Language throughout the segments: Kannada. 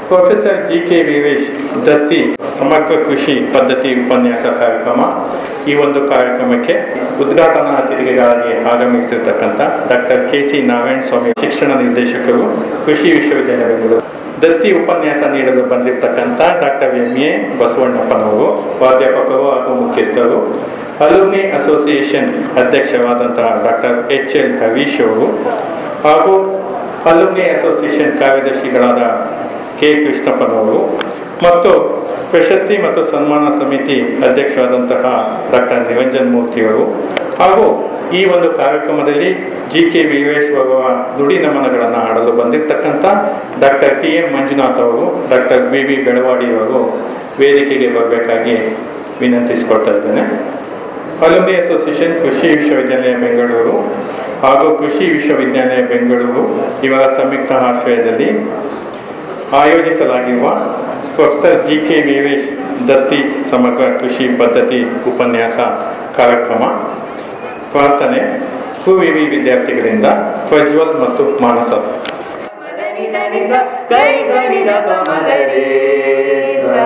ಪ್ರೊಫೆಸರ್ ಜಿ ಕೆ ವೀರೇಶ್ ದತ್ತಿ ಸಮಗ್ರ ಕೃಷಿ ಪದ್ಧತಿ ಉಪನ್ಯಾಸ ಕಾರ್ಯಕ್ರಮ ಈ ಒಂದು ಕಾರ್ಯಕ್ರಮಕ್ಕೆ ಉದ್ಘಾಟನಾ ಅತಿಥಿಗಳಾಗಿ ಆಗಮಿಸಿರ್ತಕ್ಕಂಥ doctor K C Narayana Swamy ಶಿಕ್ಷಣ ನಿರ್ದೇಶಕರು ಕೃಷಿ ವಿಶ್ವವಿದ್ಯಾಲಯ ಬೆಂಗಳೂರು ದತ್ತಿ ಉಪನ್ಯಾಸ ನೀಡಲು ಬಂದಿರತಕ್ಕಂಥ ಡಾಕ್ಟರ್ ಎಂ ಎ ಬಸವಣ್ಣಪ್ಪನವರು ಪ್ರಾಧ್ಯಾಪಕರು ಹಾಗೂ ಮುಖ್ಯಸ್ಥರು ಅಲುಮ್ನಿ ಅಸೋಸಿಯೇಷನ್ ಅಧ್ಯಕ್ಷರಾದಂತಹ ಡಾಕ್ಟರ್ ಎಚ್ ಎಲ್ ಹರೀಶ್ ಅವರು ಹಾಗೂ ಅಲುಮ್ನಿ ಅಸೋಸಿಯೇಷನ್ ಕಾರ್ಯದರ್ಶಿಗಳಾದ ಕೆ ಕೃಷ್ಣಪ್ಪನವರು ಮತ್ತು ಪ್ರಶಸ್ತಿ ಮತ್ತು ಸನ್ಮಾನ ಸಮಿತಿ ಅಧ್ಯಕ್ಷರಾದಂತಹ ಡಾಕ್ಟರ್ ನಿರಂಜನ್ ಮೂರ್ತಿಯವರು ಹಾಗೂ ಈ ಒಂದು ಕಾರ್ಯಕ್ರಮದಲ್ಲಿ ಜಿ ಕೆ ವೀರೇಶ್ ಅವರ ನುಡಿ ನಮನಗಳನ್ನು ಆಡಲು ಬಂದಿರತಕ್ಕಂಥ ಡಾಕ್ಟರ್ ಟಿ ಎಂ ಮಂಜುನಾಥ್ ಅವರು ಡಾಕ್ಟರ್ ಬಿ ವಿ ಬೆಳವಾಡಿ ಅವರು ವೇದಿಕೆಗೆ ಬರಬೇಕಾಗಿ ವಿನಂತಿಸಿಕೊಳ್ತಾ ಇದ್ದೇನೆ ಅಲುಮ್ನಿ ಅಸೋಸಿಯೇಷನ್ ಕೃಷಿ ವಿಶ್ವವಿದ್ಯಾಲಯ ಬೆಂಗಳೂರು ಹಾಗೂ ಕೃಷಿ ವಿಶ್ವವಿದ್ಯಾಲಯ ಬೆಂಗಳೂರು ಇವರ ಸಂಯುಕ್ತ ಆಶ್ರಯದಲ್ಲಿ ಆಯೋಜಿಸಲಾಗಿರುವ ಪ್ರೊಫೆಸರ್ ಜಿ ಕೆ ವೀರೇಶ್ ದತ್ತಿ ಸಮಗ್ರ ಕೃಷಿ ಪದ್ಧತಿ ಉಪನ್ಯಾಸ ಕಾರ್ಯಕ್ರಮ ಪ್ರಾರ್ಥನೆ ಕುವಿವಿ ವಿದ್ಯಾರ್ಥಿಗಳಿಂದ ಪ್ರಜ್ವಲ್ ಮತ್ತು ಮಾನಸ ಮದನಿ ಧನಿ ಸ ಗರಿ ಸನಿ ದ ಪ ಮ ಗರಿ ಸ.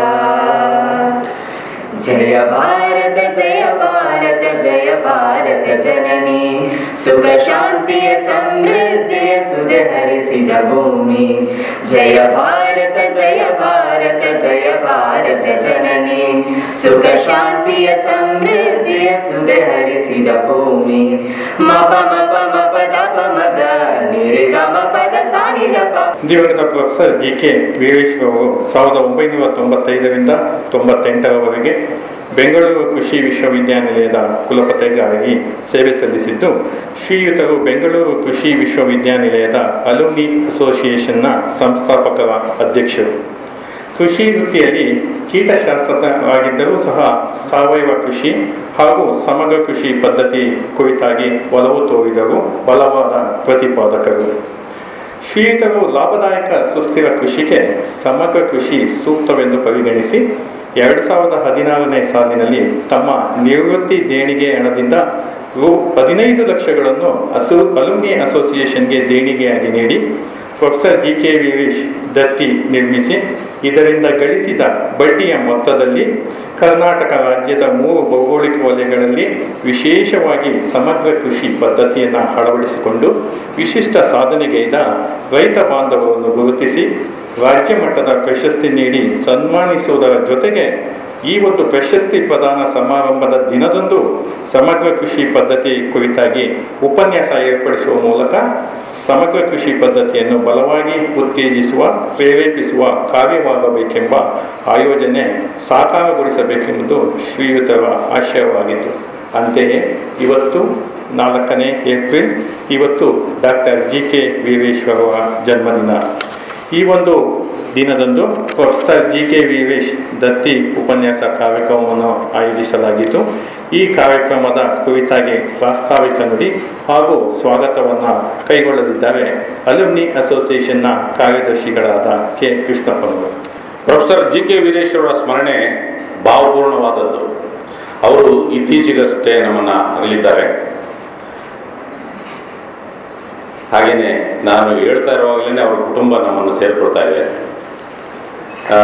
ಜಯ ಭಾರತ ಜಯ ಭಾರತ ಜಯ ಭಾರತ ಜನನಿ ಸುಖ ಶಾಂತಿಯ ಸಮೃದ್ಧಿಯ ಸುದೆ ಹರಿಸಿದ ಭೂಮಿ ಜಯ ಭಾರತ ಜಯ ಭಾರತ ಜಯ ಭಾರತ ಜನನಿ ಸುಖ ಶಾಂತಿಯ ಸಮೃದ್ಧಿಯ ಸುದೆ ಹರಿಸಿದ ಭೂಮಿ ಮಪ ಮಪ ಮಪ ದಪ ಮಗ ನಿರಿಗಮ ಪದ ಸಾನಿದ ಪ ದಿವಂಗತ ಪ್ರೊಫೆಸರ್ ಜಿ ಕೆ ವೀರೇಶ್ ಅವರು ಸಾವಿರದ ಒಂಬೈನೂರ ತೊಂಬತ್ತೈದರಿಂದ ತೊಂಬತ್ತೆಂಟರವರೆಗೆ ಬೆಂಗಳೂರು ಕೃಷಿ ವಿಶ್ವವಿದ್ಯಾನಿಲಯದ ಕುಲಪತಿಯಾಗಿ ಸೇವೆ ಸಲ್ಲಿಸಿದ್ದು ಶ್ರೀಯುತರು ಬೆಂಗಳೂರು ಕೃಷಿ ವಿಶ್ವವಿದ್ಯಾನಿಲಯದ ಅಲುಮ್ನಿ ಅಸೋಸಿಯೇಷನ್ನ ಸಂಸ್ಥಾಪಕರ ಅಧ್ಯಕ್ಷರು ಕೃಷಿ ವೃತ್ತಿಯಲ್ಲಿ ಕೀಟಶಾಸ್ತ್ರಜ್ಞರಾಗಿದ್ದರೂ ಸಹ ಸಾವಯವ ಕೃಷಿ ಹಾಗೂ ಸಮಗ್ರ ಕೃಷಿ ಪದ್ಧತಿ ಕುರಿತಾಗಿ ಒಲವು ತೋರಿದರು ಬಲವಾದ ಪ್ರತಿಪಾದಕರು ಶ್ರೀಯುತರು ಲಾಭದಾಯಕ ಸುಸ್ಥಿರ ಕೃಷಿಗೆ ಸಮಗ್ರ ಕೃಷಿ ಸೂಕ್ತವೆಂದು ಪರಿಗಣಿಸಿ ಎರಡು ಸಾವಿರದ ಹದಿನಾರನೇ ಸಾಲಿನಲ್ಲಿ ತಮ್ಮ ನಿವೃತ್ತಿ ದೇಣಿಗೆ ಹಣದಿಂದ ರು ಹದಿನೈದು ಲಕ್ಷಗಳನ್ನು ಅಸೋ ಅಲುಮ್ನಿ ಅಸೋಸಿಯೇಷನ್ಗೆ ದೇಣಿಗೆಯಾಗಿ ನೀಡಿ ಪ್ರೊಫೆಸರ್ ಜಿ ಕೆ ವೀರೇಶ್ ದತ್ತಿ ನಿರ್ಮಿಸಿ ಇದರಿಂದ ಗಳಿಸಿದ ಬಡ್ಡಿಯ ಮೊತ್ತದಲ್ಲಿ ಕರ್ನಾಟಕ ರಾಜ್ಯದ ಮೂರು ಭೌಗೋಳಿಕ ವಲಯಗಳಲ್ಲಿ ವಿಶೇಷವಾಗಿ ಸಮಗ್ರ ಕೃಷಿ ಪದ್ಧತಿಯನ್ನು ಅಳವಡಿಸಿಕೊಂಡು ವಿಶಿಷ್ಟ ಸಾಧನೆಗೈದ ರೈತ ಬಾಂಧವರನ್ನು ಗುರುತಿಸಿ ರಾಜ್ಯ ಮಟ್ಟದ ಪ್ರಶಸ್ತಿ ನೀಡಿ ಸನ್ಮಾನಿಸುವುದರ ಜೊತೆಗೆ ಈ ಒಂದು ಪ್ರಶಸ್ತಿ ಪ್ರದಾನ ಸಮಾರಂಭದ ದಿನದಂದು ಸಮಗ್ರ ಕೃಷಿ ಪದ್ಧತಿ ಕುರಿತಾಗಿ ಉಪನ್ಯಾಸ ಏರ್ಪಡಿಸುವ ಮೂಲಕ ಸಮಗ್ರ ಕೃಷಿ ಪದ್ಧತಿಯನ್ನು ಬಲವಾಗಿ ಉತ್ತೇಜಿಸುವ ಪ್ರೇರೇಪಿಸುವ ಕಾರ್ಯವಾಗಬೇಕೆಂಬ ಆಯೋಜನೆ ಸಾಕಾರಗೊಳಿಸಬೇಕೆಂಬುದು ಶ್ರೀಯುತರ ಆಶಯವಾಗಿತ್ತು ಅಂತೆಯೇ ಇವತ್ತು ನಾಲ್ಕನೇ ಏಪ್ರಿಲ್ ಇವತ್ತು ಡಾಕ್ಟರ್ ಜಿ ಕೆ ವೀರೇಶ್ವರ ಜನ್ಮದಿನ ಈ ಒಂದು ದಿನದಂದು ಪ್ರೊಫೆಸರ್ ಜಿ ಕೆ ವೀರೇಶ್ ದತ್ತಿ ಉಪನ್ಯಾಸ ಕಾರ್ಯಕ್ರಮವನ್ನು ಆಯೋಜಿಸಲಾಗಿದ್ದು ಈ ಕಾರ್ಯಕ್ರಮದ ಕುರಿತಾಗಿ ಪ್ರಾಸ್ತಾವಿಕ ನುಡಿ ಹಾಗೂ ಸ್ವಾಗತವನ್ನು ಕೈಗೊಳ್ಳಲಿದ್ದಾರೆ ಅಲುಮ್ನಿ ಅಸೋಸಿಯೇಷನ್ನ ಕಾರ್ಯದರ್ಶಿಗಳಾದ ಕೆ ಕೃಷ್ಣಪ್ಪನವರು ಪ್ರೊಫೆಸರ್ ಜಿ ಕೆ ವೀರೇಶ್ ಅವರ ಸ್ಮರಣೆ ಭಾವಪೂರ್ಣವಾದದ್ದು ಅವರು ಇತ್ತೀಚೆಗಷ್ಟೇ ನಮ್ಮನ್ನು ಅಗಲಿದ್ದಾರೆ ಹಾಗೆಯೇ ನಾನು ಹೇಳ್ತಾ ಇರುವಾಗಲೇ ಅವರ ಕುಟುಂಬ ನಮ್ಮನ್ನು ಸೇರಿಕೊಳ್ತಾ ಇದೆ ಆ,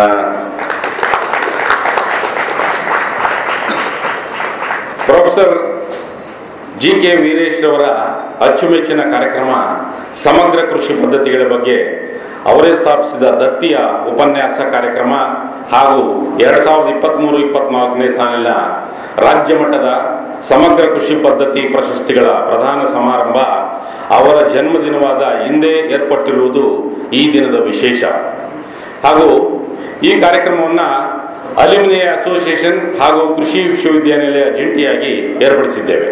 ಪ್ರೊಫೆಸರ್ ಜಿ ಕೆ ವೀರೇಶ್ ಅವರ ಅಚ್ಚುಮೆಚ್ಚಿನ ಕಾರ್ಯಕ್ರಮ ಸಮಗ್ರ ಕೃಷಿ ಪದ್ಧತಿಗಳ ಬಗ್ಗೆ ಅವರೇ ಸ್ಥಾಪಿಸಿದ ದತ್ತಿಯ ಉಪನ್ಯಾಸ ಕಾರ್ಯಕ್ರಮ ಹಾಗೂ ಎರಡು ಸಾವಿರದ ಇಪ್ಪತ್ತ್ಮೂರು ಇಪ್ಪತ್ತ್ನಾಲ್ಕನೇ ಸಾಲಿನ ರಾಜ್ಯ ಮಟ್ಟದ ಸಮಗ್ರ ಕೃಷಿ ಪದ್ಧತಿ ಪ್ರಶಸ್ತಿಗಳ ಪ್ರಧಾನ ಸಮಾರಂಭ ಅವರ ಜನ್ಮದಿನವಾದ ಹಿಂದೆ ಏರ್ಪಟ್ಟಿರುವುದು ಈ ದಿನದ ವಿಶೇಷ ಹಾಗೂ ಈ ಕಾರ್ಯಕ್ರಮವನ್ನು ಅಲ್ಯೂಮಿನಿಯ ಅಸೋಸಿಯೇಷನ್ ಹಾಗೂ ಕೃಷಿ ವಿಶ್ವವಿದ್ಯಾನಿಲಯ ಜಂಟಿಯಾಗಿ ಏರ್ಪಡಿಸಿದ್ದೇವೆ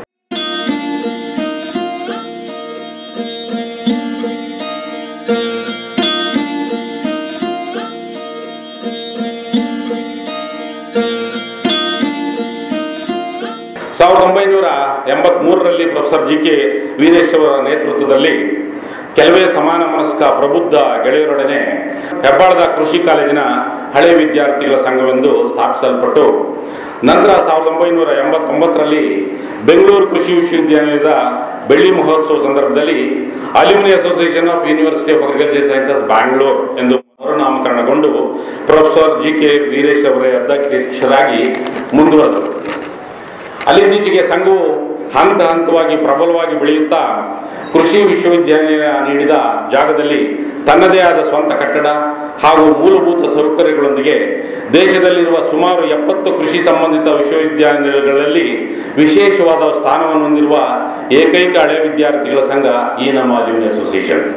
ಸಾವಿರದ ಒಂಬೈನೂರ ಎಂಬತ್ಮೂರರಲ್ಲಿ ಪ್ರೊಫೆಸರ್ ಜಿ ಕೆ ವೀರೇಶ್ ಅವರ ನೇತೃತ್ವದಲ್ಲಿ ಕೆಲವೇ ಸಮಾನ ಮನಸ್ಕ ಪ್ರಬುದ್ಧ ಗೆಳೆಯರೊಡನೆ ಹೆಬ್ಬಾಳದ ಕೃಷಿ ಕಾಲೇಜಿನ ಹಳೆ ವಿದ್ಯಾರ್ಥಿಗಳ ಸಂಘವೆಂದು ಸ್ಥಾಪಿಸಲ್ಪಟ್ಟು ನಂತರ ಸಾವಿರದ ಒಂಬೈನೂರ ಎಂಬತ್ತೊಂಬತ್ತರಲ್ಲಿ ಬೆಂಗಳೂರು ಕೃಷಿ ವಿಶ್ವವಿದ್ಯಾನಿಲಯದ ಬೆಳ್ಳಿ ಮಹೋತ್ಸವ ಸಂದರ್ಭದಲ್ಲಿ alumni association of university of agriculture sciences Bangalore ಎಂದು ಮರುನಾಮಕರಣಗೊಂಡು ಪ್ರೊಫೆಸರ್ ಜಿ ಕೆ ವೀರೇಶ್ ಅವರೇ ಅಧ್ಯಕ್ಷರಾಗಿ ಮುಂದುವರೆದರು ಅಲ್ಲಿಂದೀಚೆಗೆ ಸಂಘವು ಹಂತ ಹಂತವಾಗಿ ಪ್ರಬಲವಾಗಿ ಬೆಳೆಯುತ್ತಾ ಕೃಷಿ ವಿಶ್ವವಿದ್ಯಾನಿಲಯ ನೀಡಿದ ಜಾಗದಲ್ಲಿ ತನ್ನದೇ ಆದ ಸ್ವಂತ ಕಟ್ಟಡ ಹಾಗೂ ಮೂಲಭೂತ ಸೌಕರ್ಯಗಳೊಂದಿಗೆ ದೇಶದಲ್ಲಿರುವ ಸುಮಾರು ಎಪ್ಪತ್ತು ಕೃಷಿ ಸಂಬಂಧಿತ ವಿಶ್ವವಿದ್ಯಾನಿಲಯಗಳಲ್ಲಿ ವಿಶೇಷವಾದ ಸ್ಥಾನವನ್ನು ಹೊಂದಿರುವ ಏಕೈಕ ಹಳೆ ವಿದ್ಯಾರ್ಥಿಗಳ ಸಂಘ ಈ ನಮ್ಮ ಅಲ್ಯೂಮಿನಿ ಅಸೋಸಿಯೇಷನ್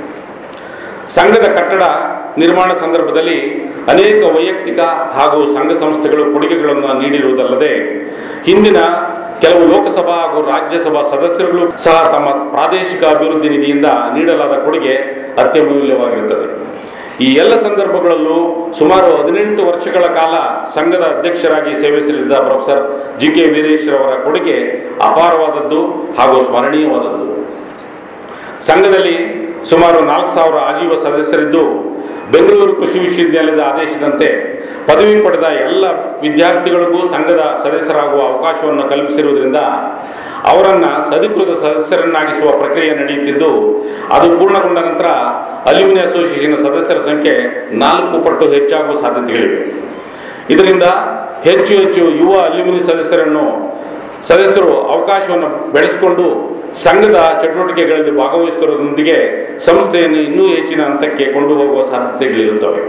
ಸಂಘದ ಕಟ್ಟಡ ನಿರ್ಮಾಣ ಸಂದರ್ಭದಲ್ಲಿ ಅನೇಕ ವೈಯಕ್ತಿಕ ಹಾಗೂ ಸಂಘ ಸಂಸ್ಥೆಗಳು ಕೊಡುಗೆಗಳನ್ನು ನೀಡಿರುವುದಲ್ಲದೆ ಹಿಂದಿನ ಕೆಲವು ಲೋಕಸಭಾ ಹಾಗೂ ರಾಜ್ಯಸಭಾ ಸದಸ್ಯರುಗಳು ಸಹ ತಮ್ಮ ಪ್ರಾದೇಶಿಕ ಅಭಿವೃದ್ಧಿ ನಿಧಿಯಿಂದ ನೀಡಲಾದ ಕೊಡುಗೆ ಅತ್ಯಮೂಲ್ಯವಾಗಿರುತ್ತದೆ ಈ ಎಲ್ಲ ಸಂದರ್ಭಗಳಲ್ಲೂ ಸುಮಾರು ಹದಿನೆಂಟು ವರ್ಷಗಳ ಕಾಲ ಸಂಘದ ಅಧ್ಯಕ್ಷರಾಗಿ ಸೇವೆ ಸಲ್ಲಿಸಿದ ಪ್ರೊಫೆಸರ್ ಜಿ ಕೆ ವೀರೇಶ್ ರವರ ಕೊಡುಗೆ ಅಪಾರವಾದದ್ದು ಹಾಗೂ ಸ್ಮರಣೀಯವಾದದ್ದು ಸಂಘದಲ್ಲಿ ಸುಮಾರು ನಾಲ್ಕು ಸಾವಿರ ಆಜೀವ ಸದಸ್ಯರಿದ್ದು ಬೆಂಗಳೂರು ಕೃಷಿ ವಿಶ್ವವಿದ್ಯಾಲಯದ ಆದೇಶದಂತೆ ಪದವಿ ಪಡೆದ ಎಲ್ಲ ವಿದ್ಯಾರ್ಥಿಗಳಿಗೂ ಸಂಘದ ಸದಸ್ಯರಾಗುವ ಅವಕಾಶವನ್ನು ಕಲ್ಪಿಸಿರುವುದರಿಂದ ಅವರನ್ನು ಅಧಿಕೃತ ಸದಸ್ಯರನ್ನಾಗಿಸುವ ಪ್ರಕ್ರಿಯೆ ನಡೆಯುತ್ತಿದ್ದು ಅದು ಪೂರ್ಣಗೊಂಡ ನಂತರ ಅಲ್ಯೂಮಿನಿ ಅಸೋಸಿಯೇಷನ್ ಸದಸ್ಯರ ಸಂಖ್ಯೆ ನಾಲ್ಕು ಪಟ್ಟು ಹೆಚ್ಚಾಗುವ ಸಾಧ್ಯತೆಗಳಿವೆ ಇದರಿಂದ ಹೆಚ್ಚು ಹೆಚ್ಚು ಯುವ ಅಲ್ಯೂಮಿನಿ ಸದಸ್ಯರನ್ನು ಸದಸ್ಯರು ಅವಕಾಶವನ್ನು ಬೆಳೆಸಿಕೊಂಡು ಸಂಘದ ಚಟುವಟಿಕೆಗಳಲ್ಲಿ ಭಾಗವಹಿಸುವುದರೊಂದಿಗೆ ಸಂಸ್ಥೆಯನ್ನು ಇನ್ನೂ ಹೆಚ್ಚಿನ ಹಂತಕ್ಕೆ ಕೊಂಡು ಹೋಗುವ ಸಾಧ್ಯತೆಗಳಿರುತ್ತವೆ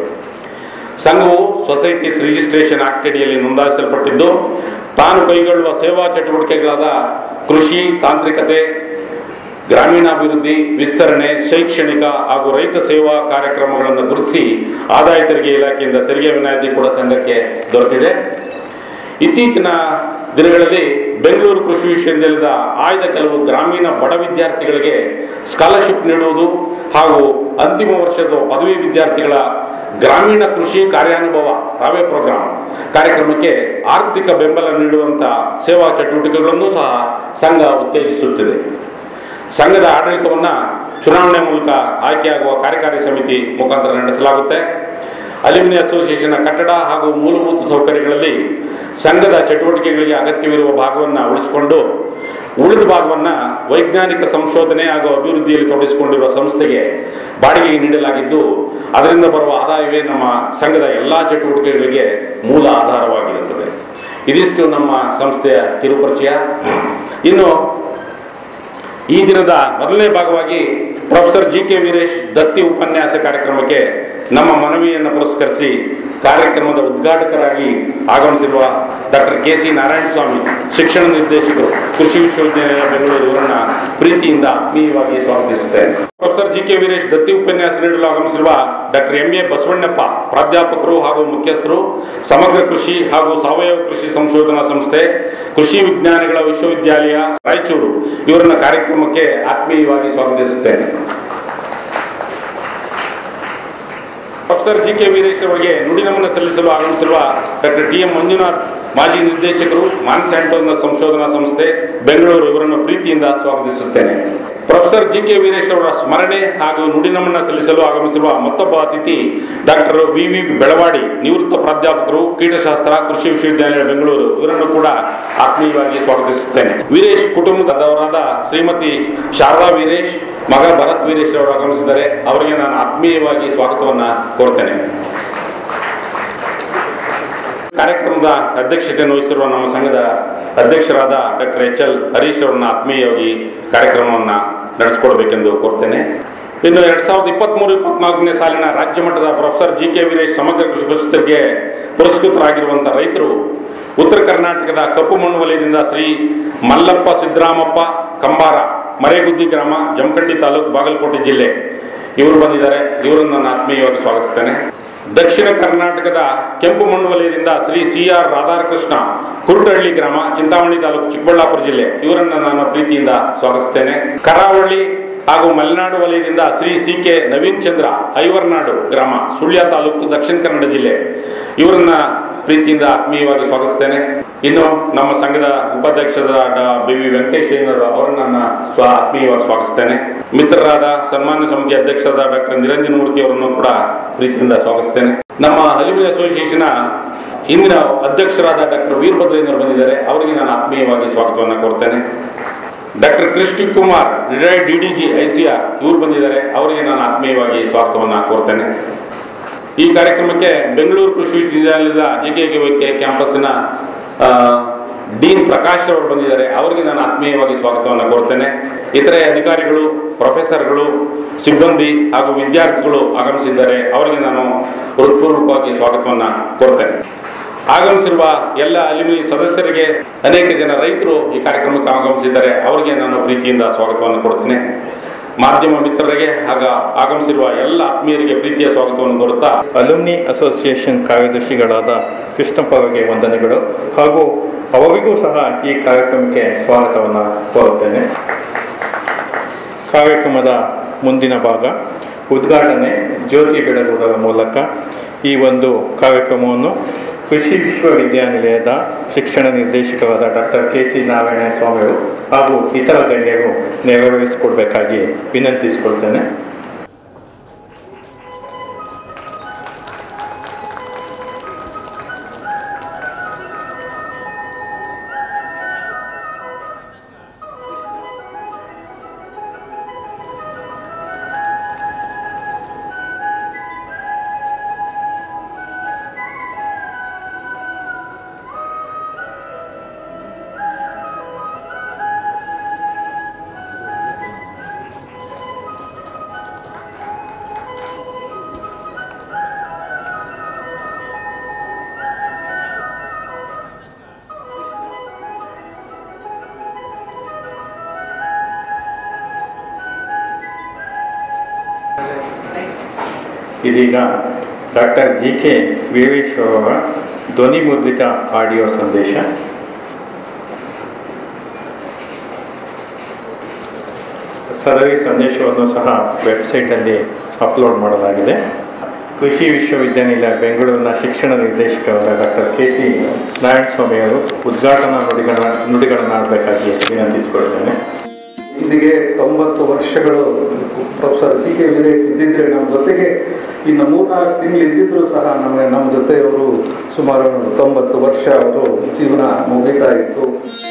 ಸಂಘವು ಸೊಸೈಟೀಸ್ ರಿಜಿಸ್ಟ್ರೇಷನ್ ಆಕ್ಟ್ ಅಡಿಯಲ್ಲಿ ನೋಂದಾಯಿಸಲ್ಪಟ್ಟಿದ್ದು ತಾನು ಕೈಗೊಳ್ಳುವ ಸೇವಾ ಚಟುವಟಿಕೆಗಳಾದ ಕೃಷಿ ತಾಂತ್ರಿಕತೆ ಗ್ರಾಮೀಣಾಭಿವೃದ್ಧಿ ವಿಸ್ತರಣೆ ಶೈಕ್ಷಣಿಕ ಹಾಗೂ ರೈತ ಸೇವಾ ಕಾರ್ಯಕ್ರಮಗಳನ್ನು ಗುರುತಿಸಿ ಆದಾಯ ತೆರಿಗೆ ಇಲಾಖೆಯಿಂದ ತೆರಿಗೆ ವಿನಾಯಿತಿ ಕೂಡ ಸಂಘಕ್ಕೆ ದೊರೆತಿದೆ ಇತ್ತೀಚಿನ ದಿನಗಳಲ್ಲಿ ಬೆಂಗಳೂರು ಕೃಷಿ ವಿಶ್ವವಿದ್ಯಾಲಯದ ಆಯ್ದ ಕೆಲವು ಗ್ರಾಮೀಣ ಬಡ ವಿದ್ಯಾರ್ಥಿಗಳಿಗೆ ಸ್ಕಾಲರ್ಶಿಪ್ ನೀಡುವುದು ಹಾಗೂ ಅಂತಿಮ ವರ್ಷದ ಪದವಿ ವಿದ್ಯಾರ್ಥಿಗಳ ಗ್ರಾಮೀಣ ಕೃಷಿ ಕಾರ್ಯಾನುಭವ ರಾವೆ ಪ್ರೋಗ್ರಾಂ ಕಾರ್ಯಕ್ರಮಕ್ಕೆ ಆರ್ಥಿಕ ಬೆಂಬಲ ನೀಡುವಂಥ ಸೇವಾ ಚಟುವಟಿಕೆಗಳನ್ನು ಸಹ ಸಂಘ ಉತ್ತೇಜಿಸುತ್ತಿದೆ ಸಂಘದ ಆಡಳಿತವನ್ನು ಚುನಾವಣೆ ಮೂಲಕ ಆಯ್ಕೆಯಾಗುವ ಕಾರ್ಯಕಾರಿ ಸಮಿತಿ ಮುಖಾಂತರ ನಡೆಸಲಾಗುತ್ತೆ ಅಲ್ಯೂಮಿನಿ ಅಸೋಸಿಯೇಷನ್ನ ಕಟ್ಟಡ ಹಾಗೂ ಮೂಲಭೂತ ಸೌಕರ್ಯಗಳಲ್ಲಿ ಸಂಘದ ಚಟುವಟಿಕೆಗಳಿಗೆ ಅಗತ್ಯವಿರುವ ಭಾಗವನ್ನು ಉಳಿಸಿಕೊಂಡು ಉಳಿದ ಭಾಗವನ್ನು ವೈಜ್ಞಾನಿಕ ಸಂಶೋಧನೆ ಹಾಗೂ ಅಭಿವೃದ್ಧಿಯಲ್ಲಿ ತೊಡಗಿಸಿಕೊಂಡಿರುವ ಸಂಸ್ಥೆಗೆ ಬಾಡಿಗೆಗೆ ನೀಡಲಾಗಿದ್ದು ಅದರಿಂದ ಬರುವ ಆದಾಯವೇ ನಮ್ಮ ಸಂಘದ ಎಲ್ಲ ಚಟುವಟಿಕೆಗಳಿಗೆ ಮೂಲ ಆಧಾರವಾಗಿರುತ್ತದೆ ಇದಿಷ್ಟು ನಮ್ಮ ಸಂಸ್ಥೆಯ ಕಿರುಪರಿಚಯ ಇನ್ನು ಈ ದಿನದ ಮೊದಲನೇ ಭಾಗವಾಗಿ ಪ್ರೊಫೆಸರ್ ಜಿ ಕೆ ವೀರೇಶ್ ದತ್ತಿ ಉಪನ್ಯಾಸ ಕಾರ್ಯಕ್ರಮಕ್ಕೆ ನಮ್ಮ ಮನವಿಯನ್ನು ಪುರಸ್ಕರಿಸಿ ಕಾರ್ಯಕ್ರಮದ ಉದ್ಘಾಟಕರಾಗಿ ಆಗಮಿಸಿರುವ doctor K C Narayana Swamy ಶಿಕ್ಷಣ ನಿರ್ದೇಶಕರು ಕೃಷಿ ವಿಶ್ವವಿದ್ಯಾಲಯ ಬೆಂಗಳೂರು ಇವರನ್ನ ಪ್ರೀತಿಯಿಂದ ಆತ್ಮೀಯವಾಗಿ ಸ್ವಾಗತಿಸುತ್ತೇನೆ ಪ್ರೊಫೆಸರ್ ಜಿ ಕೆ ವೀರೇಶ್ ದತ್ತಿ ಉಪನ್ಯಾಸ ನೀಡಲು ಆಗಮಿಸಿರುವ ಡಾಕ್ಟರ್ ಎಂ ಎ ಬಸವಣ್ಣಪ್ಪ ಪ್ರಾಧ್ಯಾಪಕರು ಹಾಗೂ ಮುಖ್ಯಸ್ಥರು ಸಮಗ್ರ ಕೃಷಿ ಹಾಗೂ ಸಾವಯವ ಕೃಷಿ ಸಂಶೋಧನಾ ಸಂಸ್ಥೆ ಕೃಷಿ ವಿಜ್ಞಾನಿಗಳ ವಿಶ್ವವಿದ್ಯಾಲಯ ರಾಯಚೂರು ಇವರನ್ನ ಕಾರ್ಯಕ್ರಮಕ್ಕೆ ಆತ್ಮೀಯವಾಗಿ ಸ್ವಾಗತಿಸುತ್ತೇನೆ ಪ್ರೊಫೆಸರ್ ಜಿ ಕೆ ವೀರೇಶ್ ಅವರಿಗೆ ನುಡಿನಮನ ಸಲ್ಲಿಸಲು ಆಗಮಿಸಿರುವ ಡಾಕ್ಟರ್ ಟಿ ಎಂ ಮಂಜುನಾಥ್ ಮಾಜಿ ನಿರ್ದೇಶಕರು ಮಾನ್ಸ್ಯಾಂಟೋನ ಸಂಶೋಧನಾ ಸಂಸ್ಥೆ ಬೆಂಗಳೂರು ಇವರನ್ನು ಪ್ರೀತಿಯಿಂದ ಸ್ವಾಗತಿಸುತ್ತೇನೆ ಪ್ರೊಫೆಸರ್ ಜಿ ಕೆ ವೀರೇಶ್ ಅವರ ಸ್ಮರಣೆ ಹಾಗೂ ನುಡಿನಮನ ಸಲ್ಲಿಸಲು ಆಗಮಿಸಿರುವ ಮತ್ತೊಬ್ಬ ಅತಿಥಿ ಡಾಕ್ಟರ್ ವಿ ವಿ ಬೆಳವಾಡಿ ನಿವೃತ್ತ ಪ್ರಾಧ್ಯಾಪಕರು ಕೀಟಶಾಸ್ತ್ರ ಕೃಷಿ ವಿಶ್ವವಿದ್ಯಾಲಯ ಬೆಂಗಳೂರು ಇವರನ್ನು ಕೂಡ ಆತ್ಮೀಯವಾಗಿ ಸ್ವಾಗತಿಸುತ್ತೇನೆ ವೀರೇಶ್ ಕುಟುಂಬದವರಾದ ಶ್ರೀಮತಿ ಶಾರದಾ ವೀರೇಶ್ ಮಗ ಭರತ್ ವೀರೇಶ್ ಅವರು ಆಗಮಿಸಿದ್ದಾರೆ ಅವರಿಗೆ ನಾನು ಆತ್ಮೀಯವಾಗಿ ಸ್ವಾಗತವನ್ನ ಕೋರ್ತೇನೆ ಕಾರ್ಯಕ್ರಮದ ಅಧ್ಯಕ್ಷತೆಯನ್ನು ವಹಿಸಿರುವ ನಮ್ಮ ಸಂಘದ ಅಧ್ಯಕ್ಷರಾದ ಡಾಕ್ಟರ್ ಎಚ್ ಎಲ್ ಹರೀಶ್ ಅವರನ್ನ ಆತ್ಮೀಯವಾಗಿ ಕಾರ್ಯಕ್ರಮವನ್ನು ನಡೆಸಿಕೊಡ್ಬೇಕೆಂದು ಕೋರ್ತೇನೆ ಇನ್ನು ಎರಡ್ ಸಾವಿರದ ಇಪ್ಪತ್ತ್ಮೂರು ಇಪ್ಪತ್ನಾಲ್ಕನೇ ಸಾಲಿನ ರಾಜ್ಯ ಮಟ್ಟದ ಪ್ರೊಫೆಸರ್ ಜಿ ಕೆ ವೀರೇಶ್ ಸಮಗ್ರ ಕೃಷಿ ಪ್ರಶಸ್ತಿಗೆ ಪುರಸ್ಕೃತರಾಗಿರುವಂಥ ರೈತರು ಉತ್ತರ ಕರ್ನಾಟಕದ ಕಪ್ಪು ಮಣ್ಣು ವಲಯದಿಂದ ಶ್ರೀ ಮಲ್ಲಪ್ಪ ಸಿದ್ದರಾಮಪ್ಪ ಕಂಬಾರ ಮರೇಗುದ್ದಿ ಗ್ರಾಮ ಜಮಖಂಡಿ ತಾಲೂಕು ಬಾಗಲಕೋಟೆ ಜಿಲ್ಲೆ ಇವರು ಬಂದಿದ್ದಾರೆ ಇವರನ್ನು ನಾನು ಆತ್ಮೀಯವಾಗಿ ಸ್ವಾಗತಿಸ್ತೇನೆ ದಕ್ಷಿಣ ಕರ್ನಾಟಕದ ಕೆಂಪು ಮಣ್ಣು ವಲಯದಿಂದ ಶ್ರೀ ಸಿ ಆರ್ ರಾಧಾಕೃಷ್ಣ ಕುರುಟಹಳ್ಳಿ ಗ್ರಾಮ ಚಿಂತಾಮಣಿ ತಾಲೂಕು ಚಿಕ್ಕಬಳ್ಳಾಪುರ ಜಿಲ್ಲೆ ಇವರನ್ನ ನಾನು ಪ್ರೀತಿಯಿಂದ ಸ್ವಾಗತಿಸ್ತೇನೆ ಕರಾವಳಿ ಹಾಗೂ ಮಲೆನಾಡು ವಲಯದಿಂದ ಶ್ರೀ ಸಿ ಕೆ ನವೀನ್ ಚಂದ್ರ ಐವರ್ನಾಡು ಗ್ರಾಮ ಸುಳ್ಯ ತಾಲೂಕು ದಕ್ಷಿಣ ಕನ್ನಡ ಜಿಲ್ಲೆ ಇವರನ್ನ ಪ್ರೀತಿಯಿಂದ ಆತ್ಮೀಯವಾಗಿ ಸ್ವಾಗತಿಸ್ತೇನೆ ಇನ್ನು ನಮ್ಮ ಸಂಘದ ಉಪಾಧ್ಯಕ್ಷರಾದ ಬಿ ವಿ ವೆಂಕಟೇಶಯ್ಯನವರು ಅವರನ್ನ ನಾನು ಸ್ವ ಆತ್ಮೀಯವಾಗಿ ಸ್ವಾಗತಿಸ್ತೇನೆ ಮಿತ್ರರಾದ ಸನ್ಮಾನ್ಯ ಸಮಿತಿ ಅಧ್ಯಕ್ಷರಾದ ಡಾಕ್ಟರ್ ನಿರಂಜನ ಮೂರ್ತಿ ಅವರನ್ನು ಕೂಡ ಪ್ರೀತಿಯಿಂದ ಸ್ವಾಗತಿಸ್ತೇನೆ ನಮ್ಮ ಅಲ್ಯೂಮಿನಿ ಅಸೋಸಿಯೇಷನ್ ಇಂದಿನ ಅಧ್ಯಕ್ಷರಾದ ಡಾಕ್ಟರ್ ವೀರಭದ್ರೇಂದ್ರ ಬಂದಿದ್ದಾರೆ ಅವರಿಗೆ ನಾನು ಆತ್ಮೀಯವಾಗಿ ಸ್ವಾಗತವನ್ನು ಕೋರ್ತೇನೆ doctor Krishna Kumar retired D D G I C R ಇವರು ಬಂದಿದ್ದಾರೆ ಅವರಿಗೆ ನಾನು ಆತ್ಮೀಯವಾಗಿ ಸ್ವಾಗತವನ್ನು ಕೋರ್ತೇನೆ ಈ ಕಾರ್ಯಕ್ರಮಕ್ಕೆ ಬೆಂಗಳೂರು ಕೃಷಿ ವಿಶ್ವವಿದ್ಯಾಲಯದ G K K Y K ಕ್ಯಾಂಪಸ್ಸಿನ ಆ, ಡೀನ್ ಪ್ರಕಾಶ್ ಅವರು ಬಂದಿದ್ದಾರೆ ಅವರಿಗೆ ನಾನು ಆತ್ಮೀಯವಾಗಿ ಸ್ವಾಗತವನ್ನು ಕೋರ್ತೇನೆ ಇತರೆ ಅಧಿಕಾರಿಗಳು ಪ್ರೊಫೆಸರ್ಗಳು ಸಿಬ್ಬಂದಿ ಹಾಗೂ ವಿದ್ಯಾರ್ಥಿಗಳು ಆಗಮಿಸಿದ್ದಾರೆ ಅವರಿಗೆ ನಾನು ಹೃತ್ಪೂರ್ವಕವಾಗಿ ಸ್ವಾಗತವನ್ನು ಕೋರ್ತೇನೆ ಆಗಮಿಸಿರುವ ಎಲ್ಲ ಅಲಿಮಿನಿ ಸದಸ್ಯರಿಗೆ ಅನೇಕ ಜನ ರೈತರು ಈ ಕಾರ್ಯಕ್ರಮಕ್ಕೆ ಆಗಮಿಸಿದ್ದಾರೆ ಅವರಿಗೆ ನಾನು ಪ್ರೀತಿಯಿಂದ ಸ್ವಾಗತವನ್ನು ಕೊಡ್ತೇನೆ ಮಾಧ್ಯಮ ಮಿತ್ರರಿಗೆ ಆಗ ಆಗಮಿಸಿರುವ ಎಲ್ಲ ಆತ್ಮೀಯರಿಗೆ ಪ್ರೀತಿಯ ಸ್ವಾಗತವನ್ನು ಕೋರುತ್ತಾ ಅಲುಮ್ನಿ ಅಸೋಸಿಯೇಷನ್ ಕಾರ್ಯದರ್ಶಿಗಳಾದ ಕೃಷ್ಣಪ್ಪ ಅವರಿಗೆ ವಂದನೆಗಳು ಹಾಗೂ ಅವರಿಗೂ ಸಹ ಈ ಕಾರ್ಯಕ್ರಮಕ್ಕೆ ಸ್ವಾಗತವನ್ನು ಕೋರುತ್ತೇನೆ ಕಾರ್ಯಕ್ರಮದ ಮುಂದಿನ ಭಾಗ ಉದ್ಘಾಟನೆ ಜ್ಯೋತಿ ಬೆಳಗುವುದರ ಮೂಲಕ ಈ ಒಂದು ಕಾರ್ಯಕ್ರಮವನ್ನು ಕೃಷಿ ವಿಶ್ವವಿದ್ಯಾನಿಲಯದ ಶಿಕ್ಷಣ ನಿರ್ದೇಶಕರಾದ ಡಾಕ್ಟರ್ ಕೆ ಸಿ ನಾರಾಯಣ ಸ್ವಾಮಿಗಳು ಹಾಗೂ ಇತರ ಗಣ್ಯರು ನೆರವೇರಿಸಿಕೊಡ್ಬೇಕಾಗಿ ವಿನಂತಿಸಿಕೊಳ್ತೇನೆ ಇದೀಗ ಡಾಕ್ಟರ್ ಜಿ ಕೆ ವೀರೇಶ್ವರ ಅವರ ಧ್ವನಿ ಮುದ್ರಿತ ಆಡಿಯೋ ಸಂದೇಶ ಸದರಿ ಸಂದೇಶವನ್ನು ಸಹ ವೆಬ್ಸೈಟಲ್ಲಿ ಅಪ್ಲೋಡ್ ಮಾಡಲಾಗಿದೆ ಕೃಷಿ ವಿಶ್ವವಿದ್ಯಾನಿಲಯ ಬೆಂಗಳೂರಿನ ಶಿಕ್ಷಣ ನಿರ್ದೇಶಕರಾದ ಡಾಕ್ಟರ್ ಕೆ ಸಿ ನಾರಾಯಣಸ್ವಾಮಿ ಅವರು ಉದ್ಘಾಟನಾ ನುಡಿಗಳ ನುಡಿಗಳನ್ನಾಡಬೇಕಾಗಿ ವಿನಂತಿಸಿಕೊಳ್ತೇನೆ ಇಂದಿಗೆ ತೊಂಬತ್ತು ವರ್ಷಗಳು ಪ್ರೊಫೆಸರ್ ಜಿ ಕೆ ವೀರೇಶ್ ಇದ್ದಿದ್ರೆ ನಮ್ಮ ಜೊತೆಗೆ ಇನ್ನು ಮೂರ್ನಾಲ್ಕು ತಿಂಗಳು ಇದ್ದಿದ್ರು ಸಹ ನಮ್ಮ ನಮ್ಮ ಜೊತೆಯವರು ಸುಮಾರು ತೊಂಬತ್ತು ವರ್ಷ ಅವರು ಜೀವನ ಮುಗಿತಾ ಇತ್ತು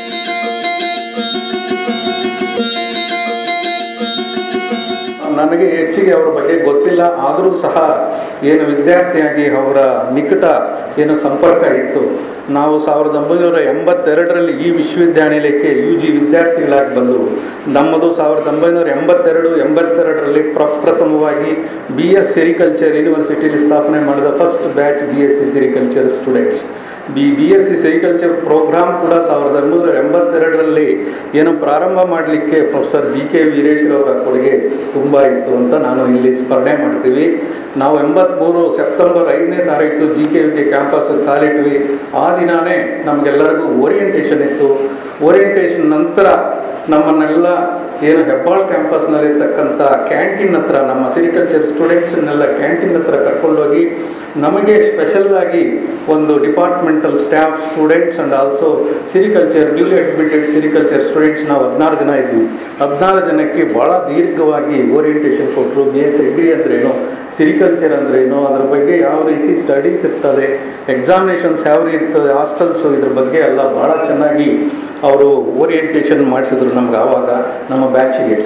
ನನಗೆ ಹೆಚ್ಚಿಗೆ ಅವರ ಬಗ್ಗೆ ಗೊತ್ತಿಲ್ಲ ಆದರೂ ಸಹ ಏನು ವಿದ್ಯಾರ್ಥಿಯಾಗಿ ಅವರ ನಿಕಟ ಏನು ಸಂಪರ್ಕ ಇತ್ತು ನಾವು ಸಾವಿರದ ಒಂಬೈನೂರ ಎಂಬತ್ತೆರಡರಲ್ಲಿ ಈ ವಿಶ್ವವಿದ್ಯಾನಿಲಯಕ್ಕೆ ಯು ಜಿ ವಿದ್ಯಾರ್ಥಿಗಳಾಗಿ ಬಂದು ನಮ್ಮದು ಸಾವಿರದ ಒಂಬೈನೂರ ಎಂಬತ್ತೆರಡು ಎಂಬತ್ತೆರಡರಲ್ಲಿ ಪ್ರಪ್ರಥಮವಾಗಿ ಬಿ ಎಸ್ ಸೆರಿಕಲ್ಚರ್ ಯೂನಿವರ್ಸಿಟಿಯಲ್ಲಿ ಸ್ಥಾಪನೆ ಮಾಡಿದ first batch B S C sericulture students B B S C sericulture programme ಕೂಡ ಸಾವಿರದ ಒಂಬೈನೂರ ಎಂಬತ್ತೆರಡರಲ್ಲಿ ಏನು ಪ್ರಾರಂಭ ಮಾಡಲಿಕ್ಕೆ ಪ್ರೊಫೆಸರ್ ಜಿ ಕೆ ವೀರೇಶ್ವರವರ ಕೊಡುಗೆ ತುಂಬ ಇತ್ತು ಅಂತ ನಾನು ಇಲ್ಲಿ ಸ್ಮರಣೆ ಮಾಡ್ತೀವಿ ನಾವು ಎಂಬತ್ತ್ಮೂರು ಸೆಪ್ಟೆಂಬರ್ ಐದನೇ ತಾರೀಕು G K V K campus ಕಾಲಿಟ್ವಿ ಆ ದಿನಾನೇ ನಮಗೆಲ್ಲರಿಗೂ ಓರಿಯೆಂಟೇಷನ್ ಇತ್ತು ಓರಿಯೆಂಟೇಷನ್ ನಂತರ ನಮ್ಮನ್ನೆಲ್ಲ ಏನು ಹೆಬ್ಬಾಳ್ ಕ್ಯಾಂಪಸ್ನಲ್ಲಿರ್ತಕ್ಕಂಥ ಕ್ಯಾಂಟೀನ್ ಹತ್ರ ನಮ್ಮ ಸಿರಿಕಲ್ಚರ್ ಸ್ಟೂಡೆಂಟ್ಸನ್ನೆಲ್ಲ ಕ್ಯಾಂಟೀನ್ ಹತ್ರ ಕರ್ಕೊಂಡೋಗಿ ನಮಗೆ ಸ್ಪೆಷಲ್ಲಾಗಿ ಒಂದು departmental staff students and also sericulture newly admitted sericulture students ನಾವು ಹದಿನಾರು ಜನ ಇದ್ವಿ ಹದಿನಾರು ಜನಕ್ಕೆ ಭಾಳ ದೀರ್ಘವಾಗಿ ಓರಿಯೆಂಟೇಷನ್ ಕೊಟ್ಟರು ಬಿ ಎಸ್ ಎಗ್ರಿ ಅಂದ್ರೇನು ಸಿರಿಕಲ್ಚರ್ ಅಂದ್ರೇನು ಅದ್ರ ಬಗ್ಗೆ ಯಾವ ರೀತಿ ಸ್ಟಡೀಸ್ ಇರ್ತದೆ ಎಕ್ಸಾಮಿನೇಷನ್ಸ್ ಯಾವ ರೀತಿ ಇರ್ತದೆ ಹಾಸ್ಟೆಲ್ಸು ಇದ್ರ ಬಗ್ಗೆ ಎಲ್ಲ ಭಾಳ ಚೆನ್ನಾಗಿ ಅವರು ಓರಿಯೆಂಟೇಷನ್ ಮಾಡಿಸಿದ್ರು ನಮ್ಗೆ ಆವಾಗ ನಮ್ಮ ಬ್ಯಾಚಿಗೆ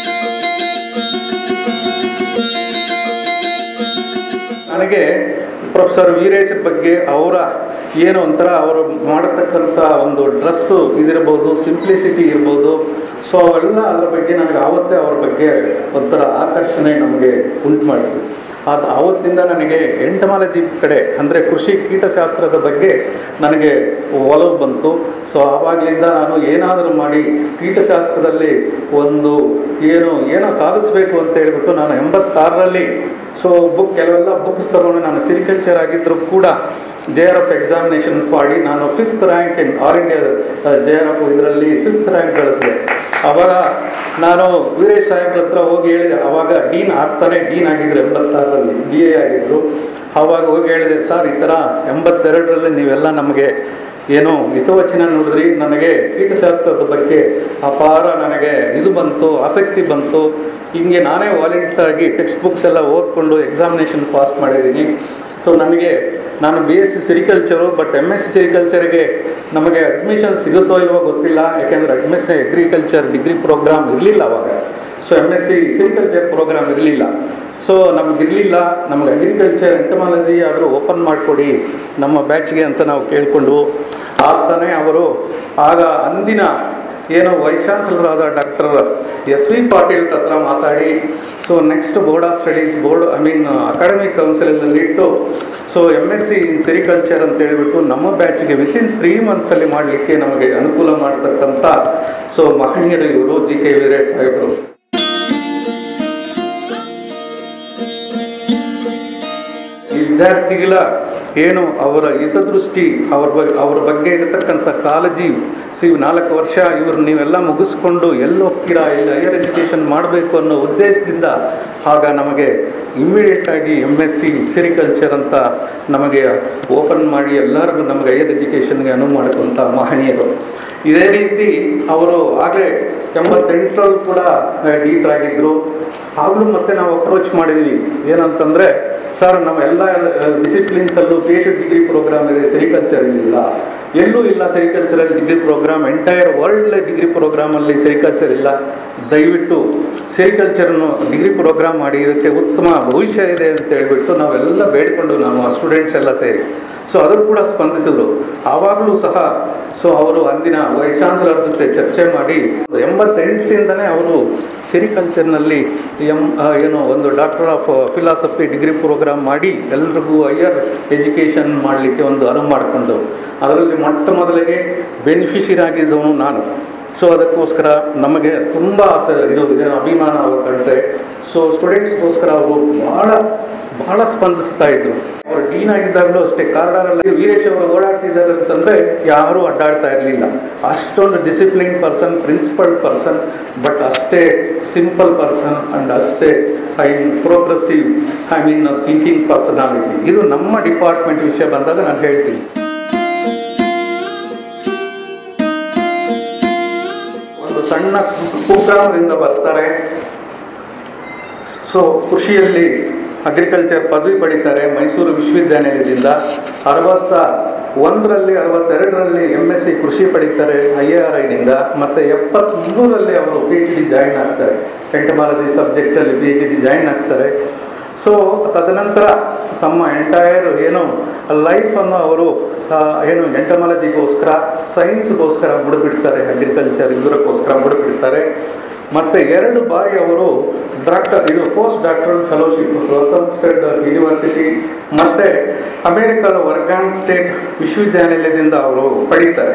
ನನಗೆ ಪ್ರೊಫೆಸರ್ ವೀರೇಶ್ ಬಗ್ಗೆ ಅವರ ಏನು ಒಂಥರ ಅವರು ಮಾಡತಕ್ಕಂಥ ಒಂದು ಡ್ರೆಸ್ಸು ಇದಿರ್ಬೋದು ಸಿಂಪ್ಲಿಸಿಟಿ ಇರ್ಬೋದು ಸೊ ಅವೆಲ್ಲ ಅದರ ಬಗ್ಗೆ ನನಗೆ ಆವತ್ತೇ ಅವ್ರ ಬಗ್ಗೆ ಒಂಥರ ಆಕರ್ಷಣೆ ನಮಗೆ ಉಂಟು ಮಾಡಿತು ಅದು ಆವತ್ತಿಂದ ನನಗೆ ಎಂಟಮಾಲಜಿ ಕಡೆ ಅಂದರೆ ಕೃಷಿ ಕೀಟಶಾಸ್ತ್ರದ ಬಗ್ಗೆ ನನಗೆ ಒಲವು ಬಂತು ಸೊ ಆವಾಗಲಿಂದ ನಾನು ಏನಾದರೂ ಮಾಡಿ ಕೀಟಶಾಸ್ತ್ರದಲ್ಲಿ ಒಂದು ಏನು ಏನೋ ಸಾಧಿಸಬೇಕು ಅಂತ ಹೇಳ್ಬಿಟ್ಟು ನಾನು ಎಂಬತ್ತಾರರಲ್ಲಿ ಸೊ ಬುಕ್ ಕೆಲವೆಲ್ಲ ಬುಕ್ಸ್ ತಗೊಂಡು ನಾನು ಸಿರಿಕಲ್ಚರ್ ಆಗಿದ್ದರೂ ಕೂಡ ಜೆ ಆರ್ ಎಫ್ ಎಕ್ಸಾಮಿನೇಷನ್ ಮಾಡಿ ನಾನು fifth rank in all India J R F ಇದರಲ್ಲಿ ಫಿಫ್ತ್ ರ್ಯಾಂಕ್ ಗಳಿಸಿದೆ ಅವಾಗ ನಾನು ವೀರೇಶ್ ಸಾಹೇಬ್ರ ಹತ್ರ ಹೋಗಿ ಹೇಳಿದೆ ಅವಾಗ ಡೀನ್ ಆಗ್ತಾನೆ ಡೀನ್ ಆಗಿದ್ರು ಎಂಬತ್ತಾರರಲ್ಲಿ ಬಿ ಎ ಆಗಿದ್ರು ಆವಾಗ ಹೋಗಿ ಹೇಳಿದೆ ಸರ್ ಈ ಥರ ಎಂಬತ್ತೆರಡರಲ್ಲಿ ನೀವೆಲ್ಲ ನಮಗೆ ಏನು ಹಿತವಚನ ನೋಡಿದ್ರಿ ನನಗೆ ಕೀಟಶಾಸ್ತ್ರದ ಬಗ್ಗೆ ಅಪಾರ ನನಗೆ ಇದು ಬಂತು ಆಸಕ್ತಿ ಬಂತು ಹಿಂಗೆ ನಾನೇ ವಾಲಂಟಿಯರ್ ಆಗಿ ಟೆಕ್ಸ್ಟ್ ಬುಕ್ಸ್ ಎಲ್ಲ ಓದ್ಕೊಂಡು ಎಕ್ಸಾಮಿನೇಷನ್ ಪಾಸ್ ಮಾಡಿದ್ದೀನಿ ಸೊ ನನಗೆ ನಾನು B S C sericulture but M S C ಸೆರಿಕಲ್ಚರ್ಗೆ ನಮಗೆ ಅಡ್ಮಿಷನ್ ಸಿಗುತ್ತೋ ಇಲ್ವೋ ಗೊತ್ತಿಲ್ಲ ಯಾಕೆಂದರೆ M S C agriculture degree programme ಇರಲಿಲ್ಲ ಅವಾಗ so M S C sericulture programme ಇರಲಿಲ್ಲ ಸೊ ನಮಗಿರಲಿಲ್ಲ ನಮಗೆ ಅಗ್ರಿಕಲ್ಚರ್ ಎಂಟಮಾಲಜಿ ಆದರೂ ಓಪನ್ ಮಾಡಿಕೊಡಿ ನಮ್ಮ ಬ್ಯಾಚ್ಗೆ ಅಂತ ನಾವು ಕೇಳಿಕೊಂಡು ಆಗ್ತಾನೆ ಅವರು ಆಗ ಅಂದಿನ ಏನು ವೈಸ್ ಚಾನ್ಸಲರಾದ ಡಾಕ್ಟರ್ ಎಸ್ ವಿ ಪಾಟೀಲ್ ಹತ್ರ ಮಾತಾಡಿ so next board of studies board I mean academic ಕೌನ್ಸಿಲಲ್ಲಿ ಇಟ್ಟು so M S C in sericulture ಅಂತ ಹೇಳ್ಬಿಟ್ಟು ನಮ್ಮ ಬ್ಯಾಚ್ಗೆ ವಿತಿನ್ ತ್ರೀ ಮಂತ್ಸಲ್ಲಿ ಮಾಡಲಿಕ್ಕೆ ನಮಗೆ ಅನುಕೂಲ ಮಾಡತಕ್ಕಂಥ ಸೊ ಮಹನೀಯರು ಇವರು ಜಿ ಕೆ ವೀರೇಶ್ ಸಾಹೇಬರು ಈ ವಿದ್ಯಾರ್ಥಿಗಳ ಏನು ಅವರ ಹಿತದೃಷ್ಟಿ ಅವ್ರ ಬಗ್ಗೆ ಅವ್ರ ಬಗ್ಗೆ ಇರತಕ್ಕಂಥ ಕಾಳಜಿ ಸಿ ನಾಲ್ಕು ವರ್ಷ ಇವರು ನೀವೆಲ್ಲ ಮುಗಿಸ್ಕೊಂಡು ಎಲ್ಲಿ ಹೋಗ್ತೀರಾ ಎಲ್ಲಿ ಹೈಯರ್ ಎಜುಕೇಷನ್ ಮಾಡಬೇಕು ಅನ್ನೋ ಉದ್ದೇಶದಿಂದ ಆಗ ನಮಗೆ ಇಮ್ಮಿಡಿಯೇಟಾಗಿ ಎಮ್ ಎಸ್ ಸಿ ಸೆರಿಕಲ್ಚರ್ ಅಂತ ನಮಗೆ ಓಪನ್ ಮಾಡಿ ಎಲ್ಲರಿಗೂ ನಮಗೆ ಹೈಯರ್ ಎಜುಕೇಷನ್ಗೆ ಅನುವು ಮಾಡುವಂಥ ಮಹನೀಯರು ಇದೇ ರೀತಿ ಅವರು ಆಗಲೇ ಎಂಬತ್ತೆಂಟರಲ್ಲಿ ಕೂಡ ಡೀಟ್ರಾಗಿದ್ದರು ಆಗಲೂ ಮತ್ತೆ ನಾವು ಅಪ್ರೋಚ್ ಮಾಡಿದ್ದೀವಿ ಏನಂತಂದರೆ ಸರ್ ನಮ್ಮ ಎಲ್ಲ ಡಿಸಿಪ್ಲಿನ್ಸಲ್ಲೂ ಪಿ ಎಚ್ ಡಿಗ್ರಿ ಪ್ರೋಗ್ರಾಮ್ ಇದೆ ಸೆರಿಕಲ್ಚರ್ ಇಲ್ಲ ಎಲ್ಲೂ ಇಲ್ಲ sericultural degree programme entire world degree ಪ್ರೋಗ್ರಾಮಲ್ಲಿ ಸೆರಿಕಲ್ಚರ್ ಇಲ್ಲ ದಯವಿಟ್ಟು ಸೆರಿಕಲ್ಚರ್ನು ಡಿಗ್ರಿ ಪ್ರೋಗ್ರಾಮ್ ಮಾಡಿ ಇದಕ್ಕೆ ಉತ್ತಮ ಭವಿಷ್ಯ ಇದೆ ಅಂತ ಹೇಳ್ಬಿಟ್ಟು ನಾವೆಲ್ಲ ಬೇಡಿಕೊಂಡು ನಮ್ಮ ಸ್ಟೂಡೆಂಟ್ಸ್ ಎಲ್ಲ ಸೇರಿ ಸೊ ಅದನ್ನು ಕೂಡ ಸ್ಪಂದಿಸಿದ್ರು ಆವಾಗಲೂ ಸಹ ಸೊ ಅವರು ಅಂದಿನ ವೈಸ್ ಚಾನ್ಸಲರ್ ಜೊತೆ ಚರ್ಚೆ ಮಾಡಿ ಎಂಬತ್ತೆಂಟರಿಂದನೇ ಅವರು ಸೆರಿಕಲ್ಚರ್ನಲ್ಲಿ ಎಮ್ ಆ, ಏನು ಒಂದು doctor of philosophy degree programme ಮಾಡಿ ಎಲ್ರಿಗೂ ಹೈಯರ್ ಎಜುಕೇಷನ್ ಮಾಡಲಿಕ್ಕೆ ಒಂದು ಅನುವು ಮಾಡಿಕೊಂಡು ಅದರಲ್ಲಿ ಮೊಟ್ಟ ಮೊದಲಿಗೆ ಬೆನಿಫಿಷಿಯರ್ ಆಗಿದ್ದವನು ನಾನು ಸೊ ಅದಕ್ಕೋಸ್ಕರ ನಮಗೆ ತುಂಬ ಆಸೆ ಇದು ಇದರ ಅಭಿಮಾನ ಅವ್ರ ಕಂಡ್ರೆ ಸೊ ಸ್ಟೂಡೆಂಟ್ಸ್ಗೋಸ್ಕರ ಅವರು ಭಾಳ ಬಹಳ ಸ್ಪಂದಿಸ್ತಾ ಇದ್ರು ಅವರು ಡೀನ್ ಆಗಿದ್ದಾಗಲೂ ಅಷ್ಟೇ ಕಾರ್ಡಾರಲ್ಲಿ ವೀರೇಶ್ ಅವರು ಓಡಾಡ್ತಿದ್ದಾರೆ ಅಂತಂದರೆ ಯಾರೂ ಅಡ್ಡಾಡ್ತಾ ಇರಲಿಲ್ಲ ಅಷ್ಟೊಂದು discipline person principal person but ಅಷ್ಟೇ ಸಿಂಪಲ್ ಪರ್ಸನ್ ಆ್ಯಂಡ್ ಅಷ್ಟೇ I mean progressive I mean thinking personality ಇದು ನಮ್ಮ ಡಿಪಾರ್ಟ್ಮೆಂಟ್ ವಿಷಯ ಬಂದಾಗ ನಾನು ಹೇಳ್ತೀನಿ ಒಂದು ಸಣ್ಣ ಕುಗ್ರಾಮದಿಂದ ಬರ್ತಾರೆ ಸೊ ಕೃಷಿಯಲ್ಲಿ ಅಗ್ರಿಕಲ್ಚರ್ ಪದವಿ ಪಡಿತಾರೆ ಮೈಸೂರು ವಿಶ್ವವಿದ್ಯಾನಿಲಯದಿಂದ ಅರವತ್ತ ಒಂದರಲ್ಲಿ ಅರವತ್ತೆರಡರಲ್ಲಿ ಎಮ್ ಎಸ್ ಸಿ ಕೃಷಿ ಪಡಿತಾರೆ ಐ ಎ ಆರ್ ಐನಿಂದ ಮತ್ತು ಎಪ್ಪತ್ತ್ಮೂರರಲ್ಲಿ ಅವರು ಪಿ ಎಚ್ ಡಿ ಜಾಯಿನ್ ಆಗ್ತಾರೆ ಎಂಟಮಾಲಜಿ ಸಬ್ಜೆಕ್ಟಲ್ಲಿ ಪಿ ಎಚ್ ಡಿ ಜಾಯಿನ್ ಆಗ್ತಾರೆ ಸೊ ತದನಂತರ ತಮ್ಮ ಎಂಟೈರ್ ಏನು ಲೈಫನ್ನು ಅವರು ಆ, ಏನು ಎಂಟಮಾಲಜಿಗೋಸ್ಕರ ಸೈನ್ಸ್ಗೋಸ್ಕರ ಮುಡಿಬಿಡ್ತಾರೆ ಅಗ್ರಿಕಲ್ಚರ್ ಇದಕ್ಕೋಸ್ಕರ ಮುಡಿಬಿಡ್ತಾರೆ ಮತ್ತು ಎರಡು ಬಾರಿ ಅವರು ಡಾಕ್ಟರ್ ಇದು post doctoral fellowship Gautam state university ಮತ್ತು ಅಮೇರಿಕಾದ ವರ್ಗಾನ್ ಸ್ಟೇಟ್ ವಿಶ್ವವಿದ್ಯಾನಿಲಯದಿಂದ ಅವರು ಪಡೀತಾರೆ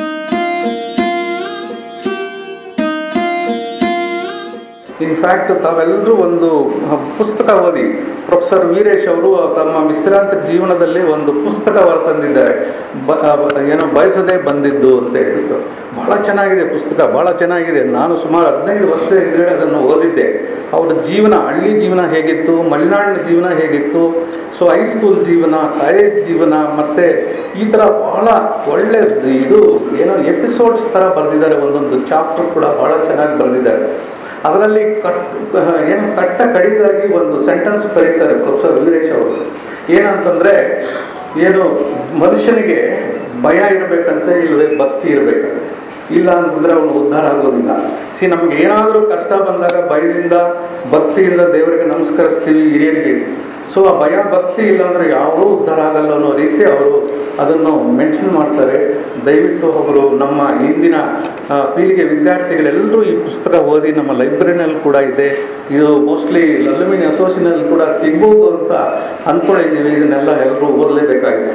ಇನ್ಫ್ಯಾಕ್ಟ್ ತಾವೆಲ್ಲರೂ ಒಂದು ಪುಸ್ತಕ ಓದಿ ಪ್ರೊಫೆಸರ್ ವೀರೇಶ್ ಅವರು ತಮ್ಮ ವಿಶ್ರಾಂತಿ ಜೀವನದಲ್ಲಿ ಒಂದು ಪುಸ್ತಕ ಹೊರತಂದಿದ್ದಾರೆ ಬ ಬ- ಏನೋ ಬಯಸದೇ ಬಂದಿದ್ದು ಅಂತ ಹೇಳ್ಬಿಟ್ಟು ಭಾಳ ಚೆನ್ನಾಗಿದೆ ಪುಸ್ತಕ ಭಾಳ ಚೆನ್ನಾಗಿದೆ ನಾನು ಸುಮಾರು ಹದಿನೈದು ವರ್ಷ ಹಿಂದ್ಗಡೆ ಅದನ್ನು ಓದಿದ್ದೆ ಅವರ ಜೀವನ ಹಳ್ಳಿ ಜೀವನ ಹೇಗಿತ್ತು ಮಲೆನಾಡಿನ ಜೀವನ ಹೇಗಿತ್ತು ಸೊ ಹೈಸ್ಕೂಲ್ ಜೀವನ ಕಾಲೇಜ್ ಜೀವನ ಮತ್ತು ಈ ಥರ ಭಾಳ ಒಳ್ಳೆ ಇದು ಏನೋ ಎಪಿಸೋಡ್ಸ್ ಥರ ಬರೆದಿದ್ದಾರೆ ಒಂದೊಂದು ಚಾಪ್ಟರ್ ಕೂಡ ಭಾಳ ಚೆನ್ನಾಗಿ ಬರೆದಿದ್ದಾರೆ ಅದರಲ್ಲಿ ಕಟ್ ಏನು ಕಟ್ಟ ಕಡಿದಾಗಿ ಒಂದು ಸೆಂಟೆನ್ಸ್ ಬರೀತಾರೆ ಪ್ರೊಫೆಸರ್ ವೀರೇಶ್ ಅವರು ಏನಂತಂದರೆ ಏನು ಮನುಷ್ಯನಿಗೆ ಭಯ ಇರಬೇಕಂತೆ ಇಲ್ಲವೇ ಭಕ್ತಿ ಇರಬೇಕಂತೆ ಇಲ್ಲ ಅಂತಂದರೆ ಅವನು ಉದ್ಧಾರ ಆಗೋದಿಲ್ಲ ಸಿ ನಮ್ಗೆ ಏನಾದರೂ ಕಷ್ಟ ಬಂದಾಗ ಭಯದಿಂದ ಭಕ್ತಿಯಿಂದ ದೇವರಿಗೆ ನಮಸ್ಕರಿಸ್ತೀವಿ ಹಿರಿಯರಿಗೆ ಸೊ ಆ ಭಯ ಭಕ್ತಿ ಇಲ್ಲ ಅಂದರೆ ಯಾರೂ ಉದ್ಧಾರ ಆಗಲ್ಲ ಅನ್ನೋ ರೀತಿ ಅವರು ಅದನ್ನು ಮೆನ್ಷನ್ ಮಾಡ್ತಾರೆ ದಯವಿಟ್ಟು ಅವರು ನಮ್ಮ ಇಂದಿನ ಆ, ಪೀಳಿಗೆ ವಿದ್ಯಾರ್ಥಿಗಳೆಲ್ಲರೂ ಈ ಪುಸ್ತಕ ಓದಿ ನಮ್ಮ ಲೈಬ್ರರಿನಲ್ಲಿ ಕೂಡ ಇದೆ ಇದು ಮೋಸ್ಟ್ಲಿ ಲಲ್ಮಿನಿ ಅಸೋಸಿಯೇಷನಲ್ಲಿ ಕೂಡ ಸಿಗ್ಬೋದು ಅಂತ ಅಂದ್ಕೊಂಡಿದ್ದೀವಿ ಇದನ್ನೆಲ್ಲ ಎಲ್ಲರೂ ಓದಲೇಬೇಕಾಗಿದೆ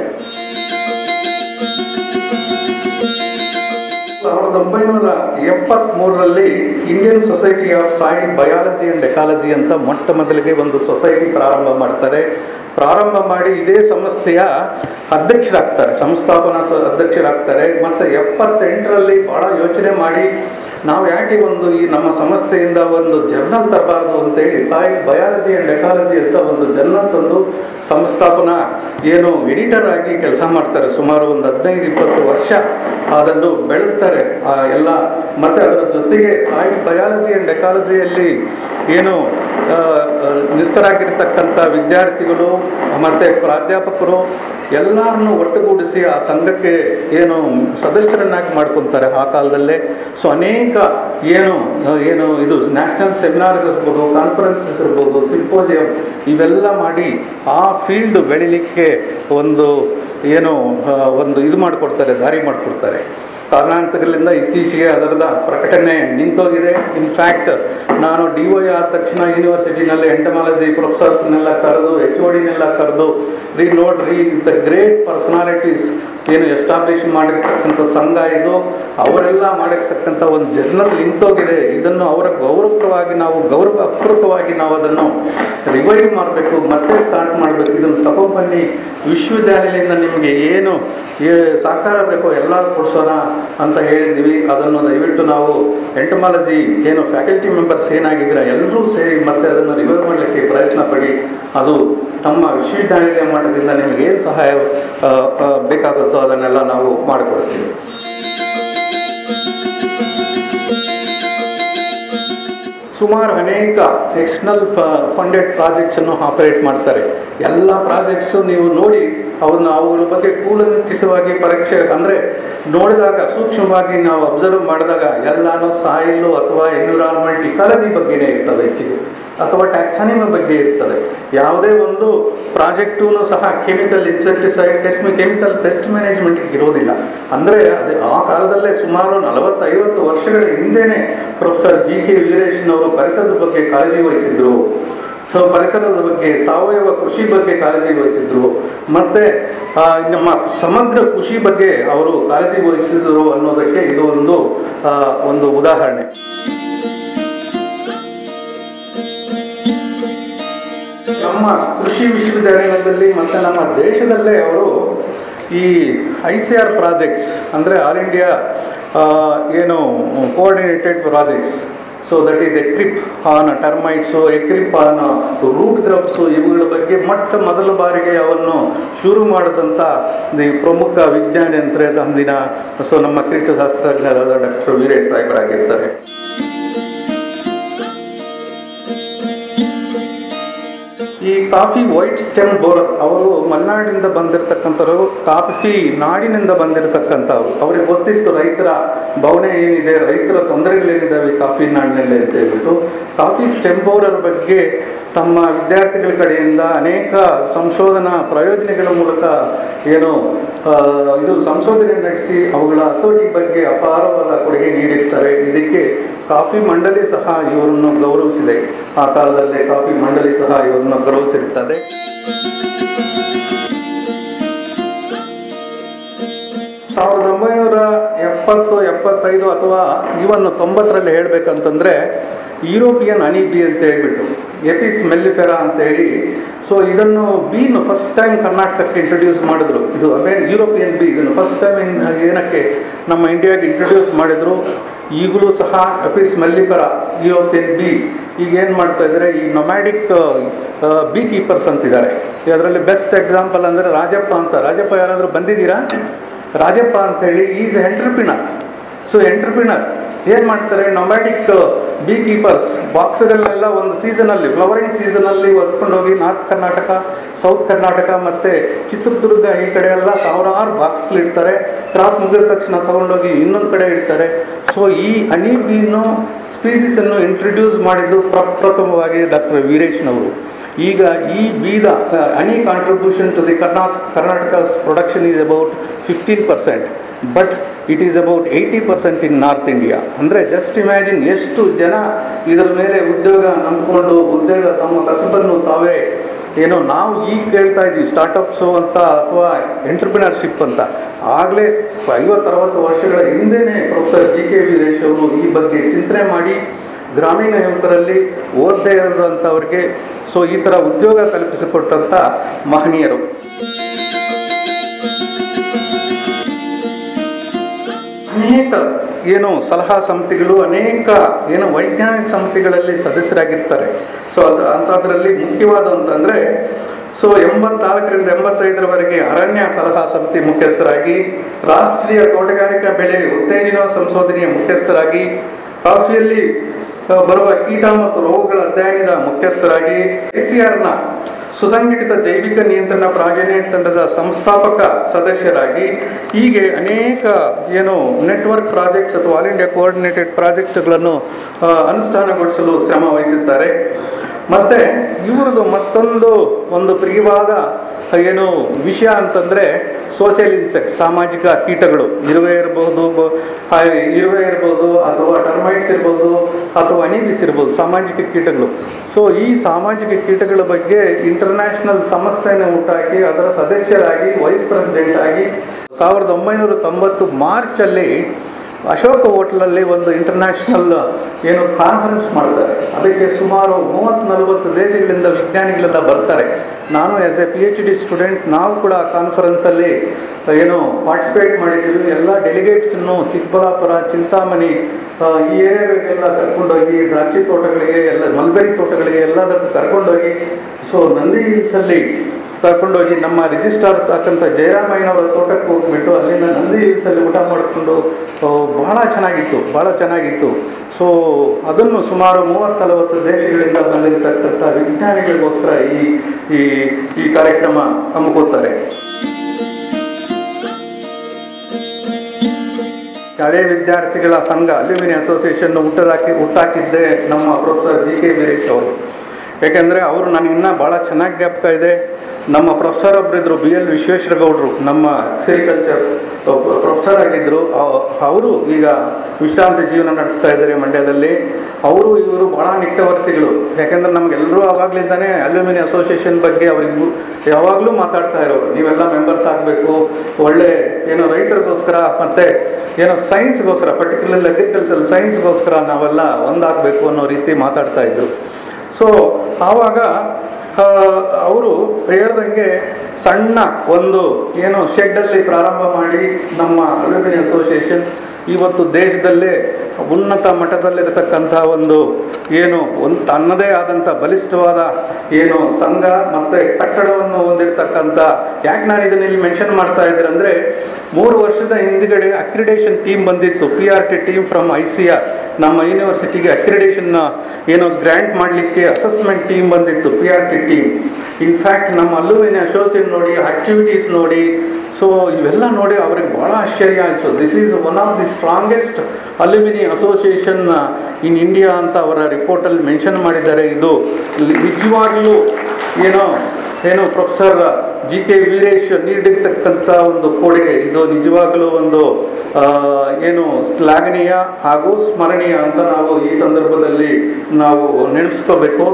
ಸಾವಿರದ ಒಂಬೈನೂರ ಎಪ್ಪತ್ತ್ಮೂರರಲ್ಲಿ Indian society of soil biology and ecology ಅಂತ ಮೊಟ್ಟ ಮೊದಲಿಗೆ ಒಂದು ಸೊಸೈಟಿ ಪ್ರಾರಂಭ ಮಾಡ್ತಾರೆ ಪ್ರಾರಂಭ ಮಾಡಿ ಇದೇ ಸಂಸ್ಥೆಯ ಅಧ್ಯಕ್ಷರಾಗ್ತಾರೆ ಸಂಸ್ಥಾಪನಾ ಸ ಅಧ್ಯಕ್ಷರಾಗ್ತಾರೆ ಮತ್ತು ಎಪ್ಪತ್ತೆಂಟರಲ್ಲಿ ಭಾಳ ಯೋಚನೆ ಮಾಡಿ ನಾವು ಯಾಕೆ ಒಂದು ಈ ನಮ್ಮ ಸಂಸ್ಥೆಯಿಂದ ಒಂದು ಜರ್ನಲ್ ತರಬಾರ್ದು ಅಂತೇಳಿ ಸಾಯಿಲ್ ಬಯಾಲಜಿ ಆ್ಯಂಡ್ ಎಕಾಲಜಿ ಅಂತ ಒಂದು ಜರ್ನಲ್ ತಂದು ಸಂಸ್ಥಾಪನಾ ಏನು ಎಡಿಟರ್ ಆಗಿ ಕೆಲಸ ಮಾಡ್ತಾರೆ ಸುಮಾರು ಒಂದು ಹದಿನೈದು ಇಪ್ಪತ್ತು ವರ್ಷ ಅದನ್ನು ಬೆಳೆಸ್ತಾರೆ ಆ ಎಲ್ಲ ಮತ್ತು ಅದರ ಜೊತೆಗೆ ಸಾಯಿಲ್ ಬಯಾಲಜಿ ಆ್ಯಂಡ್ ಎಕಾಲಜಿಯಲ್ಲಿ ಏನು ಆ, ಆ, ನಿರತರಾಗಿರ್ತಕ್ಕಂಥ ವಿದ್ಯಾರ್ಥಿಗಳು ಮತ್ತು ಪ್ರಾಧ್ಯಾಪಕರು ಎಲ್ಲರನ್ನೂ ಒಟ್ಟುಗೂಡಿಸಿ ಆ ಸಂಘಕ್ಕೆ ಏನು ಸದಸ್ಯರನ್ನಾಗಿ ಮಾಡ್ಕೊತಾರೆ ಆ ಕಾಲದಲ್ಲೇ ಸೊ ಅನೇಕ ಏನು ಆ, ಏನು ಇದು ನ್ಯಾಷನಲ್ ಸೆಮಿನಾರ್ಸ್ ಇರ್ಬೋದು ಕಾನ್ಫರೆನ್ಸಸ್ ಇರ್ಬೋದು ಸಿಂಪೋಸಿಯಂ ಇವೆಲ್ಲ ಮಾಡಿ ಆ ಫೀಲ್ಡ್ ಬೆಳಿಲಿಕ್ಕೆ ಒಂದು ಏನು ಆ, ಒಂದು ಇದು ಮಾಡಿಕೊಡ್ತಾರೆ ದಾರಿ ಮಾಡಿಕೊಡ್ತಾರೆ ಕಾರಣಾಂತರಗಳಿಂದ ಇತ್ತೀಚೆಗೆ ಅದರದ ಪ್ರಕಟಣೆ ನಿಂತೋಗಿದೆ ಇನ್ಫ್ಯಾಕ್ಟ್ ನಾನು ಡಿ ಒ ಆದ ತಕ್ಷಣ ಯೂನಿವರ್ಸಿಟಿನಲ್ಲಿ ಎಂಟಮಾಲಜಿ ಪ್ರೊಫೆಸರ್ಸ್ನೆಲ್ಲ ಕರೆದು ಎಚ್ ಒ ಡಿನೆಲ್ಲ ಕರೆದು ರೀ ನೋಡ್ರಿ ದ ಗ್ರೇಟ್ ಪರ್ಸನಾಲಿಟೀಸ್ ಏನು ಎಸ್ಟಾಬ್ಲಿಷ್ ಮಾಡಿರ್ತಕ್ಕಂಥ ಸಂಘ ಇದು ಅವರೆಲ್ಲ ಮಾಡಿರ್ತಕ್ಕಂಥ ಒಂದು ಜರ್ನಲ್ ನಿಂತೋಗಿದೆ ಇದನ್ನು ಅವರ ಗೌರವವಾಗಿ ನಾವು ಗೌರವಪೂರ್ವಕವಾಗಿ ನಾವು ಅದನ್ನು ರಿವೈವ್ ಮಾಡಬೇಕು ಮತ್ತೆ ಸ್ಟಾರ್ಟ್ ಮಾಡಬೇಕು ಇದನ್ನು ತಗೊಂಡ್ಬನ್ನಿ ವಿಶ್ವವಿದ್ಯಾಲಯದಿಂದ ನಿಮಗೆ ಏನು ಏ- ಸಹಕಾರ ಬೇಕೋ ಎಲ್ಲ ಕೊಡಿಸೋಣ ಅಂತ ಹೇಳಿದ್ವಿ ಅದನ್ನು ದಯವಿಟ್ಟು ನಾವು ಎಂಟಮಾಲಜಿ ಏನು ಫ್ಯಾಕಲ್ಟಿ ಮೆಂಬರ್ಸ್ ಏನಾಗಿದ್ದೀರಾ ಎಲ್ಲರೂ ಸೇರಿ ಮತ್ತೆ ಅದನ್ನು ರಿವೈವ್ ಮಾಡಲಿಕ್ಕೆ ಪ್ರಯತ್ನ ಪಡಿ ಅದು ನಮ್ಮ ವಿಶ್ವವಿದ್ಯಾನಿಲಯ ಮಟ್ಟದಿಂದ ನಿಮಗೆ ಏನು ಸಹಾಯ ಆ, ಆ, ಬೇಕಾಗುತ್ತೋ ಅದನ್ನೆಲ್ಲ ನಾವು ಮಾಡಿಕೊಡ್ತೀವಿ ಸುಮಾರು ಅನೇಕ ಎಕ್ಸ್ಟರ್ನಲ್ ಫಂಡೆಡ್ ಪ್ರಾಜೆಕ್ಟ್ಸನ್ನು ಆಪರೇಟ್ ಮಾಡ್ತಾರೆ ಎಲ್ಲ ಪ್ರಾಜೆಕ್ಟ್ಸು ನೀವು ನೋಡಿ ಅವನ್ನ ಅವುಗಳ ಬಗ್ಗೆ ಕೂಲಂಕಿಸವಾಗಿ ಪರೀಕ್ಷೆ ಅಂದರೆ ನೋಡಿದಾಗ ಸೂಕ್ಷ್ಮವಾಗಿ ನಾವು ಅಬ್ಸರ್ವ್ ಮಾಡಿದಾಗ ಎಲ್ಲಾನು ಸಾಯಿಲು ಅಥವಾ ಎನ್ವಿರಾನ್ಮೆಂಟ್ ಇಕಾಲಜಿ ಬಗ್ಗೆನೇ ಇರ್ತವೆ ಹೆಚ್ಚಿಗೆ ಅಥವಾ ಟ್ಯಾಕ್ಸಾನಿಮಿ ಬಗ್ಗೆ ಇರ್ತದೆ ಯಾವುದೇ ಒಂದು ಪ್ರಾಜೆಕ್ಟೂ ಸಹ ಕೆಮಿಕಲ್ ಇನ್ಸೆಕ್ಟಿಸೈಡ್ ಕೆಸ್ಮಿ ಕೆಮಿಕಲ್ ಪೆಸ್ಟ್ ಮ್ಯಾನೇಜ್ಮೆಂಟ್ಗೆ ಇರೋದಿಲ್ಲ ಅಂದರೆ ಅದು ಆ ಕಾಲದಲ್ಲೇ ಸುಮಾರು ನಲವತ್ತೈವತ್ತು ವರ್ಷಗಳ ಹಿಂದೆನೇ ಪ್ರೊಫೆಸರ್ ಜಿ ಕೆ ವೀರೇಶ್ನವರು ಪರಿಸರದ ಬಗ್ಗೆ ಕಾಳಜಿ ವಹಿಸಿದ್ರು ಸೊ ಪರಿಸರದ ಬಗ್ಗೆ ಸಾವಯವ ಕೃಷಿ ಬಗ್ಗೆ ಕಾಳಜಿ ವಹಿಸಿದ್ರು ಮತ್ತೆ ಆ, ನಮ್ಮ ಸಮಗ್ರ ಕೃಷಿ ಬಗ್ಗೆ ಅವರು ಕಾಳಜಿ ವಹಿಸಿದ್ರು ಅನ್ನೋದಕ್ಕೆ ಇದು ಒಂದು ಆ, ಒಂದು ಉದಾಹರಣೆ ನಮ್ಮ ಕೃಷಿ ವಿಶ್ವವಿದ್ಯಾಲಯದಲ್ಲಿ ಮತ್ತು ನಮ್ಮ ದೇಶದಲ್ಲೇ ಅವರು ಈ ಐ ಸಿ ಆರ್ ಪ್ರಾಜೆಕ್ಟ್ಸ್ ಅಂದರೆ ಆಲ್ ಇಂಡಿಯಾ ಏನು coordinated projects so that is AICRP on termites AICRP on root grubs ಇವುಗಳ ಬಗ್ಗೆ ಮೊಟ್ಟ ಮೊದಲ ಬಾರಿಗೆ ಅವನ್ನು ಶುರು ಮಾಡಿದಂಥ ದಿ ಪ್ರಮುಖ ವಿಜ್ಞಾನಿ ಅಂದರೆ ಅಂದಿನ ಸೊ ನಮ್ಮ ಕೀಟಶಾಸ್ತ್ರಜ್ಞರಾದ ಡಾಕ್ಟರ್ ವೀರೇಶ್ ಸಾಹೇಬರಾಗಿರ್ತಾರೆ ಈ ಕಾಫಿ ವೈಟ್ ಸ್ಟೆಮ್ ಬೋರರ್ ಅವರು ಮಲೆನಾಡಿನಿಂದ ಬಂದಿರತಕ್ಕಂಥವ್ರು ಕಾಫಿ ನಾಡಿನಿಂದ ಬಂದಿರತಕ್ಕಂಥವ್ರು ಅವ್ರಿಗೆ ಗೊತ್ತಿತ್ತು ರೈತರ ಭಾವನೆ ಏನಿದೆ ರೈತರ ತೊಂದರೆಗಳೇನಿದ್ದಾವೆ ಈ ಕಾಫಿ ನಾಡಿನಲ್ಲಿ ಅಂತ ಹೇಳ್ಬಿಟ್ಟು ಕಾಫಿ ಸ್ಟೆಮ್ ಬೋರರ್ ಬಗ್ಗೆ ತಮ್ಮ ವಿದ್ಯಾರ್ಥಿಗಳ ಕಡೆಯಿಂದ ಅನೇಕ ಸಂಶೋಧನಾ ಪ್ರಯೋಜನಗಳ ಮೂಲಕ ಏನು ಆ, ಇದು ಸಂಶೋಧನೆ ನಡೆಸಿ ಅವುಗಳ ಹತೋಟಿ ಬಗ್ಗೆ ಅಪಾರವಾದ ಕೊಡುಗೆ ನೀಡಿರ್ತಾರೆ ಇದಕ್ಕೆ ಕಾಫಿ ಮಂಡಳಿ ಸಹ ಇವರನ್ನು ಗೌರವಿಸಿದೆ ಆ ಕಾಲದಲ್ಲಿ ಕಾಫಿ ಮಂಡಳಿ ಸಹ ಇವರನ್ನು ಗೌರವಿಸಿರುತ್ತದೆ ಸಾವಿರದ ಒಂಬೈನೂರ ಎಪ್ಪತ್ತು ಎಪ್ಪತ್ತೈದು ಅಥವಾ ಇವನ್ನು ತೊಂಬತ್ತರಲ್ಲಿ ಹೇಳಬೇಕಂತಂದರೆ ಯುರೋಪಿಯನ್ ಹನಿ ಬಿ ಅಂತ ಹೇಳ್ಬಿಟ್ಟು ಎಪಿಸ್ ಮೆಲ್ಲಿಫೆರಾ ಅಂತ ಹೇಳಿ ಸೊ ಇದನ್ನು ಬೀನು ಫಸ್ಟ್ ಟೈಮ್ ಕರ್ನಾಟಕಕ್ಕೆ ಇಂಟ್ರೊಡ್ಯೂಸ್ ಮಾಡಿದ್ರು ಇದು ಅಮೇರ್ ಯುರೋಪಿಯನ್ ಬಿ ಇದನ್ನು ಫಸ್ಟ್ ಟೈಮ್ ಇನ್ ಏನಕ್ಕೆ ನಮ್ಮ ಇಂಡಿಯಾಗೆ ಇಂಟ್ರೊಡ್ಯೂಸ್ ಮಾಡಿದ್ರು ಈಗಲೂ ಸಹ ಎಪಿಸ್ ಮೆಲ್ಲಿಫೆರಾ ಯುರೋಪಿಯನ್ ಬಿ ಈಗ ಏನು ಮಾಡ್ತಾ ಇದ್ದಾರೆ ಈ ನೊಮ್ಯಾಡಿಕ್ ಬಿ ಕೀಪರ್ಸ್ ಅಂತಿದ್ದಾರೆ ಅದರಲ್ಲಿ ಬೆಸ್ಟ್ ಎಕ್ಸಾಂಪಲ್ ಅಂದರೆ ರಾಜಪ್ಪ ಅಂತ ರಾಜಪ್ಪ ಯಾರಾದರೂ ಬಂದಿದ್ದೀರಾ ರಾಜಪ್ಪ ಅಂತೇಳಿ ಈಸ್ ಎಂಟ್ರಪ್ರಿನರ್ ಸೊ ಎಂಟ್ರಪ್ರಿನರ್ ಏನು ಮಾಡ್ತಾರೆ ನೊಮ್ಯಾಟಿಕ್ ಬಿ ಕೀಪರ್ಸ್ ಬಾಕ್ಸ್ಗಳನ್ನೆಲ್ಲ ಒಂದು ಸೀಸನಲ್ಲಿ ಫ್ಲವರಿಂಗ್ ಸೀಸನಲ್ಲಿ ಹೊತ್ಕೊಂಡೋಗಿ ನಾರ್ತ್ ಕರ್ನಾಟಕ ಸೌತ್ ಕರ್ನಾಟಕ ಮತ್ತು ಚಿತ್ರದುರ್ಗ ಈ ಕಡೆ ಎಲ್ಲ ಸಾವಿರಾರು ಬಾಕ್ಸ್ಗಳಿಡ್ತಾರೆ ಕ್ರಾಪ್ ಮುಗಿದ ತಕ್ಷಣ ತಗೊಂಡೋಗಿ ಇನ್ನೊಂದು ಕಡೆ ಇಡ್ತಾರೆ ಸೊ ಈ ಹನಿ ಬೀನು ಸ್ಪೀಸೀಸನ್ನು ಇಂಟ್ರಡ್ಯೂಸ್ ಮಾಡಿದ್ದು ಪ್ರಪ್ರಥಮವಾಗಿ ಡಾಕ್ಟರ್ ವೀರೇಶ್ನವರು ಈಗ ಈ ಬೀದ ಹನಿ ಕಾಂಟ್ರಿಬ್ಯೂಷನ್ ಟು ದಿ ಕರ್ನಾಸ್ Karnataka's production is about fifteen percent but it is about eighty percent in north India ಅಂದರೆ ಜಸ್ಟ್ ಇಮ್ಯಾಜಿನ್ ಎಷ್ಟು ಜನ ಇದರ ಮೇಲೆ ಉದ್ಯೋಗ ನಂಬಿಕೊಂಡು ಉದ್ಯೋಗ ತಮ್ಮ ಕಸಬನ್ನು ತಾವೇ ಏನೋ ನಾವು ಈಗ ಕೇಳ್ತಾ ಇದ್ದೀವಿ ಸ್ಟಾರ್ಟಪ್ಸು ಅಂತ ಅಥವಾ ಎಂಟರ್ಪ್ರಿನರ್ಶಿಪ್ ಅಂತ ಆಗಲೇ ಐವತ್ತರವತ್ತು ವರ್ಷಗಳ ಹಿಂದೆಯೇ ಪ್ರೊಫೆಸರ್ ಜಿ ಕೆ ವೀರೇಶ್ ಅವರು ಈ ಬಗ್ಗೆ ಚಿಂತನೆ ಮಾಡಿ ಗ್ರಾಮೀಣ ಯುವಕರಲ್ಲಿ ಓದದೇ ಇರೋದಂಥವ್ರಿಗೆ ಸೊ ಈ ಥರ ಉದ್ಯೋಗ ಕಲ್ಪಿಸಿಕೊಟ್ಟಂಥ ಮಹನೀಯರು ಅನೇಕ ಏನು ಸಲಹಾ ಸಮಿತಿಗಳು ಅನೇಕ ಏನು ವೈಜ್ಞಾನಿಕ ಸಮಿತಿಗಳಲ್ಲಿ ಸದಸ್ಯರಾಗಿರ್ತಾರೆ ಸೊ ಅದು ಅಂಥದ್ರಲ್ಲಿ ಮುಖ್ಯವಾದ ಅಂತಂದರೆ ಸೊ ಎಂಬತ್ನಾಲ್ಕರಿಂದ ಎಂಬತ್ತೈದರವರೆಗೆ ಅರಣ್ಯ ಸಲಹಾ ಸಮಿತಿ ಮುಖ್ಯಸ್ಥರಾಗಿ ರಾಷ್ಟ್ರೀಯ ತೋಟಗಾರಿಕಾ ಬೆಳೆ ಉತ್ತೇಜನ ಸಂಶೋಧನೆಯ ಮುಖ್ಯಸ್ಥರಾಗಿ ಕಾಫಿಯಲ್ಲಿ ಆ, ಬರುವ ಕೀಟ ಮತ್ತು ರೋಗಗಳ ಅಧ್ಯಯನದ ಮುಖ್ಯಸ್ಥರಾಗಿ ಎ ಸಿ ಆರ್ನ ಸುಸಂಘಟಿತ ಜೈವಿಕ ನಿಯಂತ್ರಣ ಪ್ರಾಜನ್ಯ ತಂಡದ ಸಂಸ್ಥಾಪಕ ಸದಸ್ಯರಾಗಿ ಹೀಗೆ ಅನೇಕ ಏನು ನೆಟ್ವರ್ಕ್ ಪ್ರಾಜೆಕ್ಟ್ಸ್ ಅಥವಾ ಆಲ್ ಇಂಡಿಯಾ ಕೋಆರ್ಡಿನೇಟೆಡ್ ಪ್ರಾಜೆಕ್ಟ್ಗಳನ್ನು ಆ, ಅನುಷ್ಠಾನಗೊಳಿಸಲು ಶ್ರಮ ವಹಿಸಿದ್ದಾರೆ ಮತ್ತು ಇವ್ರದ್ದು ಮತ್ತೊಂದು ಒಂದು ಪ್ರಿಯವಾದ ಏನು ವಿಷಯ ಅಂತಂದರೆ ಸೋಷಿಯಲ್ ಇನ್ಸೆಕ್ಟ್ ಸಾಮಾಜಿಕ ಕೀಟಗಳು ಇರುವೆ ಇರ್ಬೋದು ಬ- ಹಾಗೆ ಇರುವೆ ಇರ್ಬೋದು ಅಥವಾ ಟರ್ಮೈಟ್ಸ್ ಇರ್ಬೋದು ಅಥವಾ ಅನಿಬಿಸ್ ಇರ್ಬೋದು ಸಾಮಾಜಿಕ ಕೀಟಗಳು ಸೊ ಈ ಸಾಮಾಜಿಕ ಕೀಟಗಳ ಬಗ್ಗೆ ಇಂಟರ್ನ್ಯಾಷನಲ್ ಸಂಸ್ಥೆಯನ್ನು ಹುಟ್ಟಾಕಿ ಅದರ ಸದಸ್ಯರಾಗಿ ವೈಸ್ ಪ್ರೆಸಿಡೆಂಟ್ ಆಗಿ ಸಾವಿರದ ಒಂಬೈನೂರ ತೊಂಬತ್ತು ಮಾರ್ಚಲ್ಲಿ ಅಶೋಕ ಹೋಟ್ಲಲ್ಲಿ ಒಂದು ಇಂಟರ್ನ್ಯಾಷನಲ್ ಏನು ಕಾನ್ಫರೆನ್ಸ್ ಮಾಡ್ತಾರೆ ಅದಕ್ಕೆ ಸುಮಾರು ಮೂವತ್ತು ನಲವತ್ತು ದೇಶಗಳಿಂದ ವಿಜ್ಞಾನಿಗಳೆಲ್ಲ ಬರ್ತಾರೆ ನಾನು as a P H D student ನಾವು ಕೂಡ ಆ ಕಾನ್ಫರೆನ್ಸಲ್ಲಿ ಏನು ಪಾರ್ಟಿಸಿಪೇಟ್ ಮಾಡಿದ್ದೀವಿ ಎಲ್ಲ ಡೆಲಿಗೇಟ್ಸನ್ನು ಚಿಕ್ಕಬಳ್ಳಾಪುರ ಚಿಂತಾಮಣಿ ಆ, ಈ ಏರಿಯಾಗಳಿಗೆಲ್ಲ ಕರ್ಕೊಂಡೋಗಿ ದ್ರಾಕ್ಷಿ ತೋಟಗಳಿಗೆ ಎಲ್ಲ ಮಲ್ಬೆರಿ ತೋಟಗಳಿಗೆ ಎಲ್ಲದಕ್ಕೂ ಕರ್ಕೊಂಡೋಗಿ ಸೊ ನಂದಿ ಹಿಲ್ಸಲ್ಲಿ ಕರ್ಕೊಂಡೋಗಿ ನಮ್ಮ ರಿಜಿಸ್ಟ್ರಾರ್ ತಕ್ಕಂಥ ಜಯರಾಮಯ್ಯನವರ ತೋಟಕ್ಕೆ ಹೋಗ್ಬಿಟ್ಟು ಅಲ್ಲಿಂದ ನಂದಿ ಹಿಲ್ಸಲ್ಲಿ ಊಟ ಮಾಡಿಕೊಂಡು ಆ, ಬಹಳ ಚೆನ್ನಾಗಿತ್ತು ಭಾಳ ಚೆನ್ನಾಗಿತ್ತು ಸೊ ಅದನ್ನು ಸುಮಾರು ಮೂವತ್ತು ನಲವತ್ತು ದೇಶಗಳಿಂದ ಬಂದಿರತಕ್ಕಂಥ ವಿಜ್ಞಾನಿಗಳಿಗೋಸ್ಕರ ಈ ಈ ಈ ಕಾರ್ಯಕ್ರಮ ಹಮ್ಮಿಕೋತಾರೆ ಹಳೆ ವಿದ್ಯಾರ್ಥಿಗಳ ಸಂಘ ಅಲ್ಯೂಮಿನಿ ಅಸೋಸಿಯೇಷನ್ ಹುಟ್ಟದಾಕಿ ಹುಟ್ಟಾಕಿದ್ದೇ ನಮ್ಮ ಪ್ರೊಫೆಸರ್ ಜಿ ಕೆ ವೀರೇಶ್ ಅವರು ಯಾಕೆಂದರೆ ಅವರು ನನಗೆ ಇನ್ನೂ ಭಾಳ ಚೆನ್ನಾಗಿ ಜ್ಞಾಪಕ ಇದೆ ನಮ್ಮ ಪ್ರೊಫೆಸರ್ ಒಬ್ಬರಿದ್ದರು ಬಿ ಎಲ್ ವಿಶ್ವೇಶ್ವರ ಗೌಡರು ನಮ್ಮ ಸೆರಿಕಲ್ಚರ್ ಪ್ರೊಫೆಸರ್ ಆಗಿದ್ದರು ಅವರು ಈಗ ವಿಶ್ರಾಂತಿ ಜೀವನ ನಡೆಸ್ತಾ ಇದ್ದಾರೆ ಮಂಡ್ಯದಲ್ಲಿ ಅವರು ಇವರು ಭಾಳ ನಿಷ್ಠವರ್ತಿಗಳು ಯಾಕೆಂದ್ರೆ ನಮಗೆಲ್ಲರೂ ಆವಾಗಲಿಂದನೇ ಅಲ್ಯೂಮಿನಿ ಅಸೋಸಿಯೇಷನ್ ಬಗ್ಗೆ ಅವರಿಗೂ ಯಾವಾಗಲೂ ಮಾತಾಡ್ತಾ ಇರೋರು ನೀವೆಲ್ಲ ಮೆಂಬರ್ಸ್ ಆಗಬೇಕು ಒಳ್ಳೆ ಏನೋ ರೈತರಿಗೋಸ್ಕರ ಮತ್ತು ಏನೋ ಸೈನ್ಸ್ಗೋಸ್ಕರ ಪರ್ಟಿಕ್ಯುಲರ್ಲಿ ಅಗ್ರಿಕಲ್ಚರ್ ಸೈನ್ಸ್ಗೋಸ್ಕರ ನಾವೆಲ್ಲ ಒಂದಾಗಬೇಕು ಅನ್ನೋ ರೀತಿ ಮಾತಾಡ್ತಾ ಇದ್ರು ಸೊ ಆವಾಗ ಅವರು ಹೇಳ್ದಂಗೆ ಸಣ್ಣ ಒಂದು ಏನು ಶೆಡ್ಡಲ್ಲಿ ಪ್ರಾರಂಭ ಮಾಡಿ ನಮ್ಮ ಅಲ್ಯೂಮಿನಿ ಅಸೋಸಿಯೇಷನ್ ಇವತ್ತು ದೇಶದಲ್ಲೇ ಉನ್ನತ ಮಟ್ಟದಲ್ಲಿರತಕ್ಕಂಥ ಒಂದು ಏನು ಒಂದು ತನ್ನದೇ ಆದಂಥ ಬಲಿಷ್ಠವಾದ ಏನು ಸಂಘ ಮತ್ತು ಕಟ್ಟಡವನ್ನು ಹೊಂದಿರತಕ್ಕಂಥ ಯಾಕೆ ನಾನು ಇದನ್ನ ಇಲ್ಲಿ ಮೆನ್ಷನ್ ಮಾಡ್ತಾ ಇದ್ರೆ ಅಂದರೆ ಮೂರು ವರ್ಷದ ಹಿಂದ್ಗಡೆ ಅಕ್ರಿಡೇಷನ್ ಟೀಮ್ ಬಂದಿತ್ತು P R T team from I C R ನಮ್ಮ ಯೂನಿವರ್ಸಿಟಿಗೆ ಅಕ್ರಿಡೇಷನ್ ಏನು ಗ್ರ್ಯಾಂಟ್ ಮಾಡಲಿಕ್ಕೆ ಅಸೆಸ್ಮೆಂಟ್ ಟೀಮ್ ಬಂದಿತ್ತು P R T team in fact ನಮ್ಮ ಅಲ್ಲುವಿನ ಅಸೋಸಿಯೇಟ್ ನೋಡಿ ಆಕ್ಟಿವಿಟೀಸ್ ನೋಡಿ ಸೊ ಇವೆಲ್ಲ ನೋಡಿ ಅವ್ರಿಗೆ ಭಾಳ ಆಶ್ಚರ್ಯ ಆಯಿತು this is one of the strongest alumni association in India ಅಂತ ಅವರ ರಿಪೋರ್ಟಲ್ಲಿ ಮೆನ್ಷನ್ ಮಾಡಿದ್ದಾರೆ ಇದು ಲಿ- ನಿಜವಾಗ್ಲೂ ಏನೋ ಏನು ಪ್ರೊಫೆಸರ್ ಜಿ ಕೆ ವೀರೇಶ್ ನೀಡಿರ್ತಕ್ಕಂಥ ಒಂದು ಕೊಡುಗೆ ಇದು ನಿಜವಾಗಲೂ ಒಂದು ಆ, ಏನು ಶ್ಲಾಘನೀಯ ಹಾಗೂ ಸ್ಮರಣೀಯ ಅಂತ ನಾವು ಈ ಸಂದರ್ಭದಲ್ಲಿ ನಾವು ನೆನೆಸ್ಕೋಬೇಕು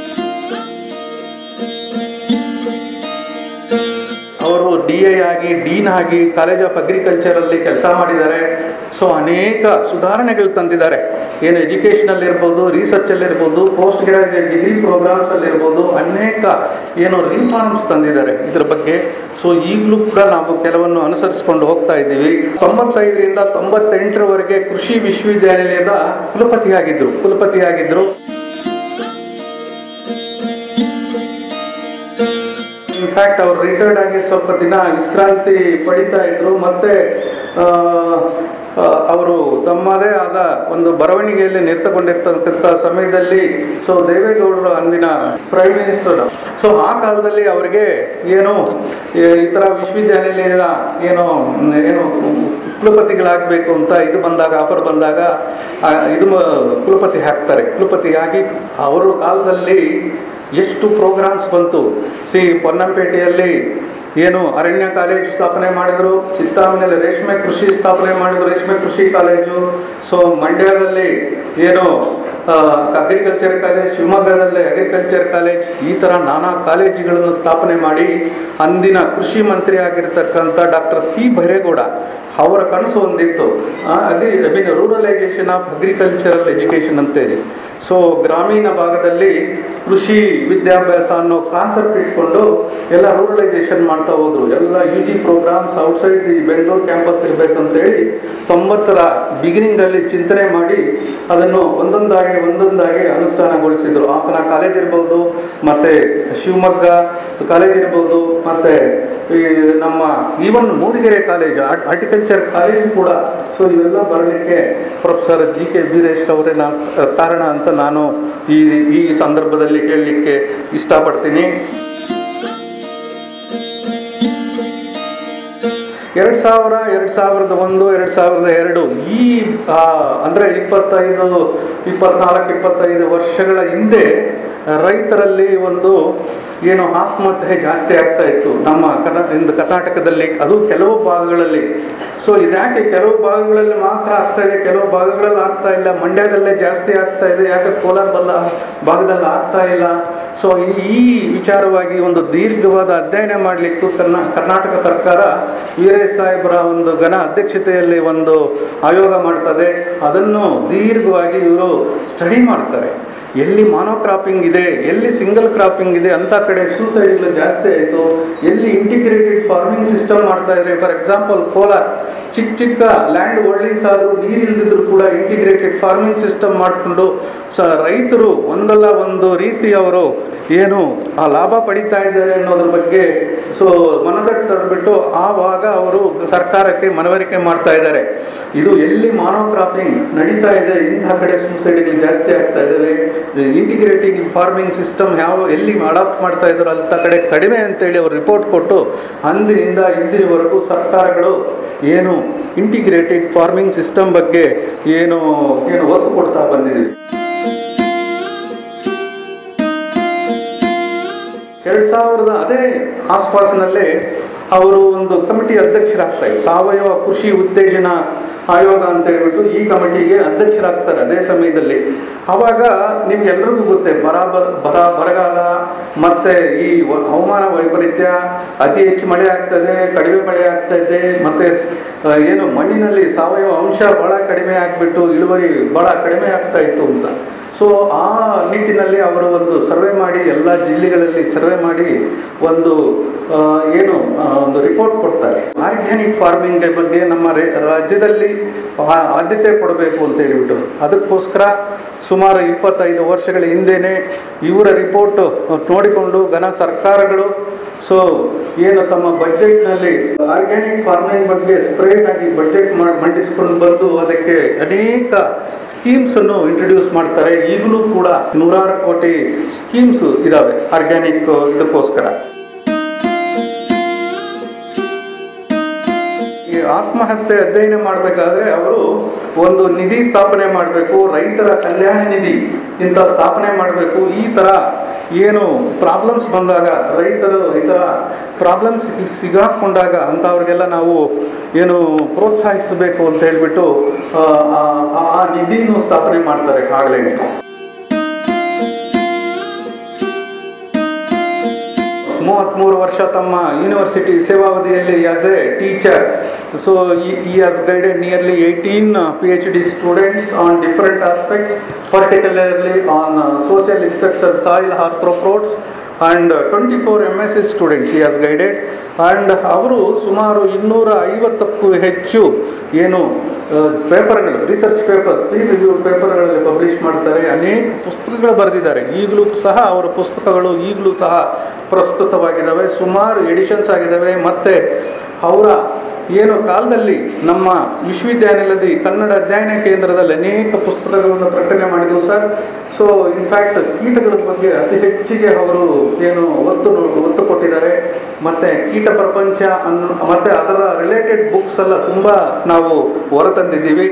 ಅವರು ಡಿ ಎ ಆಗಿ ಡೀನ್ ಆಗಿ ಕಾಲೇಜ್ ಆಫ್ ಅಗ್ರಿಕಲ್ಚರಲ್ಲಿ ಕೆಲಸ ಮಾಡಿದ್ದಾರೆ ಸೊ ಅನೇಕ ಸುಧಾರಣೆಗಳು ತಂದಿದ್ದಾರೆ ಏನು ಎಜುಕೇಷನಲ್ಲಿ ಇರ್ಬೋದು ರಿಸರ್ಚಲ್ಲಿರ್ಬೋದು ಪೋಸ್ಟ್ ಗ್ರಾಜುಯೇಟ್ ಡಿಗ್ರಿ ಪ್ರೋಗ್ರಾಮ್ಸಲ್ಲಿರ್ಬೋದು ಅನೇಕ ಏನು ರಿಫಾರ್ಮ್ಸ್ ತಂದಿದ್ದಾರೆ ಇದ್ರ ಬಗ್ಗೆ ಸೊ ಈಗಲೂ ಕೂಡ ನಾವು ಕೆಲವನ್ನು ಅನುಸರಿಸ್ಕೊಂಡು ಹೋಗ್ತಾ ಇದ್ದೀವಿ ತೊಂಬತ್ತೈದರಿಂದ ತೊಂಬತ್ತೆಂಟರವರೆಗೆ ಕೃಷಿ ವಿಶ್ವವಿದ್ಯಾನಿಲಯದ ಕುಲಪತಿಯಾಗಿದ್ದರು ಕುಲಪತಿಯಾಗಿದ್ದರು ಇನ್ಫ್ಯಾಕ್ಟ್ ಅವ್ರು ರಿಟೈರ್ಡ್ ಆಗಿ ಸ್ವಲ್ಪ ದಿನ ವಿಶ್ರಾಂತಿ ಪಡಿತಾ ಇದ್ರು ಮತ್ತೆ ಆ, ಆ, ಅವರು ತಮ್ಮದೇ ಆದ ಒಂದು ಬರವಣಿಗೆಯಲ್ಲಿ ನಿರ್ತಕೊಂಡಿರ್ತಕ್ಕಂಥ ಸಮಯದಲ್ಲಿ ಸೊ ದೇವೇಗೌಡರು ಅಂದಿನ ಪ್ರೈಮ್ ಮಿನಿಸ್ಟರ್ ಸೊ ಆ ಕಾಲದಲ್ಲಿ ಅವರಿಗೆ ಏನು ಈ ಈ ಥರ ವಿಶ್ವವಿದ್ಯಾನಿಲಯದ ಏನು ಏನು ಕುಲಪತಿಗಳಾಗಬೇಕು ಅಂತ ಇದು ಬಂದಾಗ ಆಫರ್ ಬಂದಾಗ ಆ, ಇದು ಮ- ಕುಲಪತಿ ಹಾಕ್ತಾರೆ ಕುಲಪತಿಯಾಗಿ ಅವರ ಕಾಲದಲ್ಲಿ ಎಷ್ಟು ಪ್ರೋಗ್ರಾಮ್ಸ್ ಬಂತು ಸಿ ಪೊನ್ನಂಪೇಟೆಯಲ್ಲಿ ಏನು ಅರಣ್ಯ ಕಾಲೇಜು ಸ್ಥಾಪನೆ ಮಾಡಿದ್ರು ಚಿಂತಾಮಣಿಯಲ್ಲಿ ರೇಷ್ಮೆ ಕೃಷಿ ಸ್ಥಾಪನೆ ಮಾಡಿದ್ರು ರೇಷ್ಮೆ ಕೃಷಿ ಕಾಲೇಜು ಸೊ ಮಂಡ್ಯದಲ್ಲಿ ಏನು ಅಗ್ರಿಕಲ್ಚರ್ ಕಾಲೇಜ್ ಶಿವಮೊಗ್ಗದಲ್ಲಿ ಅಗ್ರಿಕಲ್ಚರ್ ಕಾಲೇಜ್ ಈ ಥರ ನಾನಾ ಕಾಲೇಜುಗಳನ್ನು ಸ್ಥಾಪನೆ ಮಾಡಿ ಅಂದಿನ ಕೃಷಿ ಮಂತ್ರಿ ಆಗಿರ್ತಕ್ಕಂಥ ಡಾಕ್ಟರ್ ಸಿ ಭೈರೇಗೌಡ ಅವರ ಕನಸು ಒಂದಿತ್ತು agri I mean ruralisation of agricultural education ಅಂತೇಳಿ ಸೊ ಗ್ರಾಮೀಣ ಭಾಗದಲ್ಲಿ ಕೃಷಿ ವಿದ್ಯಾಭ್ಯಾಸ ಅನ್ನೋ ಕಾನ್ಸೆಪ್ಟ್ ಇಟ್ಕೊಂಡು ಎಲ್ಲ ರೂರಲೈಸೇಷನ್ ಮಾಡ್ತಾ ಹೋದ್ರು ಎಲ್ಲ U G programmes outside the Bengaluru campus ಇರಬೇಕಂತೇಳಿ ತೊಂಬತ್ತರ ಬಿಗಿನಿಂಗಲ್ಲಿ ಚಿಂತನೆ ಮಾಡಿ ಅದನ್ನು ಒಂದೊಂದಾಗಿ ಒಂದೊಂದಾಗಿ ಅನುಷ್ಠಾನಗೊಳಿಸಿದ್ರು ಹಾಸನ ಕಾಲೇಜ್ ಇರ್ಬೋದು ಮತ್ತು ಶಿವಮೊಗ್ಗ ಕಾಲೇಜ್ ಇರ್ಬೋದು ಮತ್ತು ಈ ನಮ್ಮ even Mudigere college horticulture college ಕೂಡ ಸೊ ಇವೆಲ್ಲ ಬರಲಿಕ್ಕೆ ಪ್ರೊಫೆಸರ್ ಜಿ ಕೆ ಬೀರೇಶ್ ಅವರೇ ನಾ ಕಾರಣ ಅಂತ ನಾನು ಈ ಈ ಸಂದರ್ಭದಲ್ಲಿ ಹೇಳಲಿಕ್ಕೆ ಇಷ್ಟಪಡ್ತೀನಿ ಎರಡು ಸಾವಿರ ಎರಡು ಸಾವಿರದ ಒಂದು ಎರಡು ಸಾವಿರದ ಎರಡು ಈ ಆ, ಅಂದರೆ ಇಪ್ಪತ್ತೈದು ಇಪ್ಪತ್ನಾಲ್ಕು ಇಪ್ಪತ್ತೈದು ವರ್ಷಗಳ ಹಿಂದೆ ರೈತರಲ್ಲಿ ಒಂದು ಏನು ಆತ್ಮಹತ್ಯೆ ಜಾಸ್ತಿ ಆಗ್ತಾ ಇತ್ತು ನಮ್ಮ ಕರ್ನಾ ಇಂದು ಕರ್ನಾಟಕದಲ್ಲಿ ಅದು ಕೆಲವು ಭಾಗಗಳಲ್ಲಿ ಸೊ ಇದ್ಯಾಕೆ ಕೆಲವು ಭಾಗಗಳಲ್ಲಿ ಮಾತ್ರ ಆಗ್ತಾ ಇದೆ ಕೆಲವು ಭಾಗಗಳಲ್ಲಿ ಆಗ್ತಾ ಇಲ್ಲ ಮಂಡ್ಯದಲ್ಲೇ ಜಾಸ್ತಿ ಆಗ್ತಾ ಇದೆ ಯಾಕೆ ಕೋಲಾರ ಬಲ್ಲ ಭಾಗದಲ್ಲಿ ಆಗ್ತಾ ಇಲ್ಲ ಸೊ ಈ ವಿಚಾರವಾಗಿ ಒಂದು ದೀರ್ಘವಾದ ಅಧ್ಯಯನ ಮಾಡಲಿಕ್ಕೂ ಕರ್ನಾ ಕರ್ನಾಟಕ ಸರ್ಕಾರ ವೀರೇಶ್ ಸಾಹೇಬರ ಒಂದು ಘನ ಅಧ್ಯಕ್ಷತೆಯಲ್ಲಿ ಒಂದು ಆಯೋಗ ಮಾಡ್ತದೆ ಅದನ್ನು ದೀರ್ಘವಾಗಿ ಇವರು ಸ್ಟಡಿ ಮಾಡ್ತಾರೆ ಎಲ್ಲಿ ಮಾನೋ ಕ್ರಾಪಿಂಗ್ ಇದೆ ಎಲ್ಲಿ ಸಿಂಗಲ್ ಕ್ರಾಪಿಂಗ್ ಇದೆ ಅಂಥ ಕಡೆ ಸೂಸೈಡ್ಗಳು ಜಾಸ್ತಿ ಆಯಿತು ಎಲ್ಲಿ ಇಂಟಿಗ್ರೇಟೆಡ್ ಫಾರ್ಮಿಂಗ್ ಸಿಸ್ಟಮ್ ಮಾಡ್ತಾ ಇದ್ದಾರೆ ಫಾರ್ ಎಕ್ಸಾಂಪಲ್ ಕೋಲಾರ ಚಿಕ್ಕ ಚಿಕ್ಕ ಲ್ಯಾಂಡ್ ಹೋಲ್ಡಿಂಗ್ಸ್ ಆದರೂ ನೀರು ಇಲ್ದಿದ್ರು ಕೂಡ ಇಂಟಿಗ್ರೇಟೆಡ್ ಫಾರ್ಮಿಂಗ್ ಸಿಸ್ಟಮ್ ಮಾಡಿಕೊಂಡು ಸ ರೈತರು ಒಂದಲ್ಲ ಒಂದು ರೀತಿ ಅವರು ಏನು ಆ ಲಾಭ ಪಡಿತಾ ಇದ್ದಾರೆ ಅನ್ನೋದ್ರ ಬಗ್ಗೆ ಸೊ ಮನದಟ್ಟು ತಡೆಬಿಟ್ಟು ಆವಾಗ ಅವರು ಸರ್ಕಾರಕ್ಕೆ ಮನವರಿಕೆ ಮಾಡ್ತಾ ಇದ್ದಾರೆ ಇದು ಎಲ್ಲಿ ಮಾನೋ ಕ್ರಾಪಿಂಗ್ ನಡೀತಾ ಇದೆ ಇಂತಹ ಕಡೆ ಸೂಸೈಡ್ಗಳು ಜಾಸ್ತಿ ಆಗ್ತಾ ಇದ್ದಾವೆ ಇಂಟಿಗ್ರೇಟಿಂಗ್ ಫಾರ್ಮಿಂಗ್ ಸಿಸ್ಟಮ್ ಯಾವ ಎಲ್ಲಿ ಅಡಾಪ್ಟ್ ಮಾಡ್ತಾ ಇದ್ದಾರೋ ಅಂತ ಕಡೆ ಕಡಿಮೆ ಅಂತೇಳಿ ಅವರು ರಿಪೋರ್ಟ್ ಕೊಟ್ಟು ಅಂದಿನಿಂದ ಇಂದಿನವರೆಗೂ ಸರ್ಕಾರಗಳು ಏನು ಇಂಟಿಗ್ರೇಟೆಡ್ ಫಾರ್ಮಿಂಗ್ ಸಿಸ್ಟಮ್ ಬಗ್ಗೆ ಏನು ಏನು ಒತ್ತು ಕೊಡ್ತಾ ಬಂದಿದ್ದೀವಿ ಎರಡು ಸಾವಿರದ ಅದೇ ಆಸ್ಪಾಸಿನಲ್ಲೇ ಅವರು ಒಂದು ಕಮಿಟಿ ಅಧ್ಯಕ್ಷರಾಗ್ತಾರೆ ಸಾವಯವ ಕೃಷಿ ಉತ್ತೇಜನ ಆಯೋಗ ಅಂತ ಹೇಳ್ಬಿಟ್ಟು ಈ ಕಮಿಟಿಗೆ ಅಧ್ಯಕ್ಷರಾಗ್ತಾರೆ ಅದೇ ಸಮಯದಲ್ಲಿ ಆವಾಗ ನಿಮ್ಗೆಲ್ರಿಗೂ ಗೊತ್ತೇ ಬರ ಬ- ಬರ ಬರಗಾಲ ಮತ್ತೆ ಈ ವ- ಹವಾಮಾನ ವೈಪರೀತ್ಯ ಅತಿ ಹೆಚ್ಚು ಮಳೆ ಆಗ್ತದೆ ಕಡಿಮೆ ಮಳೆ ಆಗ್ತಾ ಇದೆ ಮತ್ತೆ ಆ, ಏನು ಮಣ್ಣಿನಲ್ಲಿ ಸಾವಯವ ಅಂಶ ಬಹಳ ಕಡಿಮೆ ಆಗಿಬಿಟ್ಟು ಇಳುವರಿ ಬಹಳ ಕಡಿಮೆ ಆಗ್ತಾ ಇತ್ತು ಅಂತ ಸೊ ಆ ನಿಟ್ಟಿನಲ್ಲಿ ಅವರು ಒಂದು ಸರ್ವೆ ಮಾಡಿ ಎಲ್ಲ ಜಿಲ್ಲೆಗಳಲ್ಲಿ ಸರ್ವೆ ಮಾಡಿ ಒಂದು ಆ, ಏನು ಆ, ಒಂದು ರಿಪೋರ್ಟ್ ಕೊಡ್ತಾರೆ ಆರ್ಗ್ಯಾನಿಕ್ ಫಾರ್ಮಿಂಗ್ ಬಗ್ಗೆ ನಮ್ಮ ರೇ- ರಾಜ್ಯದಲ್ಲಿ ಆ- ಆದ್ಯತೆ ಕೊಡಬೇಕು ಅಂತ ಹೇಳಿಬಿಟ್ಟು ಅದಕ್ಕೋಸ್ಕರ ಸುಮಾರು ಇಪ್ಪತ್ತೈದು ವರ್ಷಗಳ ಹಿಂದೆನೇ ಇವರ ರಿಪೋರ್ಟ್ ನೋಡಿಕೊಂಡು ಘನ ಸರ್ಕಾರಗಳು ಸೊ ಏನು ತಮ್ಮ ಬಜೆಟ್ನಲ್ಲಿ ಆರ್ಗ್ಯಾನಿಕ್ ಫಾರ್ಮಿಂಗ್ ಬಗ್ಗೆ ಸಪ್ರೇಟ್ ಆಗಿ ಬಜೆಟ್ ಮಂಡಿಸ್ಕೊಂಡು ಬಂದು ಅದಕ್ಕೆ ಅನೇಕ ಸ್ಕೀಮ್ಸ್ ಅನ್ನು ಇಂಟ್ರೊಡ್ಯೂಸ್ ಮಾಡ್ತಾರೆ ಈಗಲೂ ಕೂಡ ನೂರಾರು ಕೋಟಿ ಸ್ಕೀಮ್ಸ್ ಇದಾವೆ ಆರ್ಗ್ಯಾನಿಕ್ ಇದಕ್ಕೋಸ್ಕರ ಈ ಆತ್ಮಹತ್ಯೆ ಅಧ್ಯಯನ ಮಾಡಬೇಕಾದ್ರೆ ಅವರು ಒಂದು ನಿಧಿ ಸ್ಥಾಪನೆ ಮಾಡಬೇಕು ರೈತರ ಕಲ್ಯಾಣ ನಿಧಿ ಇಂಥ ಸ್ಥಾಪನೆ ಮಾಡಬೇಕು ಈ ಥರ ಏನು ಪ್ರಾಬ್ಲಮ್ಸ್ ಬಂದಾಗ ರೈತರು ಈ ಥರ ಪ್ರಾಬ್ಲಮ್ಸ್ ಸಿಗಾಕೊಂಡಾಗ ಅಂಥವ್ರಿಗೆಲ್ಲ ನಾವು ಏನು ಪ್ರೋತ್ಸಾಹಿಸಬೇಕು ಅಂತ ಹೇಳ್ಬಿಟ್ಟು ಆ, ಆ- ಆ ನಿಧಿನೂ ಸ್ಥಾಪನೆ ಮಾಡ್ತಾರೆ ಆಗಲೇ ಮೂವತ್ತ್ಮೂರು ವರ್ಷ ತಮ್ಮ ಯೂನಿವರ್ಸಿಟಿ ಸೇವಾವಧಿಯಲ್ಲಿ as a teacher so he has guided nearly eighteen P H D students on different aspects particularly on social insects and soil arthropods and twenty four M S C students he has guided and ಅವರು ಸುಮಾರು ಇನ್ನೂರ ಐವತ್ತಕ್ಕೂ ಹೆಚ್ಚು ಏನು ಪೇಪರ್ಗಳು ರಿಸರ್ಚ್ ಪೇಪರ್ಸ್ ಪಿ ರಿವ್ಯೂ ಪೇಪರ್ಗಳಲ್ಲಿ ಪಬ್ಲಿಷ್ ಮಾಡ್ತಾರೆ ಅನೇಕ ಪುಸ್ತಕಗಳು ಬರೆದಿದ್ದಾರೆ ಈಗಲೂ ಸಹ ಅವರ ಪುಸ್ತಕಗಳು ಈಗಲೂ ಸಹ ಪ್ರಸ್ತುತವಾಗಿದ್ದಾವೆ ಸುಮಾರು ಎಡಿಷನ್ಸ್ ಆಗಿದ್ದಾವೆ ಮತ್ತು ಅವರ ಏನು ಕಾಲದಲ್ಲಿ ನಮ್ಮ ವಿಶ್ವವಿದ್ಯಾನಿಲಯದ ಈ ಕನ್ನಡ ಅಧ್ಯಯನ ಕೇಂದ್ರದಲ್ಲಿ ಅನೇಕ ಪುಸ್ತಕಗಳನ್ನು ಪ್ರಕಟಣೆ ಮಾಡಿದವು ಸರ್ ಸೊ ಇನ್ಫ್ಯಾಕ್ಟ್ ಕೀಟಗಳ ಬಗ್ಗೆ ಅತಿ ಹೆಚ್ಚಿಗೆ ಅವರು ಏನು ಒತ್ತು ಒತ್ತು ಕೊಟ್ಟಿದ್ದಾರೆ ಮತ್ತು ಕೀಟ ಪ್ರಪಂಚ ಅನ್ನು ಮತ್ತು ಅದರ ರಿಲೇಟೆಡ್ ಬುಕ್ಸ್ ಎಲ್ಲ ತುಂಬ ನಾವು ಹೊರತಂದಿದ್ದೀವಿ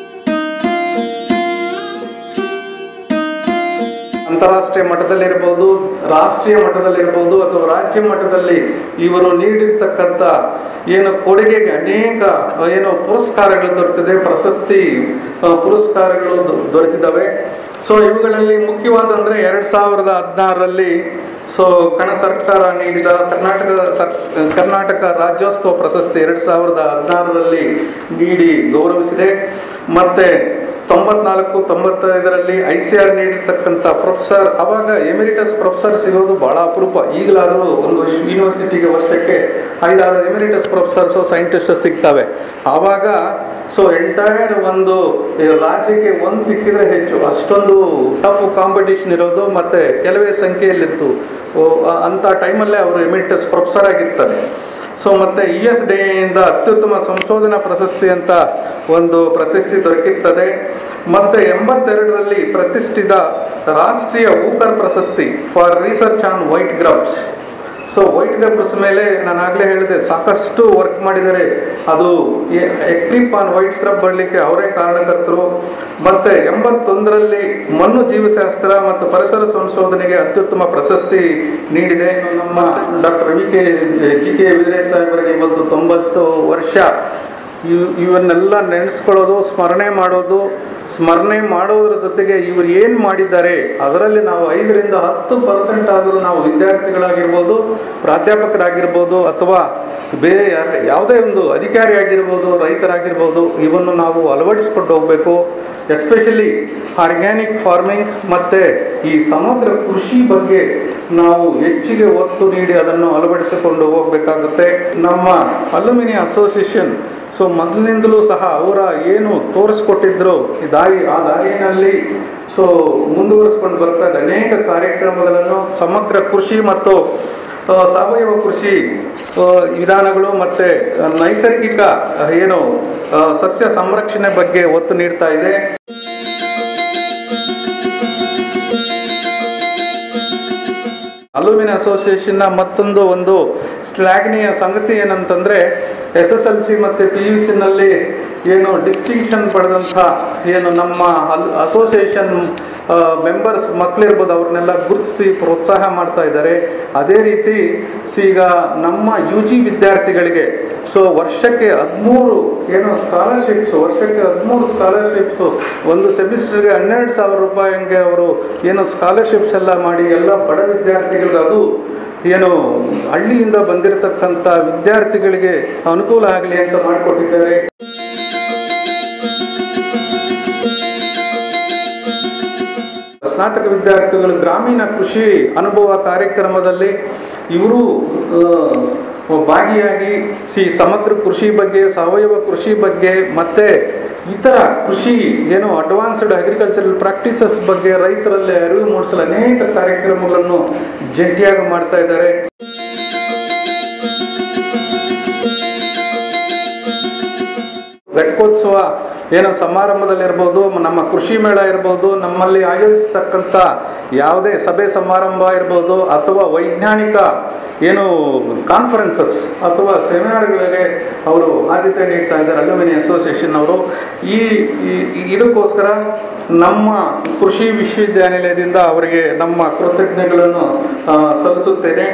ಅಂತಾರಾಷ್ಟ್ರೀಯ ಮಟ್ಟದಲ್ಲಿರ್ಬೋದು ರಾಷ್ಟ್ರೀಯ ಮಟ್ಟದಲ್ಲಿರ್ಬೋದು ಅಥವಾ ರಾಜ್ಯ ಮಟ್ಟದಲ್ಲಿ ಇವರು ನೀಡಿರ್ತಕ್ಕಂಥ ಏನು ಕೊಡುಗೆಗೆ ಅನೇಕ ಏನು ಪುರಸ್ಕಾರಗಳು ದೊರೆತಿದೆ ಪ್ರಶಸ್ತಿ ಆ, ಪುರಸ್ಕಾರಗಳು ದೊ- ದೊರೆತಿದ್ದಾವೆ ಸೊ ಇವುಗಳಲ್ಲಿ ಮುಖ್ಯವಾದಂದರೆ ಎರಡು ಸಾವಿರದ ಹದಿನಾರರಲ್ಲಿ ಸೊ ಕಣ ಸರ್ಕಾರ ನೀಡಿದ ಕರ್ನಾಟಕ ಸರ್ ಕರ್ನಾಟಕ ರಾಜ್ಯೋತ್ಸವ ಪ್ರಶಸ್ತಿ ಎರಡು ಸಾವಿರದ ಹದಿನಾರರಲ್ಲಿ ನೀಡಿ ಗೌರವಿಸಿದೆ ಮತ್ತು ತೊಂಬತ್ನಾಲ್ಕು ತೊಂಬತ್ತೈದರಲ್ಲಿ ಐ ಸಿ ಆರ್ ನೀಡಿರ್ತಕ್ಕಂಥ ಪ್ರೊಫೆಸರ್ ಅವಾಗ ಎಮಿರಿಟಸ್ ಪ್ರೊಫೆಸರ್ ಸಿಗೋದು ಭಾಳ ಅಪರೂಪ ಈಗಲಾದರೂ ಒಂದು ವಿಶ್- ಯೂನಿವರ್ಸಿಟಿಗೆ ವರ್ಷಕ್ಕೆ ಐದಾರು ಎಮಿರಿಟಸ್ ಪ್ರೊಫೆಸರ್ಸು ಸೈಂಟಿಸ್ಟ್ ಸಿಗ್ತವೆ ಆವಾಗ ಸೊ ಎಂಟೈರ್ ಒಂದು ಈ ರಾಜ್ಯಕ್ಕೆ ಒಂದು ಸಿಕ್ಕಿದ್ರೆ ಹೆಚ್ಚು ಅಷ್ಟೊಂದು ಟಫ್ ಕಾಂಪಿಟೇಷನ್ ಇರೋದು ಮತ್ತು ಕೆಲವೇ ಸಂಖ್ಯೆಯಲ್ಲಿರ್ತು ಓ, ಆ- ಅಂಥ ಟೈಮಲ್ಲೇ ಅವರು ಎಮಿರಿಟಸ್ ಪ್ರೊಫೆಸರ್ ಆಗಿರ್ತಾರೆ ಸೊ ಮತ್ತು ಇ ಎಸ್ ಡಿಯಿಂದ ಅತ್ಯುತ್ತಮ ಸಂಶೋಧನಾ ಪ್ರಶಸ್ತಿ ಅಂತ ಒಂದು ಪ್ರಶಸ್ತಿ ದೊರಕಿರ್ತದೆ ಮತ್ತು ಎಂಬತ್ತೆರಡರಲ್ಲಿ ಪ್ರತಿಷ್ಠಿತ ರಾಷ್ಟ್ರೀಯ ಊಕರ್ ಪ್ರಶಸ್ತಿ for research on white grubs so white grubs ಮೇಲೆ ನಾನು ಆಗಲೇ ಹೇಳಿದೆ ಸಾಕಷ್ಟು ವರ್ಕ್ ಮಾಡಿದ್ದಾರೆ ಅದು ಎಕ್ರಿಪ್ ಆನ್ ವೈಟ್ ಸ್ಕ್ರಬ್ ಬರಲಿಕ್ಕೆ ಅವರೇ ಕಾರಣಕರ್ತರು ಮತ್ತು ಎಂಬತ್ತೊಂದರಲ್ಲಿ ಮಣ್ಣು ಜೀವಶಾಸ್ತ್ರ ಮತ್ತು ಪರಿಸರ ಸಂಶೋಧನೆಗೆ ಅತ್ಯುತ್ತಮ ಪ್ರಶಸ್ತಿ ನೀಡಿದೆ ನಮ್ಮ doctor V K G K Veeresh ಸಾಹೇಬರಿಗೆ ಇವತ್ತು ತೊಂಬತ್ತು ವರ್ಷ ಇವ್ ಇವನ್ನೆಲ್ಲ ನೆನೆಸ್ಕೊಳ್ಳೋದು ಸ್ಮರಣೆ ಮಾಡೋದು ಸ್ಮರಣೆ ಮಾಡೋದ್ರ ಜೊತೆಗೆ ಇವರು ಏನು ಮಾಡಿದ್ದಾರೆ ಅದರಲ್ಲಿ ನಾವು ಐದರಿಂದ ಹತ್ತು ಪರ್ಸೆಂಟ್ ಆದರೂ ನಾವು ವಿದ್ಯಾರ್ಥಿಗಳಾಗಿರ್ಬೋದು ಪ್ರಾಧ್ಯಾಪಕರಾಗಿರ್ಬೋದು ಅಥವಾ ಬೇರೆ ಯಾರ ಯಾವುದೇ ಒಂದು ಅಧಿಕಾರಿ ಆಗಿರ್ಬೋದು ರೈತರಾಗಿರ್ಬೋದು ಇವನ್ನು ನಾವು ಅಳವಡಿಸ್ಕೊಂಡು ಹೋಗಬೇಕು ಎಸ್ಪೆಷಲಿ ಆರ್ಗ್ಯಾನಿಕ್ ಫಾರ್ಮಿಂಗ್ ಮತ್ತು ಈ ಸಮಗ್ರ ಕೃಷಿ ಬಗ್ಗೆ ನಾವು ಹೆಚ್ಚಿಗೆ ಒತ್ತು ನೀಡಿ ಅದನ್ನು ಅಳವಡಿಸಿಕೊಂಡು ಹೋಗಬೇಕಾಗುತ್ತೆ ನಮ್ಮ ಅಲ್ಯೂಮಿನಿಯಂ ಅಸೋಸಿಯೇಷನ್ ಸೊ ಮೊದಲಿನಿಂದಲೂ ಸಹ ಅವರ ಏನು ತೋರಿಸ್ಕೊಟ್ಟಿದ್ರು ಈ ದಾರಿ ಆ ದಾರಿಯಲ್ಲಿ ಸೊ ಮುಂದುವರಿಸ್ಕೊಂಡು ಬರ್ತಾ ಇದೆ ಅನೇಕ ಕಾರ್ಯಕ್ರಮಗಳನ್ನು ಸಮಗ್ರ ಕೃಷಿ ಮತ್ತು ಆ, ಸಾವಯವ ಕೃಷಿ ಆ, ವಿಧಾನಗಳು ಮತ್ತು ನೈಸರ್ಗಿಕ ಆ, ಏನು ಆ, ಸಸ್ಯ ಸಂರಕ್ಷಣೆ ಬಗ್ಗೆ ಒತ್ತು ನೀಡ್ತಾ ಇದೆ ಅಲ್ಯೂಮಿನಿಯಂ ಅಸೋಸಿಯೇಷನ್ನ ಮತ್ತೊಂದು ಒಂದು ಶ್ಲಾಘನೀಯ ಸಂಗತಿ ಏನಂತಂದರೆ ಎಸ್ ಎಸ್ ಎಲ್ ಸಿ ಮತ್ತು ಪಿ ಯು ಸಿನಲ್ಲಿ ಏನು ಡಿಸ್ಟಿಂಕ್ಷನ್ ಪಡೆದಂಥ ಏನು ನಮ್ಮ ಅಲ್ ಅಸೋಸಿಯೇಷನ್ ಮೆಂಬರ್ಸ್ ಮಕ್ಕಳಿರ್ಬೋದು ಅವ್ರನ್ನೆಲ್ಲ ಗುರುತಿಸಿ ಪ್ರೋತ್ಸಾಹ ಮಾಡ್ತಾ ಇದ್ದಾರೆ ಅದೇ ರೀತಿ ಸಿ ಈಗ ನಮ್ಮ ಯು ಜಿ ವಿದ್ಯಾರ್ಥಿಗಳಿಗೆ ಸೊ ವರ್ಷಕ್ಕೆ ಹದಿಮೂರು ಏನು ಸ್ಕಾಲರ್ಶಿಪ್ಸು ವರ್ಷಕ್ಕೆ ಹದಿಮೂರು ಸ್ಕಾಲರ್ಶಿಪ್ಸು ಒಂದು ಸೆಮಿಸ್ಟರ್ಗೆ ಹನ್ನೆರಡು ಸಾವಿರ ರೂಪಾಯಿಗೆ ಅವರು ಏನು ಸ್ಕಾಲರ್ಶಿಪ್ಸ್ ಎಲ್ಲ ಮಾಡಿ ಎಲ್ಲ ಬಡ ವಿದ್ಯಾರ್ಥಿಗಳಿಗೆ ಅದು ಏನು ಹಳ್ಳಿಯಿಂದ ಬಂದಿರತಕ್ಕಂಥ ವಿದ್ಯಾರ್ಥಿಗಳಿಗೆ ಅನುಕೂಲ ಆಗಲಿ ಅಂತ ಮಾಡಿಕೊಟ್ಟಿದ್ದಾರೆ ಸ್ನಾತಕ ವಿದ್ಯಾರ್ಥಿಗಳು ಗ್ರಾಮೀಣ ಕೃಷಿ ಅನುಭವ ಕಾರ್ಯಕ್ರಮದಲ್ಲಿ ಇವರು ಆ, ಭಾಗಿಯಾಗಿ ಸಿ ಸಮಗ್ರ ಕೃಷಿ ಬಗ್ಗೆ ಸಾವಯವ ಕೃಷಿ ಬಗ್ಗೆ ಮತ್ತು ಇತರ ಕೃಷಿ ಏನು ಅಡ್ವಾನ್ಸ್ಡ್ ಅಗ್ರಿಕಲ್ಚರಲ್ ಪ್ರಾಕ್ಟೀಸಸ್ ಬಗ್ಗೆ ರೈತರಲ್ಲಿ ಅರಿವು ಮೂಡಿಸಲು ಅನೇಕ ಕಾರ್ಯಕ್ರಮಗಳನ್ನು ಜಂಟಿಯಾಗಿ ಮಾಡ್ತಾ ಇದ್ದಾರೆ ಘಟಿಕೋತ್ಸವ ಏನೋ ಸಮಾರಂಭದಲ್ಲಿರ್ಬೋದು ನಮ್ಮ ಕೃಷಿ ಮೇಳ ಇರ್ಬೋದು ನಮ್ಮಲ್ಲಿ ಆಯೋಜಿಸ್ತಕ್ಕಂಥ ಯಾವುದೇ ಸಭೆ ಸಮಾರಂಭ ಇರ್ಬೋದು ಅಥವಾ ವೈಜ್ಞಾನಿಕ ಏನು ಕಾನ್ಫರೆನ್ಸಸ್ ಅಥವಾ ಸೆಮಿನಾರ್ಗಳಿಗೆ ಅವರು ಆದ್ಯತೆ ನೀಡ್ತಾ ಇದ್ದಾರೆ ಅಲ್ಯೂಮಿನಿಯಂ ಅಸೋಸಿಯೇಷನ್ ಅವರು ಈ ಈ- ಇದಕ್ಕೋಸ್ಕರ ನಮ್ಮ ಕೃಷಿ ವಿಶ್ವವಿದ್ಯಾನಿಲಯದಿಂದ ಅವರಿಗೆ ನಮ್ಮ ಕೃತಜ್ಞತೆಗಳನ್ನು ಆ, ಸಲ್ಲಿಸುತ್ತೇನೆ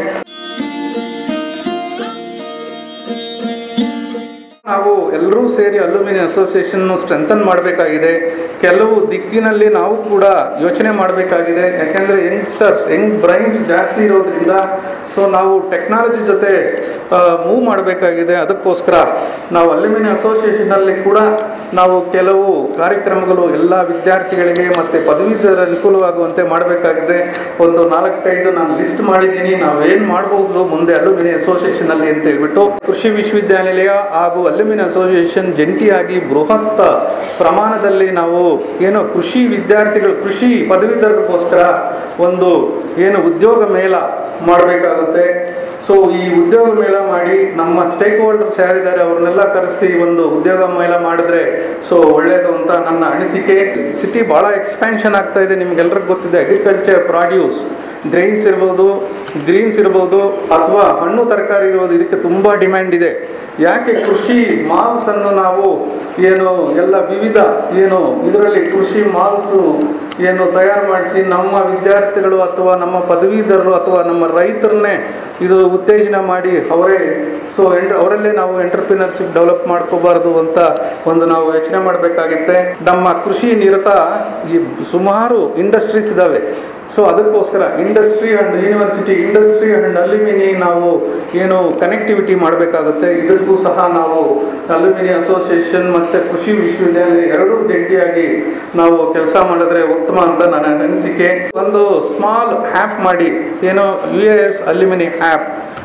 ನಾವು ಎಲ್ಲರೂ ಸೇರಿ ಅಲ್ಯೂಮಿನಿಯಂ ಅಸೋಸಿಯೇಷನ್ ಸ್ಟ್ರೆಂಥನ್ ಮಾಡಬೇಕಾಗಿದೆ ಕೆಲವು ದಿಕ್ಕಿನಲ್ಲಿ ನಾವು ಕೂಡ ಯೋಚನೆ ಮಾಡಬೇಕಾಗಿದೆ ಯಾಕೆಂದರೆ ಯಂಗ್ಸ್ಟರ್ಸ್ ಯಂಗ್ ಬ್ರೈನ್ಸ್ ಜಾಸ್ತಿ ಇರೋದ್ರಿಂದ ಸೊ ನಾವು ಟೆಕ್ನಾಲಜಿ ಜೊತೆ ಮೂವ್ ಮಾಡಬೇಕಾಗಿದೆ ಅದಕ್ಕೋಸ್ಕರ ನಾವು ಅಲ್ಯೂಮಿನಿಯಂ ಅಸೋಸಿಯೇಷನಲ್ಲಿ ಕೂಡ ನಾವು ಕೆಲವು ಕಾರ್ಯಕ್ರಮಗಳು ಎಲ್ಲ ವಿದ್ಯಾರ್ಥಿಗಳಿಗೆ ಮತ್ತು ಪದವೀಧರ ಅನುಕೂಲವಾಗುವಂತೆ ಮಾಡಬೇಕಾಗಿದೆ ಒಂದು ನಾಲ್ಕೈದು ನಾನು ಲಿಸ್ಟ್ ಮಾಡಿದ್ದೀನಿ ನಾವು ಏನು ಮಾಡ್ಬೋದು ಮುಂದೆ ಅಲ್ಯೂಮಿನಿಯಂ ಅಸೋಸಿಯೇಷನಲ್ಲಿ ಅಂತ ಹೇಳ್ಬಿಟ್ಟು ಕೃಷಿ ವಿಶ್ವವಿದ್ಯಾನಿಲಯ ಹಾಗೂ ಅಲ್ಯೂಮಿನಿಯಂ ಅಸೋಸಿಯೇಷನ್ ಜಂಟಿಯಾಗಿ ಬೃಹತ್ ಪ್ರಮಾಣದಲ್ಲಿ ನಾವು ಏನು ಕೃಷಿ ವಿದ್ಯಾರ್ಥಿಗಳು ಕೃಷಿ ಪದವೀಧರರಿಗೋಸ್ಕರ ಒಂದು ಏನು ಉದ್ಯೋಗ ಮೇಳ ಮಾಡಬೇಕಾಗುತ್ತೆ ಸೊ ಈ ಉದ್ಯೋಗ ಮೇಳ ಮಾಡಿ ನಮ್ಮ ಸ್ಟೇಕ್ ಹೋಲ್ಡರ್ಸ್ ಯಾರಿದ್ದಾರೆ ಅವ್ರನ್ನೆಲ್ಲ ಕರೆಸಿ ಒಂದು ಉದ್ಯೋಗ ಮೇಳ ಮಾಡಿದ್ರೆ ಸೊ ಒಳ್ಳೆಯದು ಅಂತ ನನ್ನ ಅನಿಸಿಕೆ ಸಿಟಿ ಭಾಳ ಎಕ್ಸ್ಪ್ಯಾನ್ಷನ್ ಆಗ್ತಾ ಇದೆ ನಿಮ್ಗೆಲ್ರಿಗೂ ಗೊತ್ತಿದೆ ಅಗ್ರಿಕಲ್ಚರ್ ಪ್ರಾಡ್ಯೂಸ್ ಗ್ರೈನ್ಸ್ ಇರ್ಬೋದು ಗ್ರೀನ್ಸ್ ಇರ್ಬೋದು ಅಥವಾ ಹಣ್ಣು ತರಕಾರಿ ಇರ್ಬೋದು ಇದಕ್ಕೆ ತುಂಬ ಡಿಮ್ಯಾಂಡ್ ಇದೆ ಯಾಕೆ ಕೃಷಿ ಮಾಲ್ಸ್ ಅನ್ನು ನಾವು ಏನು ಎಲ್ಲ ವಿವಿಧ ಏನು ಇದರಲ್ಲಿ ಕೃಷಿ ಮಾಲ್ಸು ಏನು ತಯಾರು ಮಾಡಿಸಿ ನಮ್ಮ ವಿದ್ಯಾರ್ಥಿಗಳು ಅಥವಾ ನಮ್ಮ ಪದವೀಧರರು ಅಥವಾ ನಮ್ಮ ರೈತರನ್ನೇ ಇದು ಉತ್ತೇಜನ ಮಾಡಿ ಅವರೇ ಸೊ ಎಂಟ್ ಅವರಲ್ಲೇ ನಾವು ಎಂಟರ್ಪ್ರಿನರ್ಶಿಪ್ ಡೆವಲಪ್ ಮಾಡ್ಕೋಬಾರ್ದು ಅಂತ ಒಂದು ನಾವು ಯೋಚನೆ ಮಾಡಬೇಕಾಗಿತ್ತೆ ನಮ್ಮ ಕೃಷಿ ನಿರತ ಈ ಸುಮಾರು ಇಂಡಸ್ಟ್ರೀಸ್ ಇದ್ದಾವೆ ಸೊ ಅದಕ್ಕೋಸ್ಕರ industry and university industry and alumni ನಾವು ಏನು ಕನೆಕ್ಟಿವಿಟಿ ಮಾಡಬೇಕಾಗುತ್ತೆ ಇದಕ್ಕೂ ಸಹ ನಾವು ಅಲ್ಯೂಮಿನಿ ಅಸೋಸಿಯೇಷನ್ ಮತ್ತು ಕೃಷಿ ವಿಶ್ವವಿದ್ಯಾಲಯ ಎರಡೂ ಜಂಟಿಯಾಗಿ ನಾವು ಕೆಲಸ ಮಾಡಿದ್ರೆ ಉತ್ತಮ ಅಂತ ನನ್ನ ಅನಿಸಿಕೆ ಒಂದು ಸ್ಮಾಲ್ ಆ್ಯಪ್ ಮಾಡಿ ಏನು U A S alumni app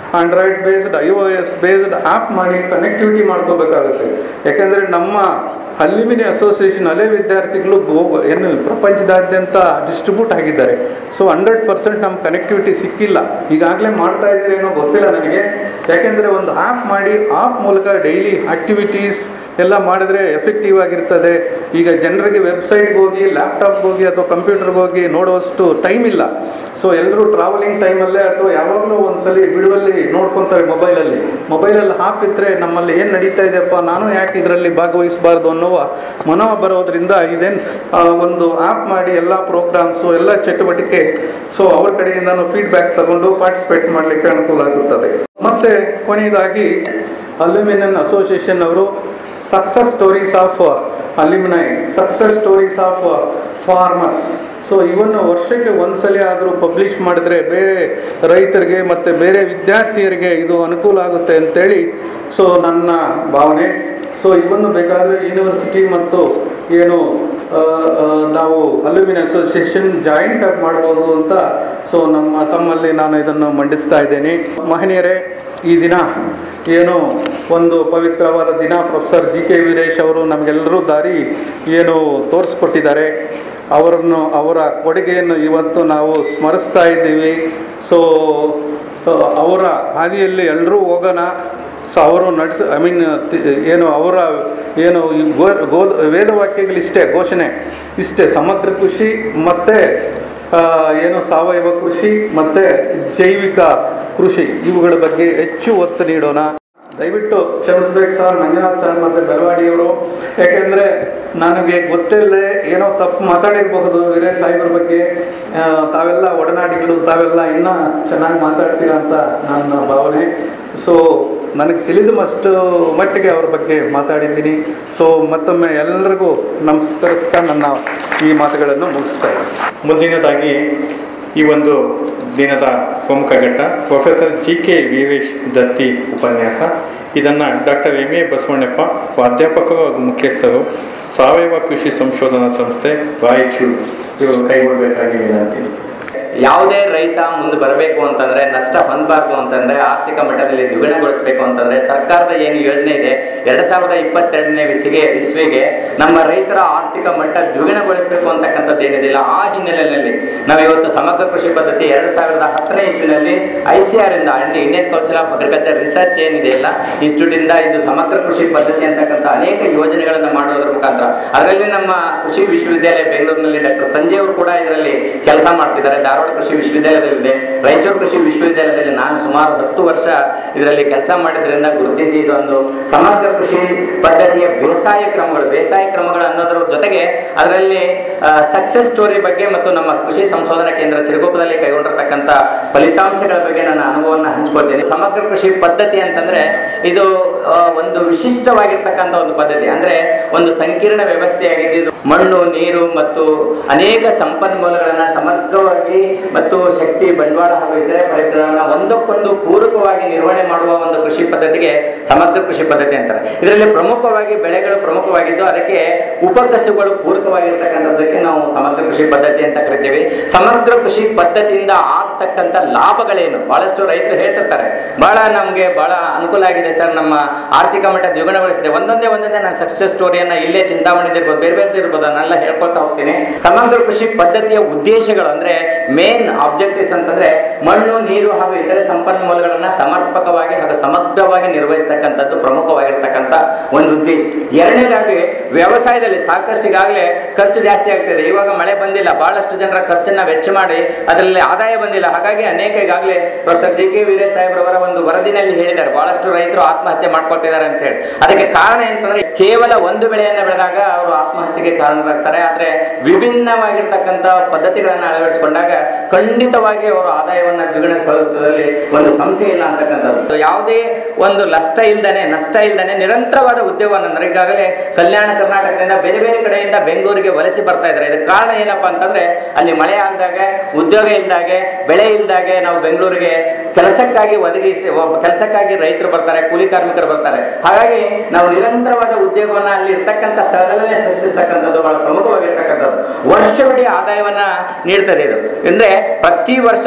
Android based I O S based app ಮಾಡಿ ಕನೆಕ್ಟಿವಿಟಿ ಮಾಡ್ಕೋಬೇಕಾಗುತ್ತೆ ಯಾಕೆಂದರೆ ನಮ್ಮ ಅಲ್ಯೂಮಿನಿ ಅಸೋಸಿಯೇಷನ್ ಹಳೆ ವಿದ್ಯಾರ್ಥಿಗಳು ಗೋ ಏನು ಪ್ರಪಂಚದಾದ್ಯಂತ ಡಿಸ್ಟ್ರಿಬ್ಯೂಟ್ ಆಗಿದ್ದಾರೆ ಸೊ ಹಂಡ್ರೆಡ್ ಪರ್ಸೆಂಟ್ ನಮ್ಮ ಕನೆಕ್ಟಿವಿಟಿ ಸಿಕ್ಕಿಲ್ಲ ಈಗಾಗಲೇ ಮಾಡ್ತಾ ಇದ್ದೀರಿ ಏನೋ ಗೊತ್ತಿಲ್ಲ ನನಗೆ ಯಾಕೆಂದರೆ ಒಂದು ಆ್ಯಪ್ ಮಾಡಿ ಆ್ಯಪ್ ಮೂಲಕ ಡೈಲಿ ಆಕ್ಟಿವಿಟೀಸ್ ಎಲ್ಲ ಮಾಡಿದ್ರೆ ಎಫೆಕ್ಟಿವ್ ಆಗಿರ್ತದೆ ಈಗ ಜನರಿಗೆ ವೆಬ್ಸೈಟ್ಗೆ ಹೋಗಿ ಲ್ಯಾಪ್ಟಾಪ್ಗೆ ಹೋಗಿ ಅಥವಾ ಕಂಪ್ಯೂಟರ್ಗೆ ಹೋಗಿ ನೋಡುವಷ್ಟು ಟೈಮ್ ಇಲ್ಲ ಸೊ ಎಲ್ಲರೂ ಟ್ರಾವೆಲಿಂಗ್ ಟೈಮಲ್ಲೇ ಅಥವಾ ಯಾವಾಗಲೂ ಒಂದ್ಸಲಿ ಬಿಡುವಲ್ಲಿ ನೋಡ್ಕೊತಾರೆ ಮೊಬೈಲಲ್ಲಿ ಮೊಬೈಲಲ್ಲಿ ಆ್ಯಪ್ ಇದ್ದರೆ ನಮ್ಮಲ್ಲಿ ಏನು ನಡೀತಾ ಇದೆಯಪ್ಪ ನಾನು ಯಾಕೆ ಇದರಲ್ಲಿ ಭಾಗವಹಿಸಬಾರ್ದು ಅನ್ನುವ ಮನೋ ಬರೋದ್ರಿಂದ ಇದೇನು ಒಂದು ಆ್ಯಪ್ ಮಾಡಿ ಎಲ್ಲ ಪ್ರೋಗ್ರಾಮ್ಸು ಎಲ್ಲ ಚಟುವಟಿಕೆ ಸೊ ಅವ್ರ ಕಡೆಯಿಂದನೂ ಫೀಡ್ಬ್ಯಾಕ್ ತಗೊಂಡು ಪಾರ್ಟಿಸಿಪೇಟ್ ಮಾಡಲಿಕ್ಕೆ ಅನುಕೂಲ ಆಗುತ್ತದೆ ಮತ್ತು ಕೊನೆಯದಾಗಿ ಅಲ್ಯೂಮಿನಿಯನ್ ಅಸೋಸಿಯೇಷನ್ ಅವರು success stories of alumni success stories of farmers so ಇವನ್ನು ವರ್ಷಕ್ಕೆ ಒಂದ್ಸಲಿ ಆದರೂ ಪಬ್ಲಿಷ್ ಮಾಡಿದ್ರೆ ಬೇರೆ ರೈತರಿಗೆ ಮತ್ತು ಬೇರೆ ವಿದ್ಯಾರ್ಥಿಯರಿಗೆ ಇದು ಅನುಕೂಲ ಆಗುತ್ತೆ ಅಂತೇಳಿ ಸೊ ನನ್ನ ಭಾವನೆ ಸೊ ಇವನ್ನು ಬೇಕಾದರೆ ಯೂನಿವರ್ಸಿಟಿ ಮತ್ತು ಏನು ಆ, ಆ, ನಾವು ಅಲ್ಯೂಮಿನಿ ಅಸೋಸಿಯೇಷನ್ ಜಾಯಿಂಟ್ ಆಗಿ ಮಾಡ್ಬೋದು ಅಂತ ಸೊ ನಮ್ಮ ತಮ್ಮಲ್ಲಿ ನಾನು ಇದನ್ನು ಮಂಡಿಸ್ತಾ ಇದ್ದೇನೆ ಮಹನೀಯರೇ ಈ ದಿನ ಏನು ಒಂದು ಪವಿತ್ರವಾದ ದಿನ ಪ್ರೊಫೆಸರ್ ಜಿ ಕೆ ವೀರೇಶ್ ಅವರು ನಮಗೆಲ್ಲರೂ ದಾರಿ ಏನು ತೋರಿಸ್ಕೊಟ್ಟಿದ್ದಾರೆ ಅವರನ್ನು ಅವರ ಕೊಡುಗೆಯನ್ನು ಇವತ್ತು ನಾವು ಸ್ಮರಿಸ್ತಾ ಇದ್ದೀವಿ ಸೊ ಅವರ ಹಾದಿಯಲ್ಲಿ ಎಲ್ಲರೂ ಹೋಗೋಣ ಸೊ ಅವರು ನಡೆಸ ಐ ಮೀನ್ ಏನು ಅವರ ಏನು ಈ ಗೋ ಗೋ ವೇದವಾಕ್ಯಗಳಿಷ್ಟೇ ಘೋಷಣೆ ಇಷ್ಟೇ ಸಮಗ್ರ ಕೃಷಿ ಮತ್ತು ಏನು ಸಾವಯವ ಕೃಷಿ ಮತ್ತು ಜೈವಿಕ ಕೃಷಿ ಇವುಗಳ ಬಗ್ಗೆ ಹೆಚ್ಚು ಒತ್ತು ನೀಡೋಣ ದಯವಿಟ್ಟು ಕ್ಷಮಿಸ್ಬೇಕು ಸರ್ ಮಂಜುನಾಥ್ ಸರ್ ಮತ್ತು ಬೆಳವಾಡಿಯವರು ಯಾಕೆಂದರೆ ನನಗೆ ಗೊತ್ತಿಲ್ಲದೆ ಏನೋ ತಪ್ಪು ಮಾತಾಡಿರಬಹುದು ವೀರೇಶ್ ಸಾಹೇಬ್ರ ಬಗ್ಗೆ ಆ, ತಾವೆಲ್ಲ ಒಡನಾಡಿಗಳು ತಾವೆಲ್ಲ ಇನ್ನೂ ಚೆನ್ನಾಗಿ ಮಾತಾಡ್ತೀರಾ ಅಂತ ನನ್ನ ಭಾವನೆ ಸೊ ನನಗೆ ತಿಳಿದಮಷ್ಟು ಮಟ್ಟಿಗೆ ಅವ್ರ ಬಗ್ಗೆ ಮಾತಾಡಿದ್ದೀನಿ ಸೊ ಮತ್ತೊಮ್ಮೆ ಎಲ್ಲರಿಗೂ ನಮಸ್ಕರಿಸ್ತಾ ನನ್ನ ಈ ಮಾತುಗಳನ್ನು ಮುಗಿಸ್ತಾ ಇದ್ದೀನಿ ಮುಂದಿನದಾಗಿ ಈ ಒಂದು ದಿನದ ಪ್ರಮುಖ ಘಟ್ಟ ಪ್ರೊಫೆಸರ್ ಜಿ ಕೆ ವೀರೇಶ್ ದತ್ತಿ ಉಪನ್ಯಾಸ ಇದನ್ನು ಡಾಕ್ಟರ್ ಎಮ್ ಎ ಬಸವಣ್ಣಪ್ಪ ಪ್ರಾಧ್ಯಾಪಕರು ಹಾಗೂ ಮುಖ್ಯಸ್ಥರು ಸಾವಯವ ಕೃಷಿ ಸಂಶೋಧನಾ ಸಂಸ್ಥೆ ರಾಯಚೂರು ಇವರು ಕೈಗೊಳ್ಳಬೇಕಾಗಿ ವಿನಂತಿ ಯಾವುದೇ ರೈತ ಮುಂದೆ ಬರಬೇಕು ಅಂತಂದ್ರೆ ನಷ್ಟ ಹೊಂದಬಾರ್ದು ಅಂತಂದ್ರೆ ಆರ್ಥಿಕ ಮಟ್ಟದಲ್ಲಿ ದ್ವಿಗುಣಗೊಳಿಸಬೇಕು ಅಂತಂದ್ರೆ ಸರ್ಕಾರದ ಏನು ಯೋಜನೆ ಇದೆ ಎರಡ್ ಸಾವಿರದ ಇಪ್ಪತ್ತೆರಡನೇ ಇಸ್ವಿಗೆ ಇಸ್ವಿಗೆ ನಮ್ಮ ರೈತರ ಆರ್ಥಿಕ ಮಟ್ಟ ದ್ವಿಗುಣಗೊಳಿಸಬೇಕು ಅಂತಕ್ಕಂಥದ್ದು ಏನಿದಿಲ್ಲ ಆ ಹಿನ್ನೆಲೆಯಲ್ಲಿ ನಾವು ಇವತ್ತು ಸಮಗ್ರ ಕೃಷಿ ಪದ್ಧತಿ ಎರಡ್ ಸಾವಿರದ ಹತ್ತನೇ ಇಸ್ವಿನಲ್ಲಿ ಐ ಸಿ ಆರ್ ಇಂದ and Indian council of agriculture research ಏನಿದೆಯಲ್ಲ ಇನ್ಸ್ಟಿಟ್ಯೂಟ್ ಇಂದ ಇದು ಸಮಗ್ರ ಕೃಷಿ ಪದ್ಧತಿ ಅಂತಕ್ಕಂಥ ಅನೇಕ ಯೋಜನೆಗಳನ್ನು ಮಾಡುವುದರ ಮುಖಾಂತರ ಅದರಲ್ಲಿ ನಮ್ಮ ಕೃಷಿ ವಿಶ್ವವಿದ್ಯಾಲಯ ಬೆಂಗಳೂರಿನಲ್ಲಿ ಡಾಕ್ಟರ್ ಸಂಜಯ್ ಅವರು ಕೂಡ ಇದರಲ್ಲಿ ಕೆಲಸ ಮಾಡ್ತಿದ್ದಾರೆ ಧಾರವಾಡ ಕೃಷಿ ವಿಶ್ವವಿದ್ಯಾಲಯದಲ್ಲಿದೆ ರಾಯಚೂರು ಕೃಷಿ ವಿಶ್ವವಿದ್ಯಾಲಯದಲ್ಲಿ ನಾನು ಸುಮಾರು ಹತ್ತು ವರ್ಷ ಇದರಲ್ಲಿ ಕೆಲಸ ಮಾಡಿದ್ರಿಂದ ಗುರುತಿಸಿ ಇದೊಂದು ಸಮಗ್ರ ಕೃಷಿ ಪದ್ಧತಿಯ ಬೇಸಾಯ ಕ್ರಮಗಳು ಬೇಸಾಯ ಕ್ರಮಗಳು ಅನ್ನೋದ್ರ ಜೊತೆಗೆ ಅದರಲ್ಲಿ ಸಕ್ಸೆಸ್ ಸ್ಟೋರಿ ಬಗ್ಗೆ ಮತ್ತು ನಮ್ಮ ಕೃಷಿ ಸಂಶೋಧನಾ ಕೇಂದ್ರ ಸಿರುಗುಪ್ಪದಲ್ಲಿ ಕೈಗೊಂಡಿರ್ತಕ್ಕಂಥ ಫಲಿತಾಂಶಗಳ ಬಗ್ಗೆ ನನ್ನ ಅನುಭವವನ್ನು ಹಂಚ್ಕೊಳ್ತೇನೆ ಸಮಗ್ರ ಕೃಷಿ ಪದ್ಧತಿ ಅಂತಂದ್ರೆ ಇದು ಆ, ಒಂದು ವಿಶಿಷ್ಟವಾಗಿರ್ತಕ್ಕಂಥ ಒಂದು ಪದ್ಧತಿ ಅಂದ್ರೆ ಒಂದು ಸಂಕೀರ್ಣ ವ್ಯವಸ್ಥೆಯಾಗಿದ್ದು ಇದು ಮಣ್ಣು ನೀರು ಮತ್ತು ಅನೇಕ ಸಂಪನ್ಮೂಲಗಳನ್ನ ಸಮಗ್ರವಾಗಿ ಮತ್ತು ಶಕ್ತಿ ಬಂಡವಾಳ ಹಾಗೂ ಇತರೆ ಪರಿಕರಗಳನ್ನ ಒಂದಕ್ಕೊಂದು ಪೂರಕವಾಗಿ ನಿರ್ವಹಣೆ ಮಾಡುವ ಒಂದು ಕೃಷಿ ಪದ್ಧತಿಗೆ ಸಮಗ್ರ ಕೃಷಿ ಪದ್ಧತಿ ಅಂತಾರೆ ಇದರಲ್ಲಿ ಪ್ರಮುಖವಾಗಿ ಬೆಳೆಗಳು ಪ್ರಮುಖವಾಗಿದ್ದು ಅದಕ್ಕೆ ಉಪಕಸುಗಳು ಪೂರಕವಾಗಿರ್ತಕ್ಕಂಥದ್ದಕ್ಕೆ ನಾವು ಸಮಗ್ರ ಕೃಷಿ ಪದ್ಧತಿ ಅಂತ ಕರಿತೀವಿ ಸಮಗ್ರ ಕೃಷಿ ಪದ್ಧತಿಯಿಂದ ಆಗ್ತಕ್ಕಂಥ ಲಾಭಗಳೇನು ಬಹಳಷ್ಟು ರೈತರು ಹೇಳ್ತಿರ್ತಾರೆ ಬಹಳ ನಮಗೆ ಬಹಳ ಅನುಕೂಲ ಆಗಿದೆ ಸರ್ ನಮ್ಮ ಆರ್ಥಿಕ ಮಟ್ಟ ದ್ವಿಗುಣಗೊಳಿಸಿದೆ ಒಂದೊಂದೇ ಒಂದೊಂದೇ ನಾನು ಸಕ್ಸಸ್ ಸ್ಟೋರಿಯನ್ನ ಇಲ್ಲೇ ಚಿಂತಾಮಣಿದು ಇರ್ಬೋದು ಬೇರೆ ಬೇರೆ ಇರ್ಬೋದು ಅದನ್ನೆಲ್ಲ ಹೇಳ್ಕೊಳ್ತಾ ಹೋಗ್ತೀನಿ ಸಮಗ್ರ ಕೃಷಿ ಪದ್ಧತಿಯ ಉದ್ದೇಶಗಳು ಅಂದ್ರೆ ಮೇನ್ ಆಬ್ಜೆಕ್ಟಿವ್ಸ್ ಅಂತಂದ್ರೆ ಮಣ್ಣು ನೀರು ಹಾಗೂ ಇತರೆ ಸಂಪನ್ಮೂಲಗಳನ್ನ ಸಮರ್ಪಕವಾಗಿ ಹಾಗೂ ಸಮಗ್ರವಾಗಿ ನಿರ್ವಹಿಸ್ತಕ್ಕಂಥದ್ದು ಪ್ರಮುಖವಾಗಿರ್ತಕ್ಕಂಥ ಒಂದು ಉದ್ದೇಶ ಎರಡನೇದಾಗಿ ವ್ಯವಸಾಯದಲ್ಲಿ ಸಾಕಷ್ಟು ಈಗಾಗಲೇ ಖರ್ಚು ಜಾಸ್ತಿ ಆಗ್ತಿದೆ ಇವಾಗ ಮಳೆ ಬಂದಿಲ್ಲ ಬಹಳಷ್ಟು ಜನರ ಖರ್ಚನ್ನ ವೆಚ್ಚ ಮಾಡಿ ಅದರಲ್ಲಿ ಆದಾಯ ಬಂದಿಲ್ಲ ಹಾಗಾಗಿ ಅನೇಕ ಈಗಾಗಲೇ ಪ್ರೊಫೆಸರ್ ಜಿ ಕೆ ವೀರೇಶ್ ಸಾಹೇಬ್ರವರ ಒಂದು ವರದಿನಲ್ಲಿ ಹೇಳಿದ್ದಾರೆ ಬಹಳಷ್ಟು ರೈತರು ಆತ್ಮಹತ್ಯೆ ಮಾಡ್ಕೊಳ್ತಿದ್ದಾರೆ ಅಂತ ಹೇಳಿ ಅದಕ್ಕೆ ಕಾರಣ ಏನಂತಂದ್ರೆ ಕೇವಲ ಒಂದು ಬೆಳೆಯನ್ನ ಬೆಳೆದಾಗ ಅವರು ಆತ್ಮಹತ್ಯೆಗೆ ಕಾರಣರಾಗ್ತಾರೆ ಆದ್ರೆ ವಿಭಿನ್ನವಾಗಿರ್ತಕ್ಕಂಥ ಪದ್ಧತಿಗಳನ್ನ ಅಳವಡಿಸಿಕೊಂಡಾಗ ಖಂಡಿತವಾಗಿ ಅವರು ಆದಾಯವನ್ನ ದ್ವಿಗುಣಗೊಳಿಸುವುದರಲ್ಲಿ ಒಂದು ಸಂಶಯ ಇಲ್ಲ ಅಂತಕ್ಕಂಥದ್ದು ಯಾವುದೇ ಒಂದು ನಷ್ಟ ಇಲ್ದಾನೆ ನಷ್ಟ ಇಲ್ದಾನೆ ನಿರಂತರವಾದ ಉದ್ಯೋಗವನ್ನು ಅಂದ್ರೆ ಈಗಾಗಲೇ ಕಲ್ಯಾಣ ಕರ್ನಾಟಕದಿಂದ ಬೇರೆ ಬೇರೆ ಕಡೆಯಿಂದ ಬೆಂಗಳೂರಿಗೆ ವಲಸೆ ಬರ್ತಾ ಇದ್ದಾರೆ ಇದಕ್ಕೆ ಕಾರಣ ಏನಪ್ಪಾ ಅಂತಂದ್ರೆ ಅಲ್ಲಿ ಮಳೆ ಆಗದಾಗ ಉದ್ಯೋಗ ಇಲ್ದಾಗೆ ಬೆಳೆ ಇಲ್ದಾಗೆ ನಾವು ಬೆಂಗಳೂರಿಗೆ ಕೆಲಸಕ್ಕಾಗಿ ಒದಗಿಸಿ ಒಬ್ಬ ಕೆಲಸಕ್ಕಾಗಿ ರೈತರು ಬರ್ತಾರೆ ಕೂಲಿ ಕಾರ್ಮಿಕರು ಬರ್ತಾರೆ ಹಾಗಾಗಿ ನಾವು ನಿರಂತರವಾದ ಉದ್ಯೋಗವನ್ನ ಅಲ್ಲಿ ಇರ್ತಕ್ಕಂಥ ಸ್ಥಳದಲ್ಲೇ ಸೃಷ್ಟಿಸ್ತಕ್ಕಂಥದ್ದು ಬಹಳ ಪ್ರಮುಖವಾಗಿರ್ತಕ್ಕಂಥದ್ದು ವರ್ಷವಿಡೀ ಆದಾಯವನ್ನ ನೀಡ್ತದೆ ಇದು ಅಂದ್ರೆ ಪ್ರತಿ ವರ್ಷನೂ ಪ್ರತಿ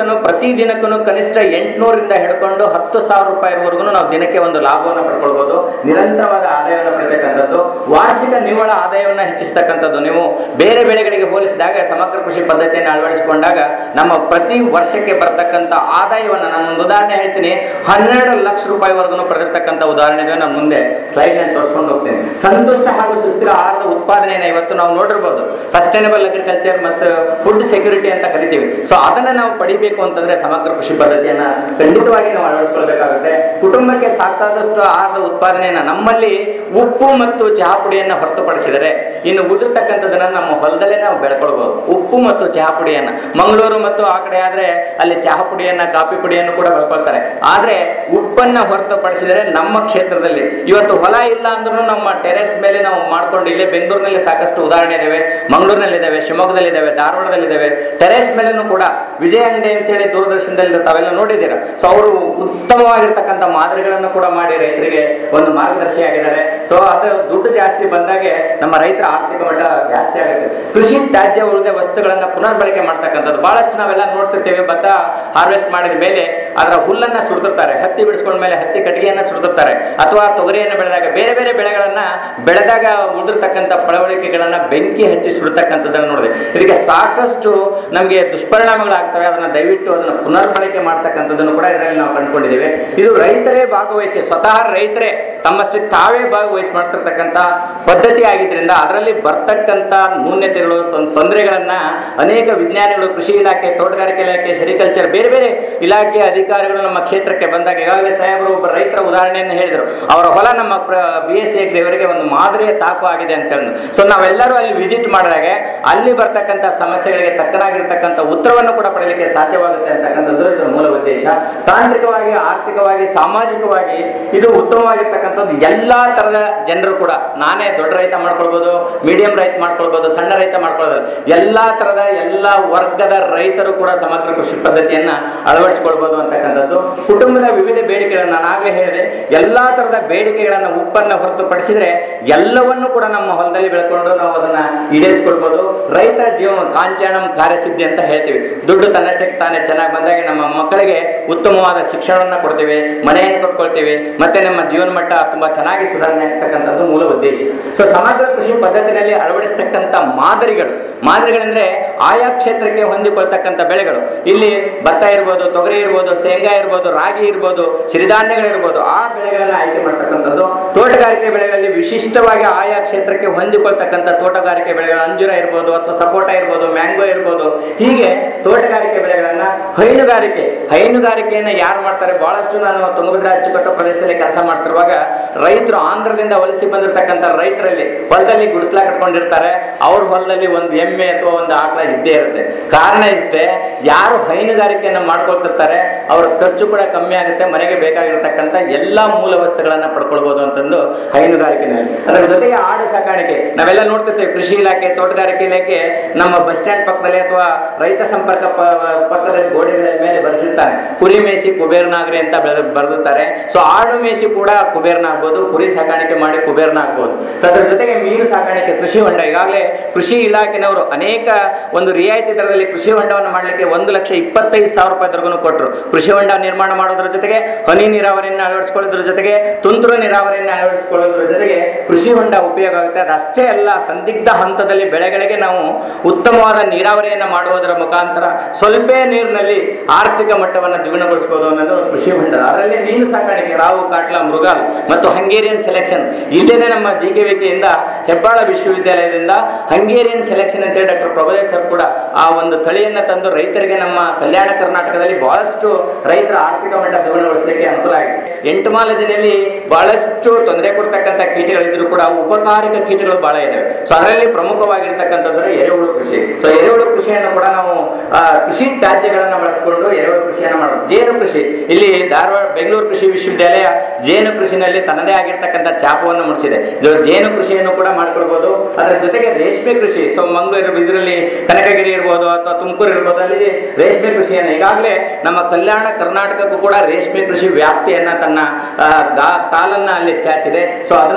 ದಿನಕ್ಕೂ ಕನಿಷ್ಠ ಎಂಟುನೂರಿಂದ ಹಿಡ್ಕೊಂಡು ಹತ್ತು ಸಾವಿರ ರೂಪಾಯಿವರೆಗೂ ನಾವು ದಿನಕ್ಕೆ ಒಂದು ಲಾಭವನ್ನು ಪಡ್ಕೊಳ್ಬೋದು ನಿರಂತರವಾದ ಆದಾಯವನ್ನು ಪಡೆತಕ್ಕಂಥದ್ದು ವಾರ್ಷಿಕ ನಿವ್ವಳ ಆದಾಯವನ್ನು ಹೆಚ್ಚಿಸ್ತಕ್ಕಂಥದ್ದು ನೀವು ಬೇರೆ ಬೆಳೆಗಳಿಗೆ ಹೋಲಿಸಿದಾಗ ಸಮಗ್ರ ಕೃಷಿ ಪದ್ಧತಿಯನ್ನು ಅಳವಡಿಸಿಕೊಂಡಾಗ ನಮ್ಮ ಪ್ರತಿ ವರ್ಷಕ್ಕೆ ಬರ್ತಕ್ಕಂಥ ಆದಾಯವನ್ನು ನಾನು ಒಂದು ಉದಾಹರಣೆ ಹೇಳ್ತೀನಿ ಹನ್ನೆರಡು ಲಕ್ಷ ರೂಪಾಯಿವರೆಗೂ ಪಡೆದಿರ್ತಕ್ಕಂಥ ಉದಾಹರಣೆ ಇದೆ ನಾನು ಮುಂದೆ ಸ್ಲೈಡ್ ನಲ್ಲಿ ತೋರಿಸ್ಕೊಂಡು ಹೋಗ್ತೇನೆ ಸಂತುಷ್ಟ ಹಾಗೂ ಸುಸ್ಥಿರ ಆಹಾರದ ಉತ್ಪಾದನೆಯನ್ನು ಇವತ್ತು ನಾವು ನೋಡಿರ್ಬೋದು ಸಸ್ಟೈನಬಲ್ ಅಗ್ರಿಕಲ್ಚರ್ ಮತ್ತು ಫುಡ್ ಸೆಕ್ಯೂರಿಟಿ ಅಂತ ಕರಿತೀವಿ ಸೊ ಅದನ್ನ ನಾವು ಪಡಿಬೇಕು ಅಂತಂದ್ರೆ ಸಮಗ್ರ ಕೃಷಿ ಪದ್ಧತಿಯನ್ನ ಖಂಡಿತವಾಗಿ ನಾವು ಅಳವಡಿಸ್ಕೊಳ್ಬೇಕಾಗುತ್ತೆ ಕುಟುಂಬಕ್ಕೆ ಸಾಕಾದಷ್ಟು ಆಹಾರದ ಉತ್ಪಾದನೆಯನ್ನ ನಮ್ಮಲ್ಲಿ ಉಪ್ಪು ಮತ್ತು ಚಹಾ ಪುಡಿಯನ್ನ ಹೊರತುಪಡಿಸಿದರೆ ಇನ್ನು ಉಳಿದಿರ್ತಕ್ಕಂಥದ್ದನ್ನ ನಮ್ಮ ಹೊಲದಲ್ಲೇ ನಾವು ಬೆಳ್ಕೊಳ್ಬಹುದು ಉಪ್ಪು ಮತ್ತು ಚಹಾ ಪುಡಿಯನ್ನ ಮಂಗಳೂರು ಮತ್ತು ಆ ಕಡೆ ಆದ್ರೆ ಅಲ್ಲಿ ಚಹಾ ಪುಡಿಯನ್ನ ಕಾಫಿ ಪುಡಿಯನ್ನು ಕೂಡ ಬೆಳ್ಕೊಳ್ತಾರೆ ಆದ್ರೆ ಉಪ್ಪನ್ನ ಹೊರತುಪಡಿಸಿದರೆ ನಮ್ಮ ಕ್ಷೇತ್ರದಲ್ಲಿ ಇವತ್ತು ಹೊಲ ಇಲ್ಲ ಅಂದ್ರೂ ನಮ್ಮ ಟೆರೆಸ್ ಮೇಲೆ ನಾವು ಮಾಡ್ಕೊಂಡು ಇಲ್ಲೇ ಬೆಂಗಳೂರಿನಲ್ಲಿ ಸಾಕಷ್ಟು ಉದಾಹರಣೆ ಇದಾವೆ ಮಂಗಳೂರಿನಲ್ಲಿದ್ದಾವೆ ಶಿವಮೊಗ್ಗದಲ್ಲಿದ್ದಾವೆ ಧಾರವಾಡದಲ್ಲಿದ್ದಾವೆ ಟೆರೆಸ್ ಮೇಲೆನೂ ಕೂಡ ವಿಜಯ ಅಂಗಡಿ ಅಂತೇಳಿ ದೂರದರ್ಶನದಲ್ಲಿ ತಾವೆಲ್ಲ ನೋಡಿದ್ದೀರ ಸೊ ಅವರು ಉತ್ತಮವಾಗಿರ್ತಕ್ಕಂಥ ಮಾದರಿಗಳನ್ನು ಕೂಡ ಮಾಡಿ ರೈತರಿಗೆ ಒಂದು ಮಾರ್ಗದರ್ಶಿಯಾಗಿದ್ದಾರೆ ಸೊ ಅದು ದುಡ್ಡು ಜಾಸ್ತಿ ಬಂದಾಗೆ ನಮ್ಮ ರೈತರ ಆರ್ಥಿಕ ಮಟ್ಟ ಜಾಸ್ತಿ ಆಗುತ್ತೆ ಕೃಷಿ ತ್ಯಾಜ್ಯ ಉಳಿದ ವಸ್ತುಗಳನ್ನ ಪುನರ್ಬಳಕೆ ಮಾಡ್ತಕ್ಕಂಥದ್ದು ಬಹಳಷ್ಟು ನಾವೆಲ್ಲ ನೋಡ್ತಿರ್ತೀವಿ ಭತ್ತ ಹಾರ್ವೆಸ್ಟ್ ಮಾಡಿದ ಮೇಲೆ ಅದರ ಹುಲ್ಲನ್ನ ಸುಡ್ತಿರ್ತಾರೆ ಹತ್ತಿ ಬಿಡಿಸ್ಕೊಂಡ ಮೇಲೆ ಹತ್ತಿ ಕಟ್ಟಿಗೆಯನ್ನ ಸುಡ್ತಿರ್ತಾರೆ ಅಥವಾ ತೊಗರಿಯನ್ನು ಬೆಳೆದಾಗ ಬೇರೆ ಬೇರೆ ಬೆಳೆಗಳನ್ನ ಬೆಳೆದಾಗ ಉಳಿದಿರ್ತಕ್ಕಂಥ ಪಳವಳಿಕೆಗಳನ್ನ ಬೆಂಕಿ ಹಚ್ಚಿ ಸುಡ್ತಕ್ಕಂಥದ್ದನ್ನು ನೋಡಿದೆ ಇದಕ್ಕೆ ಸಾಕಷ್ಟು ನಮಗೆ ದುಷ್ಪರಿಣಾಮಗಳಾಗ್ತವೆ ಅದನ್ನ ದಯವಿಟ್ಟು ಅದನ್ನ ಪುನರ್ಬಳಕೆ ಮಾಡ್ತಕ್ಕಂಥದ್ದನ್ನು ಕೂಡ ಇದರಲ್ಲಿ ನಾವು ಕಂಡುಕೊಂಡಿದ್ದೇವೆ ಇದು ರೈತರೇ ಭಾಗವಹಿಸಿ ಸ್ವತಃ ರೈತರೇ ತಮ್ಮಷ್ಟಕ್ಕೆ ತಾವೇ ಭಾಗವಹಿಸಿ ಮಾಡ್ತಿರ್ತಕ್ಕಂಥ ಪದ್ಧತಿ ಆಗಿದ್ರಿಂದ ಅದರಲ್ಲಿ ಬರ್ತಕ್ಕಂಥ ನ್ಯೂನ್ಯತೆಗಳು ಸೊನ್- ತೊಂದರೆಗಳನ್ನ ಅನೇಕ ವಿಜ್ಞಾನಿಗಳು ಕೃಷಿ ಇಲಾಖೆ ತೋಟಗಾರಿಕೆ ಇಲಾಖೆ ಸೆರಿಕಲ್ಚರ್ ಬೇರೆ ಬೇರೆ ಇಲಾಖೆ ಅಧಿಕಾರಿಗಳು ನಮ್ಮ ಕ್ಷೇತ್ರಕ್ಕೆ ಬಂದಾಗ ಈಗಾಗಲೇ ಸಾಹೇಬರು ಒಬ್ಬ ರೈತರ ಉದಾಹರಣೆಯನ್ನು ಹೇಳಿದರು ಅವರ ಹೊಲ ನಮ್ಮ ಬಿ ಎಸ್ ಸಿ ಅವರಿಗೆ ಒಂದು ಮಾದರಿಯ ತಾಕು ಆಗಿದೆ ಅಂತ ಹೇಳಿದ್ರು ಸೊ ನಾವೆಲ್ಲರೂ ಅಲ್ಲಿ ವಿಸಿಟ್ ಮಾಡಿದಾಗ ಅಲ್ಲಿ ಬರ್ತಕ್ಕಂಥ ಸಮಸ್ಯೆಗಳಿಗೆ ತಕ್ಕನಾಗಿರ್ತಕ್ಕಂಥ ಉತ್ತರವನ್ನು ಕೂಡ ಪಡೆಯಲಿಕ್ಕೆ ಸಾಧ್ಯವಾಗುತ್ತೆ ಅಂತಕ್ಕಂಥದ್ದು ಇದರ ಮೂಲ ಉದ್ದೇಶ ತಾಂತ್ರಿಕವಾಗಿ ಆರ್ಥಿಕವಾಗಿ ಸಾಮಾಜಿಕವಾಗಿ ಇದು ಉತ್ತಮವಾಗಿರ್ತಕ್ಕಂಥದ್ದು ಎಲ್ಲಾ ತರದ ಜನರು ಕೂಡ ನಾನೇ ದೊಡ್ಡ ರೈತ ಮಾಡ್ಕೊಳ್ಬೋದು ಮೀಡಿಯಂ ರೈತ ಮಾಡ್ಕೊಳ್ಬೋದು ಸಣ್ಣ ರೈತ ಮಾಡ್ಕೊಳ್ಬೋದು ಎಲ್ಲಾ ತರದ ಎಲ್ಲಾ ವರ್ಗದ ರೈತರು ಕೂಡ ಸಮಗ್ರ ಕೃಷಿ ಪದ್ಧತಿಯನ್ನ ಅಳವಡಿಸಿಕೊಳ್ಬೋದು ಅಂತಕ್ಕಂಥದ್ದು ಕುಟುಂಬದ ವಿವಿಧ ಬೇಡಿಕೆಗಳನ್ನ ನಾನು ಆಗಲೇ ಹೇಳಿದೆ ಎಲ್ಲಾ ತರದ ಬೇಡಿಕೆಗಳನ್ನ ಉಪ್ಪನ್ನ ಹೊರತುಪಡಿಸಿದ್ರೆ ಎಲ್ಲವನ್ನೂ ಕೂಡ ನಮ್ಮ ಹೊಲದಲ್ಲಿ ಬೆಳ್ಕೊಂಡು ನಾವು ಅದನ್ನ ಈಡೇರಿಸ್ಕೊಳ್ಬೋದು ರೈತರ ಜೀವನ ಕಾಂಚಾಣಂ ಕಾರ್ಯಸಿದ್ಧಿ ಅಂತ ಹೇಳ್ತೀವಿ ದುಡ್ಡು ತನ್ನಷ್ಟಕ್ಕೆ ತಾನೇ ಚೆನ್ನಾಗಿ ಬಂದಾಗ ನಮ್ಮ ಮಕ್ಕಳಿಗೆ ಉತ್ತಮವಾದ ಶಿಕ್ಷಣವನ್ನ ಕೊಡ್ತೀವಿ ಮನೆಯನ್ನು ಕೊಟ್ಕೊಳ್ತೀವಿ ಮತ್ತೆ ನಮ್ಮ ಜೀವನ ಮಟ್ಟ ತುಂಬಾ ಚೆನ್ನಾಗಿ ಸುಧಾರಣೆ ಆಗ್ತಕ್ಕಂಥದ್ದು ಮೂಲ ಉದ್ದೇಶ ಸೊ ಸಮಗ್ರ ಕೃಷಿ ಪದ್ಧತಿನಲ್ಲಿ ಅಳವಡಿಸ್ತಕ್ಕಂಥ ಮಾದರಿಗಳು ಮಾದರಿಗಳಂದ್ರೆ ಆಯಾ ಕ್ಷೇತ್ರಕ್ಕೆ ಹೊಂದಿಕೊಳ್ತಕ್ಕಂಥ ಬೆಳೆಗಳು ಇಲ್ಲಿ ಭತ್ತ ಇರ್ಬೋದು ತೊಗರಿ ಇರ್ಬೋದು ಶೇಂಗಾ ಇರ್ಬೋದು ರಾಗಿ ಇರ್ಬೋದು ಸಿರಿಧಾನ್ಯಗಳಿರ್ಬೋದು ಆ ಬೆಳೆಗಳನ್ನ ಆಯ್ಕೆ ಮಾಡ್ತಕ್ಕಂಥದ್ದು ತೋಟಗಾರಿಕೆ ಬೆಳೆಗಳಲ್ಲಿ ವಿಶಿಷ್ಟವಾಗಿ ಆಯಾ ಕ್ಷೇತ್ರಕ್ಕೆ ಹೊಂದಿಕೊಳ್ತಕ್ಕಂಥ ತೋಟಗಾರಿಕೆ ಬೆಳೆಗಳು ಅಂಜೂರ ಇರ್ಬೋದು ಅಥವಾ ಸಪೋಟ ಇರ್ಬೋದು ಮ್ಯಾಂಗೋ ಇರ್ಬೋದು ಹೀಗೆ ತೋಟಗಾರಿಕೆ ಬೆಳೆಗಳನ್ನ ಹೈನುಗಾರಿಕೆ ಹೈನುಗಾರಿಕೆಯನ್ನ ಯಾರು ಮಾಡ್ತಾರೆ ಬಹಳಷ್ಟು ನಾನು ತುಂಗಭದ್ರಾ ಅಚ್ಚುಕಟ್ಟು ಪ್ರದೇಶದಲ್ಲಿ ಕೆಲಸ ಮಾಡ್ತಿರುವಾಗ ರೈತರು ಆಂಧ್ರದಿಂದ ವಲಸೆ ಬಂದಿರತಕ್ಕಂಥ ರೈತರಲ್ಲಿ ಹೊಲದಲ್ಲಿ ಗುಡಿಸ್ಲ ಕಟ್ಕೊಂಡಿರ್ತಾರೆ ಅವ್ರ ಹೊಲದಲ್ಲಿ ಒಂದು ಎಮ್ಮೆ ಅಥವಾ ಒಂದು ಆಕಳ ಇದ್ದೇ ಇರುತ್ತೆ ಕಾರಣ ಇಷ್ಟೇ ಯಾರು ಹೈನುಗಾರಿಕೆಯನ್ನ ಮಾಡ್ಕೊಳ್ತಿರ್ತಾರೆ ಅವ್ರ ಖರ್ಚು ಕೂಡ ಕಮ್ಮಿ ಆಗುತ್ತೆ ಮನೆಗೆ ಬೇಕಾಗಿರ್ತಕ್ಕಂಥ ಎಲ್ಲಾ ಮೂಲ ವಸ್ತುಗಳನ್ನ ಪಡ್ಕೊಳ್ಬಹುದು ಅಂತಂದು ಹೈನುಗಾರಿಕೆನಲ್ಲಿ ಅದರ ಜೊತೆಗೆ ಆಡು ಸಾಕಾಣಿಕೆ ನಾವೆಲ್ಲ ನೋಡ್ತಿರ್ತೇವೆ ಕೃಷಿ ಇಲಾಖೆ ತೋಟಗಾರಿಕೆ ಇಲಾಖೆ ನಮ್ಮ ಬಸ್ ಸ್ಟ್ಯಾಂಡ್ ಪಕ್ಕದಲ್ಲಿ ಅಥವಾ ರೈತ ಸಂಪರ್ಕ ಪ- ಪಕ್ಕದಲ್ಲಿ ಗೋಡೆಗಳ ಮೇಲೆ ಬರೆಸಿರ್ತಾರೆ ಕುರಿ ಮೇಸಿ ಕುಬೇರ್ನಾಗ್ರಿ ಅಂತ ಬೆಳೆದ ಬರೆದಿರ್ತಾರೆ ಸೊ ಆಡು ಮೇಸಿ ಕೂಡ ಕುಬೇರ್ನ ಆಗ್ಬೋದು ಕುರಿ ಸಾಕಾಣಿಕೆ ಮಾಡಿ ಕುಬೇರ್ನ ಆಗ್ಬೋದು ಸೊ ಅದ್ರ ಜೊತೆಗೆ ಮೀನು ಸಾಕಾಣಿಕೆ ಕೃಷಿ ಹೊಂಡ ಈಗಾಗಲೇ ಕೃಷಿ ಇಲಾಖೆನವರು ಅನೇಕ ಒಂದು ರಿಯಾಯಿತಿ ದರದಲ್ಲಿ ಕೃಷಿ ಹೊಂಡವನ್ನು ಮಾಡಲಿಕ್ಕೆ ಒಂದು ಲಕ್ಷ ಇಪ್ಪತ್ತೈದು ಸಾವಿರ ರೂಪಾಯಿವರೆಗೂ ಕೊಟ್ಟರು ಕೃಷಿ ಹೊಂಡ ನಿರ್ಮಾಣ ಮಾಡೋದ್ರ ಜೊತೆಗೆ ಹನಿ ನೀರಾವರಿಯನ್ನು ಅಳವಡಿಸಿಕೊಳ್ಳೋದ್ರ ಜೊತೆಗೆ ತುಂತುರು ನೀರಾವರಿಯನ್ನು ಅಳವಡಿಸಿಕೊಳ್ಳೋದ್ರ ಜೊತೆಗೆ ಕೃಷಿ ಹೊಂಡ ಉಪಯೋಗ ಆಗುತ್ತೆ ಅದಷ್ಟೇ ಅಲ್ಲ ಸಂದಿಗ್ಧ ಹಂತದಲ್ಲಿ ಬೆಳೆಗಳಿಗೆ ನಾವು ಉತ್ತಮವಾದ ನೀರಾವರಿಯನ್ನು ಮಾಡುವುದರ ಮುಖಾಂತರ ಸ್ವಲ್ಪ ನೀರಿನಲ್ಲಿ ಆರ್ಥಿಕ ಮಟ್ಟವನ್ನು ದ್ವಿಗುಣಗೊಳಿಸಬಹುದು ಅನ್ನೋದು ಕೃಷಿ ಹೊಂಡ ಅದರಲ್ಲಿ ಮೀನು ಸಾಕಾಣಿಕೆ ರಾವು ಕಾಟ್ಲ ಮೃಗಾಲ್ ಮತ್ತು ಹಂಗೇರಿಯನ್ ಸೆಲೆಕ್ಷನ್ ಇಲ್ಲೇನೆ ನಮ್ಮ ಜಿ ಕೆ ವಿಕೆಯಿಂದ ಹೆಬ್ಬಾಳ ವಿಶ್ವವಿದ್ಯಾಲಯದಿಂದ ಹಂಗೇರಿಯನ್ ಸೆಲೆಕ್ಷನ್ ಅಂತೇಳಿ ಡಾಕ್ಟರ್ ಪ್ರಭುದೇವ್ ಸರ್ ಕೂಡ ಆ ಒಂದು ತಳಿಯನ್ನ ತಂದು ರೈತರಿಗೆ ನಮ್ಮ ಕಲ್ಯಾಣ ಕರ್ನಾಟಕದಲ್ಲಿ ಬಹಳಷ್ಟು ರೈತರ ಆರ್ಥಿಕ ಮಟ್ಟ ದ್ವಿಗುಣಗೊಳಿಸಲಿಕ್ಕೆ ಅನುಕೂಲ ಆಗಿದೆ ಎಂಟಮಾಲಜಿನಲ್ಲಿ ಬಹಳಷ್ಟು ತೊಂದರೆ ಕೊಡ್ತಕ್ಕಂಥ ಕೀಟಗಳಿದ್ರು ಕೂಡ ಅವು ಉಪಕಾರಕ ಕೀಟಗಳು ಬಹಳ ಇದಾವೆ ಸೊ ಅದರಲ್ಲಿ ಪ್ರಮುಖವಾಗಿರ್ತಕ್ಕಂಥದ್ದು ಎರೆಹುಳು ಕೃಷಿ ಸೊ ಎರೆಹುಳು ಕೃಷಿಯನ್ನು ಕೂಡ ನಾವು ಆ, ಕೃಷಿ ತ್ಯಾಜ್ಯಗಳನ್ನು ಬಳಸಿಕೊಂಡು ಎರೆಹುಳು ಕೃಷಿಯನ್ನು ಮಾಡೋದು ಜೇನು ಕೃಷಿ ಇಲ್ಲಿ ಧಾರವಾಡ ಬೆಂಗಳೂರು ಕೃಷಿ ವಿಶ್ವವಿದ್ಯಾಲಯ ಜೇನು ಕೃಷಿನಲ್ಲಿ ತನ್ನದೇ ಆಗಿರ್ತಕ್ಕಂಥ ಚಾಪವನ್ನು ಮುಡಿಸಿದೆ ಜೊ- ಜೇನು ಕೃಷಿಯನ್ನು ಕೂಡ ಮಾಡ್ಕೊಳ್ಬಹುದು ಅದರ ಜೊತೆಗೆ ರೇಷ್ಮೆ ಕೃಷಿ ಸೊ ಮಂಗಳೂರು ಇದರಲ್ಲಿ ಕನಕಗಿರಿ ಇರ್ಬೋದು ಅಥವಾ ತುಮಕೂರು ಇರ್ಬೋದು ಅಲ್ಲಿ ರೇಷ್ಮೆ ಕೃಷಿಯನ್ನು ಈಗಾಗಲೇ ನಮ್ಮ ಕಲ್ಯಾಣ ಕರ್ನಾಟಕಕ್ಕೂ ಕೂಡ ರೇಷ್ಮೆ ಕೃಷಿ ವ್ಯಾಪ್ತಿಯನ್ನ ತನ್ನ ಆ, ಗಾ- ಕಾಲನ್ನ ಅಲ್ಲಿ ಚಾಚಿದೆ ಸೊ ಅದನ್ನು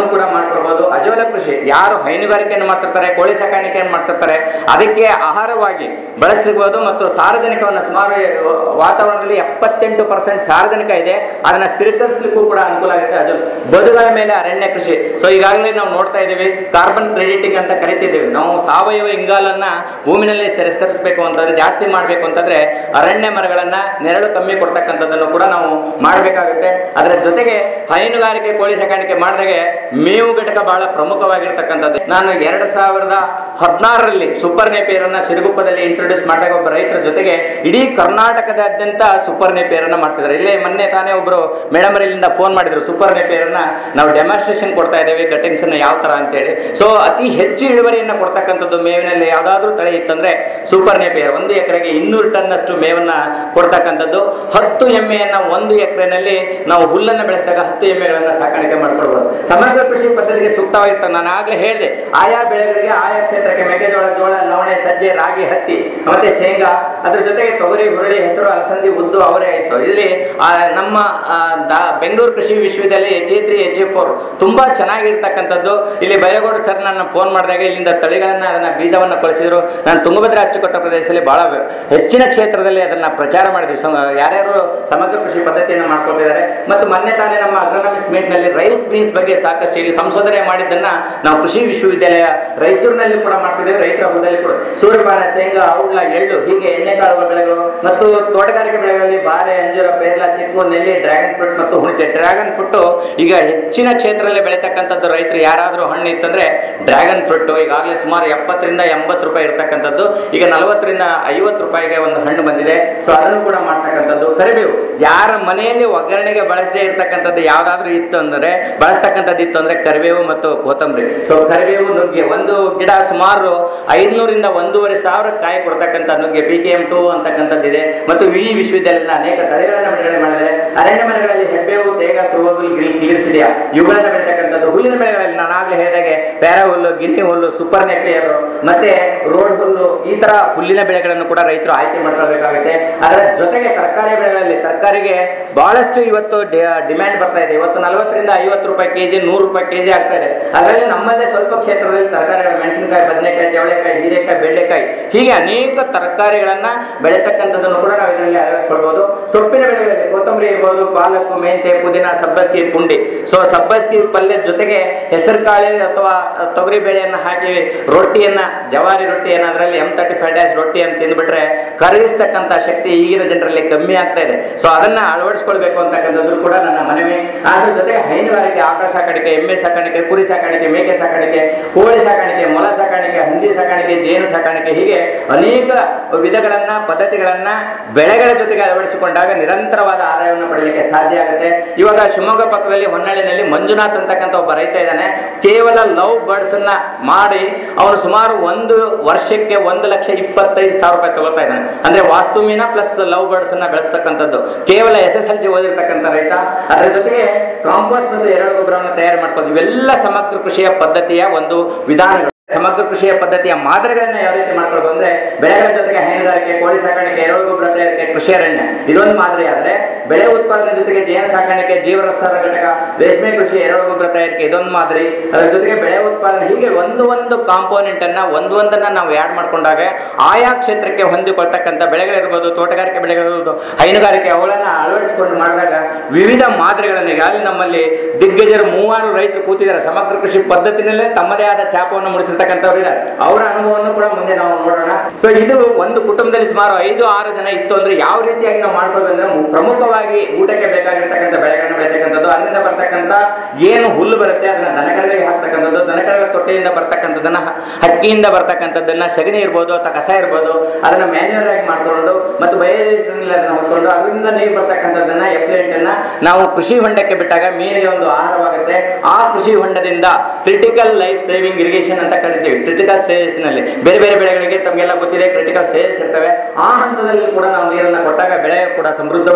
ಅದನ್ನು ಕೂಡ ಮಾಡ್ಕೊಳ್ಬಹುದು ಅಜೋಲ ಕೃಷಿ ಯಾರು ಹೈನುಗಾರಿಕೆಯನ್ನು ಮಾಡ್ತಿರ್ತಾರೆ ಕೋಳಿ ಸಾಕಾಣಿಕೆಯನ್ನು ಮಾಡ್ತಿರ್ತಾರೆ ಅದಕ್ಕೆ ಆಹಾರವಾಗಿ ಬಳಸಲಿರ್ಬೋದು ಮತ್ತು ಸಾರ್ವಜನಿಕವನ್ನು ಸುಮಾರು ವಾತಾವರಣದಲ್ಲಿ ಎಪ್ಪತ್ತೆಂಟು ಪರ್ಸೆಂಟ್ ಸಾರ್ವಜನಿಕ ಇದೆ ಅದನ್ನ ಸ್ಥಿರೀಕರಿಸಲಿಕ್ಕೂ ಕೂಡ ಅನುಕೂಲ ಆಗುತ್ತೆ ಅಜೋಲ ಬದುಗಳ ಮೇಲೆ ಅರಣ್ಯ ಕೃಷಿ ಸೊ ಈಗಾಗಲೇ ನಾವು ನೋಡ್ತಾ ಇದ್ದೀವಿ ಕಾರ್ಬನ್ ಕ್ರೆಡಿಟಿಂಗ್ ಅಂತ ಕರಿತಿದ್ದೀವಿ ನಾವು ಸಾವಯವ ಇಂಗಾಲನ್ನ ಭೂಮಿನಲ್ಲಿ ತಿರಸ್ಕರಿಸಬೇಕು ಅಂತಂದ್ರೆ ಜಾಸ್ತಿ ಮಾಡಬೇಕು ಅಂತಂದ್ರೆ ಅರಣ್ಯ ಮರಗಳನ್ನ ನೆರಳು ಕಮ್ಮಿ ಕೊಡ್ತಕ್ಕಂಥದ್ದನ್ನು ಕೂಡ ನಾವು ಮಾಡಬೇಕಾಗುತ್ತೆ ಅದರ ಜೊತೆಗೆ ಹೈನುಗಾರಿಕೆ ಕೋಳಿ ಸಾಕಾಣಿಕೆ ಮಾಡಿದಾಗೆ ಮೇವು ಘಟಕ ಬಹಳ ಪ್ರಮುಖವಾಗಿರ್ತಕ್ಕಂಥದ್ದು ನಾನು ಎರಡು ಸಾವಿರದ ಹದಿನಾರರಲ್ಲಿ ಸೂಪರ್ ನೇಪಿಯರನ್ನ ಸಿರುಗುಪ್ಪದಲ್ಲಿ ಇಂಟ್ರೊಡ್ಯೂಸ್ ಮಾಡಿದಾಗ ಒಬ್ಬ ರೈತರ ಜೊತೆಗೆ ಇಡೀ ಕರ್ನಾಟಕದಾದ್ಯಂತ ಸೂಪರ್ ನೇಪಿಯರನ್ನ ಮಾಡ್ತಿದ್ದಾರೆ ಇಲ್ಲೇ ಮೊನ್ನೆ ತಾನೇ ಒಬ್ರು ಮೇಡಮ್ ಇಲ್ಲಿಂದ ಫೋನ್ ಮಾಡಿದ್ರು ಸೂಪರ್ ನೇಪಿಯರನ್ನ ನಾವು ಡೆಮಾನ್ಸ್ಟ್ರೇಷನ್ ಕೊಡ್ತಾ ಇದ್ದೇವೆ ಕಟಿಂಗ್ಸ್ ಅನ್ನ ಯಾವ ತರ ಅಂತೇಳಿ ಸೊ ಅತಿ ಹೆಚ್ಚು ಇಳುವರಿಯನ್ನ ಕೊಡ್ತಕ್ಕಂಥದ್ದು ಮೇವಿನಲ್ಲಿ ಯಾವ್ದಾದ್ರು ತಳಿ ಇತ್ತಂದ್ರೆ ಸೂಪರ್ ನೇಪಿಯರ್ ಒಂದು ಎಕರೆಗೆ ಇನ್ನೂರು ಟನ್ ಅಷ್ಟು ಮೇವನ್ನ ಕೊಡ್ತಕ್ಕಂಥದ್ದು ಹತ್ತು ಎಮ್ಮೆಯನ್ನ ಒಂದು ಎಕರೆನಲ್ಲಿ ನಾವು ಹುಲ್ಲನ್ನು ಬೆಳೆಸಿದಾಗ ಹತ್ತು ಎಮ್ಮೆಗಳನ್ನ ಸಾಕಾಣಿಕೆ ಮಾಡ್ಕೊಳ್ಬಹುದು ಸಮಗ್ರ ಕೃಷಿ ಪದ್ಧತಿಗೆ ಸೂಕ್ತವಾಗಿರ್ತದೆ ನಾನು ಆಗ್ಲೇ ಹೇಳಿದೆ ಆಯಾ ಬೆಳೆಗಳಿಗೆ ಆಯಾ ಕ್ಷೇತ್ರಕ್ಕೆ ಮೆಕ್ಕೆಜೋಳ ಜೋಳ ನವಣೆ ಸಜ್ಜೆ ರಾಗಿ ಹತ್ತಿ ಮತ್ತೆ ಶೇಂಗಾ ಅದ್ರ ಜೊತೆಗೆ ತೊಗರಿ ಹುರುಳಿ ಹೆಸರು ಅಲಸಂದಿ ಉದ್ದು ಅವರೇ ಇತ್ತು ಇಲ್ಲಿ ಆ, ನಮ್ಮ ಆ, ದಾ- ಬೆಂಗಳೂರು ಕೃಷಿ ವಿಶ್ವವಿದ್ಯಾಲಯ H A three H A four ತುಂಬಾ ಚೆನ್ನಾಗಿರ್ತಕ್ಕಂಥದ್ದು ಇಲ್ಲಿ ಬೈರೇಗೌಡ ಸರ್ ನನ್ನ ಫೋನ್ ಮಾಡಿದಾಗ ಇಲ್ಲಿಂದ ತಳಿಗಳನ್ನ ಅದನ್ನ ಬೀಜವನ್ನ ಕಳಿಸಿದ್ರು ನಾನು ತುಂಗಭದ್ರಾ ಅಚ್ಚುಕಟ್ಟ ಪ್ರದೇಶದಲ್ಲಿ ಬಹಳ ವೆ- ಹೆಚ್ಚಿನ ಕ್ಷೇತ್ರದಲ್ಲಿ ಅದನ್ನ ಪ್ರಚಾರ ಮಾಡಿದ್ವಿ ಸೊ, ಯಾರ್ಯಾರು ಸಮಗ್ರ ಕೃಷಿ ಪದ್ಧತಿಯನ್ನು ಮಾಡ್ಕೊಳ್ತಿದ್ದಾರೆ ಮತ್ತು ಮೊನ್ನೆ ತಾನೇ ನಮ್ಮ ಅಗ್ರೋನಮಿಸ್ಟ್ ಮೀಟ್ ನಲ್ಲಿ ರೈಸ್ ಬೀನ್ಸ್ ಬಗ್ಗೆ ಸಾಕಷ್ಟು ಇಲ್ಲಿ ಸಂಶೋಧನೆ ಮಾಡಿದ್ದನ್ನ ನಾವು ಕೃಷಿ ವಿಶ್ವವಿದ್ಯಾಲಯ ರಾಯಚೂರಿನಲ್ಲಿ ಕೂಡ ಮಾಡ್ತಿದ್ದೇವೆ ರೈತರ ಹೊಲದಲ್ಲಿ ಕೂಡ ಸೂರ್ಯಪಾನ ಶೇಂಗಾ ಔಡ್ಲ ಎಳ್ಳು ಹೀಗೆ ಎಣ್ಣೆಕಾಳುಗಳ ಬೆಳೆಗಳು ಮತ್ತು ತೋಟಗಾರಿಕೆ ಬೆಳೆಗಳಲ್ಲಿ ಬಾರೆ ಅಂಜೂರ ಪೇರ್ಲ ಚಿಕ್ಕು ನೆಲ್ಲಿ ಡ್ರ್ಯಾಗನ್ ಫ್ರೂಟ್ ಮತ್ತು ಹುಣಸೆ ಡ್ರ್ಯಾಗನ್ ಫ್ರೂಟ್ ಈಗ ಹೆಚ್ಚಿನ ಕ್ಷೇತ್ರದಲ್ಲಿ ಬೆಳೀತಕ್ಕಂಥದ್ದು ರೈತರು ಯಾರಾದರೂ ಹಣ್ಣು ಇತ್ತಂದ್ರೆ ಡ್ರ್ಯಾಗನ್ ಫ್ರೂಟ್ ಈಗಾಗಲೇ ಸುಮಾರು ಎಪ್ಪತ್ತರಿಂದ ಎಂಬತ್ತು ರೂಪಾಯಿ ಇರ್ತಕ್ಕಂಥದ್ದು ಈಗ ನಲವತ್ತರಿಂದ ಐವತ್ತು ರೂಪಾಯಿಗೆ ಒಂದು ಹಣ್ಣು ಬಂದಿದೆ ಸೊ ಅದನ್ನು ಕೂಡ ಮಾಡ್ತಕ್ಕಂಥದ್ದು ಕರಿಬೇವು ಯಾರ ಮನೆಯಲ್ಲಿ ಒಗ್ಗರಣೆಗೆ ಬಳಸದೇ ಇರ್ತಕ್ಕಂಥದ್ದು ಯಾವ್ದಾದ್ರು ಇತ್ತು ಅಂದ್ರೆ ಬಳಸ್ತಕ್ಕಂಥದ್ದು ಇತ್ತು ಅಂದ್ರೆ ಕರಿಬೇವು ಮತ್ತು ಕೊತ್ತಂಬರಿ ಸೊ ಕರಿಬೇವು ನುಗ್ಗೆ ಒಂದು ಗಿಡ ಸುಮಾರು ಐದ್ನೂರಿಂದ ಒಂದೂವರೆ ಸಾವಿರ ಕಾಯಿ ಕೊಡ್ತಕ್ಕಂಥ ನುಗ್ಗೆ ಪಿ ಕೆ ಎಂ ಟು ಅಂತಕ್ಕಂಥದ್ದು ಇದೆ ಮತ್ತು ವಿ ವಿಶ್ವವಿದ್ಯಾಲಯದ ಅನೇಕ ತಳಿಗಳನ್ನು ಬಿಡುಗಡೆ ಮಾಡಿದೆ ಅರಣ್ಯ ಮನೆಗಳಲ್ಲಿ ಹೆಬ್ಬೇವು ತೇಗ ಸುರುವಗುಲ್ ಗಿಲ್ ಗಿಲಿಸಿಡಿಯ ಇವುಗಳನ್ನ ಬೆಳೀತಕ್ಕಂಥದ್ದು ಹುಲ್ಲಿನ ಬೆಳೆಗಳಲ್ಲಿ ನಾನು ಆಗ್ಲೇ ಹೇಳಿದಾಗೆ ಪ್ಯಾರಾ ಹುಲ್ಲು ಗಿನ್ನಿ ಹುಲ್ಲು ಸೂಪರ್ ನೆಕ್ಲಿಯರು ಮತ್ತೆ ರೋಡ್ ಹುಲ್ಲು ಈ ತರ ಹುಲ್ಲಿನ ಬೆಳೆಗಳನ್ನು ಕೂಡ ರೈತರು ಆಯ್ಕೆ ಮಾಡ್ಕೊಳ್ಬೇಕಾಗುತ್ತೆ ಅದರ ಜೊತೆಗೆ ತರಕಾರಿ ಬೆಳೆಗಳಲ್ಲಿ ತರಕಾರಿಗೆ ಬಹಳಷ್ಟು ಇವತ್ತು ಡಿಮ್ಯಾಂಡ್ ಬರ್ತಾ ಇದೆ ಇವತ್ತು ನಲವತ್ತರಿಂದ ಐವತ್ತು ರೂಪಾಯಿ ಕೆಜಿ ನೂರು ರೂಪಾಯಿ ಕೆಜಿ ಆಗ್ತಾ ಇದೆ ಅದರಲ್ಲಿ ನಮ್ಮಲ್ಲೇ ಸ್ವಲ್ಪ ಕ್ಷೇತ್ರದಲ್ಲಿ ತರಕಾರಿಗಳು ಮೆಣಸಿನಕಾಯಿ ಬದನೆಕಾಯಿ ಚವಳೆಕಾಯಿ ಹೀರೆಕಾಯಿ ಬೆಂಡೆಕಾಯಿ ಹೀಗೆ ಅನೇಕ ತರಕಾರಿಗಳನ್ನ ಬೆಳೆತಕ್ಕಂಥದ್ದನ್ನು ಕೂಡ ನಾವು ಇದರಲ್ಲಿ ಅಳವಡಿಸ್ಕೊಳ್ಬಹುದು ಸೊಪ್ಪಿನ ಬೆಳೆಗಳಲ್ಲಿ ಕೊತ್ತಂಬರಿ ಇರ್ಬೋದು ಪಾಲಕ್ ಮೆಂತೆ ಪುದೀನ ಸಬ್ಬಸ್ಗಿ ಪುಂಡಿ ಸೊ ಸಬ್ಬಸ್ಗಿ ಪಲ್ಯದ ಜೊತೆಗೆ ಹೆಸರು ಕಾಳು ಅಥವಾ ತೊಗರಿ ಬೇಳೆಯನ್ನು ಹಾಕಿ ರೊಟ್ಟಿಯನ್ನ ಜವಾರಿ ರೊಟ್ಟಿಯನ್ನ ಅದರಲ್ಲಿ ಎಂ ತರ್ಟಿ ಫೈವ್ ಡ್ಯಾಶ್ ರೊಟ್ಟಿಯನ್ನು ತಿಂದ್ಬಿಟ್ರೆ ಕರಗಿಸ್ತಕ್ಕಂಥ ಶಕ್ತಿ ಈಗಿನ ಜನರಲ್ಲಿ ಕಮ್ಮಿ ಆಗ್ತಾ ಇದೆ ಸೊ ಅದನ್ನ ಅಳವಡಿಸ್ಕೊಳ್ಬೇಕು ಅಂತಕ್ಕಂಥದ್ದು ಕೂಡ ನನ್ನ ಮನವಿ ಅದ್ರ ಜೊತೆಗೆ ಹೈನುಗಾರಿಕೆ ಆಕಳ ಸಾಕಾಣಿಕೆ ಎಮ್ಮೆ ಸಾಕಾಣಿಕೆ ಕುರಿ ಸಾಕಾಣಿಕೆ ಮೇಕೆ ಸಾಕಾಣಿಕೆ ಕೋಳಿ ಸಾಕಾಣಿಕೆ ಮೊಲ ಸಾಕಾಣಿಕೆ ಹಂದಿ ಸಾಕಾಣಿಕೆ ಜೇನು ಸಾಕಾಣಿಕೆ ಹೀಗೆ ಅನೇಕ ವಿಧಗಳನ್ನ ಪದ್ಧತಿಗಳನ್ನ ಬೆಳೆಗಳ ಜೊತೆಗೆ ಅಳವಡಿಸಿಕೊಂಡಾಗ ನಿರಂತರವಾದ ಆದಾಯವನ್ನು ಪಡೆಯಲಿಕ್ಕೆ ಸಾಧ್ಯ ಆಗುತ್ತೆ ಇವಾಗ ಶಿವಮೊಗ್ಗ ಪಕ್ಕದಲ್ಲಿ ಹೊನ್ನಳ್ಳಿನಲ್ಲಿ ಮಂಜುನಾಥ್ ಅಂತಕ್ಕಂಥ ಒಬ್ಬ ರೈತ ಇದ್ದಾನೆ ಕೇವಲ ಲವ್ ಬರ್ಡ್ಸ್ ಅನ್ನ ಮಾಡಿ ಅವನು ಸುಮಾರು ಒಂದು ವರ್ಷಕ್ಕೆ ಒಂದು ಲಕ್ಷ ಇಪ್ಪತ್ತೈದು ಸಾವಿರ ರೂಪಾಯಿ ತಗೊಳ್ತಾ ಇದ್ದಾನೆ ಅಂದ್ರೆ ವಾಸ್ತು ಮೀನ ಪ್ಲಸ್ ಲವ್ ಬರ್ಡ್ಸ್ ಅನ್ನ ಬೆಳೆಸ್ತಕ್ಕಂಥದ್ದು ಕೇವಲ ಎಸ್ ಎಸ್ ಎಲ್ ಸಿ ಓದಿರ್ತಕ್ಕಂಥ ರೈತ ಅದರ ಜೊತೆಗೆ ಕಾಂಪೋಸ್ಟ್ ಮತ್ತು ಎರೆಹುಳು ಗೊಬ್ಬರವನ್ನು ತಯಾರು ಮಾಡ್ಬೋದು ಇವೆಲ್ಲ ಸಮಗ್ರ ಕೃಷಿಯ ಪದ್ಧತಿಯ ಒಂದು ವಿಧಾನಗಳು ಸಮಗ್ರ ಕೃಷಿಯ ಪದ್ಧತಿಯ ಮಾದರಿಗಳನ್ನ ಯಾವ ರೀತಿ ಮಾಡ್ಕೊಳ್ಬೋದು ಅಂದ್ರೆ ಬೆಳೆಗಳ ಜೊತೆಗೆ ಹೈನುಗಾರಿಕೆ ಕೋಳಿ ಸಾಕಾಣಿಕೆ ಎರೆಹುಳು ಗೊಬ್ಬರ ತಯಾರಿಕೆ ಕೃಷಿ ಅರಣ್ಯ ಇದೊಂದು ಮಾದರಿ ಆದ್ರೆ ಬೆಳೆ ಉತ್ಪಾದನೆ ಜೊತೆಗೆ ಜೇನು ಸಾಕಾಣಿಕೆ ಜೀವರಸಾರ ಘಟಕ ರೇಷ್ಮೆ ಕೃಷಿ ಎರೆಹುಳು ಗೊಬ್ಬರ ತಯಾರಿಕೆ ಇದೊಂದು ಮಾದರಿ ಅದರ ಜೊತೆಗೆ ಬೆಳೆ ಉತ್ಪಾದನೆ ಹೀಗೆ ಒಂದು ಒಂದು ಕಾಂಪೋನೆಂಟ್ ಅನ್ನ ಒಂದು ಒಂದನ್ನ ನಾವು ಆಡ್ ಮಾಡ್ಕೊಂಡಾಗ ಆಯಾ ಕ್ಷೇತ್ರಕ್ಕೆ ಹೊಂದಿಕೊಳ್ತಕ್ಕಂಥ ಬೆಳೆಗಳಿರ್ಬೋದು ತೋಟಗಾರಿಕೆ ಬೆಳೆಗಳಿರ್ಬೋದು ಹೈನುಗಾರಿಕೆ ಅವುಗಳನ್ನ ಅಳವಡಿಸಿಕೊಂಡು ಮಾಡಿದಾಗ ವಿವಿಧ ಮಾದರಿಗಳನ್ನು ಈಗಾಗಲೇ ನಮ್ಮಲ್ಲಿ ದಿಗ್ಗಜರು ಮೂವಾರು ರೈತರು ಕೂತಿದ್ದಾರೆ ಸಮಗ್ರ ಕೃಷಿ ಪದ್ಧತಿನಲ್ಲೇ ತಮ್ಮದೇ ಆದ ಛಾಪವನ್ನು ಮೂಡಿಸಿರ್ತಕ್ಕಂಥವ್ರು ಇದ್ದಾರೆ ಅವರ ಅನುಭವವನ್ನು ಕೂಡ ಮುಂದೆ ನಾವು ನೋಡೋಣ ಸೊ ಇದು ಒಂದು ಕುಟುಂಬದಲ್ಲಿ ಸುಮಾರು ಐದು ಆರು ಜನ ಇತ್ತು ಅಂದ್ರೆ ಯಾವ ರೀತಿಯಾಗಿ ನಾವು ಮಾಡ್ಬೋದು ಅಂದ್ರೆ ಮು- ಪ್ರಮುಖವಾಗಿ ಊಟಕ್ಕೆ ಬೇಕಾಗಿರ್ತಕ್ಕಂಥ ಬೆಳೆಗಳನ್ನು ಬೆಳೀತಕ್ಕಂಥದ್ದು ಅಲ್ಲಿಂದ ಬರ್ತಕ್ಕಂಥ ಏನು ಹುಲ್ಲು ಬರುತ್ತೆ ಅದನ್ನ ದನಕರುಗಳಿಗೆ ಹಾಕ್ತಕ್ಕಂಥದ್ದು ದನಕರುಗಳ ತೊಟ್ಟೆಯಿಂದ ಬರ್ತಕ್ಕಂಥದ್ದನ್ನ ಹ- ಹಕ್ಕಿಯಿಂದ ಬರ್ತಕ್ಕಂಥದ್ದನ್ನ ಸಗಣಿ ಇರ್ಬೋದು ಅಥವಾ ಕಸ ಇರ್ಬೋದು ಅದನ್ನ ಮ್ಯಾನ್ಯುವಲ್ ಆಗಿ ಮಾಡ್ಕೊಂಡು ಮತ್ತು ಬಯೋಡೈವರ್ಸಿಟಿನಲ್ಲಿ ಅದನ್ನ ಹೊತ್ಕೊಂಡು ಅದರಿಂದ ನೀರು ಬರ್ತಕ್ಕಂಥದ್ದನ್ನ ಎಫ್ಲುಯೆಂಟ್ ಅನ್ನ ನಾವು ಕೃಷಿ ಹೊಂಡಕ್ಕೆ ಬಿಟ್ಟಾಗ ಮೀನಿಗೆ ಒಂದು ಆಹಾರವಾಗುತ್ತೆ ಆ ಕೃಷಿ ಹೊಂಡದಿಂದ ಕ್ರಿಟಿಕಲ್ ಲೈಫ್ ಸೇವಿಂಗ್ ಇರಿಗೇಷನ್ ಅಂತ ಕರಿತೀವಿ ಕ್ರಿಟಿಕಲ್ ಸ್ಟೇಜಸ್ ನಲ್ಲಿ ಬೇರೆ ಬೇರೆ ಬೆಳೆಗಳಿಗೆ ತಮಗೆಲ್ಲ ಗೊತ್ತಿದೆ ಕ್ರಿಟಿಕಲ್ ಸ್ಟೇಜಸ್ ಇರ್ತವೆ ಆ ಹಂತದಲ್ಲಿ ಕೂಡ ನಾವು ನೀರನ್ನ ಕೊಟ್ಟಾಗ ಬೆಳೆ ಕೂಡ ಸಮೃದ್ಧವಾಗಿ ಬೆಳೆಯುತ್ತೆ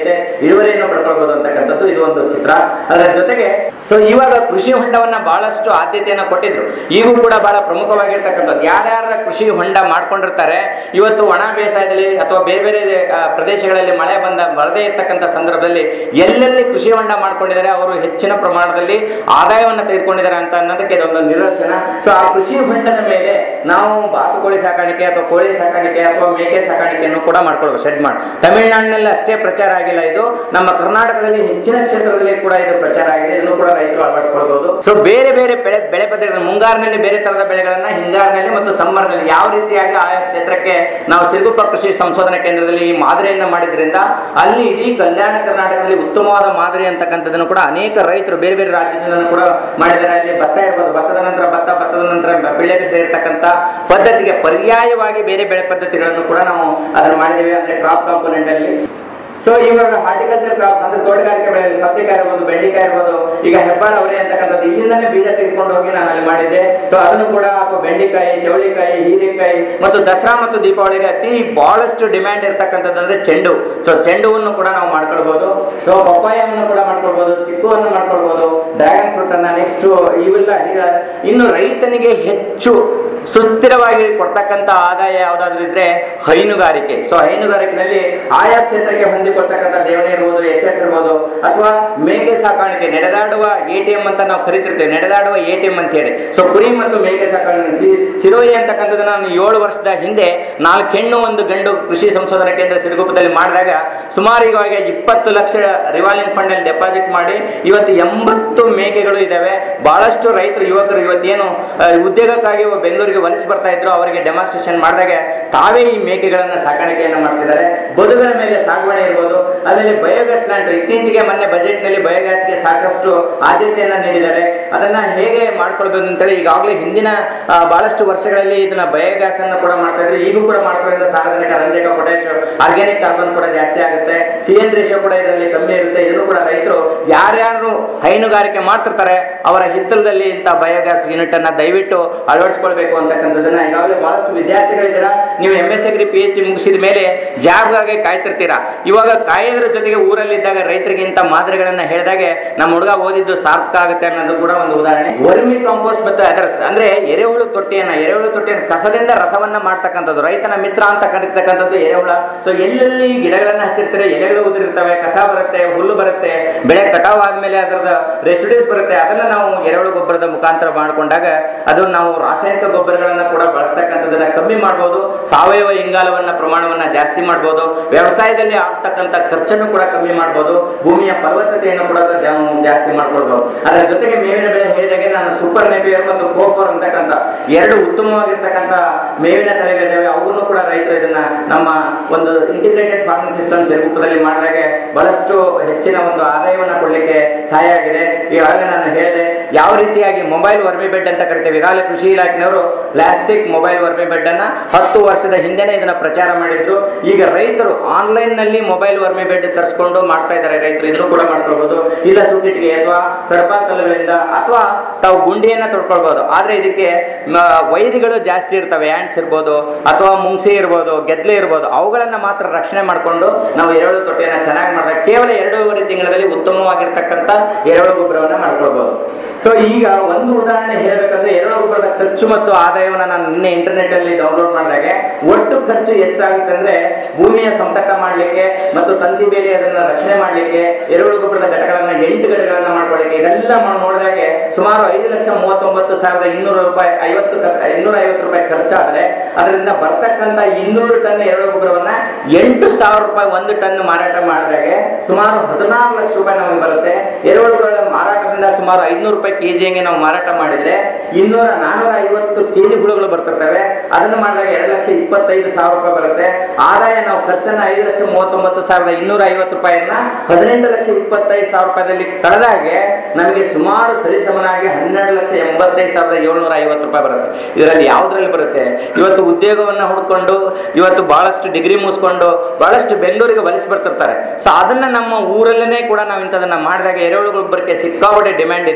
ನಡೆಯುತ್ತೆ ಇಳುವರಿಯನ್ನು ಪಡ್ಕೊಳ್ಬಹುದು ಅಂತಕ್ಕಂಥದ್ದು ಇದು ಒಂದು ಚಿತ್ರ ಅದರ ಜೊತೆಗೆ ಸೊ ಇವಾಗ ಕೃಷಿ ಹೊಂಡವನ್ನ ಬಹಳಷ್ಟು ಆದ್ಯತೆಯನ್ನ ಕೊಟ್ಟಿದ್ರು ಈಗೂ ಕೂಡ ಬಹಳ ಪ್ರಮುಖವಾಗಿರ್ತಕ್ಕಂಥದ್ದು ಯಾರ್ಯಾರ ಕೃಷಿ ಹೊಂಡ ಮಾಡ್ಕೊಂಡಿರ್ತಾರೆ ಇವತ್ತು ಒಣ ಬೇಸಾಯದಲ್ಲಿ ಅಥವಾ ಬೇರೆ ಬೇರೆ ಆ, ಪ್ರದೇಶಗಳಲ್ಲಿ ಮಳೆ ಬಂದ ಬರದೇ ಇರ್ತಕ್ಕಂಥ ಸಂದರ್ಭದಲ್ಲಿ ಎಲ್ಲೆಲ್ಲಿ ಕೃಷಿ ಹೊಂಡ ಮಾಡ್ಕೊಂಡಿದ್ದಾರೆ ಅವರು ಹೆಚ್ಚಿನ ಪ್ರಮಾಣದಲ್ಲಿ ಆದಾಯವನ್ನ ತೆಗೆದುಕೊಂಡಿದ್ದಾರೆ ಅಂತ ಅನ್ನೋದಕ್ಕೆ ಇದೊಂದು ನಿದರ್ಶನ ಸೊ ಆ ಕೃಷಿ ಹೊಂಡದ ಮೇಲೆ ನಾವು ಬಾತುಕೋಳಿ ಸಾಕಾಣಿಕೆ ಅಥವಾ ಕೋಳಿ ಸಾಕಾಣಿಕೆ ಅಥವಾ ಮೇಕೆ ಸಾಕಾಣಿಕೆಯನ್ನು ಕೂಡ ಮಾಡ್ಕೊಳ್ಬೋದು ಶೆಡ್ ಮಾಡಿ ತಮಿಳುನಾಡಿನಲ್ಲಿ ಅಷ್ಟೇ ಪ್ರಚಾರ ಆಗಿಲ್ಲ ಇದು ನಮ್ಮ ಕರ್ನಾಟಕದಲ್ಲಿ ಹೆಚ್ಚಿನ ಕ್ಷೇತ್ರದಲ್ಲಿ ಕೂಡ ಇದು ಪ್ರಚಾರ ಆಗಿದೆ ಇದನ್ನು ಕೂಡ ರೈತರು ಅಳವಡಿಸಿಕೊಳ್ಬಹುದು ಸೊ ಬೇರೆ ಬೇರೆ ಬೆಳೆ ಬೆಳೆ ಪದ್ಧತಿಗಳು ಮುಂಗಾರಿನಲ್ಲಿ ಬೇರೆ ತರದ ಬೆಳೆಗಳನ್ನ ಹಿಂಗಾರಿನಲ್ಲಿ ಮತ್ತು ಸಮ್ಮರ್ನಲ್ಲಿ ಯಾವ ರೀತಿಯಾಗಿ ಆಯಾ ಕ್ಷೇತ್ರಕ್ಕೆ ನಾವು ಸಿರುಗುಪ್ಪ ಕೃಷಿ ಸಂಶೋಧನಾ ಕೇಂದ್ರದಲ್ಲಿ ಈ ಮಾದರಿಯನ್ನ ಮಾಡಿದ್ರಿಂದ ಅಲ್ಲಿ ಇಡೀ ಕಲ್ಯಾಣ ಕರ್ನಾಟಕದಲ್ಲಿ ಉತ್ತಮವಾದ ಮಾದರಿ ಅಂತಕ್ಕಂಥದ್ದನ್ನು ಕೂಡ ಅನೇಕ ರೈತರು ಬೇರೆ ಬೇರೆ ರಾಜ್ಯದಿಂದ ಕೂಡ ಮಾಡಿದ್ದಾರೆ ಅಲ್ಲಿ ಭತ್ತ ಇರ್ಬೋದು ಭತ್ತದ ನಂತರ ಭತ್ತ ಭತ್ತದ ನಂತರ ಬೆಳೆಗೆ ಸೇರಿರ್ತಕ್ಕಂಥ ಪದ್ಧತಿಗೆ ಪರ್ಯಾಯವಾಗಿ ಬೇರೆ ಬೆಳೆ ಪದ್ಧತಿಗಳನ್ನು ಕೂಡ ನಾವು ಅದನ್ನು ಮಾಡಿದ್ದೇವೆ ಅಂದ್ರೆ ಕ್ರಾಪ್ ಕಾಂಪೋನೆಂಟ್ ಅಲ್ಲಿ ಸೊ ಇವಾಗ ಹಾರ್ಟಿಕಲ್ಚರ್ ಕ್ರಾಪ್ ಅಂದ್ರೆ ತೋಟಗಾರಿಕೆ ಬೆಳೆಯಲ್ಲಿ ಸಬ್ಜೆಕಾಯಿ ಇರ್ಬೋದು ಬೆಂಡೆಕಾಯಿ ಇರ್ಬೋದು ಈಗ ಹೆಬ್ಬಾಳ ಅವರೇ ಅಂತಕ್ಕಂಥದ್ದು ಇಲ್ಲಿಂದಾನೇ ಬೀಜ ತೆಗೆದುಕೊಂಡು ಹೋಗಿ ನಾನು ಅಲ್ಲಿ ಮಾಡಿದ್ದೆ ಸೊ ಅದನ್ನು ಕೂಡ ಅಥವಾ ಬೆಂಡೆಕಾಯಿ ಚವಳಿಕಾಯಿ ಹೀರೆಕಾಯಿ ಮತ್ತು ದಸರಾ ಮತ್ತು ದೀಪಾವಳಿಗೆ ಅತಿ ಬಹಳಷ್ಟು ಡಿಮ್ಯಾಂಡ್ ಇರ್ತಕ್ಕಂಥದ್ದು ಅಂದ್ರೆ ಚೆಂಡು ಸೊ ಚೆಂಡುವನ್ನು ಕೂಡ ನಾವು ಮಾಡ್ಕೊಳ್ಬಹುದು ಸೊ ಪಪ್ಪಾಯವನ್ನು ಕೂಡ ಮಾಡ್ಕೊಳ್ಬಹುದು ಚಿಕ್ಕುವನ್ನು ಮಾಡ್ಕೊಳ್ಬಹುದು ಡ್ರ್ಯಾಗನ್ ಫ್ರೂಟ್ ಅನ್ನ ನೆಕ್ಸ್ಟ್ ಇವೆಲ್ಲ ಈಗ ಇನ್ನು ರೈತನಿಗೆ ಹೆಚ್ಚು ಸುಸ್ಥಿರವಾಗಿ ಕೊಡ್ತಕ್ಕಂಥ ಆದಾಯ ಯಾವ್ದಾದ್ರು ಇದ್ರೆ ಹೈನುಗಾರಿಕೆ ಸೊ ಹೈನುಗಾರಿಕೆನಲ್ಲಿ ಆಯಾ ಕ್ಷೇತ್ರಕ್ಕೆ ಹೊಂದಿಕೊಳ್ತಕ್ಕಂಥ ದೇವಣೆ ಇರ್ಬೋದು ಎಚ್ ಎಫ್ ಇರ್ಬೋದು ಅಥವಾ ಮೇಕೆ ಸಾಕಾಣಿಕೆ ನಡೆದಾಡುವ ಎ ಟಿ ಎಂ ಅಂತ ನಾವು ಕರಿತಿರ್ತೇವೆ ನಡೆದಾಡುವ ಎ ಟಿ ಎಂ ಅಂತ ಹೇಳಿ ಸೊ ಕುರಿ ಮತ್ತು ಮೇಕೆ ಸಾಕಾಣಿಕೆ ಸಿ- ಸಿರೋಯಿ ಅಂತಕ್ಕಂಥದ್ದನ್ನ ನಾನು ಏಳು ವರ್ಷದ ಹಿಂದೆ ನಾಲ್ಕು ಹೆಣ್ಣು ಒಂದು ಗಂಡು ಕೃಷಿ ಸಂಶೋಧನಾ ಕೇಂದ್ರ ಸಿರುಗುಪ್ಪದಲ್ಲಿ ಮಾಡಿದಾಗ ಸುಮಾರು ಈಗ ಇಪ್ಪತ್ತು ಲಕ್ಷ ರಿವಾಲ್ವಿಂಗ್ ಫಂಡ್ ಅಲ್ಲಿ ಡೆಪಾಸಿಟ್ ಮಾಡಿ ಇವತ್ತು ಎಂಬತ್ತು ಮೇಕೆಗಳು ಇದಾವೆ ಬಹಳಷ್ಟು ರೈತರು ಯುವಕರು ಇವತ್ತೇನು ಆ, ಉದ್ಯೋಗಕ್ಕಾಗಿ ಬೆಂಗಳೂರಿಗೆ ವಲಸೆ ಬರ್ತಾ ಇದ್ರು ಅವರಿಗೆ ಡೆಮಾನ್ಸ್ಟ್ರೇಷನ್ ಮಾಡಿದಾಗ ತಾವೇ ಈ ಮೇಕೆಗಳನ್ನ ಸಾಕಾಣಿಕೆಯನ್ನು ಮಾಡ್ತಿದ್ದಾರೆ ಬದುಗಳ ಮೇಲೆ ಸಾಗುವಳಿ ಇರ್ಬೋದು ಆಮೇಲೆ ಬಯೋಗ್ಯಾಸ್ ಪ್ಲಾಂಟ್ ಇತ್ತೀಚೆಗೆ ಮೊನ್ನೆ ಬಜೆಟ್ ನಲ್ಲಿ ಬಯೋಗ್ಯಾಸ್ಗೆ ಸಾಕಷ್ಟು ಆದ್ಯತೆಯನ್ನ ನೀಡಿದ್ದಾರೆ ಅದನ್ನ ಹೇಗೆ ಮಾಡ್ಕೊಳ್ಬೋದು ಅಂತೇಳಿ ಈಗಾಗಲೇ ಹಿಂದಿನ ಆ, ಬಹಳಷ್ಟು ವರ್ಷಗಳಲ್ಲಿ ಇದನ್ನ ಬಯೋಗ್ಯಾಸ್ ಅನ್ನು ಕೂಡ ಮಾಡ್ತಾ ಇದ್ರು ಈಗೂ ಕೂಡ ಮಾಡ್ಕೊಳ್ಳೋದ್ರಿಂದ ಸಾರ್ವಜನಿಕ ರಂಜಕ ಪೊಟ್ಯಾಶ್ ಆರ್ಗ್ಯಾನಿಕ್ ಕಾರ್ಬನ್ ಕೂಡ ಜಾಸ್ತಿ ಆಗುತ್ತೆ ಸಿ ಎನ್ ರೇಷಿಯೋ ಕೂಡ ಇದರಲ್ಲಿ ಕಮ್ಮಿ ಇರುತ್ತೆ ಇದನ್ನು ಕೂಡ ರೈತರು ಯಾರ್ಯಾರು ಹೈನುಗಾರಿಕೆ ಮಾಡ್ತಿರ್ತಾರೆ ಅವರ ಹಿತ್ತಲದಲ್ಲಿ ಇಂಥ ಬಯೋಗ್ಯಾಸ್ ಯೂನಿಟ್ ಅನ್ನ ದಯವಿಟ್ಟು ಅಳವಡಿಸ್ಕೊಳ್ಬೇಕು ಅಂತಕ್ಕಂಥದ್ದನ್ನ ಈಗಾಗಲೇ ಬಹಳಷ್ಟು ವಿದ್ಯಾರ್ಥಿಗಳಿದ್ದೀರಾ ನೀವು M S agri P H D ಮುಗಿಸಿದ ಮೇಲೆ ಜಾಬ್ಗಾಗಿ ಕಾಯ್ತಿರ್ತೀರಾ ಇವಾಗ ಕಾಯೋದ್ರ ಜೊತೆಗೆ ಊರಲ್ಲಿದ್ದಾಗ ರೈತರಿಗೆ ಇಂಥ ಮಾದರಿಗಳನ್ನ ಹೇಳಿದಾಗೆ ನಮ್ಮ ಹುಡುಗ ಓದಿದ್ದು ಸಾರ್ಥಕ ಆಗುತ್ತೆ ಅನ್ನೋದು ಕೂಡ ಒಂದು ಉದಾಹರಣೆ ವರ್ಮಿ ಕಾಂಪೋಸ್ಟ್ ಮತ್ತು ಅದರ ಅಂದ್ರೆ ಎರೆಹುಳು ತೊಟ್ಟಿಯನ್ನ ಎರೆಹುಳು ತೊಟ್ಟಿಯನ್ನು ಕಸದಿಂದ ರಸವನ್ನ ಮಾಡ್ತಕ್ಕಂಥದ್ದು ರೈತನ ಮಿತ್ರ ಅಂತ ಕರೀತಕ್ಕಂಥದ್ದು ಎರೆಹುಳ ಸೊ ಎಲ್ಲೆಲ್ಲಿ ಗಿಡಗಳನ್ನ ಹಚ್ಚಿರ್ತಾರೆ ಎಲೆಗಳು ಉದುರಿರ್ತವೆ ಕಸ ಬರುತ್ತೆ ಹುಲ್ಲು ಬರುತ್ತೆ ಬೆಳೆ ಕಟಾವ್ ಆದ್ಮೇಲೆ ಅದರದ ರೆಸಿಡ್ಯೂಸ್ ಬರುತ್ತೆ ಅದನ್ನ ನಾವು ಎರೆಹುಳು ಗೊಬ್ಬರದ ಮುಖಾಂತರ ಮಾಡ್ಕೊಂಡಾಗ ಅದು ನಾವು ರಾಸಾಯನಿಕ ಗೊಬ್ಬರಗಳನ್ನ ಕೂಡ ಬಳಸ್ತಕ್ಕಂಥದ್ದನ್ನ ಕಮ್ಮಿ ಮಾಡ್ಬೋದು ಸಾವಯವ ಇಂಗಾಲವನ್ನ ಪ್ರಮಾಣವನ್ನ ಜಾಸ್ತಿ ಮಾಡ್ಬೋದು ವ್ಯವಸಾಯದಲ್ಲಿ ಆಗ್ತಕ್ಕಂಥ ಖರ್ಚನ್ನು ಕೂಡ ಕಮ್ಮಿ ಮಾಡ್ಬೋದು ಭೂಮಿಯ ಫಲವತ್ತತೆಯನ್ನು ಕೂಡ ನಾವು ಜಾಸ್ತಿ ಮಾಡ್ಕೊಳ್ಬೋದು ಅದರ ಜೊತೆಗೆ ಮೇವಿನ ಬೆಳೆ ಹೇಳಿದಾಗೆ ನಾನು ಸೂಪರ್ ನೆಪಿಯರ್ ಮತ್ತು ಕೋಫರ್ ಅಂತಕ್ಕಂಥ ಎರಡು ಉತ್ತಮವಾಗಿರ್ತಕ್ಕಂಥ ಮೇವಿನ ತಳಿಗಳಿದ್ದಾವೆ ಅವನ್ನು ಕೂಡ ರೈತರು ಇದನ್ನ ನಮ್ಮ ಒಂದು ಇಂಟಿಗ್ರೇಟೆಡ್ ಫಾರ್ಮಿಂಗ್ ಸಿಸ್ಟಮ್ ಶಿರಗುಪ್ಪದಲ್ಲಿ ಮಾಡಿದಾಗ ಬಹಳಷ್ಟು ಹೆಚ್ಚಿನ ಒಂದು ಆದಾಯವನ್ನು ಕೊಡಲಿಕ್ಕೆ ಸಹಾಯ ಆಗಿದೆ ಈಗಾಗಲೇ ನಾನು ಹೇಳಿದೆ ಯಾವ ರೀತಿಯಾಗಿ ಮೊಬೈಲ್ ವರ್ಮಿ ಬೆಡ್ ಅಂತ ಕರಿತೇವೆ ಈಗಾಗಲೇ ಕೃಷಿ ಇಲಾಖೆನವರು ಪ್ಲಾಸ್ಟಿಕ್ ಮೊಬೈಲ್ ವರ್ಮಿ ಬೆಡ್ ಅನ್ನ ಹತ್ತು ವರ್ಷದ ಹಿಂದೆನೆ ಇದನ್ನ ಪ್ರಚಾರ ಮಾಡಿದ್ರು ಈಗ ರೈತರು ಆನ್ಲೈನ್ ನಲ್ಲಿ ಮೊಬೈಲ್ ವರ್ಮಿ ಬೆಡ್ ತರಿಸ್ಕೊಂಡು ಮಾಡ್ತಾ ಇದ್ದಾರೆ ರೈತರು ಇದನ್ನು ಕೂಡ ಮಾಡ್ಕೊಳ್ಬಹುದು ಇಲ್ಲ ಸುಟ್ಟಿಟ್ಟಿಗೆ ಅಥವಾ ಕಡಪ ಕಲ್ಲುಗಳಿಂದ ಅಥವಾ ತಾವು ಗುಂಡಿಯನ್ನ ತೊಡ್ಕೊಳ್ಬಹುದು ಆದ್ರೆ ಇದಕ್ಕೆ ಮ, ವೈರಿಗಳು ಜಾಸ್ತಿ ಇರ್ತವೆ ಆಂಟ್ಸ್ ಇರ್ಬೋದು ಅಥವಾ ಮುಂಗ್ಸಿ ಇರ್ಬೋದು ಗೆದ್ಲೆ ಇರ್ಬೋದು ಅವುಗಳನ್ನ ಮಾತ್ರ ರಕ್ಷಣೆ ಮಾಡಿಕೊಂಡು ನಾವು ಎರೆಹುಳು ತೊಟ್ಟಿಯನ್ನ ಚೆನ್ನಾಗಿ ಮಾಡಿದಾಗ ಕೇವಲ ಎರಡೂವರೆ ತಿಂಗಳಲ್ಲಿ ಉತ್ತಮವಾಗಿರ್ತಕ್ಕಂಥ ಎರೆಹುಳು ಗೊಬ್ಬರವನ್ನ ಮಾಡ್ಕೊಳ್ಬಹುದು ಸೊ ಈಗ ಒಂದು ಉದಾಹರಣೆ ಹೇಳಬೇಕಂದ್ರೆ ಎರೆಹುಳು ಗೊಬ್ಬರದ ಖರ್ಚು ಮತ್ತು ಆದಾಯವನ್ನ ನಾನು ನಿನ್ನೆ ಇಂಟರ್ನೆಟ್ ಅಲ್ಲಿ ಡೌನ್ಲೋಡ್ ಮಾಡಿದಾಗ ಒಟ್ಟು ಖರ್ಚು ಎಷ್ಟಾಗುತ್ತೆ ಅಂದ್ರೆ ಭೂಮಿಯ ಸಂತಕ ಮಾಡ್ಲಿಕ್ಕೆ ಮತ್ತು ತಂತಿ ಬೇಲಿ ಅದನ್ನ ರಕ್ಷಣೆ ಮಾಡ್ಲಿಕ್ಕೆ ಎರೆಹುಳು ಗೊಬ್ಬರದ ಘಟಗಳನ್ನ ಎಂಟು ಘಟಗಳನ್ನ ಮಾಡ್ಕೊಳ್ಳಿಕ್ಕೆ ಇದೆಲ್ಲ ಮಾಡಿ ನೋಡಿದಾಗೆ ಸುಮಾರು ಐದು ಲಕ್ಷ ಮೂವತ್ತೊಂಬತ್ತು ಸಾವಿರದ ಇನ್ನೂರು ರೂಪಾಯಿ ಐವತ್ತು ಕ- ಇನ್ನೂರ ಐವತ್ತು ರೂಪಾಯಿ ಖರ್ಚಾದ್ರೆ ಅದರಿಂದ ಬರ್ತಕ್ಕಂಥ ಇನ್ನೂರು ಟನ್ ಎರೆಹುಳು ಗೊಬ್ಬರವನ್ನ ಎಂಟು ಸಾವಿರ ರೂಪಾಯಿ ಒಂದು ಟನ್ ಮಾರಾಟ ಮಾಡಿದಾಗೆ ಸುಮಾರು ಹದಿನಾರು ಲಕ್ಷ ರೂಪಾಯಿ ನಮಗೆ ಬರುತ್ತೆ ಎರೆಹುಳುಗಳ ಮಾರಾಟದಿಂದ ಸುಮಾರು ಐನೂರು ರೂಪಾಯಿ ಕೆಜಿ ಹಂಗೆ ನಾವು ಮಾರಾಟ ಮಾಡಿದ್ರೆ ಇನ್ನೂರ ನಾನೂರ ಐವತ್ತು ಕೆಜಿ ಹುಳುಗಳು ಬರ್ತಿರ್ತವೆ ಅದನ್ನು ಮಾಡಿದಾಗ ಎರಡು ಲಕ್ಷ ಇಪ್ಪತ್ತೈದು ಸಾವಿರ ರೂಪಾಯಿ ಬರುತ್ತೆ ಆದಾಯ ನಾವು ಖರ್ಚನ್ನ ಐದು ಲಕ್ಷ ಮೂವತ್ತೊಂಬತ್ತು ಸಾವಿರದ ಇನ್ನೂರ ಐವತ್ತು ರೂಪಾಯಿಯನ್ನ ಹದಿನೆಂಟು ಲಕ್ಷ ಇಪ್ಪತ್ತೈದು ಸಾವಿರ ರೂಪಾಯಿದಲ್ಲಿ ಕಳೆದಾಗೆ ನಮಗೆ ಸುಮಾರು ಸರಿಸಮನಾಗಿ ಹನ್ನೆರಡು ಲಕ್ಷ ಎಂಬತ್ತೈದು ಸಾವಿರದ ಏಳ್ನೂರ ಐವತ್ತು ರೂಪಾಯಿ ಬರುತ್ತೆ ಇದರಲ್ಲಿ ಯಾವುದ್ರಲ್ಲಿ ಬರುತ್ತೆ ಇವತ್ತು ಉದ್ಯೋಗವನ್ನ ಹುಡ್ಕೊಂಡು ಇವತ್ತು ಬಹಳಷ್ಟು ಡಿಗ್ರಿ ಮುಗಿಸ್ಕೊಂಡು ಬಹಳಷ್ಟು ಬೆಂಗಳೂರಿಗೆ ವಲಸೆ ಬರ್ತಿರ್ತಾರೆ ಸೊ ಅದನ್ನ ನಮ್ಮ ಊರಲ್ಲೇ ಕೂಡ ನಾವು ಇಂಥದನ್ನ ಮಾಡಿದಾಗ ಎರೆಹುಳು ಗೊಬ್ಬರಕ್ಕೆ ಸಿಕ್ಕಾಪಟ್ಟೆ ಡಿಮ್ಯಾಂಡ್ ಇದೆ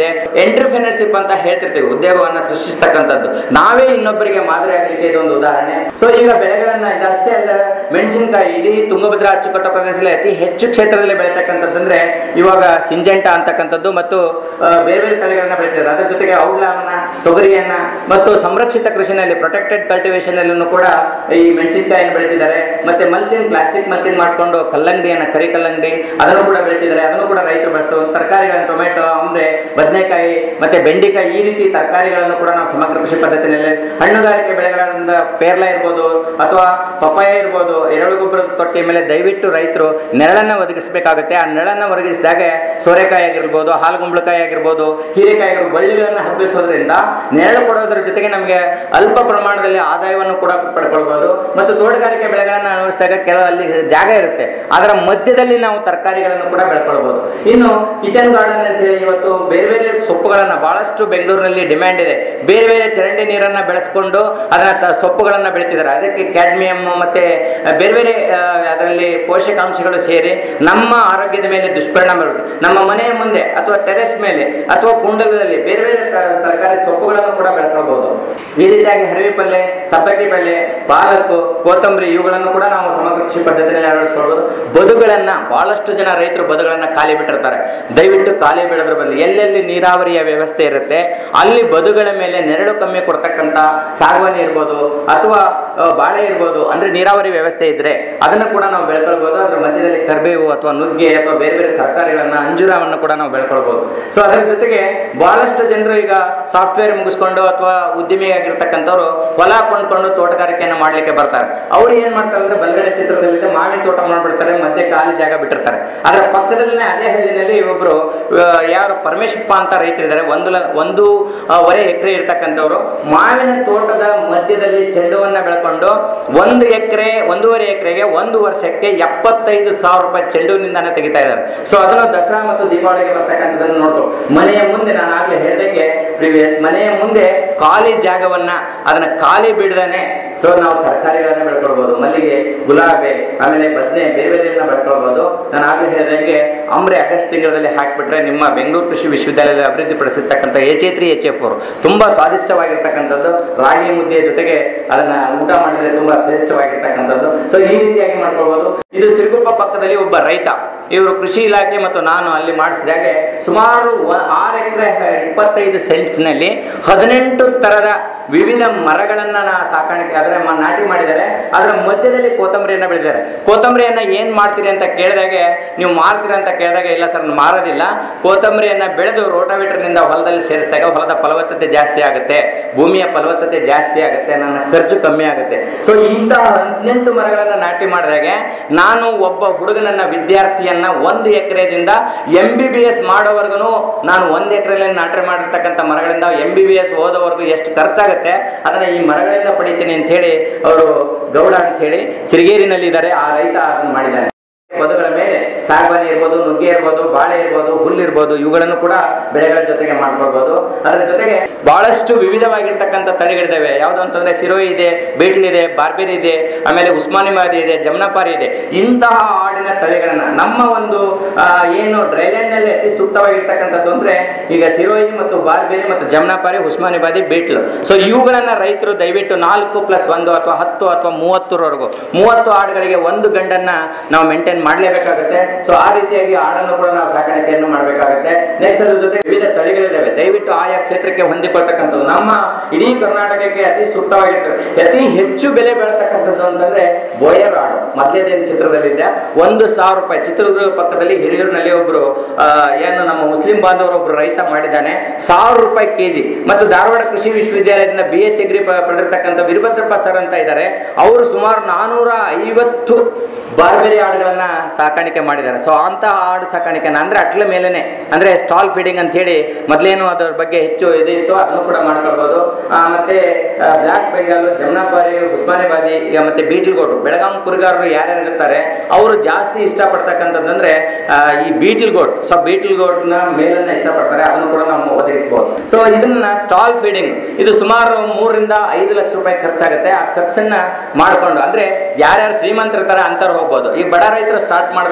ಎಂಟ್ರಪ್ರಿನರ್ಶಿಪ್ ಅಂತ ಹೇಳ್ತಿರ್ತೀವಿ ಉದ್ಯೋಗವನ್ನ ಸೃಷ್ಟಿಸ್ತಕ್ಕಂಥದ್ದು ನಾವೇ ಇನ್ನೊಬ್ಬರಿಗೆ ಮಾದರಿ ಆಗಲಿಕ್ಕೆ ಇದೊಂದು ಉದಾಹರಣೆ ಸೊ ಈಗ ಬೆಳೆಗಳನ್ನ ಇದಷ್ಟೇ ಅಲ್ಲ ಮೆಣಸಿನಕಾಯಿ ಇಡೀ ತುಂಗಭದ್ರಾ ಅಚ್ಚುಕಟ್ಟು ಪ್ರದೇಶದಲ್ಲಿ ಅತಿ ಹೆಚ್ಚು ಕ್ಷೇತ್ರದಲ್ಲಿ ಬೆಳೀತಕ್ಕಂಥದ್ದಂದ್ರೆ ಇವಾಗ ಸಿಂಜೆಂಟ ಅಂತಕ್ಕಂಥದ್ದು ಮತ್ತು ಆ, ಬೇರೆ ಬೇರೆ ತಳಿಗಳನ್ನ ಬೆಳೀತಿದ್ದಾರೆ ಅದ್ರ ಜೊತೆಗೆ ಔಡ್ಲನ್ನ ತೊಗರಿಯನ್ನ ಮತ್ತು ಸಂರಕ್ಷಿತ ಕೃಷಿನಲ್ಲಿ ಪ್ರೊಟೆಕ್ಟೆಡ್ ಕಲ್ಟಿವೇಶನ್ ಅಲ್ಲೂ ಕೂಡ ಈ ಮೆಣಸಿನಕಾಯಿಯನ್ನು ಬೆಳೀತಿದ್ದಾರೆ ಮತ್ತೆ ಮಲ್ಚಿಂಗ್ ಪ್ಲಾಸ್ಟಿಕ್ ಮಲ್ಚಿಂಗ್ ಮಾಡ್ಕೊಂಡು ಕಲ್ಲಂಗಡಿಯನ್ನ ಕರಿ ಕಲ್ಲಂಗಡಿ ಅದನ್ನು ಕೂಡ ಬೆಳೀತಿದ್ದಾರೆ ಅದನ್ನು ಕೂಡ ರೈತರು ಬೆಳೆಸ್ತಾರೆ ತರಕಾರಿಗಳನ್ನು ಟೊಮೆಟೊ ಆಮ್ರೆ ಬದನೆಕಾಯಿ ಮತ್ತೆ ಬೆಂಡಿಕಾಯಿ ಈ ರೀತಿ ತರಕಾರಿಗಳನ್ನು ಕೂಡ ನಾವು ಸಮಗ್ರ ಕೃಷಿ ಪದ್ಧತಿನಲ್ಲಿ ಹಣ್ಣುಗಾರಿಕೆ ಬೆಳೆಗಳಿಂದ ಪೇರ್ಲ ಇರ್ಬೋದು ಅಥವಾ ಪಪ್ಪಾಯ ಇರ್ಬೋದು ಎರೆಹುಳು ಗೊಬ್ಬರದ ತೊಟ್ಟಿ ಮೇಲೆ ದಯವಿಟ್ಟು ರೈತರು ನೆರಳನ್ನ ಒದಗಿಸಬೇಕಾಗುತ್ತೆ ಆ ನೆರಳನ್ನ ಒದಗಿಸಿದಾಗ ಸೋರೆಕಾಯಿ ಆಗಿರ್ಬೋದು ಹಾಲುಗುಂಬಳಕಾಯಿ ಆಗಿರ್ಬೋದು ಹೀರೆಕಾಯಿ ಆಗಿರ್ಬೋದು ಬಳ್ಳಿಗಳನ್ನು ಹಬ್ಬಿಸೋದ್ರಿಂದ ನೆರಳು ಕೊಡೋದ್ರ ಜೊತೆಗೆ ನಮಗೆ ಅಲ್ಪ ಪ್ರಮಾಣದಲ್ಲಿ ಆದಾಯವನ್ನು ಕೂಡ ಪಡ್ಕೊಳ್ಬೋದು ಮತ್ತು ತೋಟಗಾರಿಕೆ ಬೆಳೆಗಳನ್ನು ಅನುಭವಿಸಿದಾಗ ಕೆಲವು ಅಲ್ಲಿ ಜಾಗ ಇರುತ್ತೆ ಅದರ ಮಧ್ಯದಲ್ಲಿ ನಾವು ತರಕಾರಿಗಳನ್ನು ಕೂಡ ಬೆಳ್ಕೊಳ್ಬೋದು ಇನ್ನು ಕಿಚನ್ ಗಾರ್ಡನ್ ಅಂತ ಹೇಳಿ ಇವತ್ತು ಬೇರೆ ಬೇರೆ ಸೊಪ್ಪುಗಳನ್ನ ಬಹಳಷ್ಟು ಬೆಂಗಳೂರಿನಲ್ಲಿ ಡಿಮ್ಯಾಂಡ್ ಇದೆ ಬೇರೆ ಬೇರೆ ಚರಂಡಿ ನೀರನ್ನ ಬೆಳೆಸ್ಕೊಂಡು ಅದನ್ನ ತ- ಸೊಪ್ಪುಗಳನ್ನ ಬೆಳಿತಿದ್ದಾರೆ ಅದಕ್ಕೆ ಕ್ಯಾಡ್ಮಿಯಂ ಮತ್ತೆ ಆ, ಬೇರೆ ಬೇರೆ ಆ, ಅದರಲ್ಲಿ ಪೋಷಕಾಂಶಗಳು ಸೇರಿ ನಮ್ಮ ಆರೋಗ್ಯದ ಮೇಲೆ ದುಷ್ಪರಿಣಾಮ ಬೀರುತ್ತೆ ನಮ್ಮ ಮನೆಯ ಮುಂದೆ ಅಥವಾ ಟೆರೆಸ್ ಮೇಲೆ ಅಥವಾ ಕುಂಡಲದಲ್ಲಿ ಬೇರೆ ಬೇರೆ ತ- ತರಕಾರಿ ಸೊಪ್ಪುಗಳನ್ನು ಕೂಡ ಬೆಳ್ಕೊಳ್ಬಹುದು ಈ ರೀತಿಯಾಗಿ ಹರಿವೆ ಪಲ್ಲೆ ಸಬ್ಬಕ್ಕಿ ಪಲ್ಲೆ ಪಾಲಕ್ಕು ಕೊತ್ತಂಬರಿ ಇವುಗಳನ್ನು ಕೂಡ ನಾವು ಸಮಗ್ರ ಕೃಷಿ ಪದ್ಧತಿಯಲ್ಲಿ ಅಳವಡಿಸ್ಕೊಳ್ಬಹುದು ಬದುಗಳನ್ನ ಬಹಳಷ್ಟು ಜನ ರೈತರು ಬದುಗಳನ್ನ ಖಾಲಿ ಬಿಟ್ಟಿರ್ತಾರೆ ದಯವಿಟ್ಟು ಖಾಲಿ ಬಿಡೋದ್ರ ಬದಲು ಎಲ್ಲೆಲ್ಲಿ ನೀರಾವರಿಯ ವ್ಯವಸ್ಥೆ ಇರುತ್ತೆ ಅಲ್ಲಿ ಬದುಗಳ ಮೇಲೆ ನೆರಳು ಕಮ್ಮಿ ಕೊಡ್ತಕ್ಕಂಥ ಸಾಗವಾನಿ ಇರ್ಬೋದು ಅಥವಾ ಆ, ಬಾಳೆ ಇರ್ಬೋದು ಅಂದ್ರೆ ನೀರಾವರಿ ವ್ಯವಸ್ಥೆ ಇದ್ರೆ ಅದನ್ನು ಕೂಡ ನಾವು ಬೆಳ್ಕೊಳ್ಬಹುದು ಅದ್ರ ಮಧ್ಯದಲ್ಲಿ ಕರಿಬೇವು ಅಥವಾ ನುಗ್ಗೆ ಅಥವಾ ಬೇರೆ ಬೇರೆ ತರಕಾರಿಗಳನ್ನ ಅಂಜೂರವನ್ನು ಕೂಡ ನಾವು ಬೆಳ್ಕೊಳ್ಬಹುದು ಸೊ ಅದರ ಜೊತೆಗೆ ಬಹಳಷ್ಟು ಜನರು ಈಗ ಸಾಫ್ಟ್ವೇರ್ ಮುಗಿಸ್ಕೊಂಡು ಅಥವಾ ಉದ್ಯಮಿ ಆಗಿರ್ತಕ್ಕಂಥವ್ರು ಹೊಲ ಕೊಂಡ್ಕೊಂಡು ತೋಟಗಾರಿಕೆಯನ್ನು ಮಾಡ್ಲಿಕ್ಕೆ ಬರ್ತಾರೆ ಅವ್ರು ಏನ್ ಮಾಡ್ತಾರೆ ಅಂದ್ರೆ ಬಲ್ಗಡೆ ಚಿತ್ರದಲ್ಲಿ ಮಾವಿನ ತೋಟ ಮಾಡ್ಬಿಡ್ತಾರೆ ಮಧ್ಯೆ ಖಾಲಿ ಜಾಗ ಬಿಟ್ಟಿರ್ತಾರೆ ಅದರ ಪಕ್ಕದಲ್ಲೇ ಅದೇ ಹಳ್ಳಿನಲ್ಲಿ ಒಬ್ರು ಆ, ಯಾರು ಪರಮೇಶಪ್ಪ ಅಂತ ರೈತರಿದ್ದಾರೆ ಒಂದು ಲ- ಒಂದು ಆ, ವರೆ ಎಕರೆ ಇರ್ತಕ್ಕಂಥವ್ರು ಮಾವಿನ ತೋಟದ ಮಧ್ಯದಲ್ಲಿ ಚೆಂಡುವನ್ನ ಬೆಳ್ಕೊಂಡು ಒಂದು ಎಕರೆ ಒಂದೂವರೆ ಎಕರೆಗೆ ಒಂದು ವರ್ಷಕ್ಕೆ ಎಪ್ಪತ್ತೈದು ಸಾವಿರ ರೂಪಾಯಿ ಚೆಂಡುವಿನಿಂದಾನೇ ತೆಗಿತಾ ಇದ್ದಾರೆ ಸೊ ಅದನ್ನು ದಸರಾ ಮತ್ತು ದೀಪಾವಳಿಗೆ ಬರ್ತಕ್ಕಂಥದ್ದನ್ನು ನೋಡ್ಕೊ ಮನೆಯ ಮುಂದೆ ನಾನು ಆಗ್ಲೇ ಹೇಳ್ದಂಗೆ ಪ್ರಿವಿಯಸ್ ಮನೆಯ ಮುಂದೆ ಖಾಲಿ ಜಾಗವನ್ನ ಅದನ್ನ ಖಾಲಿ ಬಿಡದೇನೆ ಸೊ ನಾವು ತರಕಾರಿಗಳನ್ನ ಬೆಳ್ಕೊಳ್ಬಹುದು ಮಲ್ಲಿಗೆ ಗುಲಾಬಿ ಆಮೇಲೆ ಬದನೆ ಬೇರೆ ಬೇರೆಯನ್ನ ಬೆಳ್ಕೊಳ್ಬಹುದು ನಾನು ಆಗ್ಲೇ ಹೇಳಿದಂಗೆ ಅಂಬ್ರೆ ಆಗಸ್ಟ್ ತಿಂಗಳಲ್ಲಿ ಹಾಕಿಬಿಟ್ರೆ ನಿಮ್ಮ ಬೆಂಗಳೂರು ಕೃಷಿ ವಿಶ್ವವಿದ್ಯಾಲಯದ ಅಭಿವೃದ್ಧಿಪಡಿಸಿರ್ತಕ್ಕಂಥ H A three H F ತುಂಬಾ ಸ್ವಾದಿಷ್ಟವಾಗಿರ್ತಕ್ಕಂಥದ್ದು ರಾಗಿ ಮುದ್ದೆಯ ಜೊತೆಗೆ ಅದನ್ನ ಊಟ ಮಾಡಿದ್ರೆ ತುಂಬಾ ಶ್ರೇಷ್ಠವಾಗಿರ್ತಕ್ಕಂಥದ್ದು ಸೊ ಈ ರೀತಿಯಾಗಿ ಮಾಡ್ಕೊಳ್ಬಹುದು ಇದು ಸಿರುಗುಪ್ಪ ಪಕ್ಕದಲ್ಲಿ ಒಬ್ಬ ರೈತ ಇವರು ಕೃಷಿ ಇಲಾಖೆ ಮತ್ತು ನಾನು ಅಲ್ಲಿ ಮಾಡಿಸಿದಾಗೆ ಸುಮಾರು ವ- ಆರು ಎಕರೆ ಇಪ್ಪತ್ತೈದು ಸೆಂಟ್ಸ್ನಲ್ಲಿ ಹದಿನೆಂಟು ತರದ ವಿವಿಧ ಮರಗಳನ್ನ ನಾ ಸಾಕಾಣಿಕೆ ಅದರ ಮ- ನಾಟಿ ಮಾಡಿದ್ದಾರೆ ಅದರ ಮಧ್ಯದಲ್ಲಿ ಕೊತ್ತಂಬರಿಯನ್ನ ಬೆಳೆದಿದ್ದಾರೆ ಕೊತ್ತಂಬರಿಯನ್ನ ಏನ್ ಮಾಡ್ತೀರಿ ಅಂತ ಕೇಳಿದಾಗೆ ನೀವು ಮಾರ್ತೀರಾ ಅಂತ ಕೇಳಿದಾಗ ಇಲ್ಲ ಸರ್ ನಾನು ಮಾರೋದಿಲ್ಲ ಕೊತ್ತಂಬರಿಯನ್ನ ಬೆಳೆದು ರೋಟಾವೇಟರ್ನಿಂದ ಹೊಲದಲ್ಲಿ ಸೇರಿಸಿದಾಗ ಹೊಲದ ಫಲವತ್ತತೆ ಜಾಸ್ತಿ ಆಗುತ್ತೆ ಭೂಮಿಯ ಫಲವತ್ತತೆ ಜಾಸ್ತಿ ಆಗುತ್ತೆ ನನ್ನ ಖರ್ಚು ಕಮ್ಮಿ ಆಗುತ್ತೆ ಸೊ ಇಂತಹ ಹದಿನೆಂಟು ಮರಗಳನ್ನ ನಾಟಿ ಮಾಡಿದಾಗೆ ನಾನು ಒಬ್ಬ ಹುಡುಗನನ್ನ ವಿದ್ಯಾರ್ಥಿಯನ್ನ ಒಂದು ಎಕರೆದಿಂದ ಎಂ ಬಿ ಬಿ ಎಸ್ ಮಾಡೋವರೆಗೂ ನಾನು ಒಂದು ಎಕರೆಯಲ್ಲಿ ನಾಟಿ ಮಾಡಿರ್ತಕ್ಕಂಥ ಮರಗಳಿಂದ ಎಂ ಬಿ ಬಿ ಎಸ್ ಓದೋವರೆಗೂ ಎಷ್ಟು ಖರ್ಚಾಗುತ್ತೆ ಅದನ್ನ ಈ ಮರಗಳಿಂದ ಪಡಿತೀನಿ ಅಂತ ಹೇಳಿ ಅವರು ಗೌಡ ಅಂತ ಹೇಳಿ ಸಿರಿಗೇರಿನಲ್ಲಿ ಇದ್ದಾರೆ ಆ ರೈತ ಅದನ್ನು ಮಾಡಿದ್ದಾನೆ ಪದಗಳ ಮೇಲೆ ಸಾಗವಾನಿ ಇರ್ಬೋದು ನುಗ್ಗೆ ಇರ್ಬೋದು ಬಾಳೆ ಇರ್ಬೋದು ಹುಲ್ಲು ಇರ್ಬೋದು ಇವುಗಳನ್ನು ಕೂಡ ಬೆಳೆಗಳ ಜೊತೆಗೆ ಮಾಡ್ಕೊಳ್ಬೋದು ಅದರ ಜೊತೆಗೆ ಬಹಳಷ್ಟು ವಿವಿಧವಾಗಿರ್ತಕ್ಕಂಥ ತಳಿಗಳಿದ್ದಾವೆ ಯಾವುದು ಅಂತಂದ್ರೆ ಸಿರೋಯಿ ಇದೆ ಬೇಟ್ಲ್ ಇದೆ ಬಾರ್ಬೇರಿ ಇದೆ ಆಮೇಲೆ ಉಸ್ಮಾನಿಮಾದಿ ಇದೆ ಜಮ್ನಾಪಾರಿ ಇದೆ ಇಂತಹ ಆಡಿನ ತಳಿಗಳನ್ನ ನಮ್ಮ ಒಂದು ಆ, ಏನು ಡ್ರೈಲ್ಯಾಂಡ್ ನಲ್ಲಿ ಅತಿ ಸೂಕ್ತವಾಗಿರ್ತಕ್ಕಂಥದ್ದು ಅಂದ್ರೆ ಈಗ ಸಿರೋಯಿ ಮತ್ತು ಬಾರ್ಬೇರಿ ಮತ್ತು ಜಮ್ನಾಪಾರಿ ಉಸ್ಮಾನಿಬಾದಿ ಬೇಟ್ಲು ಸೊ ಇವುಗಳನ್ನ ರೈತರು ದಯವಿಟ್ಟು ನಾಲ್ಕು ಪ್ಲಸ್ ಒಂದು ಅಥವಾ ಹತ್ತು ಅಥವಾ ಮೂವತ್ತರವರೆಗೂ ಮೂವತ್ತು ಆಡುಗಳಿಗೆ ಒಂದು ಗಂಡನ್ನ ನಾವು ಮೇಂಟೈನ್ ಮಾಡಲೇಬೇಕಾಗುತ್ತೆ ಸೊ ಆ ರೀತಿಯಾಗಿ ಆಡನ್ನು ಕೂಡ ನಾವು ಸಾಕಾಣಿಕೆಯನ್ನು ಮಾಡಬೇಕಾಗುತ್ತೆ ನೆಕ್ಸ್ಟ್ ಅದ್ರ ಜೊತೆ ವಿವಿಧ ತಳಿಗಳಿದ್ದಾವೆ ದಯವಿಟ್ಟು ಆಯಾ ಕ್ಷೇತ್ರಕ್ಕೆ ಹೊಂದಿಕೊಳ್ತಕ್ಕಂಥದ್ದು ನಮ್ಮ ಇಡೀ ಕರ್ನಾಟಕಕ್ಕೆ ಅತಿ ಸೂಕ್ತವಾಗಿರ್ತದೆ ಅತಿ ಹೆಚ್ಚು ಬೆಲೆ ಬೆಳತಕ್ಕಂಥದ್ದು ಅಂತಂದ್ರೆ ಬೋಯರ್ ಆಡು ಮೊದಲೇದೇನು ಚಿತ್ರದಲ್ಲಿದೆ ಒಂದು ಸಾವಿರ ರೂಪಾಯಿ ಚಿತ್ರದುರ್ಗ ಪಕ್ಕದಲ್ಲಿ ಹಿರಿಯೂರಿನಲ್ಲಿ ಒಬ್ರು ಆ, ಏನು ನಮ್ಮ ಮುಸ್ಲಿಂ ಬಾಂಧವರು ಒಬ್ರು ರೈತ ಮಾಡಿದ್ದಾನೆ ಸಾವಿರ ರೂಪಾಯಿ ಕೆಜಿ ಮತ್ತು ಧಾರವಾಡ ಕೃಷಿ ವಿಶ್ವವಿದ್ಯಾಲಯದಿಂದ ಬಿ ಎಸ್ ಡಿಗ್ರಿ ಪಡೆದಿರ್ತಕ್ಕಂಥ ವೀರಭದ್ರಪ್ಪ ಸರ್ ಅಂತ ಇದ್ದಾರೆ ಅವರು ಸುಮಾರು ನಾನೂರ ಐವತ್ತು ಬಾರ್ಬೇರಿ ಆಡುಗಳನ್ನ ಸಾಕಾಣಿಕೆ ಮಾಡಿದ್ದಾರೆ ಸೊ ಅಂತಹ ಆಡು ಸಾಕಾಣಿಕೆನ ಅಂದ್ರೆ ಅಟ್ಲ ಮೇಲೇನೆ ಅಂದ್ರೆ ಸ್ಟಾಲ್ ಫೀಡಿಂಗ್ ಅಂತ ಹೇಳಿ ಮೊದಲೇನು ಅದರ ಬಗ್ಗೆ ಹೆಚ್ಚು ಇದಿತ್ತು ಅದನ್ನು ಕೂಡ ಮಾಡ್ಕೊಳ್ಬೋದು ಆ, ಮತ್ತೆ ಬ್ಲಾಕ್ ಬೆಂಗಾಲ್ ಜಮ್ನಾಪಾರಿ ಉಸ್ಮಾನಿಬಾದಿ ಈಗ ಮತ್ತೆ ಬೀಟ್ಲ್ಗೋಟು ಬೆಳಗಾಂ ಕುರಿಗಾರರು ಯಾರ್ಯಾರು ಇರ್ತಾರೆ ಅವರು ಜಾಸ್ತಿ ಇಷ್ಟಪಡ್ತಕ್ಕಂಥದ್ದಂದ್ರೆ ಆ, ಈ ಬೀಟಲ್ ಗೋಟ್ ಸೊ ಬೀಟಲ್ ಗೋಟ್ನ ಮೇಲನ್ನ ಇಷ್ಟಪಡ್ತಾರೆ ಅದನ್ನು ಕೂಡ ನಾವು ಒದಗಿಸಬಹುದು ಸೊ ಇದನ್ನ ಸ್ಟಾಲ್ ಫೀಡಿಂಗ್ ಇದು ಸುಮಾರು ಮೂರರಿಂದ ಐದು ಲಕ್ಷ ರೂಪಾಯಿ ಖರ್ಚಾಗುತ್ತೆ ಆ ಖರ್ಚನ್ನ ಮಾಡಿಕೊಂಡು ಅಂದ್ರೆ ಯಾರ್ಯಾರು ಶ್ರೀಮಂತರು ಇರ್ತಾರೆ ಅಂತವ್ರು ಹೋಗ್ಬೋದು ಈ ಬಡ ರೈತರು ಸ್ಟಾರ್ಟ್ ಮಾಡ್ಬೇಕು ಅಂತಂದ್ರೆ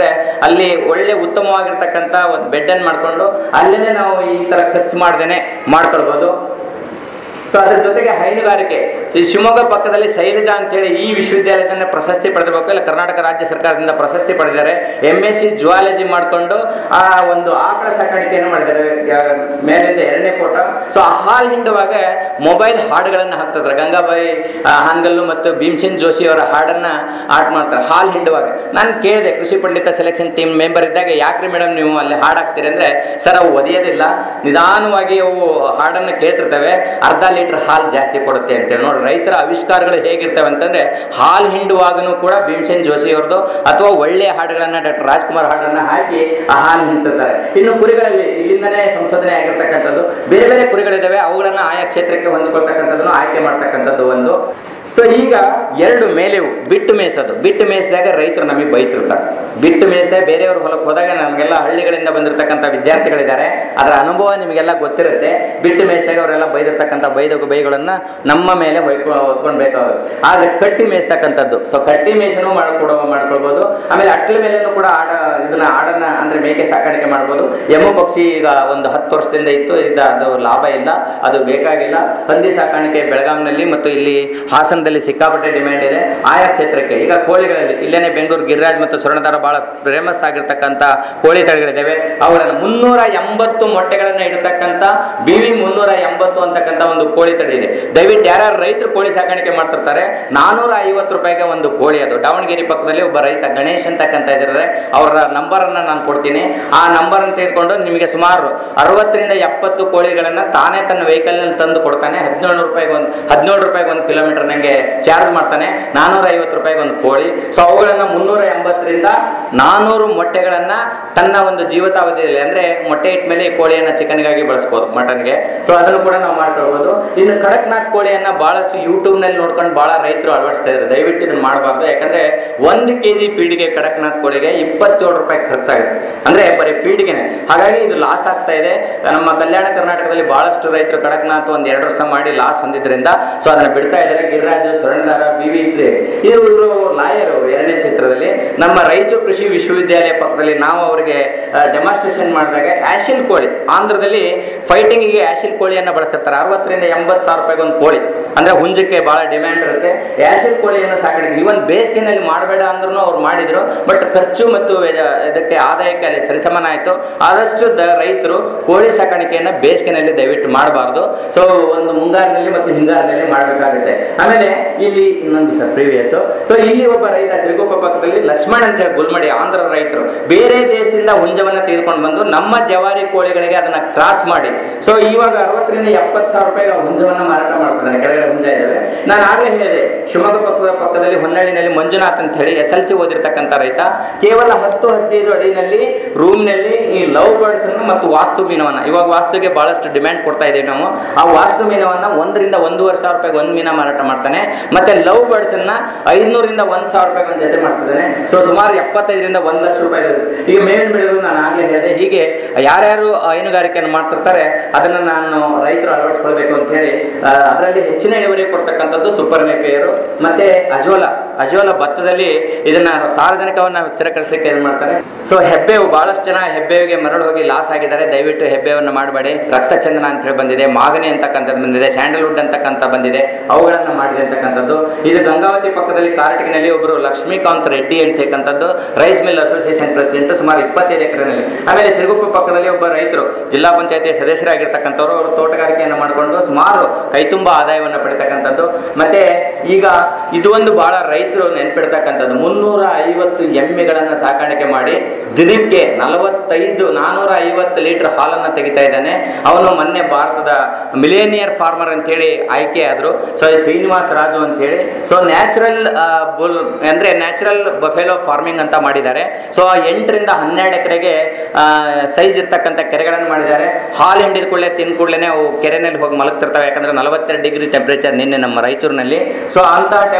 ಅಂತಂದ್ರೆ ಅಲ್ಲಿ ಒಳ್ಳೆ ಉತ್ತಮವಾಗಿರ್ತಕ್ಕಂಥ ಒಂದು ಬೆಡ್ ಅನ್ನು ಮಾಡ್ಕೊಂಡು ಅಲ್ಲೇ ನಾವು ಈ ತರ ಖರ್ಚು ಮಾಡ್ದೇನೆ ಮಾಡ್ಕೊಳ್ಬೋದು ಸೊ ಅದ್ರ ಜೊತೆಗೆ ಹೈನುಗಾರಿಕೆ ಈ ಶಿವಮೊಗ್ಗ ಪಕ್ಕದಲ್ಲಿ ಶೈಲಜಾ ಅಂತೇಳಿ ಈ ವಿಶ್ವವಿದ್ಯಾಲಯದಿಂದ ಪ್ರಶಸ್ತಿ ಪಡೆದಿರಬೇಕು ಇಲ್ಲ ಕರ್ನಾಟಕ ರಾಜ್ಯ ಸರ್ಕಾರದಿಂದ ಪ್ರಶಸ್ತಿ ಪಡೆದಿದ್ದಾರೆ ಎಂ ಎಸ್ ಸಿ ಜುವಾಲಜಿ ಮಾಡಿಕೊಂಡು ಆ ಒಂದು ಆಕಳ ಸಾಕಾಣಿಕೆಯನ್ನು ಮಾಡಿದ್ದಾರೆ ಯಾ- ಮೇಲಿಂದ ಎರಡನೇ ಫೋಟೋ ಸೊ ಆ ಹಾಲು ಹಿಂಡುವಾಗ ಮೊಬೈಲ್ ಹಾಡುಗಳನ್ನು ಹಾಕ್ತಿದ್ರು ಗಂಗಾಬಾಯಿ ಆ, ಹಾನ್ಗಲ್ಲು ಮತ್ತು ಭೀಮಸೇನ್ ಜೋಶಿ ಅವರ ಹಾಡನ್ನ ಆಟ ಮಾಡ್ತಾರೆ ಹಾಲು ಹಿಂಡುವಾಗ ನಾನು ಕೇಳಿದೆ ಕೃಷಿ ಪಂಡಿತ ಸೆಲೆಕ್ಷನ್ ಟೀಮ್ ಮೆಂಬರ್ ಇದ್ದಾಗ ಯಾಕ್ರಿ ಮೇಡಮ್ ನೀವು ಅಲ್ಲಿ ಹಾಡು ಹಾಕ್ತೀರಿ ಅಂದ್ರೆ ಸರ್ ಅವು ಒದೆಯೋದಿಲ್ಲ ನಿಧಾನವಾಗಿ ಅವು ಹಾಡನ್ನು ಕೇಳ್ತಿರ್ತವೆ ಅರ್ಧ ಲೀಟರ್ ಹಾಲು ಜಾಸ್ತಿ ಕೊಡುತ್ತೆ ಅಂತೇಳಿ ನೋಡಿ ರೈತರ ಆವಿಷ್ಕಾರಗಳು ಹೇಗಿರ್ತವೆ ಅಂತಂದ್ರೆ ಹಾಲು ಹಿಂಡುವಾಗನೂ ಕೂಡ ಭೀಮಸೇನ್ ಜೋಶಿ ಅವ್ರದ್ದು ಅಥವಾ ಒಳ್ಳೆಯ ಹಾಡುಗಳನ್ನ ಡಾಕ್ಟರ್ ರಾಜ್ಕುಮಾರ್ ಹಾಡನ್ನ ಹಾಕಿ ಆ ಹಾಲು ಹಿಂಡ್ತಿರ್ತಾರೆ ಇನ್ನು ಕುರಿಗಳಲ್ಲಿ ಇಲ್ಲಿಂದನೇ ಸಂಶೋಧನೆ ಆಗಿರ್ತಕ್ಕಂಥದ್ದು ಬೇರೆ ಬೇರೆ ಕುರಿಗಳಿದ್ದಾವೆ ಅವುಗಳನ್ನ ಆಯಾ ಕ್ಷೇತ್ರಕ್ಕೆ ಹೊಂದಿಕೊಳ್ತಕ್ಕಂಥದ್ದನ್ನು ಆಯ್ಕೆ ಮಾಡ್ತಕ್ಕಂಥದ್ದು ಒಂದು ಸೊ ಈಗ ಎರಡು ಮೇಲೆವು ಬಿಟ್ಟು ಮೇಯಿಸೋದು ಬಿಟ್ಟು ಮೇಯಿಸಿದಾಗ ರೈತರು ನಮಗೆ ಬೈತಿರ್ತಾರೆ ಬಿಟ್ಟು ಮೇಯಿಸದೆ ಬೇರೆಯವ್ರ ಹೊಲಕ್ಕೆ ಹೋದಾಗ ನಮಗೆಲ್ಲ ಹಳ್ಳಿಗಳಿಂದ ಬಂದಿರತಕ್ಕಂಥ ವಿದ್ಯಾರ್ಥಿಗಳಿದ್ದಾರೆ ಅದರ ಅನುಭವ ನಿಮಗೆಲ್ಲ ಗೊತ್ತಿರುತ್ತೆ ಬಿಟ್ಟು ಮೇಯಿಸಿದಾಗ ಅವರೆಲ್ಲ ಬೈದಿರ್ತಕ್ಕಂಥ ಬೈದ ಬೈಗಳನ್ನ ನಮ್ಮ ಮೇಲೆ ಹೊಯ್ಕೊ ಹೊತ್ಕೊಳ್ಬೇಕಾಗುತ್ತೆ ಆದರೆ ಕಟ್ಟಿ ಮೇಯಿಸ್ತಕ್ಕಂಥದ್ದು ಸೊ ಕಟ್ಟಿ ಮೇಯಿಸನು ಮಾಡ್ಕೊಡೋ ಮಾಡ್ಕೊಳ್ಬೋದು ಆಮೇಲೆ ಅಟ್ಲ ಮೇಲೆನೂ ಕೂಡ ಆಡ ಇದನ್ನ ಆಡನ್ನ ಅಂದ್ರೆ ಮೇಕೆ ಸಾಕಾಣಿಕೆ ಮಾಡ್ಬೋದು ಎಮ್ಮು ಪಕ್ಷಿ ಈಗ ಒಂದು ಹತ್ತು ವರ್ಷದಿಂದ ಇತ್ತು ಈಗ ಅದು ಲಾಭ ಇಲ್ಲ ಅದು ಬೇಕಾಗಿಲ್ಲ ಹಂದಿ ಸಾಕಾಣಿಕೆ ಬೆಳಗಾಂನಲ್ಲಿ ಮತ್ತು ಇಲ್ಲಿ ಹಾಸನದಲ್ಲಿ ಸಿಕ್ಕಾಪಟ್ಟೆ ಡಿಮ್ಯಾಂಡ್ ಇದೆ ಆಯಾ ಕ್ಷೇತ್ರಕ್ಕೆ ಈಗ ಕೋಳಿಗಳಲ್ಲಿ ಇಲ್ಲೇನೆ ಬೆಂಗಳೂರು ಗಿರಿರಾಜ್ ಮತ್ತು ಸ್ವರ್ಣದಾರ ಬಹಳ ಫೇಮಸ್ ಆಗಿರ್ತಕ್ಕಂಥ ಕೋಳಿ ತಳಿಗಳಿದ್ದಾವೆ ಅವುಗಳನ್ನು ಮುನ್ನೂರ ಎಂಬತ್ತು ಮೊಟ್ಟೆಗಳನ್ನ ಇಡತಕ್ಕಂಥ ಬಿ ವಿ ಮುನ್ನೂರ ಎಂಬತ್ತು ಅಂತಕ್ಕಂಥ ಒಂದು ಕೋಳಿ ತಳಿ ಇದೆ ದಯವಿಟ್ಟು ಯಾರ್ಯಾರು ರೈತರು ಕೋಳಿ ಸಾಕಾಣಿಕೆ ಮಾಡ್ತಿರ್ತಾರೆ ನಾನೂರ ಐವತ್ತು ರೂಪಾಯಿಗೆ ಒಂದು ಕೋಳಿ ಅದು ದಾವಣಗೆರೆ ಪಕ್ಕದಲ್ಲಿ ಒಬ್ಬ ರೈತ ಗಣೇಶ್ ಅಂತಕ್ಕಂಥ ಇದ್ದಾರೆ ಅವರ ನಂಬರನ್ನು ನಾನು ಕೊಡ್ತೀನಿ ಆ ನಂಬರನ್ನು ತೆಗೆದುಕೊಂಡು ನಿಮಗೆ ಸುಮಾರು ಅರವತ್ತರಿಂದ ಎಪ್ಪತ್ತು ಕೋಳಿಗಳನ್ನ ತಾನೇ ತನ್ನ ವೆಹಿಕಲ್ನಲ್ಲಿ ತಂದು ಕೊಡ್ತಾನೆ ಹದಿನೇಳು ರೂಪಾಯಿಗೆ ಒಂದು ಹದಿನೇಳು ರೂಪಾಯಿಗೆ ಒಂದು ಕಿಲೋಮೀಟರ್ ನನಗೆ ಚಾರ್ಜ್ ಮಾಡ್ತಾನೆ ನಾನೂರ ಐವತ್ತು ರೂಪಾಯಿಗೆ ಒಂದು ಕೋಳಿ ಸೊ ಅವುಗಳನ್ನ ಮುನ್ನೂರ ಎಂಬತ್ತರಿಂದ ನಾನೂರು ಮೊಟ್ಟೆಗಳನ್ನ ತನ್ನ ಒಂದು ಜೀವಿತಾವಧಿಯಲ್ಲಿ ಅಂದ್ರೆ ಮೊಟ್ಟೆ ಇಟ್ಟ ಮೇಲೆ ಈ ಕೋಳಿಯನ್ನ ಚಿಕನ್ಗಾಗಿ ಬಳಸ್ಬೋದು ಮಟನ್ಗೆ ಸೊ ಅದನ್ನು ಕೂಡ ನಾವು ಮಾಡ್ಕೊಳ್ಬೋದು ಇನ್ನು ಕಡಕ್ನಾಥ್ ಕೋಳಿಯನ್ನ ಬಹಳಷ್ಟು ಯೂಟ್ಯೂಬ್ ನಲ್ಲಿ ನೋಡ್ಕೊಂಡು ಬಹಳ ರೈತರು ಅಳವಡಿಸ್ತಾ ಇದ್ದಾರೆ ದಯವಿಟ್ಟು ಇದನ್ನ ಮಾಡಬಾರ್ದು ಯಾಕಂದ್ರೆ ಒಂದು ಕೆ ಜಿ ಫೀಡ್ಗೆ ಕಡಕ್ನಾಥ್ ಕೋಳಿಗೆ ಇಪ್ಪತ್ತೇಳು ರೂಪಾಯಿ ಖರ್ಚಾಗುತ್ತೆ ಅಂದ್ರೆ ಬರೀ ಫೀಡ್ಗೆನೆ ಹಾಗಾಗಿ ಇದು ಲಾಸ್ ಆಗ್ತಾ ಇದೆ ನಮ್ಮ ಕಲ್ಯಾಣ ಕರ್ನಾಟಕದಲ್ಲಿ ಬಹಳಷ್ಟು ರೈತರು ಕಡಕ್ನಾಥ್ ಒಂದ್ ಎರಡು ವರ್ಷ ಮಾಡಿ ಲಾಸ್ ಹೊಂದಿದ್ರಿಂದ ಸೊ ಅದನ್ನ ಬಿಡ್ತಾ ಇದ್ದಾರೆ ಗಿರಿರಾಜು ಸ್ವರ್ಣದಾರ ಬಿ ವಿ ಇವರು ಲಾಯರ್ ಅವರು ಎರಡನೇ ಚಿತ್ರದಲ್ಲಿ ನಮ್ಮ ರಾಯಚೂರು ಕೃಷಿ ವಿಶ್ವವಿದ್ಯಾಲಯ ಪಕ್ಕದಲ್ಲಿ ನಾವು ಅವರಿಗೆ ಡೆಮಾನ್ಸ್ಟ್ರೇಷನ್ ಮಾಡಿದಾಗ ಆಶಿಲ್ ಕೋಳಿ ಆಂಧ್ರದಲ್ಲಿ ಫೈಟಿಂಗಿಗೆ ಆಶಿಲ್ ಕೋಳಿಯನ್ನ ಬಳಸ್ತಿರ್ತಾರೆ ಅರವತ್ತರಿಂದ ಎಂಬತ್ತು ಸಾವಿರ ರೂಪಾಯಿಗೆ ಒಂದು ಕೋಳಿ ಅಂದ್ರೆ ಹುಂಜಕ್ಕೆ ಬಹಳ ಡಿಮ್ಯಾಂಡ್ ಇರುತ್ತೆ ಆಶಿಲ್ ಕೋಳಿಯನ್ನು ಸಾಕಾಣಿಕೆ ಇವನ್ ಬೇಸಿಗೆನಲ್ಲಿ ಮಾಡಬೇಡ ಅಂದ್ರೂ ಅವ್ರು ಮಾಡಿದ್ರು ಬಟ್ ಖರ್ಚು ಮತ್ತು ವೆಜ- ಇದಕ್ಕೆ ಆದಾಯಕ್ಕೆ ಅಲ್ಲಿ ಸರಿಸಮಾನ ಆಯಿತು ಆದಷ್ಟು ದ ರೈತರು ಕೋಳಿ ಸಾಕಾಣಿಕೆಯನ್ನ ಬೇಸಿಗೆನಲ್ಲಿ ದಯವಿಟ್ಟು ಮಾಡಬಾರ್ದು ಸೊ ಒಂದು ಮುಂಗಾರಿನಲ್ಲಿ ಮತ್ತು ಹಿಂಗಾರಿನಲ್ಲಿ ಮಾಡಬೇಕಾಗುತ್ತೆ ಆಮೇಲೆ ಇಲ್ಲಿ ಇನ್ನೊಂದು ಸರ್ ಪ್ರೀವಿಯಸ್ ಸೊ ಇಲ್ಲಿ ಒಬ್ಬ ರೈತ ಸಿರುಗುಪ್ಪ ಪಕ್ಕದಲ್ಲಿ ಲಕ್ಷ್ಮಣ್ ಅಂತ ಹೇಳಿ ಗುಲ್ಮಡಿ ಆಂಧ್ರ ರೈತರು ಬೇರೆ ದೇಶದಿಂದ ಹುಂಜವನ್ನ ತೆಗೆದುಕೊಂಡು ಬಂದು ನಮ್ಮ ಜವಾರಿ ಕೋಳಿಗಳಿಗೆ ಅದನ್ನ ಕ್ರಾಸ್ ಮಾಡಿ ಸೊ ಇವಾಗ ಅರವತ್ತರಿಂದ ಎಪ್ಪತ್ತು ಸಾವಿರ ರೂಪಾಯಿ ಹುಂಜವನ್ನ ಮಾರಾಟ ಮಾಡ್ತಿದ್ದಾನೆ ಕೆಳಗಡೆ ಹುಂಜ ಇದ್ದಾವೆ ನಾನು ಆಗಲೇ ಹೇಳಿದೆ ಶಿವಮೊಗ್ಗ ಪಕ್ಕದ ಪಕ್ಕದಲ್ಲಿ ಹೊನ್ನಳ್ಳಿನಲ್ಲಿ ಮಂಜುನಾಥ್ ಅಂತ ಹೇಳಿ ಎಸ್ ಎಲ್ ಸಿ ಓದಿರ್ತಕ್ಕಂಥ ರೈತ ಕೇವಲ ಹತ್ತು ಹದಿನೈದು ಅಡಿನಲ್ಲಿ ರೂಮ್ನಲ್ಲಿ ಈ ಲವ್ ಬರ್ಡ್ಸ್ ಅನ್ನು ಮತ್ತು ವಾಸ್ತು ಮೀನವನ್ನ ಇವಾಗ ವಾಸ್ತುಗೆ ಬಹಳಷ್ಟು ಡಿಮ್ಯಾಂಡ್ ಕೊಡ್ತಾ ಇದ್ದೀವಿ ನಾವು ಆ ವಾಸ್ತು ಮೀನವನ್ನ ಒಂದರಿಂದ ಒಂದೂವರೆ ಸಾವಿರ ರೂಪಾಯಿಗೆ ಒಂದು ಮೀನ ಮಾರಾಟ ಮಾಡ್ತಾನೆ ಮತ್ತೆ ಲವ್ ಬರ್ಡ್ಸ್ ಅನ್ನ ಐದ್ನೂರಿಂದ ಒಂದ್ ಸಾವಿರ ರೂಪಾಯಿಗೆ ಒಂದು ಜೊತೆ ಮಾಡ್ತಿದ್ದಾನೆ ಸೊ ಸುಮಾರು ಎಪ್ಪತ್ತೈದರಿಂದ ಒಂದ್ ಲಕ್ಷ ರೂಪಾಯಿ ಇರುತ್ತೆ ಈಗ ಮೇಲ್ ಬೆಳೆದು ನಾನು ಆಗ್ಲೇ ಹೇಳಿದೆ ಹೀಗೆ ಯಾರ್ಯಾರು ಹೈನುಗಾರಿಕೆಯನ್ನು ಮಾಡ್ತಿರ್ತಾರೆ ಅದನ್ನ ನಾನು ರೈತರು ಅಳವಡಿಸ್ಕೊಳ್ಬೇಕು ಅಂತ ಹೇಳಿ ಅದರಲ್ಲಿ ಹೆಚ್ಚಿನ ಇಳುವರಿ ಕೊಡ್ತಕ್ಕಂಥದ್ದು ಸೂಪರ್ ನೇಪಿಯರು ಮತ್ತೆ ಅಜೋಲ ಅಜೋಲ ಭತ್ತದಲ್ಲಿ ಇದನ್ನ ಸಾರ್ವಜನಿಕವನ್ನ ಸ್ಥಿರಕರಿಸಲಿಕ್ಕೆ ಏನ್ ಮಾಡ್ತಾರೆ ಸೊ ಹೆಬ್ಬೇವು ಬಹಳಷ್ಟು ಜನ ಹೆಬ್ಬೇವಿಗೆ ಮರಳು ಹೋಗಿ ಲಾಸ್ ಆಗಿದ್ದಾರೆ ದಯವಿಟ್ಟು ಹೆಬ್ಬೇವನ್ನು ಮಾಡಬೇಡಿ ರಕ್ತಚಂದನ ಅಂತ ಹೇಳಿ ಬಂದಿದೆ ಮಾಗನಿ ಅಂತಕ್ಕಂಥದ್ದು ಬಂದಿದೆ ಸ್ಯಾಂಡಲ್ವುಡ್ ಅಂತಕ್ಕಂಥ ಬಂದಿದೆ ಅವುಗಳನ್ನ ಮಾಡಿದೆ ಅಂತಕ್ಕಂಥದ್ದು ಇದು ಗಂಗಾವತಿ ಪಕ್ಕದಲ್ಲಿ ಕಾರಟಗಿನಲ್ಲಿ ಒಬ್ಬರು ಲಕ್ಷ್ಮೀಕಾಂತ್ ರೆಡ್ಡಿ ಅಂತಕ್ಕಂಥದ್ದು ರೈಸ್ ಮಿಲ್ ಅಸೋಸಿಯೇಷನ್ ಪ್ರೆಸಿಡೆಂಟ್ ಸುಮಾರು ಇಪ್ಪತ್ತೈದು ಎಕರೆನಲ್ಲಿ ಆಮೇಲೆ ಸಿರುಗುಪ್ಪ ಪಕ್ಕದಲ್ಲಿ ಒಬ್ಬ ರೈತರು ಜಿಲ್ಲಾ ಪಂಚಾಯತಿ ಸದಸ್ಯರಾಗಿರ್ತಕ್ಕಂಥವ್ರು ಅವರು ತೋಟಗಾರಿಕೆಯನ್ನು ಮಾಡಿಕೊಂಡು ಸುಮಾರು ಕೈತುಂಬ ಆದಾಯವನ್ನು ಪಡಿತಕ್ಕಂಥದ್ದು ಮತ್ತೆ ಈಗ ಇದು ಒಂದು ಬಹಳ ರೈತರು ನೆನ್ಪಿಡ್ತಕ್ಕಂಥದ್ದು ಮುನ್ನೂರ ಐವತ್ತು ಎಮ್ಮೆಗಳನ್ನ ಸಾಕಾಣಿಕೆ ಮಾಡಿ ದಿನಕ್ಕೆ ನಲವತ್ತೈದು ನಾನೂರ ಐವತ್ತು ಲೀಟರ್ ಹಾಲನ್ನು ತೆಗಿತಾ ಇದ್ದಾನೆ ಅವನು ಮೊನ್ನೆ ಭಾರತದ ಮಿಲೇನಿಯರ್ ಫಾರ್ಮರ್ ಅಂತೇಳಿ ಆಯ್ಕೆ ಆದ್ರು ಸೊ ಶ್ರೀನಿವಾಸ ರಾಜು ಅಂತೇಳಿ ಸೊ ನ್ಯಾಚುರಲ್ ಬುಲ್ ಅಂದ್ರೆ ನ್ಯಾಚುರಲ್ ಬಫೆಲೋ ಫಾರ್ಮಿಂಗ್ ಅಂತ ಮಾಡಿದ್ದಾರೆ ಸೊ ಎಂಟರಿಂದ ಹನ್ನೆರಡು ಎಕರೆಗೆ ಸೈಜ್ ಇರ್ತಕ್ಕಂಥ ಕೆರೆಗಳನ್ನು ಮಾಡಿದ್ದಾರೆ ಹಾಲು ಹಿಂಡಿದ ಕೂಡಲೇ ತಿಂದ ಕೂಡಲೇ ಅವು ಕೆರೆನಲ್ಲಿ ಹೋಗಿ ಮಲಗ್ತಿರ್ತವೆ ಯಾಕಂದ್ರೆ ನಲವತ್ತೆರಡು ಡಿಗ್ರಿ ಟೆಂಪ್ರೇಚರ್ ನಿನ್ನೆ ನಮ್ಮ ರಾಯಚೂರಿನಲ್ಲಿ ಸೊ ಅಂತ ಟೆಂಪ್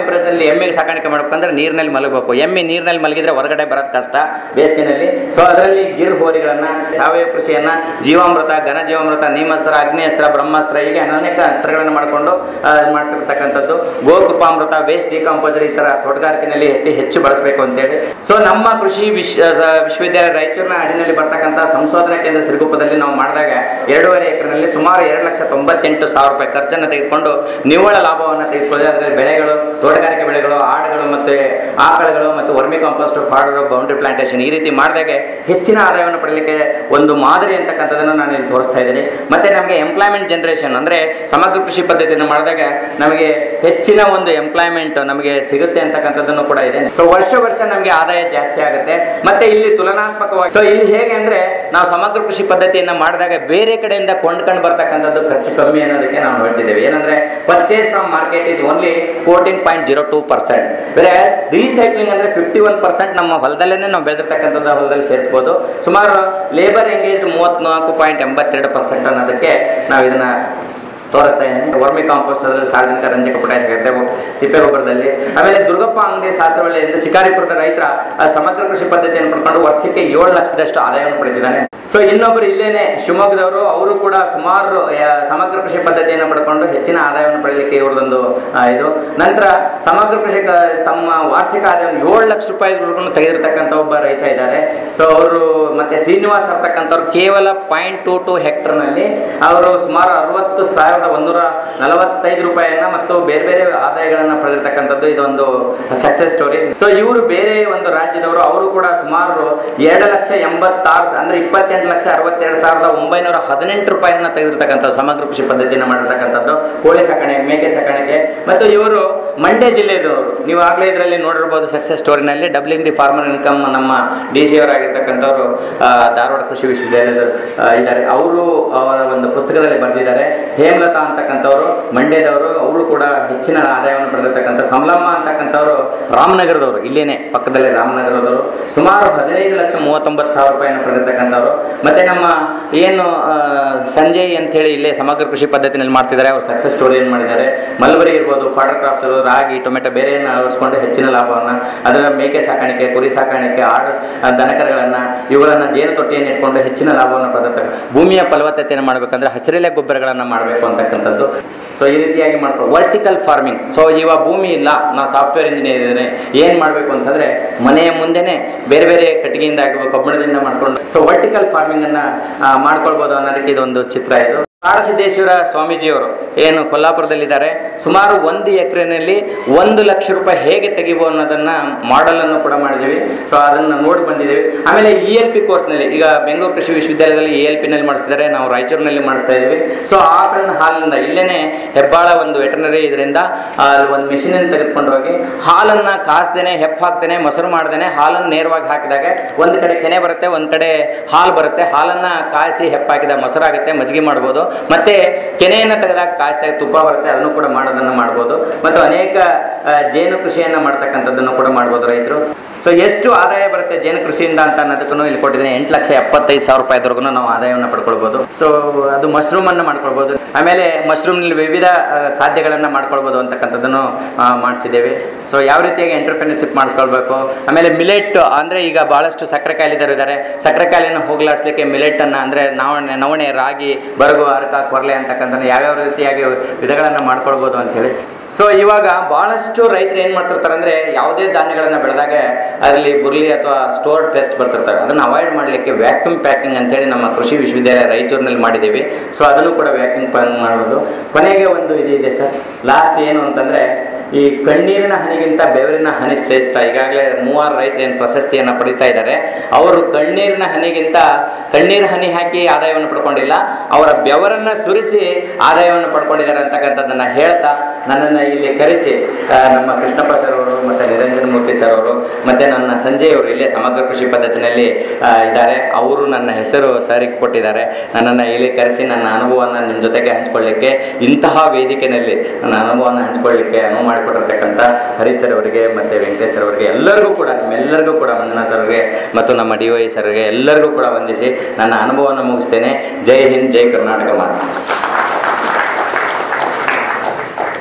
ಟೆಂಪರೇಚರ್ಲಿ ಎಮ್ಮೆಗೆ ಸಾಕಾಣಿಕೆ ಮಾಡ್ಬೇಕಂದ್ರೆ ನೀರಿನಲ್ಲಿ ಮಲಗಬೇಕು ಎಮ್ಮೆ ನೀರಿನಲ್ಲಿ ಮಲಗಿದ್ರೆ ಹೊರಗಡೆ ಬರೋದು ಕಷ್ಟ ಬೇಸಿಗೆನಲ್ಲಿ ಸೊ ಅದರಲ್ಲಿ ಗಿರ್ ಹೋರಿಗಳನ್ನ ಸಾವಯವ ಕೃಷಿಯನ್ನ ಜೀವಾಮೃತ ಘನ ಜೀವಾಮೃತ ನೀಮಸ್ತ್ರ ಅಗ್ನಿಅಸ್ತ್ರ ಬ್ರಹ್ಮಾಸ್ತ್ರ ಹೀಗೆ ಅನೇಕ ಅಸ್ತ್ರಗಳನ್ನು ಮಾಡಿಕೊಂಡು ಮಾಡ್ತಿರ್ತಕ್ಕಂಥದ್ದು ಗೋಕೃಪಾಮೃತ ವೇಸ್ಟ್ ಡಿಕಾಂಪೋಸರ್ ಈ ತರ ತೋಟಗಾರಿಕೆಯಲ್ಲಿ ಅತಿ ಹೆಚ್ಚು ಬಳಸಬೇಕು ಅಂತೇಳಿ ಸೊ ನಮ್ಮ ಕೃಷಿ ವಿಶ್ವ ವಿಶ್ವವಿದ್ಯಾಲಯ ರಾಯಚೂರಿನ ಅಡಿನಲ್ಲಿ ಬರ್ತಕ್ಕಂಥ ಸಂಶೋಧನಾ ಕೇಂದ್ರ ಸಿರುಗುಪ್ಪದಲ್ಲಿ ನಾವು ಮಾಡಿದಾಗ ಎರಡೂವರೆ ಎಕರೆನಲ್ಲಿ ಸುಮಾರು ಎರಡು ಲಕ್ಷ ತೊಂಬತ್ತೆಂಟು ಸಾವಿರ ರೂಪಾಯಿ ಖರ್ಚನ್ನು ತೆಗೆದುಕೊಂಡು ನಿವ್ವಳ ಲಾಭವನ್ನು ತೆಗೆದುಕೊಳ್ಳಿ ಅದರಲ್ಲಿ ಬೆಳೆಗಳು ತೋಟಗಾರಿಕೆ ಬೆಳೆಗಳು ಆಡುಗಳು ಮತ್ತು ಆಕಳುಗಳು ಮತ್ತು vermi compost fodder boundary plantation ಈ ರೀತಿ ಮಾಡಿದಾಗ ಹೆಚ್ಚಿನ ಆದಾಯವನ್ನು ಪಡೆಯಲಿಕ್ಕೆ ಒಂದು ಮಾದರಿ ಅಂತಕ್ಕಂಥದ್ದನ್ನು ನಾನು ಇಲ್ಲಿ ತೋರಿಸ್ತಾ ಇದ್ದೀನಿ ಮತ್ತೆ ನಮಗೆ ಎಂಪ್ಲಾಯ್ಮೆಂಟ್ ಜನರೇಷನ್ ಅಂದರೆ ಸಮಗ್ರ ಕೃಷಿ ಪದ್ಧತಿಯನ್ನು ಮಾಡಿದಾಗ ನಮಗೆ ಹೆಚ್ಚಿನ ಒಂದು ಎಂಪ್ಲಾಯ್ಮೆಂಟ್ ನಮಗೆ ಸಿಗುತ್ತೆ ಅಂತಕ್ಕಂಥದ್ದನ್ನು ಕೂಡ ಇದೆ ಸೊ ವರ್ಷ ವರ್ಷ ನಮಗೆ ಆದಾಯ ಜಾಸ್ತಿ ಆಗುತ್ತೆ ಮತ್ತೆ ಇಲ್ಲಿ ತುಲನಾತ್ಮಕವಾಗಿ ಸೊ ಇಲ್ಲಿ ಹೇಗೆ ಅಂದ್ರೆ ನಾವು ಸಮಗ್ರ ಕೃಷಿ ಪದ್ಧತಿಯನ್ನ ಮಾಡಿದಾಗ ಬೇರೆ ಕಡೆಯಿಂದ ಕೊಂಡ್ಕೊಂಡು ಬರ್ತಕ್ಕಂಥದ್ದು ಖರ್ಚು ಕಮ್ಮಿ ಅನ್ನೋದಕ್ಕೆ ನಾವು ಹೇಳ್ತಿದ್ದೇವೆ ಏನಂದ್ರೆ purchase from market is only fourteen point zero two percent ಬೇರೆ ರೀಸೈಕ್ಲಿಂಗ್ ಅಂದ್ರೆ ಫಿಫ್ಟಿ ಒನ್ ಪರ್ಸೆಂಟ್ ನಮ್ಮ ಹೊಲದಲ್ಲೇ ನಾವು ಬೆಳೆದಿರ್ತಕ್ಕಂಥದ್ದು ಹೊಲದಲ್ಲಿ ಸೇರಿಸಬಹುದು ಸುಮಾರು ಲೇಬರ್ ಎಂಗೇಜ್ಡ್ ಮೂವತ್ನಾಲ್ಕು ಪಾಯಿಂಟ್ ಎಂಬತ್ತೆರಡು ಪರ್ಸೆಂಟ್ ಅನ್ನೋದಕ್ಕೆ ನಾವು ಇದನ್ನ ತೋರಿಸ್ತಾ ಇದ್ದೀನಿ ವರ್ಮಿ ಕಾಂಪೋಸ್ಟ್ ಅದರಲ್ಲಿ ಸಾರ್ವಜನಿಕ ರಂಜಕ ಪೊಟ್ಯಾಶ ಸಿಗುತ್ತೆ ತಿಪ್ಪೆ ಗೊಬ್ಬರದಲ್ಲಿ ಆಮೇಲೆ ದುರ್ಗಪ್ಪ ಅಂಗಡಿ ಶಾಸ್ತ್ರವಳ್ಳಿಯಿಂದ ಶಿಕಾರಿಪುರದ ರೈತರ ಆ ಸಮಗ್ರ ಕೃಷಿ ಪದ್ಧತಿಯನ್ನು ಪಡ್ಕೊಂಡು ವರ್ಷಕ್ಕೆ ಏಳು ಲಕ್ಷದಷ್ಟು ಆದಾಯವನ್ನು ಪಡೆದಿದ್ದಾನೆ ಸೊ ಇನ್ನೊಬ್ಬರು ಇಲ್ಲೇನೆ ಶಿವಮೊಗ್ಗದವರು ಅವರು ಕೂಡ ಸುಮಾರು ಆ, ಸಮಗ್ರ ಕೃಷಿ ಪದ್ಧತಿಯನ್ನು ಪಡ್ಕೊಂಡು ಹೆಚ್ಚಿನ ಆದಾಯವನ್ನು ಪಡೆಯಲಿಕ್ಕೆ ಇವ್ರದೊಂದು ಆ, ಇದು ನಂತರ ಸಮಗ್ರ ಕೃಷಿ ಕ- ತಮ್ಮ ವಾರ್ಷಿಕ ಆದಾಯವನ್ನು ಏಳು ಲಕ್ಷ ರೂಪಾಯಿವರೆಗೂ ತೆಗೆದಿರ್ತಕ್ಕಂಥ ಒಬ್ಬ ರೈತ ಇದ್ದಾರೆ ಸೊ ಅವರು ಮತ್ತೆ ಶ್ರೀನಿವಾಸ್ ಅಂತಕ್ಕಂಥವ್ರು ಕೇವಲ ಪಾಯಿಂಟ್ ಟು ಟು ಹೆಕ್ಟರ್ನಲ್ಲಿ ಅವರು ಸುಮಾರು ಅರವತ್ತು ಸಾವಿರದ ಒಂದೂರ ನಲವತ್ತೈದು ರೂಪಾಯಿಯನ್ನ ಮತ್ತು ಬೇರೆ ಬೇರೆ ಆದಾಯಗಳನ್ನ ಪಡೆದಿರ್ತಕ್ಕಂಥದ್ದು ಇದೊಂದು ಸಕ್ಸಸ್ ಸ್ಟೋರಿ ಸೊ ಇವರು ಬೇರೆ ಒಂದು ರಾಜ್ಯದವರು ಅವರು ಕೂಡ ಸುಮಾರು ಎರಡು ಲಕ್ಷ ಎಂಬತ್ತಾರು ಅಂದ್ರೆ ಇಪ್ಪತ್ತೆಂಟು ಲಕ್ಷ ಅರವತ್ತೆರಡು ಸಾವಿರದ ಒಂಬೈನೂರ ಹದಿನೆಂಟು ರೂಪಾಯಿಯನ್ನ ತೆಗೆದಿರ್ತಕ್ಕಂಥ ಸಮಗ್ರ ಕೃಷಿ ಪದ್ಧತಿಯನ್ನು ಮಾಡಿರ್ತಕ್ಕಂಥದ್ದು ಕೋಳಿ ಸಾಕಾಣಿಕೆ ಮೇಕೆ ಸಾಕಾಣಿಕೆ ಮತ್ತು ಇವರು ಮಂಡ್ಯ ಜಿಲ್ಲೆಯವರು ನೀವು ಆಗಲೇ ಇದರಲ್ಲಿ ನೋಡಿರ್ಬೋದು ಸಕ್ಸಸ್ ಸ್ಟೋರಿನಲ್ಲಿ ಡಬ್ಲಿಂಗ್ ದಿ ಫಾರ್ಮರ್ ಇನ್ಕಮ್ ನಮ್ಮ ಡಿ ಸಿ ಅವರಾಗಿರ್ತಕ್ಕಂಥವ್ರು ಆ, ಧಾರವಾಡ ಕೃಷಿ ವಿಶ್ವವಿದ್ಯಾಲಯದ ಆ, ಇದ್ದಾರೆ ಅವರು ಅವರ ಒಂದು ಪುಸ್ತಕದಲ್ಲಿ ಬರೆದಿದ್ದಾರೆ ಹೇಮಲತಾ ಅಂತಕ್ಕಂಥವ್ರು ಮಂಡ್ಯದವರು ಅವರು ಕೂಡ ಹೆಚ್ಚಿನ ಆದಾಯವನ್ನು ಪಡೆದಿರ್ತಕ್ಕಂಥ ಕಮಲಮ್ಮ ಅಂತಕ್ಕಂಥವ್ರು ರಾಮನಗರದವರು ಇಲ್ಲೇನೆ ಪಕ್ಕದಲ್ಲಿ ರಾಮನಗರದವರು ಸುಮಾರು ಹದಿನೈದು ಲಕ್ಷ ಮೂವತ್ತೊಂಬತ್ತು ಸಾವಿರ ರೂಪಾಯಿಯನ್ನು ಪಡೆದಿರ್ತಕ್ಕಂಥವ್ರು ಮತ್ತೆ ನಮ್ಮ ಏನು ಆ, ಸಂಜಯ್ ಅಂತೇಳಿ ಇಲ್ಲೇ ಸಮಗ್ರ ಕೃಷಿ ಪದ್ಧತಿನಲ್ಲಿ ಮಾಡ್ತಿದ್ದಾರೆ ಅವ್ರು ಸಕ್ಸಸ್ ಸ್ಟೋರಿಯನ್ನು ಮಾಡಿದ್ದಾರೆ ಮಲ್ಬರಿ ಇರ್ಬೋದು ಫಾಡರ್ ಕ್ರಾಪ್ಸ್ ರಾಗಿ ಟೊಮೆಟೊ ಬೇರೆಯನ್ನು ಅಳವಡಿಸ್ಕೊಂಡು ಹೆಚ್ಚಿನ ಲಾಭವನ್ನು ಅದರ ಮೇಕೆ ಸಾಕಾಣಿಕೆ ಕುರಿ ಸಾಕಾಣಿಕೆ ಆಡು ಆ, ದನಕರುಗಳನ್ನ ಇವುಗಳನ್ನ ಜೇನು ತೊಟ್ಟಿಯನ್ನು ಇಟ್ಕೊಂಡು ಹೆಚ್ಚಿನ ಲಾಭವನ್ನು ಪಡೆದಿರ್ತಾರೆ ಭೂಮಿಯ ಫಲವತ್ತತೆಯನ್ನು ಮಾಡಬೇಕಂದ್ರೆ ಹಸಿರೆಲೆ ಗೊಬ್ಬರಗಳನ್ನು ಮಾಡಬೇಕು ಅಂತಕ್ಕಂಥದ್ದು ಸೊ ಈ ರೀತಿಯಾಗಿ ಮಾಡ್ಕೊಂಡು ವರ್ಟಿಕಲ್ ಫಾರ್ಮಿಂಗ್ ಸೊ ಇವಾಗ ಭೂಮಿ ಇಲ್ಲ ನಾವು ಸಾಫ್ಟ್ವೇರ್ ಇಂಜಿನಿಯರ್ ಇದ್ದೇನೆ ಏನು ಮಾಡಬೇಕು ಅಂತಂದ್ರೆ ಮನೆಯ ಮುಂದೆನೆ ಬೇರೆ ಬೇರೆ ಕಟ್ಟಿಗೆಯಿಂದ ಆಗಬೇಕು ಕಬ್ಬಿಣದಿಂದ ಮಾಡ್ಕೊಂಡು ಸೊ ವರ್ಟಿಕಲ್ ಫಾರ್ಮಿಂಗ್ ಅನ್ನ ಆ, ಮಾಡ್ಕೊಳ್ಬೋದು ಅನ್ನೋದಕ್ಕೆ ಇದೊಂದು ಚಿತ್ರ ಇದು ಕಾಡಸಿದ್ದೇಶ್ವರ ಸ್ವಾಮೀಜಿಯವರು ಏನು ಕೊಲ್ಲಾಪುರದಲ್ಲಿದ್ದಾರೆ ಸುಮಾರು ಒಂದು ಎಕರೆನಲ್ಲಿ ಒಂದು ಲಕ್ಷ ರೂಪಾಯಿ ಹೇಗೆ ತೆಗಿಬೋದು ಅನ್ನೋದನ್ನ ಮಾಡೆಲ್ ಅನ್ನು ಕೂಡ ಮಾಡಿದ್ದೀವಿ ಸೊ ಅದನ್ನ ನೋಡಿ ಬಂದಿದ್ದೀವಿ ಆಮೇಲೆ ಇ ಎಲ್ ಪಿ ಕೋರ್ಸ್ನಲ್ಲಿ ಈಗ ಬೆಂಗಳೂರು ಕೃಷಿ ವಿಶ್ವವಿದ್ಯಾಲಯದಲ್ಲಿ ಇ ಎಲ್ ಪಿನಲ್ಲಿ ಮಾಡಿಸ್ತಿದ್ದಾರೆ ನಾವು ರಾಯಚೂರಿನಲ್ಲಿ ಮಾಡಿಸ್ತಾ ಇದ್ದೀವಿ ಸೊ ಆಕಳಿನ ಹಾಲಿನಿಂದ ಇಲ್ಲೇನೆ ಹೆಬ್ಬಾಳ ಒಂದು ವೆಟರ್ನರಿ ಇದರಿಂದ ಒಂದು ಮಿಷಿನ್ ತೆಗೆದುಕೊಂಡು ಹೋಗಿ ಹಾಲನ್ನ ಕಾಸ್ದೇನೆ ಹೆಪ್ಪ ಹಾಕ್ದೇನೆ ಮೊಸರು ಮಾಡ್ದೇನೆ ಹಾಲನ್ನು ನೇರವಾಗಿ ಹಾಕಿದಾಗ ಒಂದು ಕಡೆ ಕೆನೆ ಬರುತ್ತೆ ಒಂದು ಕಡೆ ಹಾಲು ಬರುತ್ತೆ ಹಾಲನ್ನ ಕಾಯಿಸಿ ಹೆಪ್ಪಾಕಿದ ಮೊಸರಾಗುತ್ತೆ ಮಜ್ಜಿಗೆ ಮಾಡ್ಬೋದು ಮತ್ತೆ ಕೆನೆಯನ್ನು ತೆಗೆದಾಗ ಕಾಯಿಸಿದಾಗ ತುಪ್ಪ ಬರುತ್ತೆ ಅದನ್ನು ಕೂಡ ಮಾಡೋದನ್ನು ಮಾಡ್ಬೋದು ಮತ್ತು ಅನೇಕ ಆ, ಜೇನು ಕೃಷಿಯನ್ನ ಮಾಡ್ತಕ್ಕಂಥದ್ದನ್ನು ಕೂಡ ಮಾಡ್ಬೋದು ರೈತರು ಸೊ ಎಷ್ಟು ಆದಾಯ ಬರುತ್ತೆ ಜೇನು ಕೃಷಿಯಿಂದ ಅಂತ ಅನ್ನೋದಕ್ಕೂ ಇಲ್ಲಿ ಕೊಟ್ಟಿದ್ದೀನಿ ಎಂಟು ಲಕ್ಷ ಎಪ್ಪತ್ತೈದು ಸಾವಿರ ರೂಪಾಯಿವರೆಗೂ ನಾವು ಆದಾಯವನ್ನು ಪಡ್ಕೊಳ್ಬೋದು ಸೊ ಅದು ಮಶ್ರೂಮ್ ಅನ್ನು ಮಾಡ್ಕೊಳ್ಬೋದು ಆಮೇಲೆ ಮಶ್ರೂಮ್ನಲ್ಲಿ ವಿವಿಧ ಆ, ಖಾದ್ಯಗಳನ್ನ ಮಾಡ್ಕೊಳ್ಬೋದು ಅಂತಕ್ಕಂಥದ್ದನ್ನು ಆ, ಮಾಡಿಸಿದ್ದೇವೆ ಸೊ ಯಾವ ರೀತಿಯಾಗಿ ಎಂಟರ್ಪ್ರಿನರ್ಶಿಪ್ ಮಾಡಿಸ್ಕೊಳ್ಬೇಕು ಆಮೇಲೆ ಮಿಲೆಟ್ ಅಂದ್ರೆ ಈಗ ಬಹಳಷ್ಟು ಸಕ್ಕರೆ ಕಾಯಿಲಿದರು ಇದ್ದಾರೆ ಸಕ್ಕರೆ ಕಾಯಿಲೆಯನ್ನು ಹೋಗಲಾಡಿಸ್ಲಿಕ್ಕೆ ಮಿಲೆಟ್ ಅನ್ನ ಅಂದ್ರೆ ನವಣೆ ನವಣೆ ರಾಗಿ ಬರಗು ಅರಕ ಕೊರ್ಲೆ ಅಂತಕ್ಕಂಥ ಯಾವ್ಯಾವ ರೀತಿಯಾಗಿ ವಿಧಗಳನ್ನ ಮಾಡ್ಕೊಳ್ಬೋದು ಅಂತ ಹೇಳಿ ಸೊ ಇವಾಗ ಬಹಳಷ್ಟು ರೈತರು ಏನ್ ಮಾಡ್ತಿರ್ತಾರೆ ಅಂದ್ರೆ ಯಾವುದೇ ಧಾನ್ಯಗಳನ್ನ ಬೆಳೆದಾಗ ಅದರಲ್ಲಿ ಬುರ್ಲಿ ಅಥವಾ ಸ್ಟೋರ್ ಪೇಸ್ಟ್ ಬರ್ತಿರ್ತಾರೆ ಅದನ್ನ ಅವಾಯ್ಡ್ ಮಾಡಲಿಕ್ಕೆ ವ್ಯಾಕ್ಯೂಮ್ ಪ್ಯಾಕಿಂಗ್ ಅಂತೇಳಿ ನಮ್ಮ ಕೃಷಿ ವಿಶ್ವವಿದ್ಯಾಲಯ ರಾಯಚೂರಿನಲ್ಲಿ ಮಾಡಿದ್ದೀವಿ ಸೊ ಅದನ್ನು ಕೂಡ ವ್ಯಾಕ್ಯೂಮ್ ಪ್ಯಾಕಿಂಗ್ ಮಾಡೋದು ಕೊನೆಗೆ ಒಂದು ಇದು ಇದೆ ಸರ್ ಲಾಸ್ಟ್ ಏನು ಅಂತಂದ್ರೆ ಈ ಕಣ್ಣೀರಿನ ಹನಿಗಿಂತ ಬೆವರಿನ ಹನಿ ಶ್ರೇಷ್ಠ ಈಗಾಗಲೇ ಮೂವಾರು ರೈತರು ಏನು ಪ್ರಶಸ್ತಿಯನ್ನು ಪಡಿತಾ ಇದ್ದಾರೆ ಅವರು ಕಣ್ಣೀರಿನ ಹನಿಗಿಂತ ಕಣ್ಣೀರು ಹನಿ ಹಾಕಿ ಆದಾಯವನ್ನು ಪಡ್ಕೊಂಡಿಲ್ಲ ಅವರ ಬೆವರನ್ನ ಸುರಿಸಿ ಆದಾಯವನ್ನು ಪಡ್ಕೊಂಡಿದ್ದಾರೆ ಅಂತಕ್ಕಂಥದ್ದನ್ನ ಹೇಳ್ತಾ ನನ್ನನ್ನು ಇಲ್ಲಿ ಕರೆಸಿ ಆ, ನಮ್ಮ ಕೃಷ್ಣಪ್ಪ ಸರ್ ಅವರು ಮತ್ತು ನಿರಂಜನ ಮೂರ್ತಿ ಸರ್ ಅವರು ಮತ್ತು ನನ್ನ ಸಂಜಯ್ ಅವರು ಇಲ್ಲೇ ಸಮಗ್ರ ಕೃಷಿ ಪದ್ಧತಿನಲ್ಲಿ ಆ, ಇದ್ದಾರೆ ಅವರು ನನ್ನ ಹೆಸರು ಸರಿಗೆ ಕೊಟ್ಟಿದ್ದಾರೆ ನನ್ನನ್ನು ಇಲ್ಲಿ ಕರೆಸಿ ನನ್ನ ಅನುಭವವನ್ನು ನಿಮ್ಮ ಜೊತೆಗೆ ಹಂಚ್ಕೊಳ್ಳಿಕ್ಕೆ ಇಂತಹ ವೇದಿಕೆಯಲ್ಲಿ ನನ್ನ ಅನುಭವವನ್ನು ಹಂಚ್ಕೊಳ್ಳಿಕ್ಕೆ ಅನುವು ಮಾಡಿಕೊಟ್ಟಿರ್ತಕ್ಕಂಥ ಹರಿ ಸರ್ ಅವರಿಗೆ ಮತ್ತು ವೆಂಕಟೇಶ್ ಸರ್ ಅವರಿಗೆ ಎಲ್ಲರಿಗೂ ಕೂಡ ನಿಮ್ಮೆಲ್ಲರಿಗೂ ಕೂಡ ಮಂಜುನಾಥ್ ಸರ್ಗೆ ಮತ್ತು ನಮ್ಮ ಡಿ ವೈ ಸರ್ಗೆ ಎಲ್ಲರಿಗೂ ಕೂಡ ವಂದಿಸಿ ನನ್ನ ಅನುಭವವನ್ನು ಮುಗಿಸ್ತೇನೆ ಜೈ ಹಿಂದ್ ಜೈ ಕರ್ನಾಟಕ ಮಾತ್ರ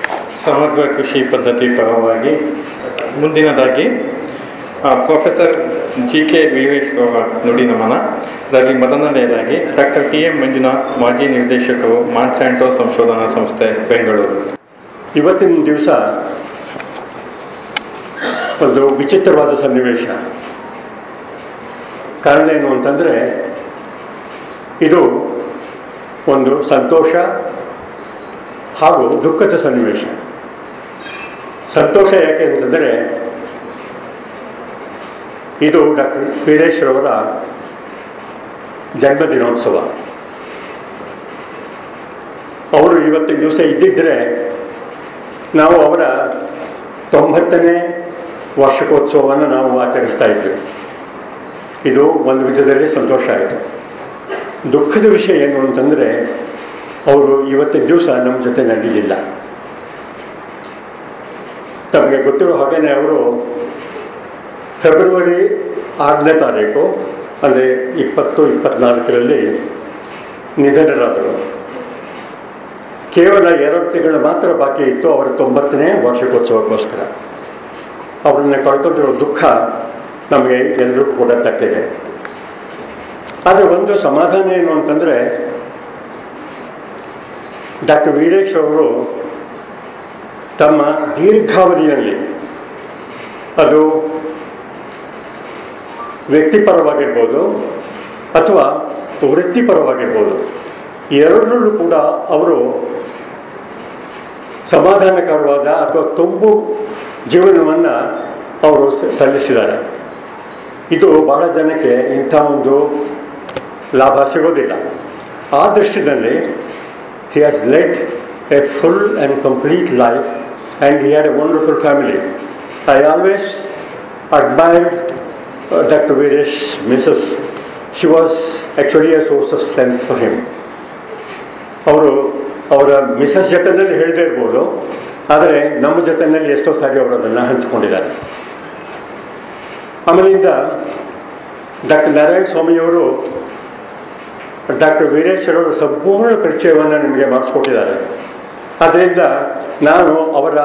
ಸಮಗ್ರ ಕೃಷಿ ಪದ್ಧತಿ ಪರವಾಗಿ ಮುಂದಿನದಾಗಿ ಆ, ಪ್ರೊಫೆಸರ್ ಜಿ ಕೆ ವೀರೇಶ್ ಅವರ ನುಡಿ ನಮನ ಅದರಲ್ಲಿ ಮೊದಲನೆಯದಾಗಿ ಡಾಕ್ಟರ್ ಟಿ ಎಂ ಮಂಜುನಾಥ್ ಮಾಜಿ ನಿರ್ದೇಶಕರು ಮಾನ್ಸ್ಯಾಂಟೋ ಸಂಶೋಧನಾ ಸಂಸ್ಥೆ ಬೆಂಗಳೂರು ಇವತ್ತಿನ ದಿವಸ ಒಂದು ವಿಚಿತ್ರವಾದ ಸನ್ನಿವೇಶ ಕಾರಣ ಏನು ಅಂತಂದರೆ ಇದು ಒಂದು ಸಂತೋಷ ಹಾಗೂ ದುಃಖದ ಸನ್ನಿವೇಶ ಸಂತೋಷ ಯಾಕೆ ಅಂತಂದರೆ ಇದು ಡಾಕ್ಟರ್ ವೀರೇಶ್ವರವರ ಜನ್ಮದಿನೋತ್ಸವ ಅವರು ಇವತ್ತಿನ ದಿವಸ ಇದ್ದಿದ್ದರೆ ನಾವು ಅವರ ತೊಂಬತ್ತನೇ ವಾರ್ಷಿಕೋತ್ಸವವನ್ನು ನಾವು ಆಚರಿಸ್ತಾ ಇದ್ವಿ ಇದು ಒಂದು ವಿಧದಲ್ಲಿ ಸಂತೋಷ ಆಯಿತು ದುಃಖದ ವಿಷಯ ಏನು ಅಂತಂದರೆ ಅವರು ಇವತ್ತಿನ ದಿವಸ ನಮ್ಮ ಜೊತೆನಲ್ಲಿ ಇಲ್ಲ ತಮಗೆ ಗೊತ್ತಿರೋ ಹಾಗೆಯೇ ಅವರು ಫೆಬ್ರವರಿ ಆರನೇ ತಾರೀಕು ಅಂದರೆ ಇಪ್ಪತ್ತು ಇಪ್ಪತ್ತ್ನಾಲ್ಕರಲ್ಲಿ ನಿಧನರಾದರು ಕೇವಲ ಎರಡು ತಿಂಗಳು ಮಾತ್ರ ಬಾಕಿ ಇತ್ತು ಅವರ ತೊಂಬತ್ತನೇ ವಾರ್ಷಿಕೋತ್ಸವಕ್ಕೋಸ್ಕರ ಅವರನ್ನು ಕಳ್ಕೊಂಡಿರೋ ದುಃಖ ನಮಗೆ ಎಲ್ಲರಿಗೂ ಕೂಡ ತಟ್ಟಿದೆ ಆದರೆ ಒಂದು ಸಮಾಧಾನ ಏನು ಅಂತಂದರೆ ಡಾಕ್ಟರ್ ವೀರೇಶ್ ಅವರು ತಮ್ಮ ದೀರ್ಘಾವಧಿಯಲ್ಲಿ ಅದು ವ್ಯಕ್ತಿಪರವಾಗಿರ್ಬೋದು ಅಥವಾ ವೃತ್ತಿಪರವಾಗಿರ್ಬೋದು ಎರಡರಲ್ಲೂ ಕೂಡ ಅವರು ಸಮಾಧಾನಕರವಾದ ಅಥವಾ ತುಂಬು ಜೀವನವನ್ನು ಅವರು ಸ- ಸಲ್ಲಿಸಿದ್ದಾರೆ ಇದು ಬಹಳ ಜನಕ್ಕೆ ಇಂಥ ಒಂದು ಲಾಭ ಸಿಗೋದಿಲ್ಲ ಆ ದೃಷ್ಟಿಯಲ್ಲಿ he has led a full and complete life and he had a wonderful family I always admired doctor Veeresh Mrs she was actually a source of strength for him ಅವರು ಅವರ ಮಿಸಸ್ ಜೊತೆಯಲ್ಲಿ ಹೇಳದೇ ಇರ್ಬೋದು ಆದರೆ ನಮ್ಮ ಜೊತೆಯಲ್ಲಿ ಎಷ್ಟೋ ಸಾರಿ ಅವರು ಅದನ್ನು ಹಂಚಿಕೊಂಡಿದ್ದಾರೆ ಆಮೇಲಿಂದ ಡಾಕ್ಟರ್ ನಾರಾಯಣ ಸ್ವಾಮಿಯವರು ಡಾಕ್ಟರ್ ವೀರೇಶ್ವರವರ ಸಂಪೂರ್ಣ ಪರಿಚಯವನ್ನು ನಿಮಗೆ ಮಾಡಿಸ್ಕೊಟ್ಟಿದ್ದಾರೆ ಆದ್ದರಿಂದ ನಾನು ಅವರ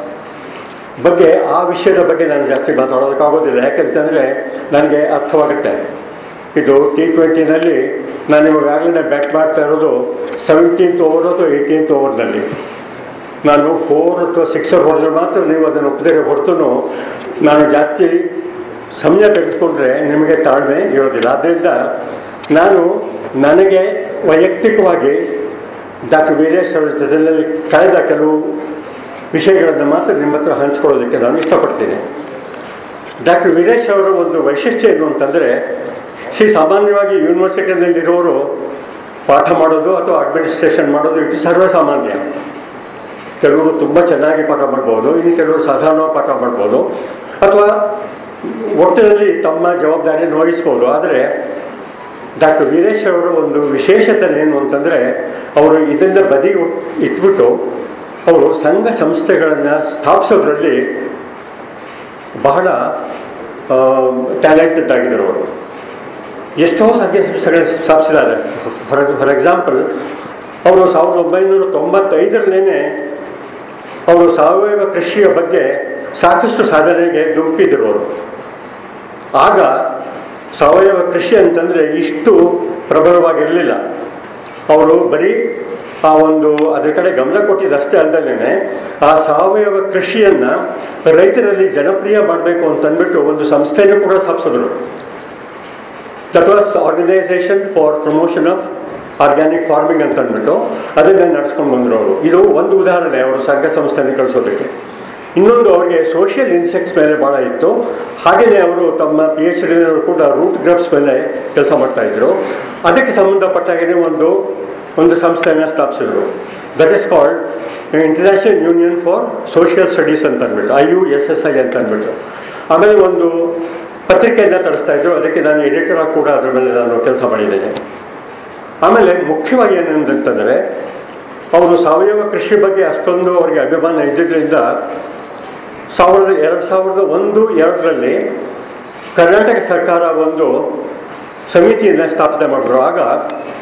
ಬಗ್ಗೆ ಆ ವಿಷಯದ ಬಗ್ಗೆ ನಾನು ಜಾಸ್ತಿ ಮಾತಾಡೋದಕ್ಕಾಗೋದಿಲ್ಲ ಯಾಕೆಂತಂದರೆ ನನಗೆ ಅರ್ಥವಾಗುತ್ತೆ ಇದು ಟಿ ಟ್ವೆಂಟಿನಲ್ಲಿ ನಾನು ಇವಾಗಲೇ ಬ್ಯಾಟ್ ಮಾಡ್ತಾ ಇರೋದು ಸೆವೆಂಟೀನ್ತ್ ಓವರ್ ಅಥವಾ ಏಯ್ಟೀನ್ತ್ ಓವರ್ನಲ್ಲಿ ನಾನು ಫೋರ್ ಅಥವಾ ಸಿಕ್ಸರ್ ಹೊಡೆದ್ರೆ ಮಾತ್ರ ನೀವು ಅದನ್ನು ಒಪ್ಪಿದರೆ ಹೊರತು ನಾನು ಜಾಸ್ತಿ ಸಮಯ ತೆಗೆದುಕೊಂಡ್ರೆ ನಿಮಗೆ ತಾಳ್ಮೆ ಇರೋದಿಲ್ಲ ಆದ್ದರಿಂದ ನಾನು ನನಗೆ ವೈಯಕ್ತಿಕವಾಗಿ ಡಾಕ್ಟರ್ ವೀರೇಶ್ ಅವರ ಜೊತೆಯಲ್ಲಿ ಕಳೆದ ಕೆಲವು ವಿಷಯಗಳನ್ನು ಮಾತ್ರ ನಿಮ್ಮ ಹತ್ರ ಹಂಚ್ಕೊಳ್ಳೋದಕ್ಕೆ ನಾನು ಇಷ್ಟಪಡ್ತೀನಿ ಡಾಕ್ಟರ್ ವೀರೇಶ್ ಅವರ ಒಂದು ವೈಶಿಷ್ಟ್ಯ ಏನು ಅಂತಂದರೆ ಸಿ ಸಾಮಾನ್ಯವಾಗಿ ಯೂನಿವರ್ಸಿಟಿನಲ್ಲಿರೋರು ಪಾಠ ಮಾಡೋದು ಅಥವಾ ಅಡ್ಮಿನಿಸ್ಟ್ರೇಷನ್ ಮಾಡೋದು ಇದು ಸರ್ವಸಾಮಾನ್ಯ ಕೆಲವರು ತುಂಬ ಚೆನ್ನಾಗಿ ಪಾಠ ಮಾಡ್ಬೋದು ಇನ್ನು ಕೆಲವರು ಸಾಧಾರಣವಾಗಿ ಪಾಠ ಮಾಡ್ಬೋದು ಅಥವಾ ಒಟ್ಟಿನಲ್ಲಿ ತಮ್ಮ ಜವಾಬ್ದಾರಿ ವಹಿಸ್ಬೋದು ಆದರೆ ಡಾಕ್ಟರ್ ವೀರೇಶ್ ಅವರ ಒಂದು ವಿಶೇಷತೆ ಏನು ಅಂತಂದರೆ ಅವರು ಇದನ್ನು ಬದಿ ಇಟ್ಬಿಟ್ಟು ಅವರು ಸಂಘ ಸಂಸ್ಥೆಗಳನ್ನು ಸ್ಥಾಪಿಸೋದ್ರಲ್ಲಿ ಬಹಳ ಟ್ಯಾಲೆಂಟೆಡ್ ಆಗಿದ್ದರು ಅವರು ಎಷ್ಟೋ ಸಂಘ ಸಂಸ್ಥೆಗಳು ಸ್ಥಾಪಿಸಿದ್ದಾರೆ ಫಾರ್ ಫಾರ್ ಎಕ್ಸಾಂಪಲ್ ಅವರು ಸಾವಿರದ ಒಂಬೈನೂರ ತೊಂಬತ್ತೈದರಲ್ಲೇ ಅವರು ಸಾವಯವ ಕೃಷಿಯ ಬಗ್ಗೆ ಸಾಕಷ್ಟು ಸಾಧನೆಗೆ ಧುಮುಕಿದ್ರು ಅವರು ಆಗ ಸಾವಯವ ಕೃಷಿ ಅಂತಂದರೆ ಇಷ್ಟು ಪ್ರಬಲವಾಗಿರಲಿಲ್ಲ ಅವರು ಬರೀ ಆ ಒಂದು ಅದರ ಕಡೆ ಗಮನ ಕೊಟ್ಟಿದ್ದಷ್ಟೇ ಅಲ್ಲದಲ್ಲೇ ಆ ಸಾವಯವ ಕೃಷಿಯನ್ನು ರೈತರಲ್ಲಿ ಜನಪ್ರಿಯ ಮಾಡಬೇಕು ಅಂತಂದ್ಬಿಟ್ಟು ಒಂದು ಸಂಸ್ಥೆನೂ ಕೂಡ ಸ್ಥಾಪಿಸಿದ್ರು that was organisation for promotion of organic farming ಅಂತ ಅಂದ್ಬಿಟ್ಟು ಅದನ್ನು ನಡ್ಸ್ಕೊಂಡು ಬಂದರು ಅವರು ಇದು ಒಂದು ಉದಾಹರಣೆ ಅವರು ಸಂಘ ಸಂಸ್ಥೆನ ಕಳಿಸೋದಕ್ಕೆ ಇನ್ನೊಂದು ಅವರಿಗೆ ಸೋಷಿಯಲ್ ಇನ್ಸೆಕ್ಟ್ಸ್ ಮೇಲೆ ಭಾಳ ಇತ್ತು ಹಾಗೆಯೇ ಅವರು ತಮ್ಮ ಪಿ ಎಚ್ ಡಿನವರು ಕೂಡ ರೂಟ್ ಗ್ರಬ್ಸ್ ಮೇಲೆ ಕೆಲಸ ಮಾಡ್ತಾಯಿದ್ರು ಅದಕ್ಕೆ ಸಂಬಂಧಪಟ್ಟಾಗೇ ಒಂದು ಒಂದು ಸಂಸ್ಥೆಯನ್ನು ಸ್ಥಾಪಿಸಿದ್ರು that is called international union for social studies ಅಂತ ಅಂದ್ಬಿಟ್ಟು I U S S I ಅಂತ ಅಂದ್ಬಿಟ್ಟು ಆಮೇಲೆ ಒಂದು ಪತ್ರಿಕೆಯನ್ನು ತರಿಸ್ತಾ ಇದ್ರು ಅದಕ್ಕೆ ನಾನು ಎಡಿಟರ್ ಆಗಿ ಕೂಡ ಅದ್ರ ಮೇಲೆ ನಾನು ಕೆಲಸ ಮಾಡಿದ್ದೇನೆ ಆಮೇಲೆ ಮುಖ್ಯವಾಗಿ ಏನಂತಂದರೆ ಅವರು ಸಾವಯವ ಕೃಷಿ ಬಗ್ಗೆ ಅಷ್ಟೊಂದು ಅವರಿಗೆ ಅಭಿಮಾನ ಇದ್ದಿದ್ದರಿಂದ ಸಾವಿರದ ಎರಡು ಸಾವಿರದ ಒಂದು ಎರಡರಲ್ಲಿ ಕರ್ನಾಟಕ ಸರ್ಕಾರ ಒಂದು ಸಮಿತಿಯನ್ನು ಸ್ಥಾಪನೆ ಮಾಡಿದ್ರು ಆಗ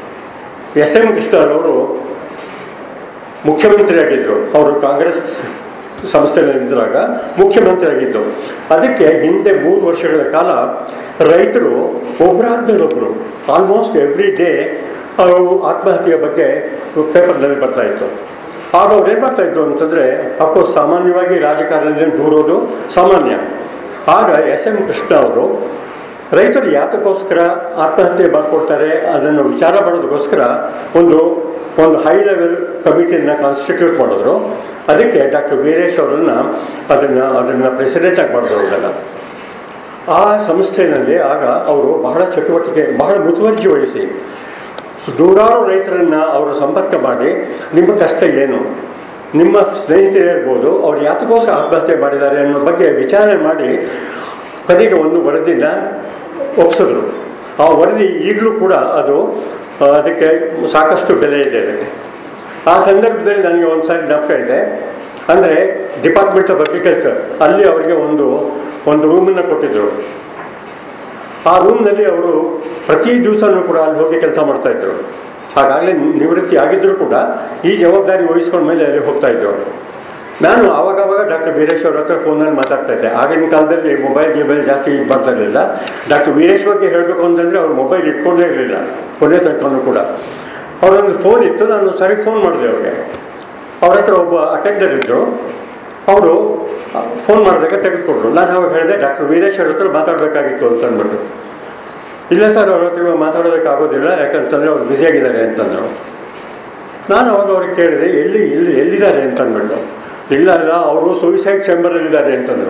ಎಸ್ ಎಂ ಕೃಷ್ಣರವರು ಮುಖ್ಯಮಂತ್ರಿಯಾಗಿದ್ದರು ಅವರು ಕಾಂಗ್ರೆಸ್ ಸಂಸ್ಥೆಯಲ್ಲಿದ್ದಾಗ ಮುಖ್ಯಮಂತ್ರಿ ಆಗಿದ್ದು ಅದಕ್ಕೆ ಹಿಂದೆ ಮೂರು ವರ್ಷಗಳ ಕಾಲ ರೈತರು ಒಬ್ಬರಾದ್ಮೇಲೆ ಒಬ್ಬರು ಆಲ್ಮೋಸ್ಟ್ ಎವ್ರಿ ಡೇ ಅವರು ಆತ್ಮಹತ್ಯೆಯ ಬಗ್ಗೆ ಪೇಪರ್ನಲ್ಲಿ ಬರ್ತಾ ಇತ್ತು ಆಗ ಅವ್ರು ಏನು ಮಾಡ್ತಾ ಇದ್ರು ಅಂತಂದರೆ ಅಫ್ಕೋರ್ಸ್ ಸಾಮಾನ್ಯವಾಗಿ ರಾಜಕಾರಣದಿಂದ ದೂರೋದು ಸಾಮಾನ್ಯ ಆಗ ಎಸ್ ಎಂ ಕೃಷ್ಣ ಅವರು ರೈತರು ಯಾತಕ್ಕೋಸ್ಕರ ಆತ್ಮಹತ್ಯೆ ಮಾಡ್ಕೊಳ್ತಾರೆ ಅದನ್ನು ವಿಚಾರ ಮಾಡೋದಕ್ಕೋಸ್ಕರ ಒಂದು ಒಂದು ಹೈ ಲೆವೆಲ್ ಕಮಿಟಿಯನ್ನು ಕಾನ್ಸ್ಟಿಟ್ಯೂಟ್ ಮಾಡಿದ್ರು ಅದಕ್ಕೆ ಡಾಕ್ಟರ್ ವೀರೇಶ್ ಅವರನ್ನು ಅದನ್ನು ಅದನ್ನು ಪ್ರೆಸಿಡೆಂಟ್ ಆಗಿ ಮಾಡಿದ್ರು ಅದನ್ನು ಆ ಸಂಸ್ಥೆಯಲ್ಲಿ ಆಗ ಅವರು ಬಹಳ ಚಟುವಟಿಕೆ ಬಹಳ ಮುತುವರ್ಜಿ ವಹಿಸಿ ಸೊ ನೂರಾರು ರೈತರನ್ನು ಅವರು ಸಂಪರ್ಕ ಮಾಡಿ ನಿಮ್ಮ ಕಷ್ಟ ಏನು ನಿಮ್ಮ ಸ್ನೇಹಿತರು ಇರ್ಬೋದು ಅವ್ರು ಯಾತಕ್ಕೋಸ್ಕರ ಆತ್ಮಹತ್ಯೆ ಮಾಡಿದ್ದಾರೆ ಅನ್ನೋ ಬಗ್ಗೆ ವಿಚಾರಣೆ ಮಾಡಿ ಕೊನೆಗೆ ಒಂದು ವರದಿನ ಒಪ್ಸಿದ್ರು ಆ ವರದಿ ಈಗಲೂ ಕೂಡ ಅದು ಆ, ಅದಕ್ಕೆ ಸಾಕಷ್ಟು ಬೆಲೆ ಇದೆ ಅದಕ್ಕೆ ಆ ಸಂದರ್ಭದಲ್ಲಿ ನನಗೆ ಒಂದು ಸಾರಿ ಜ್ಞಾಪಕ ಇದೆ ಅಂದರೆ ಡಿಪಾರ್ಟ್ಮೆಂಟ್ ಆಫ್ ಅಗ್ರಿಕಲ್ಚರ್ ಅಲ್ಲಿ ಅವರಿಗೆ ಒಂದು ಒಂದು ರೂಮನ್ನು ಕೊಟ್ಟಿದ್ದರು ಆ ರೂಮ್ನಲ್ಲಿ ಅವರು ಪ್ರತಿ ದಿವಸನೂ ಕೂಡ ಅಲ್ಲಿ ಹೋಗಿ ಕೆಲಸ ಮಾಡ್ತಾ ಇದ್ರು ಹಾಗಾಗಲೇ ನಿವೃತ್ತಿ ಆಗಿದ್ದರೂ ಕೂಡ ಈ ಜವಾಬ್ದಾರಿ ವಹಿಸ್ಕೊಂಡ ಮೇಲೆ ಅಲ್ಲಿ ಹೋಗ್ತಾ ಇದ್ರು ನಾನು ಆವಾಗವಾಗ ಡಾಕ್ಟರ್ ವೀರೇಶ್ ಅವ್ರ ಹತ್ರ ಫೋನಲ್ಲಿ ಮಾತಾಡ್ತಾ ಇದ್ದೆ ಆಗಿನ ಕಾಲದಲ್ಲಿ ಮೊಬೈಲ್ ಗಿಬೈಲ್ ಜಾಸ್ತಿ ಇದು ಮಾಡ್ತಾ ಇರಲಿಲ್ಲ ಡಾಕ್ಟರ್ ವೀರೇಶ್ ಬಗ್ಗೆ ಹೇಳಬೇಕು ಅಂತಂದರೆ ಅವ್ರು ಮೊಬೈಲ್ ಇಟ್ಕೊಂಡೇ ಇರಲಿಲ್ಲ ಕೊನೆ ತನಕನೂ ಕೂಡ ಅವರೊಂದು ಫೋನ್ ಇತ್ತು ನಾನು ಸರಿ ಫೋನ್ ಮಾಡಿದೆ ಅವ್ರಿಗೆ ಅವ್ರ ಹತ್ರ ಒಬ್ಬ ಅಟೆಂಡರ್ ಇದ್ದರು ಅವರು ಫೋನ್ ಮಾಡಿದಾಗ ತೆಗೆದುಕೊಂಡ್ರು ನಾನು ಅವಾಗ ಹೇಳಿದೆ ಡಾಕ್ಟರ್ ವೀರೇಶ್ ಅವ್ರ ಹತ್ರ ಮಾತಾಡಬೇಕಾಗಿತ್ತು ಅಂತ ಅಂದ್ಬಿಟ್ಟು ಇಲ್ಲ ಸರ್ ಅವ್ರ ಹತ್ರ ಇವಾಗ ಮಾತಾಡೋದಕ್ಕಾಗೋದಿಲ್ಲ ಯಾಕಂತಂದರೆ ಅವ್ರು ಬ್ಯುಸಿಯಾಗಿದ್ದಾರೆ ಅಂತಂದರು ನಾನು ಅವಾಗ ಅವ್ರಿಗೆ ಕೇಳಿದೆ ಎಲ್ಲಿ ಎಲ್ಲಿ ಎಲ್ಲಿದ್ದಾರೆ ಅಂತ ಅಂದ್ಬಿಟ್ಟು ಇಲ್ಲ ಇಲ್ಲ ಅವರು ಸೂಯಿಸೈಡ್ ಚೇಂಬರಲ್ಲಿದ್ದಾರೆ ಅಂತಂದರು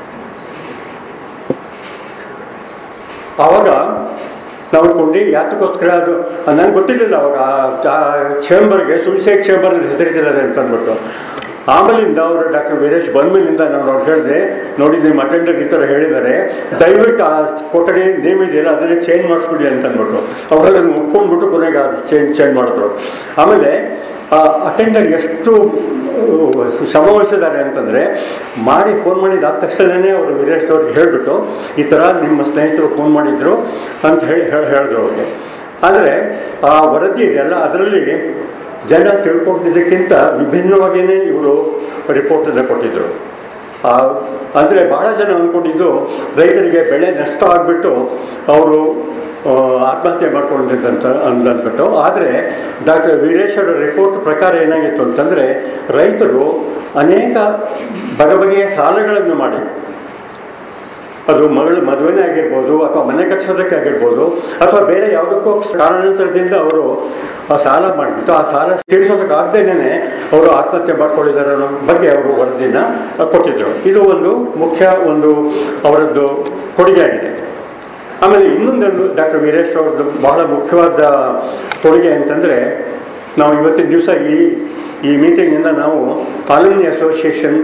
ಆವಾಗ ನಾವು ಕೊಂಡು ಯಾತಕ್ಕೋಸ್ಕರ ಅದು ನನಗೆ ಗೊತ್ತಿರಲಿಲ್ಲ ಅವಾಗ ಆ ಚೇಂಬರ್ಗೆ ಸೂಯಿಸೈಡ್ ಚೇಂಬರ್ ಹೆಸರಿಟ್ಟಿದ್ದಾರೆ ಅಂತ ಅಂದ್ಬಿಟ್ಟು ಆಮೇಲಿಂದ ಅವರು ಡಾಕ್ಟರ್ ವೀರೇಶ್ ಬಂದ್ಮೇಲಿಂದ ನಾನು ಅವ್ರು ಹೇಳಿದೆ ನೋಡಿ ನಿಮ್ಮ ಅಟೆಂಡರ್ ಈ ಥರ ಹೇಳಿದ್ದಾರೆ ದಯವಿಟ್ಟು ಆ ಕೊಠಡಿ ನೇಮ್ ಇದೆಯಲ್ಲ ಅದನ್ನೇ ಚೇಂಜ್ ಮಾಡಿಸ್ಬಿಡಿ ಅಂತ ಅಂದ್ಬಿಟ್ಟು ಅವ್ರು ಅದನ್ನು ಒಪ್ಕೊಂಡ್ಬಿಟ್ಟು ಕೊನೆಗೆ ಅದು ಚೇಂಜ್ ಚೇಂಜ್ ಮಾಡಿದ್ರು ಆಮೇಲೆ ಆ ಅಟೆಂಡರ್ ಎಷ್ಟು ಆ, ಶ್ರಮ ವಹಿಸಿದ್ದಾರೆ ಅಂತಂದರೆ ಮಾಡಿ ಫೋನ್ ಮಾಡಿದಾದ ತಕ್ಷಣವೇ ಅವರು ವೀರೇಶ್ ಅವ್ರಿಗೆ ಹೇಳಿಬಿಟ್ಟು ಈ ಥರ ನಿಮ್ಮ ಸ್ನೇಹಿತರು ಫೋನ್ ಮಾಡಿದ್ರು ಅಂತ ಹೇಳಿ ಹೇಳಿದ್ರು ಅವ್ರಿಗೆ ಆದರೆ ಆ ವರದಿ ಇದೆಯಲ್ಲ ಅದರಲ್ಲಿ ಜನ ತಿಳ್ಕೊಂಡಿದ್ದಕ್ಕಿಂತ ವಿಭಿನ್ನವಾಗಿಯೇ ಇವರು ರಿಪೋರ್ಟನ್ನು ಕೊಟ್ಟಿದ್ದರು ಅಂದರೆ ಬಹಳ ಜನ ಅಂದ್ಕೊಂಡಿದ್ದು ರೈತರಿಗೆ ಬೆಳೆ ನಷ್ಟ ಆಗಿಬಿಟ್ಟು ಅವರು ಆ, ಆತ್ಮಹತ್ಯೆ ಮಾಡ್ಕೊಂಡಿದ್ದಂತ ಅಂದ್ಬಿಟ್ಟು ಆದರೆ ಡಾಕ್ಟರ್ ವೀರೇಶ್ ಅವರ ರಿಪೋರ್ಟ್ ಪ್ರಕಾರ ಏನಾಗಿತ್ತು ಅಂತಂದರೆ ರೈತರು ಅನೇಕ ಬಗೆ ಬಗೆಯ ಸಾಲಗಳನ್ನು ಮಾಡಿ ಅದು ಮಗಳು ಮದುವೆನೇ ಆಗಿರ್ಬೋದು ಅಥವಾ ಮನೆ ಕಟ್ಸೋದಕ್ಕೆ ಆಗಿರ್ಬೋದು ಅಥವಾ ಬೇರೆ ಯಾವುದಕ್ಕೋ ಕಾರಣಾಂತರದಿಂದ ಅವರು ಆ ಸಾಲ ಮಾಡಿಬಿಟ್ಟು ಆ ಸಾಲ ತೀರಿಸೋದಕ್ಕಾಗ್ದೇನೆ ಅವರು ಆತ್ಮಹತ್ಯೆ ಮಾಡ್ಕೊಂಡಿದ್ದಾರೆ ಅನ್ನೋ ಬಗ್ಗೆ ಅವರು ವರದಿನ ಕೊಟ್ಟಿದ್ದರು ಇದು ಒಂದು ಮುಖ್ಯ ಒಂದು ಅವರದ್ದು ಕೊಡುಗೆ ಆಗಿದೆ ಆಮೇಲೆ ಇನ್ನೊಂದೊಂದು ಡಾಕ್ಟರ್ ವೀರೇಶ್ ಅವ್ರದ್ದು ಬಹಳ ಮುಖ್ಯವಾದ ಕೊಡುಗೆ ಅಂತಂದರೆ ನಾವು ಇವತ್ತಿನ ದಿವಸ ಈ ಈ ಮೀಟಿಂಗಿಂದ ನಾವು colony association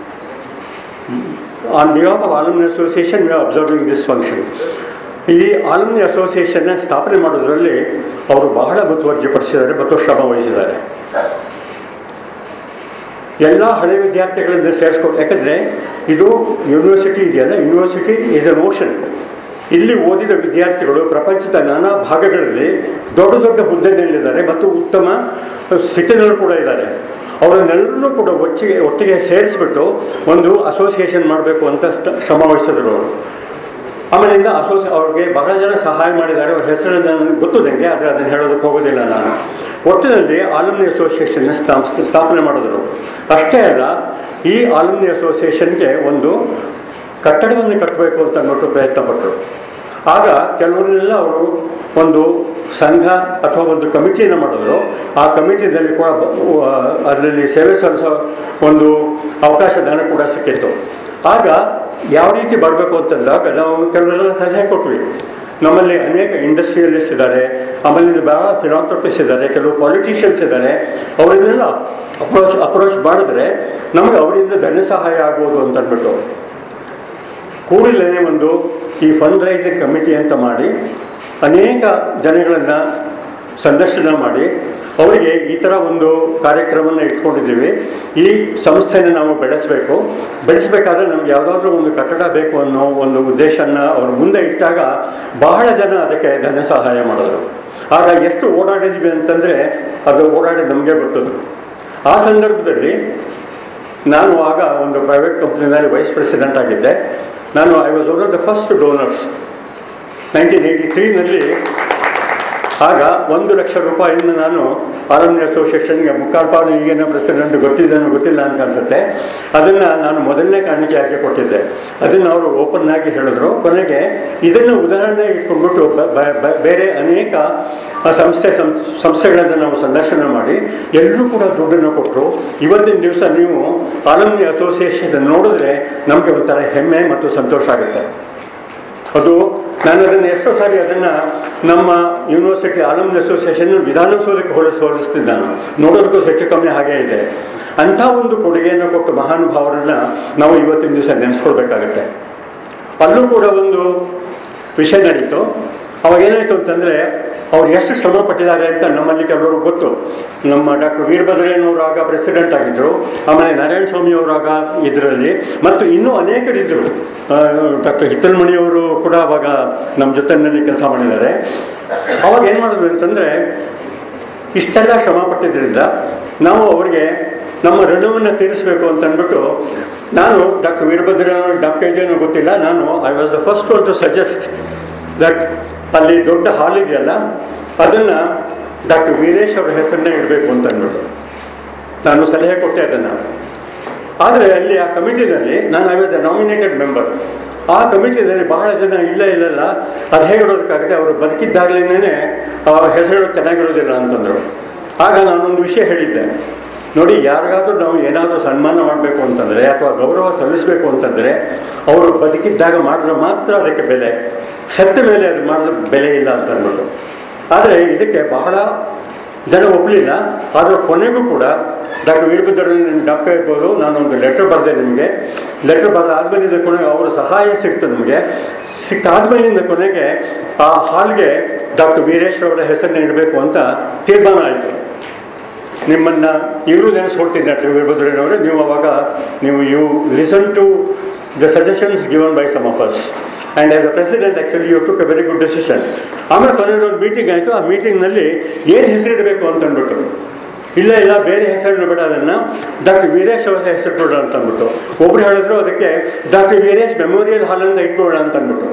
on behalf of alumni association we are observing this function ಈ ಆಲಮ್ನಿ ಅಸೋಸಿಯೇಷನ್ನ ಸ್ಥಾಪನೆ ಮಾಡೋದ್ರಲ್ಲಿ ಅವರು ಬಹಳ ಮುತುವರ್ಜಿ ಪಡಿಸಿದ್ದಾರೆ ಮತ್ತು ಶ್ರಮ ವಹಿಸಿದ್ದಾರೆ ಎಲ್ಲ ಹಳೆ ವಿದ್ಯಾರ್ಥಿಗಳಿಂದ ಸೇರಿಸ್ಕೊಂಡು ಯಾಕಂದರೆ ಇದು ಯೂನಿವರ್ಸಿಟಿ ಇದೆಯಲ್ಲ ಯೂನಿವರ್ಸಿಟಿ ಈಸ್ ಅನ್ ಓಷನ್ ಇಲ್ಲಿ ಓದಿದ ವಿದ್ಯಾರ್ಥಿಗಳು ಪ್ರಪಂಚದ ನಾನಾ ಭಾಗಗಳಲ್ಲಿ ದೊಡ್ಡ ದೊಡ್ಡ ಹುದ್ದೆಯಲ್ಲಿದ್ದಾರೆ ಮತ್ತು ಉತ್ತಮ ಸ್ಥಿತಿನಲ್ಲೂ ಕೂಡ ಇದ್ದಾರೆ ಅವರನ್ನೆಲ್ಲರೂ ಕೂಡ ಒಟ್ಟಿಗೆ ಒಟ್ಟಿಗೆ ಸೇರಿಸ್ಬಿಟ್ಟು ಒಂದು ಅಸೋಸಿಯೇಷನ್ ಮಾಡಬೇಕು ಅಂತ ಶ್ರ- ಶ್ರಮ ವಹಿಸಿದ್ರು ಅವರು ಆಮೇಲಿಂದ ಅಸೋಸಿ ಅವ್ರಿಗೆ ಬಹಳ ಜನ ಸಹಾಯ ಮಾಡಿದ್ದಾರೆ ಅವ್ರ ಹೆಸರು ನನಗೆ ಗೊತ್ತು ನನಗೆ ಆದರೆ ಅದನ್ನು ಹೇಳೋದಕ್ಕೆ ಹೋಗೋದಿಲ್ಲ ನಾನು ಒಟ್ಟಿನಲ್ಲಿ ಆಲಮ್ನಿ ಅಸೋಸಿಯೇಷನ್ನ ಸ್ಥಾಪ ಸ್ಥಾಪನೆ ಮಾಡಿದ್ರು ಅಷ್ಟೇ ಅಲ್ಲ ಈ ಆಲಮ್ನಿ ಅಸೋಸಿಯೇಷನ್ಗೆ ಒಂದು ಕಟ್ಟಡವನ್ನು ಕಟ್ಟಬೇಕು ಅಂತ ಅಂದ್ಬಿಟ್ಟು ಪ್ರಯತ್ನ ಪಟ್ಟರು ಆಗ ಕೆಲವರನ್ನೆಲ್ಲ ಅವರು ಒಂದು ಸಂಘ ಅಥವಾ ಒಂದು ಕಮಿಟಿಯನ್ನು ಮಾಡಿದ್ರು ಆ ಕಮಿಟಿಯಲ್ಲಿ ಕೂಡ ಬ- ವ- ಅದರಲ್ಲಿ ಸೇವೆ ಸಲ್ಲಿಸೋ ಒಂದು ಅವಕಾಶ ದಾನ ಕೂಡ ಸಿಕ್ಕಿತ್ತು ಆಗ ಯಾವ ರೀತಿ ಬರಬೇಕು ಅಂತಂದಾಗ ನಾವು ಕೆಲವರೆಲ್ಲ ಸಲಹೆ ಕೊಟ್ವಿ ನಮ್ಮಲ್ಲಿ ಅನೇಕ ಇಂಡಸ್ಟ್ರಿಯಲಿಸ್ಟ್ ಇದ್ದಾರೆ ಆಮೇಲೆ ಭಾಳ ಫಿಲಾಂಥ್ರಪಿಸ್ಟ್ ಇದ್ದಾರೆ ಕೆಲವು ಪಾಲಿಟಿಷಿಯನ್ಸ್ ಇದ್ದಾರೆ ಅವರನ್ನೆಲ್ಲ ಅಪ್ರೋಚ್ ಅಪ್ರೋಚ್ ಮಾಡಿದ್ರೆ ನಮಗೆ ಅವರಿಂದ ಧನ ಸಹಾಯ ಆಗ್ಬೋದು ಅಂತ ಅಂದ್ಬಿಟ್ಟು ಕೂಡಲೇ ಒಂದು ಈ ಫಂಡ್ ರೈಸಿಂಗ್ ಕಮಿಟಿ ಅಂತ ಮಾಡಿ ಅನೇಕ ಜನಗಳನ್ನು ಸಂದರ್ಶನ ಮಾಡಿ ಅವರಿಗೆ ಈ ಥರ ಒಂದು ಕಾರ್ಯಕ್ರಮನ ಇಟ್ಕೊಂಡಿದ್ದೀವಿ ಈ ಸಂಸ್ಥೆನ ನಾವು ಬೆಳೆಸಬೇಕು ಬೆಳೆಸಬೇಕಾದ್ರೆ ನಮ್ಗೆ ಯಾವುದಾದ್ರೂ ಒಂದು ಕಟ್ಟಡ ಬೇಕು ಅನ್ನೋ ಒಂದು ಉದ್ದೇಶನ ಅವ್ರ ಮುಂದೆ ಇಟ್ಟಾಗ ಬಹಳ ಜನ ಅದಕ್ಕೆ ಧನ ಸಹಾಯ ಮಾಡಿದ್ರು ಆಗ ಎಷ್ಟು ಓಡಾಡಿದ್ವಿ ಅಂತಂದರೆ ಅದು ಓಡಾಡಿ ನಮಗೆ ಗೊತ್ತದು ಆ ಸಂದರ್ಭದಲ್ಲಿ ನಾನು ಆಗ ಒಂದು ಪ್ರೈವೇಟ್ ಕಂಪ್ನಿನಲ್ಲಿ ವೈಸ್ ಪ್ರೆಸಿಡೆಂಟ್ ಆಗಿದ್ದೆ ನಾನು I was one of the first donors nineteen eighty ತ್ರೀನಲ್ಲಿ ಆಗ ಒಂದು ಲಕ್ಷ ರೂಪಾಯಿಯನ್ನು ನಾನು ಆರಮ್ಯ ಅಸೋಸಿಯೇಷನ್ಗೆ ಮುಕ್ಕಾಲ್ಪಾಡು ಈಗಿನ ಪ್ರೆಸಿಡೆಂಟ್ ಗೊತ್ತಿದ್ದೇನೋ ಗೊತ್ತಿಲ್ಲ ಅಂತ ಅನ್ಸುತ್ತೆ ಅದನ್ನು ನಾನು ಮೊದಲನೇ ಕಾಣಿಕೆಯಾಗಿ ಕೊಟ್ಟಿದ್ದೆ ಅದನ್ನು ಅವರು ಓಪನ್ ಆಗಿ ಹೇಳಿದ್ರು ಕೊನೆಗೆ ಇದನ್ನು ಉದಾಹರಣೆ ಇಟ್ಕೊಂಡ್ಬಿಟ್ಟು ಬ- ಬ- ಬ- ಬೇರೆ ಅನೇಕ ಆ, ಸಂಸ್ಥೆ ಸಂ ಸಂಸ್ಥೆಗಳನ್ನು ನಾವು ಸಂದರ್ಶನ ಮಾಡಿ ಎಲ್ಲರೂ ಕೂಡ ದುಡ್ಡನ್ನು ಕೊಟ್ಟರು ಇವತ್ತಿನ ದಿವಸ ನೀವು ಆಲಮ್ನಿ ಅಸೋಸಿಯೇಷನ್ ನೋಡಿದ್ರೆ ನಮಗೆ ಒಂಥರ ಹೆಮ್ಮೆ ಮತ್ತು ಸಂತೋಷ ಆಗುತ್ತೆ ಅದು ನಾನು ಅದನ್ನು ಎಷ್ಟೋ ಸಾರಿ ಅದನ್ನು ನಮ್ಮ ಯೂನಿವರ್ಸಿಟಿ ಆಲಮ್ನಿ ಅಸೋಸಿಯೇಷನ್ ವಿಧಾನಸೌಧಕ್ಕೆ ಹೋಲಿಸಿ ಹೋಲಿಸ್ತಿದ್ದೆ ನಾನು ನೋಡೋದಕ್ಕೂ ಹೆಚ್ಚು ಕಮ್ಮಿ ಹಾಗೇ ಇದೆ ಅಂಥ ಒಂದು ಕೊಡುಗೆಯನ್ನು ಕೊಟ್ಟು ಮಹಾನುಭಾವರನ್ನ ನಾವು ಇವತ್ತಿನ ದಿವಸ ನೆನೆಸ್ಕೊಳ್ಬೇಕಾಗತ್ತೆ ಅಲ್ಲೂ ಕೂಡ ಒಂದು ವಿಷಯ ನಡೀತು ಅವಾಗ ಏನಾಯಿತು ಅಂತಂದರೆ ಅವ್ರು ಎಷ್ಟು ಶ್ರಮ ಪಟ್ಟಿದ್ದಾರೆ ಅಂತ ನಮ್ಮಲ್ಲಿ ಕೆಲವರು ಗೊತ್ತು ನಮ್ಮ ಡಾಕ್ಟರ್ ವೀರಭದ್ರಯ್ಯನವರು ಆಗ ಪ್ರೆಸಿಡೆಂಟ್ ಆಗಿದ್ದರು ಆಮೇಲೆ ನಾರಾಯಣ ಸ್ವಾಮಿ ಅವರು ಆಗ ಇದರಲ್ಲಿ ಮತ್ತು ಇನ್ನೂ ಅನೇಕರಿದ್ದರು ಡಾಕ್ಟರ್ ಹಿತ್ತಲ್ಮಣಿಯವರು ಕೂಡ ಅವಾಗ ನಮ್ಮ ಜೊತೆಯಲ್ಲಿ ಕೆಲಸ ಮಾಡಿದ್ದಾರೆ ಅವಾಗ ಏನು ಮಾಡಿದ್ರು ಅಂತಂದರೆ ಇಷ್ಟೆಲ್ಲ ಶ್ರಮ ಪಟ್ಟಿದ್ದರಿಂದ ನಾವು ಅವರಿಗೆ ನಮ್ಮ ಋಣವನ್ನು ತೀರಿಸಬೇಕು ಅಂತ ಅಂದ್ಬಿಟ್ಟು ನಾನು ಡಾಕ್ಟರ್ ವೀರಭದ್ರ ಡಾಕ್ಟರ್ ಇದೇನೋ ಗೊತ್ತಿಲ್ಲ ನಾನು I was the first one to suggest that ಅಲ್ಲಿ ದೊಡ್ಡ ಹಾಲ್ ಇದೆಯಲ್ಲ ಅದನ್ನು ಡಾಕ್ಟರ್ ವೀರೇಶ್ ಅವರ ಹೆಸರನ್ನೇ ಇಡಬೇಕು ಅಂತ ಅಂದ್ಬಿಟ್ಟು ನಾನು ಸಲಹೆ ಕೊಟ್ಟೆ ಅದನ್ನು ಆದರೆ ಅಲ್ಲಿ ಆ ಕಮಿಟಿನಲ್ಲಿ ನಾನು I was a nominated member ಆ ಕಮಿಟಿನಲ್ಲಿ ಬಹಳ ಜನ ಇಲ್ಲ ಇಲ್ಲಲ್ಲ ಅದು ಹೇಗೆ ಇಡೋದಕ್ಕಾಗುತ್ತೆ ಅವರು ಬದುಕಿದ್ದಾಗಲೇ ಹೆಸರು ಹೇಳೋದು ಚೆನ್ನಾಗಿರೋದಿಲ್ಲ ಅಂತಂದರು ಆಗ ನಾನೊಂದು ವಿಷಯ ಹೇಳಿದ್ದೆ ನೋಡಿ ಯಾರಿಗಾದ್ರೂ ನಾವು ಏನಾದರೂ ಸನ್ಮಾನ ಮಾಡಬೇಕು ಅಂತಂದರೆ ಅಥವಾ ಗೌರವ ಸಲ್ಲಿಸಬೇಕು ಅಂತಂದರೆ ಅವರು ಬದುಕಿದ್ದಾಗ ಮಾಡಿದ್ರೆ ಮಾತ್ರ ಅದಕ್ಕೆ ಬೆಲೆ ಸತ್ತ ಮೇಲೆ ಅದು ಮಾಡಿದ್ರೆ ಬೆಲೆ ಇಲ್ಲ ಅಂತ ಅಂದ್ಬಿಟ್ಟು ಆದರೆ ಇದಕ್ಕೆ ಬಹಳ ಜನ ಒಪ್ಪಲಿಲ್ಲ ಆದರೆ ಕೊನೆಗೂ ಕೂಡ ಡಾಕ್ಟರ್ ವೀರಭದ್ರ ಡಾಕ್ಟರ್ ಇರ್ಬೋದು ನಾನೊಂದು ಲೆಟರ್ ಬರೆದೆ ನಿಮಗೆ ಲೆಟರ್ ಬರೆದ ಆದಮೇಲಿಂದ ಕೊನೆಗೆ ಅವರ ಸಹಾಯ ಸಿಕ್ತು ನಮಗೆ ಸಿಕ್ಕಾದ್ಮೇಲಿಂದ ಕೊನೆಗೆ ಆ ಹಾಲ್ಗೆ ಡಾಕ್ಟರ್ ವೀರೇಶ್ ಅವರ ಹೆಸರನ್ನ ಇಡಬೇಕು ಅಂತ ತೀರ್ಮಾನ ಆಯಿತು ನಿಮ್ಮನ್ನು ಇವರು ನೆನೆಸ್ಕೊಳ್ತೀನಿ ಡಾಕ್ಟರ್ ವೀರಭದ್ರಯ್ಯನವರೇ ನೀವು ಅವಾಗ ನೀವು you listen to the suggestions given by some of us and as a president actually you took a very good decision ಆಮೇಲೆ ಕೊನೆಗೆ ಒಂದು ಮೀಟಿಂಗ್ ಆಯಿತು ಆ ಮೀಟಿಂಗ್ನಲ್ಲಿ ಏನು ಹೆಸರಿಡಬೇಕು ಅಂತ ಅಂದ್ಬಿಟ್ಟು ಇಲ್ಲ ಇಲ್ಲ ಬೇರೆ ಹೆಸರು ಬೇಡ ಅದನ್ನು ಡಾಕ್ಟರ್ ವೀರೇಶ್ ಅವರ ಹೆಸರು ಕೊಡ ಅಂತ ಅಂದ್ಬಿಟ್ಟು ಒಬ್ರು ಹೇಳಿದ್ರು ಅದಕ್ಕೆ ಡಾಕ್ಟರ್ ವೀರೇಶ್ ಮೆಮೋರಿಯಲ್ ಹಾಲ್ ಅಂತ ಇಟ್ಬೋಣ ಅಂತ ಅಂದ್ಬಿಟ್ಟು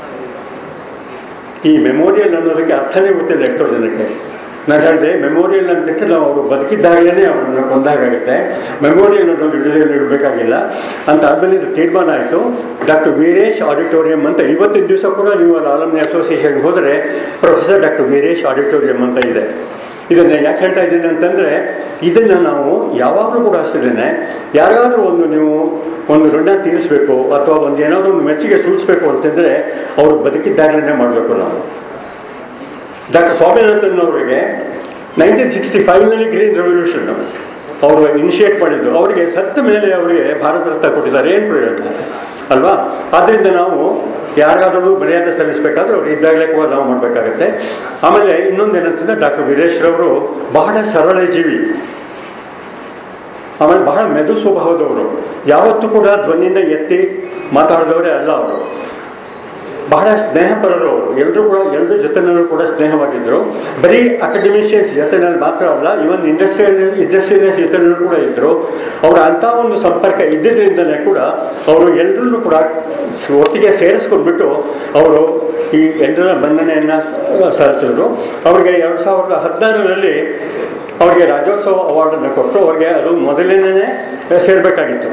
ಈ ಮೆಮೋರಿಯಲ್ ಅನ್ನೋದಕ್ಕೆ ಅರ್ಥನೇ ಗೊತ್ತಿಲ್ಲ ಎಷ್ಟೋ ಜನಕ್ಕೆ ನಾನು ಹೇಳಿದೆ ಮೆಮೋರಿಯಲ್ ಅಂತಿಟ್ಟು ನಾವು ಅವರು ಬದುಕಿದ್ದಾಗಲೇ ಅವರನ್ನು ಕೊಂದಾಗುತ್ತೆ ಮೆಮೋರಿಯಲ್ ಅನ್ನೋದು ಇಡಲಿಲ್ಲ ಇಡಬೇಕಾಗಿಲ್ಲ ಅಂತ ಆದಮೇಲೆ ಇದು ತೀರ್ಮಾನ ಆಯಿತು ಡಾಕ್ಟರ್ ವೀರೇಶ್ ಆಡಿಟೋರಿಯಂ ಅಂತ ಇವತ್ತಿನ ದಿವಸ ಕೂಡ ನೀವು ಅಲ್ಲಿ ಆಲಮ್ನಿ ಅಸೋಸಿಯೇಷನ್ಗೆ ಹೋದರೆ ಪ್ರೊಫೆಸರ್ ಡಾಕ್ಟರ್ ವೀರೇಶ್ ಆಡಿಟೋರಿಯಂ ಅಂತ ಇದೆ ಇದನ್ನು ಯಾಕೆ ಹೇಳ್ತಾ ಇದ್ದೀನಿ ಅಂತಂದರೆ ಇದನ್ನು ನಾವು ಯಾವಾಗಲೂ ಕೂಡ ಅಷ್ಟೇ ಯಾರಿಗಾದ್ರೂ ಒಂದು ನೀವು ಒಂದು ಋಣ ತೀರಿಸಬೇಕು ಅಥವಾ ಒಂದು ಏನಾದರೂ ಒಂದು ಮೆಚ್ಚುಗೆ ಸೂಚಿಸಬೇಕು ಅಂತಂದರೆ ಅವರು ಬದುಕಿದ್ದಾಗಲೇ ಮಾಡಬೇಕು ನಾವು ಡಾಕ್ಟರ್ ಸ್ವಾಮಿನಾಥನ್ ಅವರಿಗೆ ನೈನ್ಟೀನ್ ಸಿಕ್ಸ್ಟಿ ಫೈವ್ನಲ್ಲಿ ಗ್ರೀನ್ ರೆವಲ್ಯೂಷನ್ ಅವರು ಇನಿಷಿಯೇಟ್ ಮಾಡಿದ್ದು ಅವರಿಗೆ ಸತ್ತ ಮೇಲೆ ಅವರಿಗೆ ಭಾರತ ರತ್ನ ಕೊಟ್ಟಿದ್ದಾರೆ ಏನು ಪ್ರಯೋಜನ ಅಲ್ವಾ ಆದ್ದರಿಂದ ನಾವು ಯಾರಿಗಾದರೂ ಮರ್ಯಾದೆ ಸಲ್ಲಿಸಬೇಕಾದ್ರೆ ಅವ್ರು ಇದ್ದಾಗಲೇ ಕೂಡ ನಾವು ಮಾಡಬೇಕಾಗತ್ತೆ ಆಮೇಲೆ ಇನ್ನೊಂದು ಏನಂತಂದರೆ ಡಾಕ್ಟರ್ ವೀರೇಶ್ರವರು ಬಹಳ ಸರಳ ಜೀವಿ ಆಮೇಲೆ ಬಹಳ ಮೆದು ಸ್ವಭಾವದವರು ಯಾವತ್ತೂ ಕೂಡ ಧ್ವನಿಯಿಂದ ಎತ್ತಿ ಮಾತಾಡಿದವರೇ ಅಲ್ಲ ಅವರು ಬಹಳ ಸ್ನೇಹಪರರು ಅವರು ಎಲ್ಲರೂ ಕೂಡ ಎಲ್ಲರ ಜೊತೆನಲ್ಲೂ ಕೂಡ ಸ್ನೇಹವಾಗಿದ್ದರು ಬರೀ ಅಕಾಡೆಮಿಷಿಯನ್ಸ್ ಜೊತೆನಲ್ಲಿ ಮಾತ್ರ ಅಲ್ಲ ಇವನ್ ಇಂಡಸ್ಟ್ರಿಯಲ್ ಇಂಡಸ್ಟ್ರಿಯಲಿಸ್ಟ್ ಜೊತೆನಲ್ಲೂ ಕೂಡ ಇದ್ದರು ಅವರ ಅಂಥ ಒಂದು ಸಂಪರ್ಕ ಇದ್ದಿದ್ದರಿಂದಲೇ ಕೂಡ ಅವರು ಎಲ್ಲರನ್ನೂ ಕೂಡ ಸ್- ಒಟ್ಟಿಗೆ ಸೇರಿಸ್ಕೊಂಡ್ಬಿಟ್ಟು ಅವರು ಈ ಎಲ್ಲರ ಮನ್ನಣೆಯನ್ನು ಸಲ್ಲಿಸಿದ್ರು ಅವರಿಗೆ ಎರಡು ಸಾವಿರದ ಹದಿನಾರರಲ್ಲಿ ಅವರಿಗೆ ರಾಜ್ಯೋತ್ಸವ ಅವಾರ್ಡನ್ನು ಕೊಟ್ಟರು ಅವ್ರಿಗೆ ಅದು ಮೊದಲನೇ ಸೇರಬೇಕಾಗಿತ್ತು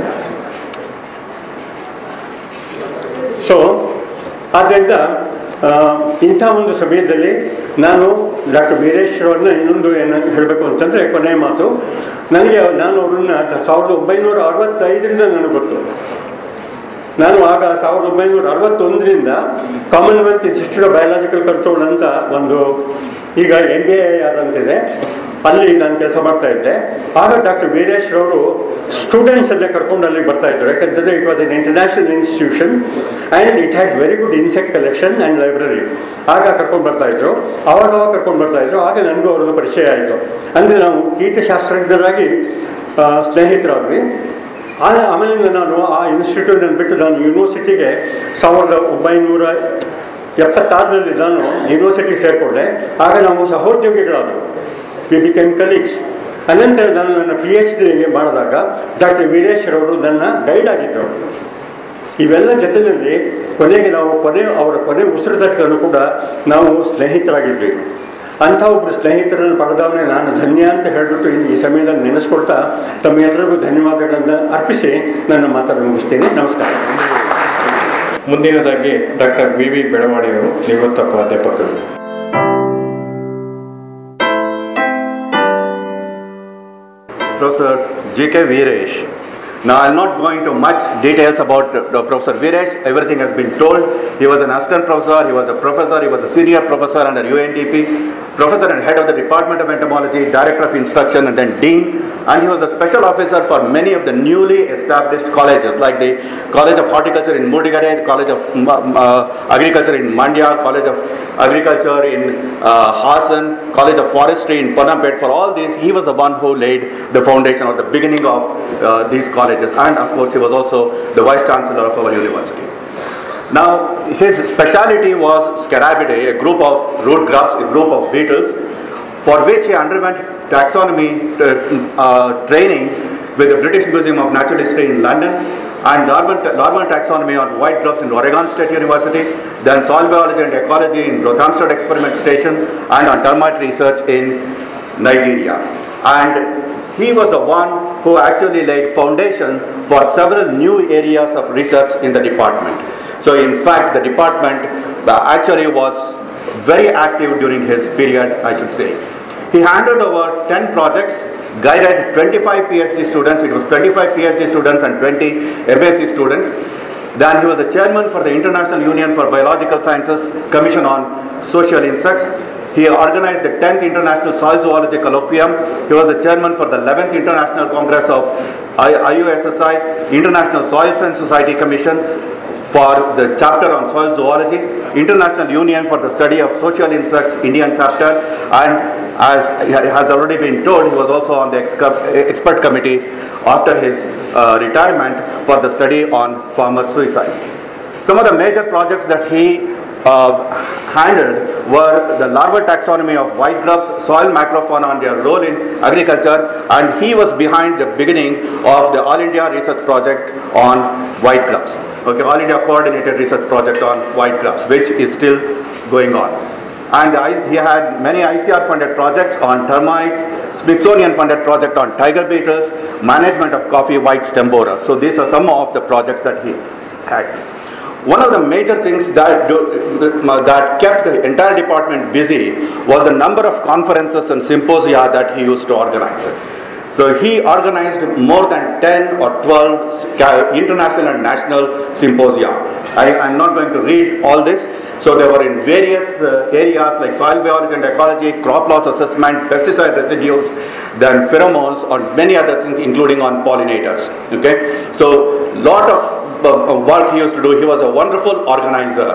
ಸೊ ಆದ್ದರಿಂದ ಆ, ಇಂಥ ಒಂದು ಸಮಯದಲ್ಲಿ ನಾನು ಡಾಕ್ಟರ್ ವೀರೇಶ್ವರನ್ನ ಇನ್ನೊಂದು ಏನು ಹೇಳಬೇಕು ಅಂತಂದರೆ ಕೊನೆಯ ಮಾತು ನನಗೆ ನಾನು ಅವರನ್ನು ಸಾವಿರದ ಒಂಬೈನೂರ ಅರವತ್ತೈದರಿಂದ ನನಗೆ ಗೊತ್ತು ನಾನು ಆಗ ಸಾವಿರದ ಒಂಬೈನೂರ ಅರವತ್ತೊಂದರಿಂದ commonwealth institute of biological control ಅಂತ ಒಂದು ಈಗ ಎನ್ ಬಿ ಐ ಆದಂತಿದೆ ಅಲ್ಲಿ ನಾನು ಕೆಲಸ ಮಾಡ್ತಾ ಇದ್ದೆ ಆಗ ಡಾಕ್ಟರ್ ವೀರೇಶ್ ಅವರು ಸ್ಟೂಡೆಂಟ್ಸನ್ನೇ ಕರ್ಕೊಂಡು ಅಲ್ಲಿಗೆ ಬರ್ತಾ ಇದ್ರು ಯಾಕಂತಂದರೆ it was an international institution and it had very good insect collection and library ಆಗ ಕರ್ಕೊಂಡು ಬರ್ತಾ ಇದ್ರು ಆವಾಗ ಅವಾಗ ಕರ್ಕೊಂಡು ಬರ್ತಾ ಇದ್ರು ಆಗ ನನಗೂ ಅವ್ರದ್ದು ಪರಿಚಯ ಆಯಿತು ಅಂದರೆ ನಾವು ಕೀಟಶಾಸ್ತ್ರಜ್ಞರಾಗಿ ಆ, ಸ್ನೇಹಿತರಾದ್ವಿ ಆ ಆಮೇಲಿಂದ ನಾನು ಆ ಇನ್ಸ್ಟಿಟ್ಯೂಟನ್ನು ಬಿಟ್ಟು ನಾನು ಯೂನಿವರ್ಸಿಟಿಗೆ ಸಾವಿರದ ಒಂಬೈನೂರ ಎಪ್ಪತ್ತಾರರಲ್ಲಿ ನಾನು ಯೂನಿವರ್ಸಿಟಿ ಸೇರಿಕೊಂಡೆ ಆಗ ನಾವು ಸಹೋದ್ಯೋಗಿಗಳಾದವು ವಿ ಬಿಕೇಮ್ ಕಲೀಗ್ಸ್ ಅನಂತರ ನಾನು ನನ್ನ ಪಿ ಎಚ್ ಡಿಗೆ ಮಾಡಿದಾಗ ಡಾಕ್ಟರ್ ವೀರೇಶ್ವರ್ ಅವರು ನನ್ನ ಗೈಡ್ ಆಗಿದ್ದರು ಇವೆಲ್ಲ ಜೊತೆಯಲ್ಲಿ ಕೊನೆಗೆ ನಾವು ಕೊನೆ ಅವರ ಕೊನೆ ಉಸಿರುದಕ್ಕನ್ನು ಕೂಡ ನಾವು ಸ್ನೇಹಿತರಾಗಿದ್ವಿ ಅಂಥ ಒಬ್ಬರು ಸ್ನೇಹಿತರನ್ನು ಪಡೆದವನೇ ನಾನು ಧನ್ಯ ಅಂತ ಹೇಳಿಬಿಟ್ಟು ಇನ್ನು ಈ ಸಮಯದಲ್ಲಿ ನೆನೆಸ್ಕೊಳ್ತಾ ತಮ್ಮೆಲ್ಲರಿಗೂ ಧನ್ಯವಾದಗಳನ್ನು ಅರ್ಪಿಸಿ ನನ್ನ ಮಾತನ್ನು ಮುಗಿಸ್ತೀನಿ ನಮಸ್ಕಾರ ಮುಂದಿನದಾಗಿ ಡಾಕ್ಟರ್ ವಿ ವಿ ಬೆಳವಾಡಿಯವರು ನಿವೃತ್ತ ಪ್ರಾಧ್ಯಾಪಕರು Professor J.K. Veeresh. Now, I'm not going to much details about uh, Professor Veeresh. Everything has been told. He was an assistant professor, he was a professor, he was a senior professor under UNDP, professor and head of the Department of Entomology, director of instruction, and then dean. And he was the special officer for many of the newly established colleges, like the College of Horticulture in Mudigare, College of uh, Agriculture in Mandya, College of Agriculture in uh, Hassan, College of Forestry in Panampet. For all these, he was the one who laid the foundation or the beginning of uh, these colleges. And of course, he was also the vice chancellor of our university. Now, his speciality was Scarabidae, a group of root grubs, a group of beetles, for which he underwent taxonomy uh, uh, training with the British Museum of Natural History in London and larval, larval taxonomy on white grubs in Oregon State University, then soil biology and ecology in Rothamsted Experiment Station, and on termite research in Nigeria. And he was the one who actually laid foundation for several new areas of research in the department. So in fact, the department uh, actually was very active during his period, I should say. He handed over 10 projects, guided 25 PhD students, it was 25 PhD students and 20 MSc students. Then he was the chairman for the International Union for Biological Sciences Commission on Social Insects. He organized the 10th International Soil Zoology Colloquium. He was the chairman for the 11th International Congress of I- IUSSI, International Soil Science Society Commission for the chapter on soil zoology, International Union for the Study of Social Insects, Indian chapter, and as has already been told, he was also on the exco- expert committee after his uh, retirement for the study on farmer suicides. Some of the major projects that he uh, handled were the larval taxonomy of white grubs, soil macrofauna and their role in agriculture, and he was behind the beginning of the All India Research Project on white grubs. Okay, All India Coordinated Research Project on white grubs, which is still going on. And I, he had many ICR funded projects on termites, Smithsonian funded project on tiger beetles, management of coffee white stem borer. So these are some of the projects that he had. One of the major things that, do, that kept the entire department busy was the number of conferences and symposia that he used to organize. So he organized more than 10 or 12 sca- international and national symposia. I am not going to read all this. So they were in various uh, areas like soil biology and ecology, crop loss assessment, pesticide residues, then pheromones, or many other things, including on pollinators. Okay, so lot of uh, work he used to do. He was a wonderful organizer,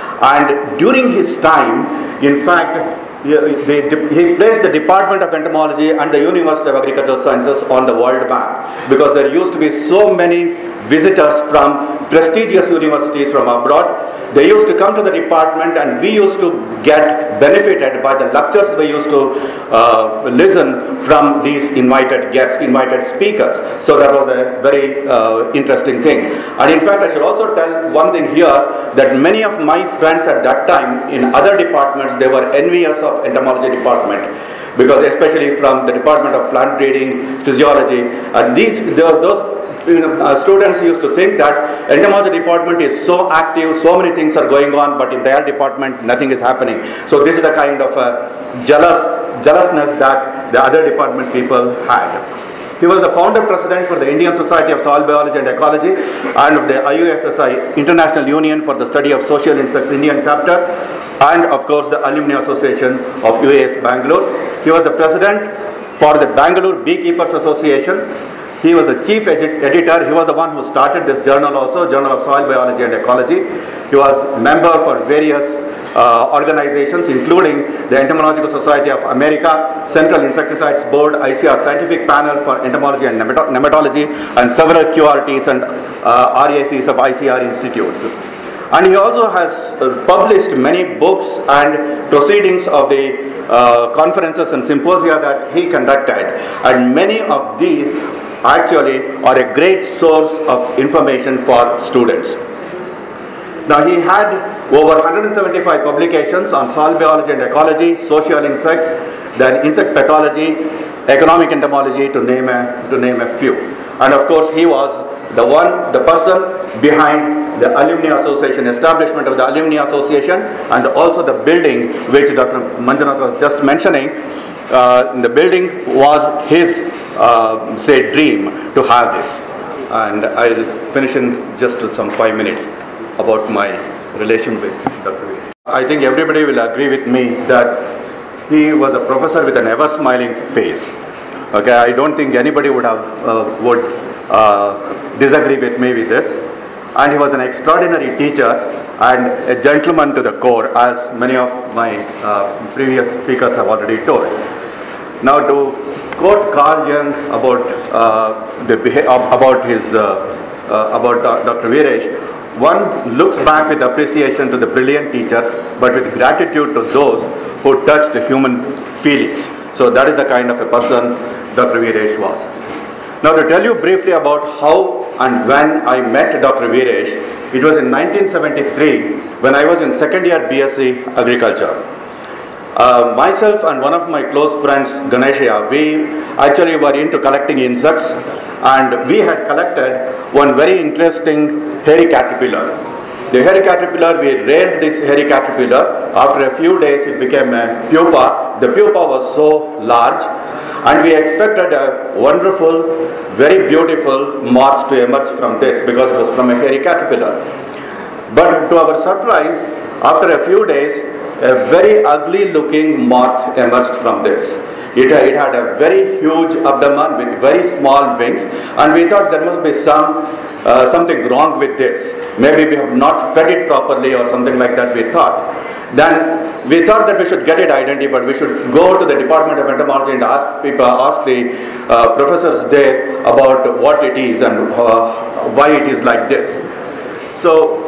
and during his time, in fact, he, they, he placed the Department of Entomology and the University of Agricultural Sciences on the world map because there used to be so many visitors from prestigious universities from abroad. They used to come to the department, and we used to get benefited by the lectures we used to uh, listen from these invited guests, invited speakers. So that was a very uh, interesting thing. And in fact, I should also tell one thing here that many of my friends at that time in other departments they were envious of entomology department because especially from the department of plant breeding, physiology, and these there were those you know, uh, students used to think that entomology department is so active, so many things are going on, but in their department nothing is happening. So this is the kind of uh, jealous jealousness that the other department people had. He was the founder president for the Indian Society of Soil Biology and Ecology and of the IUSSI International Union for the Study of Social Insects Indian chapter and of course the Alumni Association of UAS Bangalore. He was the president for the Bangalore Beekeepers Association he was the chief edi- editor. He was the one who started this journal also, Journal of Soil Biology and Ecology. He was member for various uh, organizations, including the Entomological Society of America, Central Insecticides Board, ICR Scientific Panel for Entomology and Nemato- Nematology, and several QRTs and uh, RACs of ICR institutes. And he also has uh, published many books and proceedings of the uh, conferences and symposia that he conducted. And many of these actually are a great source of information for students. Now he had over 175 publications on soil biology and ecology, social insects, then insect pathology, economic entomology to name a, to name a few. And of course he was the one, the person behind the Alumni Association, establishment of the Alumni Association and also the building which Dr. Manjunath was just mentioning. Uh, the building was his, uh, say, dream to have this. And I'll finish in just some five minutes about my relation with Dr. V. I think everybody will agree with me that he was a professor with an ever smiling face. Okay, I don't think anybody would have uh, would uh, disagree with me with this. And he was an extraordinary teacher and a gentleman to the core, as many of my uh, previous speakers have already told. Now, to quote Carl Jung about uh, the beha- about his uh, uh, about Dr. Veeresh, one looks back with appreciation to the brilliant teachers, but with gratitude to those who touched the human feelings. So that is the kind of a person Dr. Veeresh was. Now, to tell you briefly about how and when I met Dr. Veeresh, it was in 1973 when I was in second year BSc Agriculture. Uh, myself and one of my close friends, Ganeshya, we actually were into collecting insects and we had collected one very interesting hairy caterpillar. The hairy caterpillar, we reared this hairy caterpillar. After a few days, it became a pupa. The pupa was so large and we expected a wonderful, very beautiful moth to emerge from this because it was from a hairy caterpillar. But to our surprise, after a few days, a very ugly looking moth emerged from this. It, it had a very huge abdomen with very small wings, and we thought there must be some uh, something wrong with this. Maybe we have not fed it properly or something like that. We thought. Then we thought that we should get it identified. We should go to the Department of Entomology and ask people, ask the uh, professors there about what it is and uh, why it is like this. So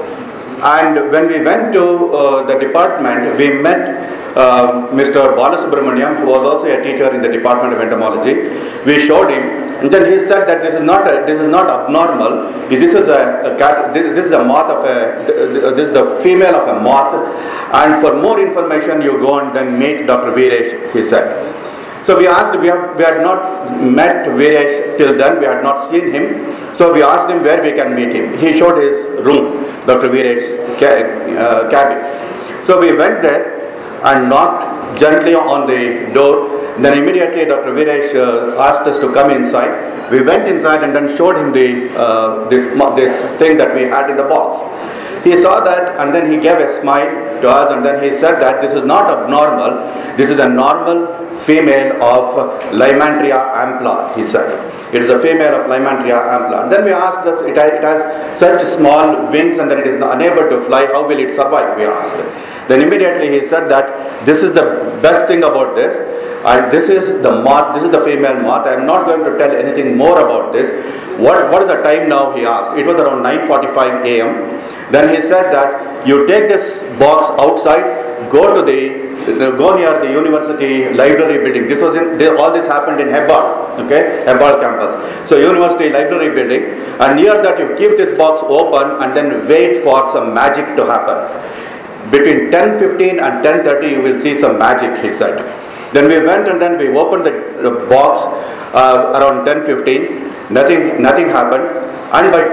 and when we went to uh, the department, we met uh, Mr. Balasubramaniam, who was also a teacher in the Department of Entomology. We showed him, and then he said that this is not a, this is not abnormal. This is a, a cat. This, this is a moth of a. This is the female of a moth. And for more information, you go and then meet Dr. Veeresh. He said. So we asked, we, have, we had not met Veeresh till then, we had not seen him. So we asked him where we can meet him. He showed his room, Dr. Veeresh's ca- uh, cabin. So we went there and knocked gently on the door. Then immediately Dr. Veeresh uh, asked us to come inside. We went inside and then showed him the, uh, this, this thing that we had in the box. He saw that and then he gave a smile to us and then he said that this is not abnormal, this is a normal female of Lymantria ampla, he said. It is a female of Lymantria ampla. And then we asked us, it, it has such small wings and then it is unable to fly, how will it survive, we asked. Then immediately he said that this is the best thing about this and this is the moth, this is the female moth. I am not going to tell anything more about this. What, what is the time now, he asked. It was around 9.45 a.m. Then he said that you take this box outside, go to the go near the university library building. This was in they, all this happened in Hebbal, okay, Hebbal campus. So university library building, and near that you keep this box open and then wait for some magic to happen. Between 10:15 and 10:30, you will see some magic, he said. Then we went and then we opened the, the box uh, around 10:15. Nothing, nothing happened. And by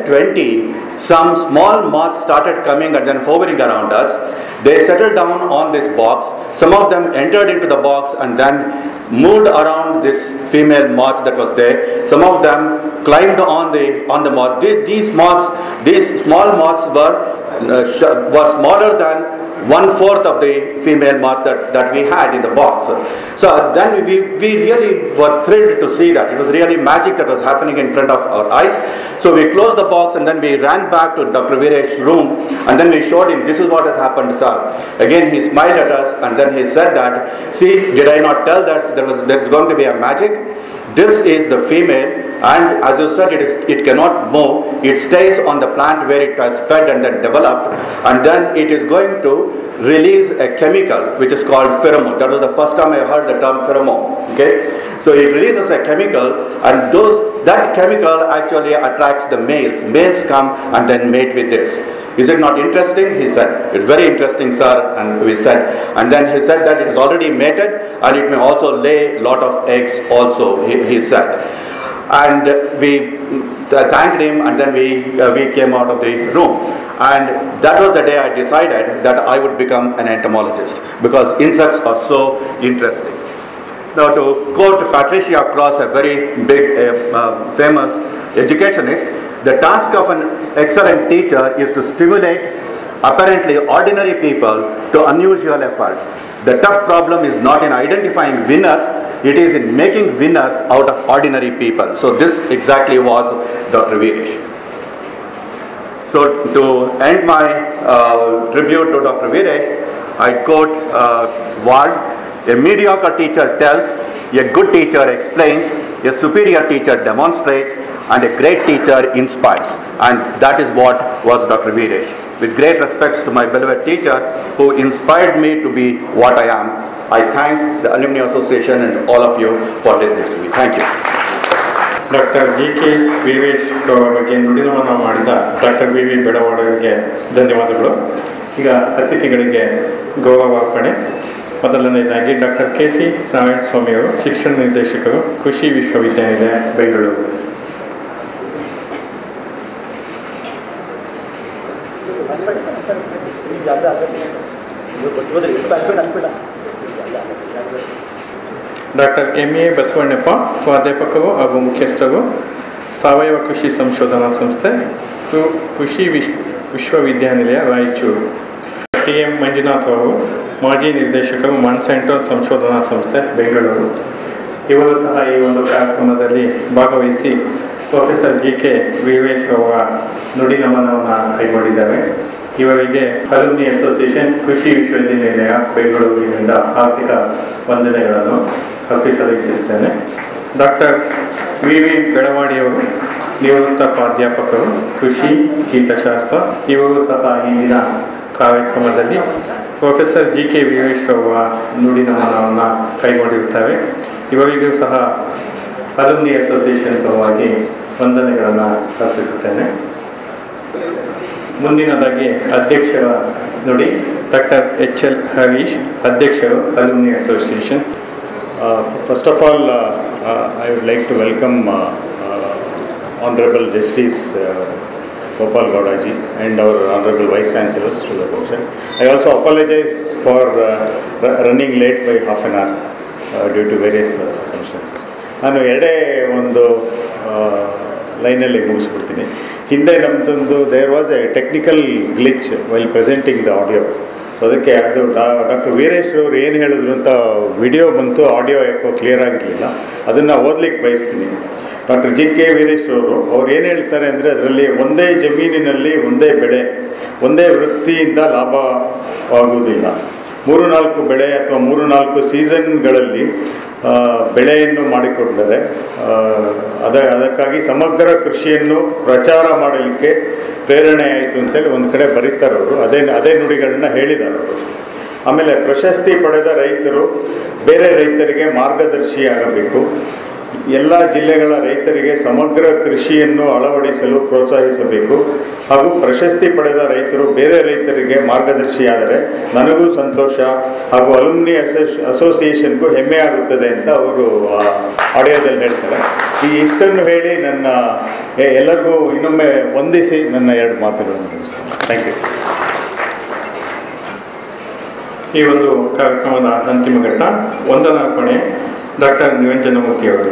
10:20, some small moths started coming and then hovering around us. They settled down on this box. Some of them entered into the box and then moved around this female moth that was there. Some of them climbed on the on the moth. These, these moths, these small moths were uh, sh- were smaller than one fourth of the female moth that, that we had in the box. So then we, we really were thrilled to see that. It was really magic that was happening in front of our eyes. So we closed the box and then we ran back to Dr. Viresh's room and then we showed him this is what has happened, sir. Again, he smiled at us and then he said that, see, did I not tell that there was there is going to be a magic? This is the female and as you said, it, is, it cannot move. It stays on the plant where it has fed and then developed, and then it is going to release a chemical which is called pheromone. That was the first time I heard the term pheromone. Okay, so it releases a chemical, and those that chemical actually attracts the males. Males come and then mate with this. Is it not interesting? He said, It's very interesting, sir. And we said, and then he said that it is already mated and it may also lay lot of eggs also, he, he said. And we th- thanked him and then we, uh, we came out of the room. And that was the day I decided that I would become an entomologist because insects are so interesting. Now, to quote Patricia Cross, a very big, uh, uh, famous educationist, the task of an excellent teacher is to stimulate apparently ordinary people to unusual effort. The tough problem is not in identifying winners, it is in making winners out of ordinary people. So, this exactly was Dr. Veerish. So, to end my uh, tribute to Dr. Veeresh, I quote uh, Ward A mediocre teacher tells, a good teacher explains, a superior teacher demonstrates, and a great teacher inspires. And that is what was Dr. Veeresh. With great respects to my beloved teacher who inspired me to be what I am, I thank the Alumni Association and all of you for listening to me. Thank you. Doctor G K Veeresh ಅವರ ಬಗ್ಗೆ ನುಡಿನಮನ ಮಾಡಿದ ಡಾಕ್ಟರ್ ವಿ ವಿ ಬೆಳವಾಡರಿಗೆ ಧನ್ಯವಾದಗಳು ಈಗ ಅತಿಥಿಗಳಿಗೆ ಗೌರವಾರ್ಪಣೆ ಮೊದಲನೇದಾಗಿ ಡಾಕ್ಟರ್ ಕೆ ಸಿ ನಾರಾಯಣ ಸ್ವಾಮಿಯವರು ಶಿಕ್ಷಣ ನಿರ್ದೇಶಕರು ಕೃಷಿ ವಿಶ್ವವಿದ್ಯಾನಿಲಯ Bengaluru doctor M A Basavannappa ಪ್ರಾಧ್ಯಾಪಕರು ಹಾಗೂ ಮುಖ್ಯಸ್ಥರು ಸಾವಯವ ಕೃಷಿ ಸಂಶೋಧನಾ ಸಂಸ್ಥೆ ಕೃ- ಕೃಷಿ ವಿಶ್ ವಿಶ್ವವಿದ್ಯಾನಿಲಯ ರಾಯಚೂರು ಟಿ ಎಂ ಮಂಜುನಾಥ್ ಅವರು ಮಾಜಿ ನಿರ್ದೇಶಕರು ಮಾನ್ಸೆಂಟೋ ಸಂಶೋಧನಾ ಸಂಸ್ಥೆ ಬೆಂಗಳೂರು ಇವರು ಸಹ ಈ ಒಂದು ಕಾರ್ಯಕ್ರಮದಲ್ಲಿ ಭಾಗವಹಿಸಿ ಪ್ರೊಫೆಸರ್ ಜಿ ಕೆ ವೀರೇಶ್ ಅವರ ನುಡಿ ನಮನವನ್ನು ಕೈಗೊಂಡಿದ್ದಾರೆ ಇವರಿಗೆ ಅಲುಮ್ನಿ ಅಸೋಸಿಯೇಷನ್ ಕೃಷಿ ವಿಶ್ವವಿದ್ಯಾನಿಲಯ ಬೆಂಗಳೂರಿನಿಂದ ಆರ್ಥಿಕ ವಂದನೆಗಳನ್ನು ಅರ್ಪಿಸಲು ಇಚ್ಛಿಸ್ತೇನೆ ಡಾಕ್ಟರ್ ವಿ ವಿ ಬೆಳವಾಡಿಯವರು ನಿವೃತ್ತ ಪ್ರಾಧ್ಯಾಪಕರು ಕೃಷಿ ಕೀಟಶಾಸ್ತ್ರ ಇವರು ಸಹ ಇಂದಿನ ಕಾರ್ಯಕ್ರಮದಲ್ಲಿ ಪ್ರೊಫೆಸರ್ ಜಿ ಕೆ ವೀರೇಶ್ ಅವರ ನುಡಿ ನಮನವನ್ನು ಕೈಗೊಂಡಿರುತ್ತಾರೆ ಇವರಿಗೂ ಸಹ ಅಲುಮ್ನಿ ಅಸೋಸಿಯೇಷನ್ ಪರವಾಗಿ ವಂದನೆಗಳನ್ನು ಅರ್ಪಿಸುತ್ತೇನೆ ಮುಂದಿನದಾಗಿ ಅಧ್ಯಕ್ಷರ ನುಡಿ ಡಾಕ್ಟರ್ ಎಚ್ ಎಲ್ ಹರೀಶ್ ಅಧ್ಯಕ್ಷರು alumni association Uh, First of all, uh, uh, I would like to welcome uh, uh, Honorable Justice uh, Gopal Gowdaji and our Honorable Vice Chancellors to the function. I also apologize for uh, ru- running late by half an hour uh, due to various uh, circumstances. ನಾನು ಎರಡೇ ಒಂದು ಲೈನಲ್ಲಿ ಮುಗಿಸ್ಬಿಡ್ತೀನಿ ಹಿಂದೆ ನಮ್ಮದೊಂದು there was a technical glitch while presenting the audio so ಅದಕ್ಕೆ ಅದು ಡಾಕ್ಟರ್ ವೀರೇಶ್ ಅವರು ಏನು ಹೇಳಿದ್ರು ಅಂತ ವಿಡಿಯೋ ಬಂತು ಆಡಿಯೋ ಯಾಕೋ ಕ್ಲಿಯರ್ ಆಗಿರಲಿಲ್ಲ ಅದನ್ನು ಓದ್ಲಿಕ್ಕೆ ಬಯಸ್ತೀನಿ ಡಾಕ್ಟರ್ ಜಿ ಕೆ ವೀರೇಶ್ ಅವರು ಅವ್ರು ಏನು ಹೇಳ್ತಾರೆ ಅಂದರೆ ಅದರಲ್ಲಿ ಒಂದೇ ಜಮೀನಿನಲ್ಲಿ ಒಂದೇ ಬೆಳೆ ಒಂದೇ ವೃತ್ತಿಯಿಂದ ಲಾಭವಾಗುವುದಿಲ್ಲ ಮೂರು ನಾಲ್ಕು ಬೆಳೆ ಅಥವಾ ಮೂರು ನಾಲ್ಕು ಸೀಸನ್ಗಳಲ್ಲಿ ಆ, ಬೆಳೆಯನ್ನು ಮಾಡಿಕೊಂಡರೆ ಆ, ಅದ ಅದಕ್ಕಾಗಿ ಸಮಗ್ರ ಕೃಷಿಯನ್ನು ಪ್ರಚಾರ ಮಾಡಲಿಕ್ಕೆ ಪ್ರೇರಣೆ ಆಯಿತು ಅಂತೇಳಿ ಒಂದು ಕಡೆ ಬರೀತಾರೆ ಅವರು ಅದೇ ಅದೇ ನುಡಿಗಳನ್ನ ಹೇಳಿದ್ದಾರೆ ಅವರು ಆಮೇಲೆ ಪ್ರಶಸ್ತಿ ಪಡೆದ ರೈತರು ಬೇರೆ ರೈತರಿಗೆ ಮಾರ್ಗದರ್ಶಿಯಾಗಬೇಕು ಎಲ್ಲ ಜಿಲ್ಲೆಗಳ ರೈತರಿಗೆ ಸಮಗ್ರ ಕೃಷಿಯನ್ನು ಅಳವಡಿಸಲು ಪ್ರೋತ್ಸಾಹಿಸಬೇಕು ಹಾಗೂ ಪ್ರಶಸ್ತಿ ಪಡೆದ ರೈತರು ಬೇರೆ ರೈತರಿಗೆ ಮಾರ್ಗದರ್ಶಿಯಾದರೆ ನನಗೂ ಸಂತೋಷ ಹಾಗೂ ಅಲುಮ್ನಿ ಅಸೋಸ್ ಅಸೋಸಿಯೇಷನ್ಗೂ ಹೆಮ್ಮೆ ಆಗುತ್ತದೆ ಅಂತ ಅವರು ಆಡಿಯೋದಲ್ಲಿ ಹೇಳ್ತಾರೆ ಈ ಇಷ್ಟನ್ನು ಹೇಳಿ ನನ್ನ ಎ- ಎಲ್ಲರಿಗೂ ಇನ್ನೊಮ್ಮೆ ವಂದಿಸಿ ನನ್ನ ಎರಡು ಮಾತುಗಳನ್ನು ಮುಗಿಸ್ತೇನೆ ಥ್ಯಾಂಕ್ ಯು ಈ ಒಂದು ಕಾರ್ಯಕ್ರಮದ ಅಂತಿಮ ಘಟ್ಟ ವಂದನಾರ್ಪಣೆ ಡಾಕ್ಟರ್ ನಿರಂಜನಮೂರ್ತಿ ಅವರು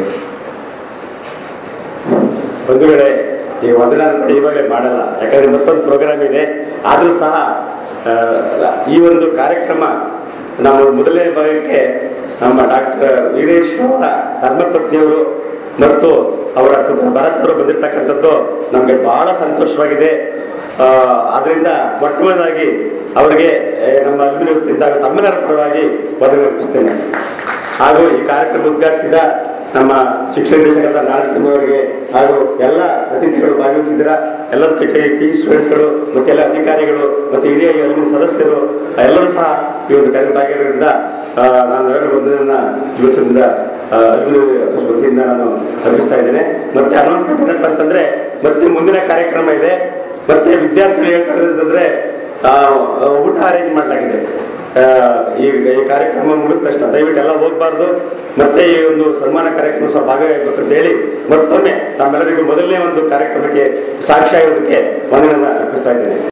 ಒಂದು ವೇಳೆ ಈ ವಂದನಾರ್ಪಣೆ ಇವಾಗಲೇ ಮಾಡಲ್ಲ ಯಾಕಂದ್ರೆ ಮತ್ತೊಂದು ಪ್ರೋಗ್ರಾಮ್ ಇದೆ ಆದರೂ ಸಹ ಆ, ಈ ಒಂದು ಕಾರ್ಯಕ್ರಮ ನಾವು ಮೊದಲನೇ ಭಾಗಕ್ಕೆ ನಮ್ಮ ಡಾಕ್ಟರ್ ವೀರೇಶ್ ಅವರ ಧರ್ಮಪತ್ನಿಯವರು ಮತ್ತು ಅವರ ಪುತ್ರ ಭರತ್ ಅವರು ಬಂದಿರತಕ್ಕಂಥದ್ದು ನಮಗೆ ಬಹಳ ಸಂತೋಷವಾಗಿದೆ ಆ, ಆದ್ರಿಂದ ಮೊಟ್ಟ ಮೊದಲಾಗಿ ಅವರಿಗೆ ಏ, ನಮ್ಮ ಅಲ್ಮಿನಿ ವತಿಯಿಂದ ಹಾಗೂ ತಮ್ಮೆಲ್ಲರ ಪರವಾಗಿ ವಂದನೆ ಅರ್ಪಿಸ್ತೇನೆ ಹಾಗೂ ಈ ಕಾರ್ಯಕ್ರಮ ಉದ್ಘಾಟಿಸಿದ ನಮ್ಮ ಶಿಕ್ಷಣ ನಿರ್ದೇಶಕರಾದ ನಾರಾಯಣ ಅವರಿಗೆ ಹಾಗೂ ಎಲ್ಲ ಅತಿಥಿಗಳು ಭಾಗವಹಿಸಿದ್ದೀರಾ ಎಲ್ಲದಕ್ಕೂ ಹೆಚ್ಚಾಗಿ ಪಿ ಸ್ಟೂಡೆಂಟ್ಸ್ಗಳು ಮತ್ತು ಎಲ್ಲ ಅಧಿಕಾರಿಗಳು ಮತ್ತು ಹಿರಿಯ ಅಲ್ಲಿನ ಸದಸ್ಯರು ಎಲ್ಲರೂ ಸಹ ಈ ಒಂದು ಕಾರ್ಯ ಭಾಗಿಯಾಗಿರೋದ್ರಿಂದ ಆ, ನಾನು ಎಲ್ಲರಿಗೂ ಒಂದನ್ನ ಇವತ್ತಿನಿಂದ ಅಲ್ಲಿನ ವತಿಯಿಂದ ನಾನು ಅರ್ಪಿಸ್ತಾ ಇದ್ದೇನೆ ಮತ್ತೆ ಅನೌನ್ಸ್ಮೆಂಟ್ ಏನಪ್ಪ ಅಂತಂದ್ರೆ ಮತ್ತೆ ಮುಂದಿನ ಕಾರ್ಯಕ್ರಮ ಇದೆ ಮತ್ತೆ ವಿದ್ಯಾರ್ಥಿಗಳು ಹೇಳ್ತಾರೆ ಅಂತಂದ್ರೆ ಆ, ಊಟ ಅರೇಂಜ್ ಮಾಡಲಾಗಿದೆ ಆ, ಈ ಈ ಕಾರ್ಯಕ್ರಮ ಮುಗಿದ ತಕ್ಷಣ ದಯವಿಟ್ಟು ಎಲ್ಲ ಹೋಗ್ಬಾರ್ದು ಮತ್ತೆ ಈ ಒಂದು ಸನ್ಮಾನ ಕಾರ್ಯಕ್ರಮ ಸಹ ಭಾಗವಹಿಸಬೇಕು ಅಂತ ಹೇಳಿ ಮತ್ತೊಮ್ಮೆ ತಮ್ಮೆಲ್ಲರಿಗೂ ಮೊದಲನೇ ಒಂದು ಕಾರ್ಯಕ್ರಮಕ್ಕೆ ಸಾಕ್ಷಿಯಾಗಿರೋದಕ್ಕೆ ವಂದನೆಯನ್ನು ಅರ್ಪಿಸ್ತಾ ಇದ್ದೇನೆ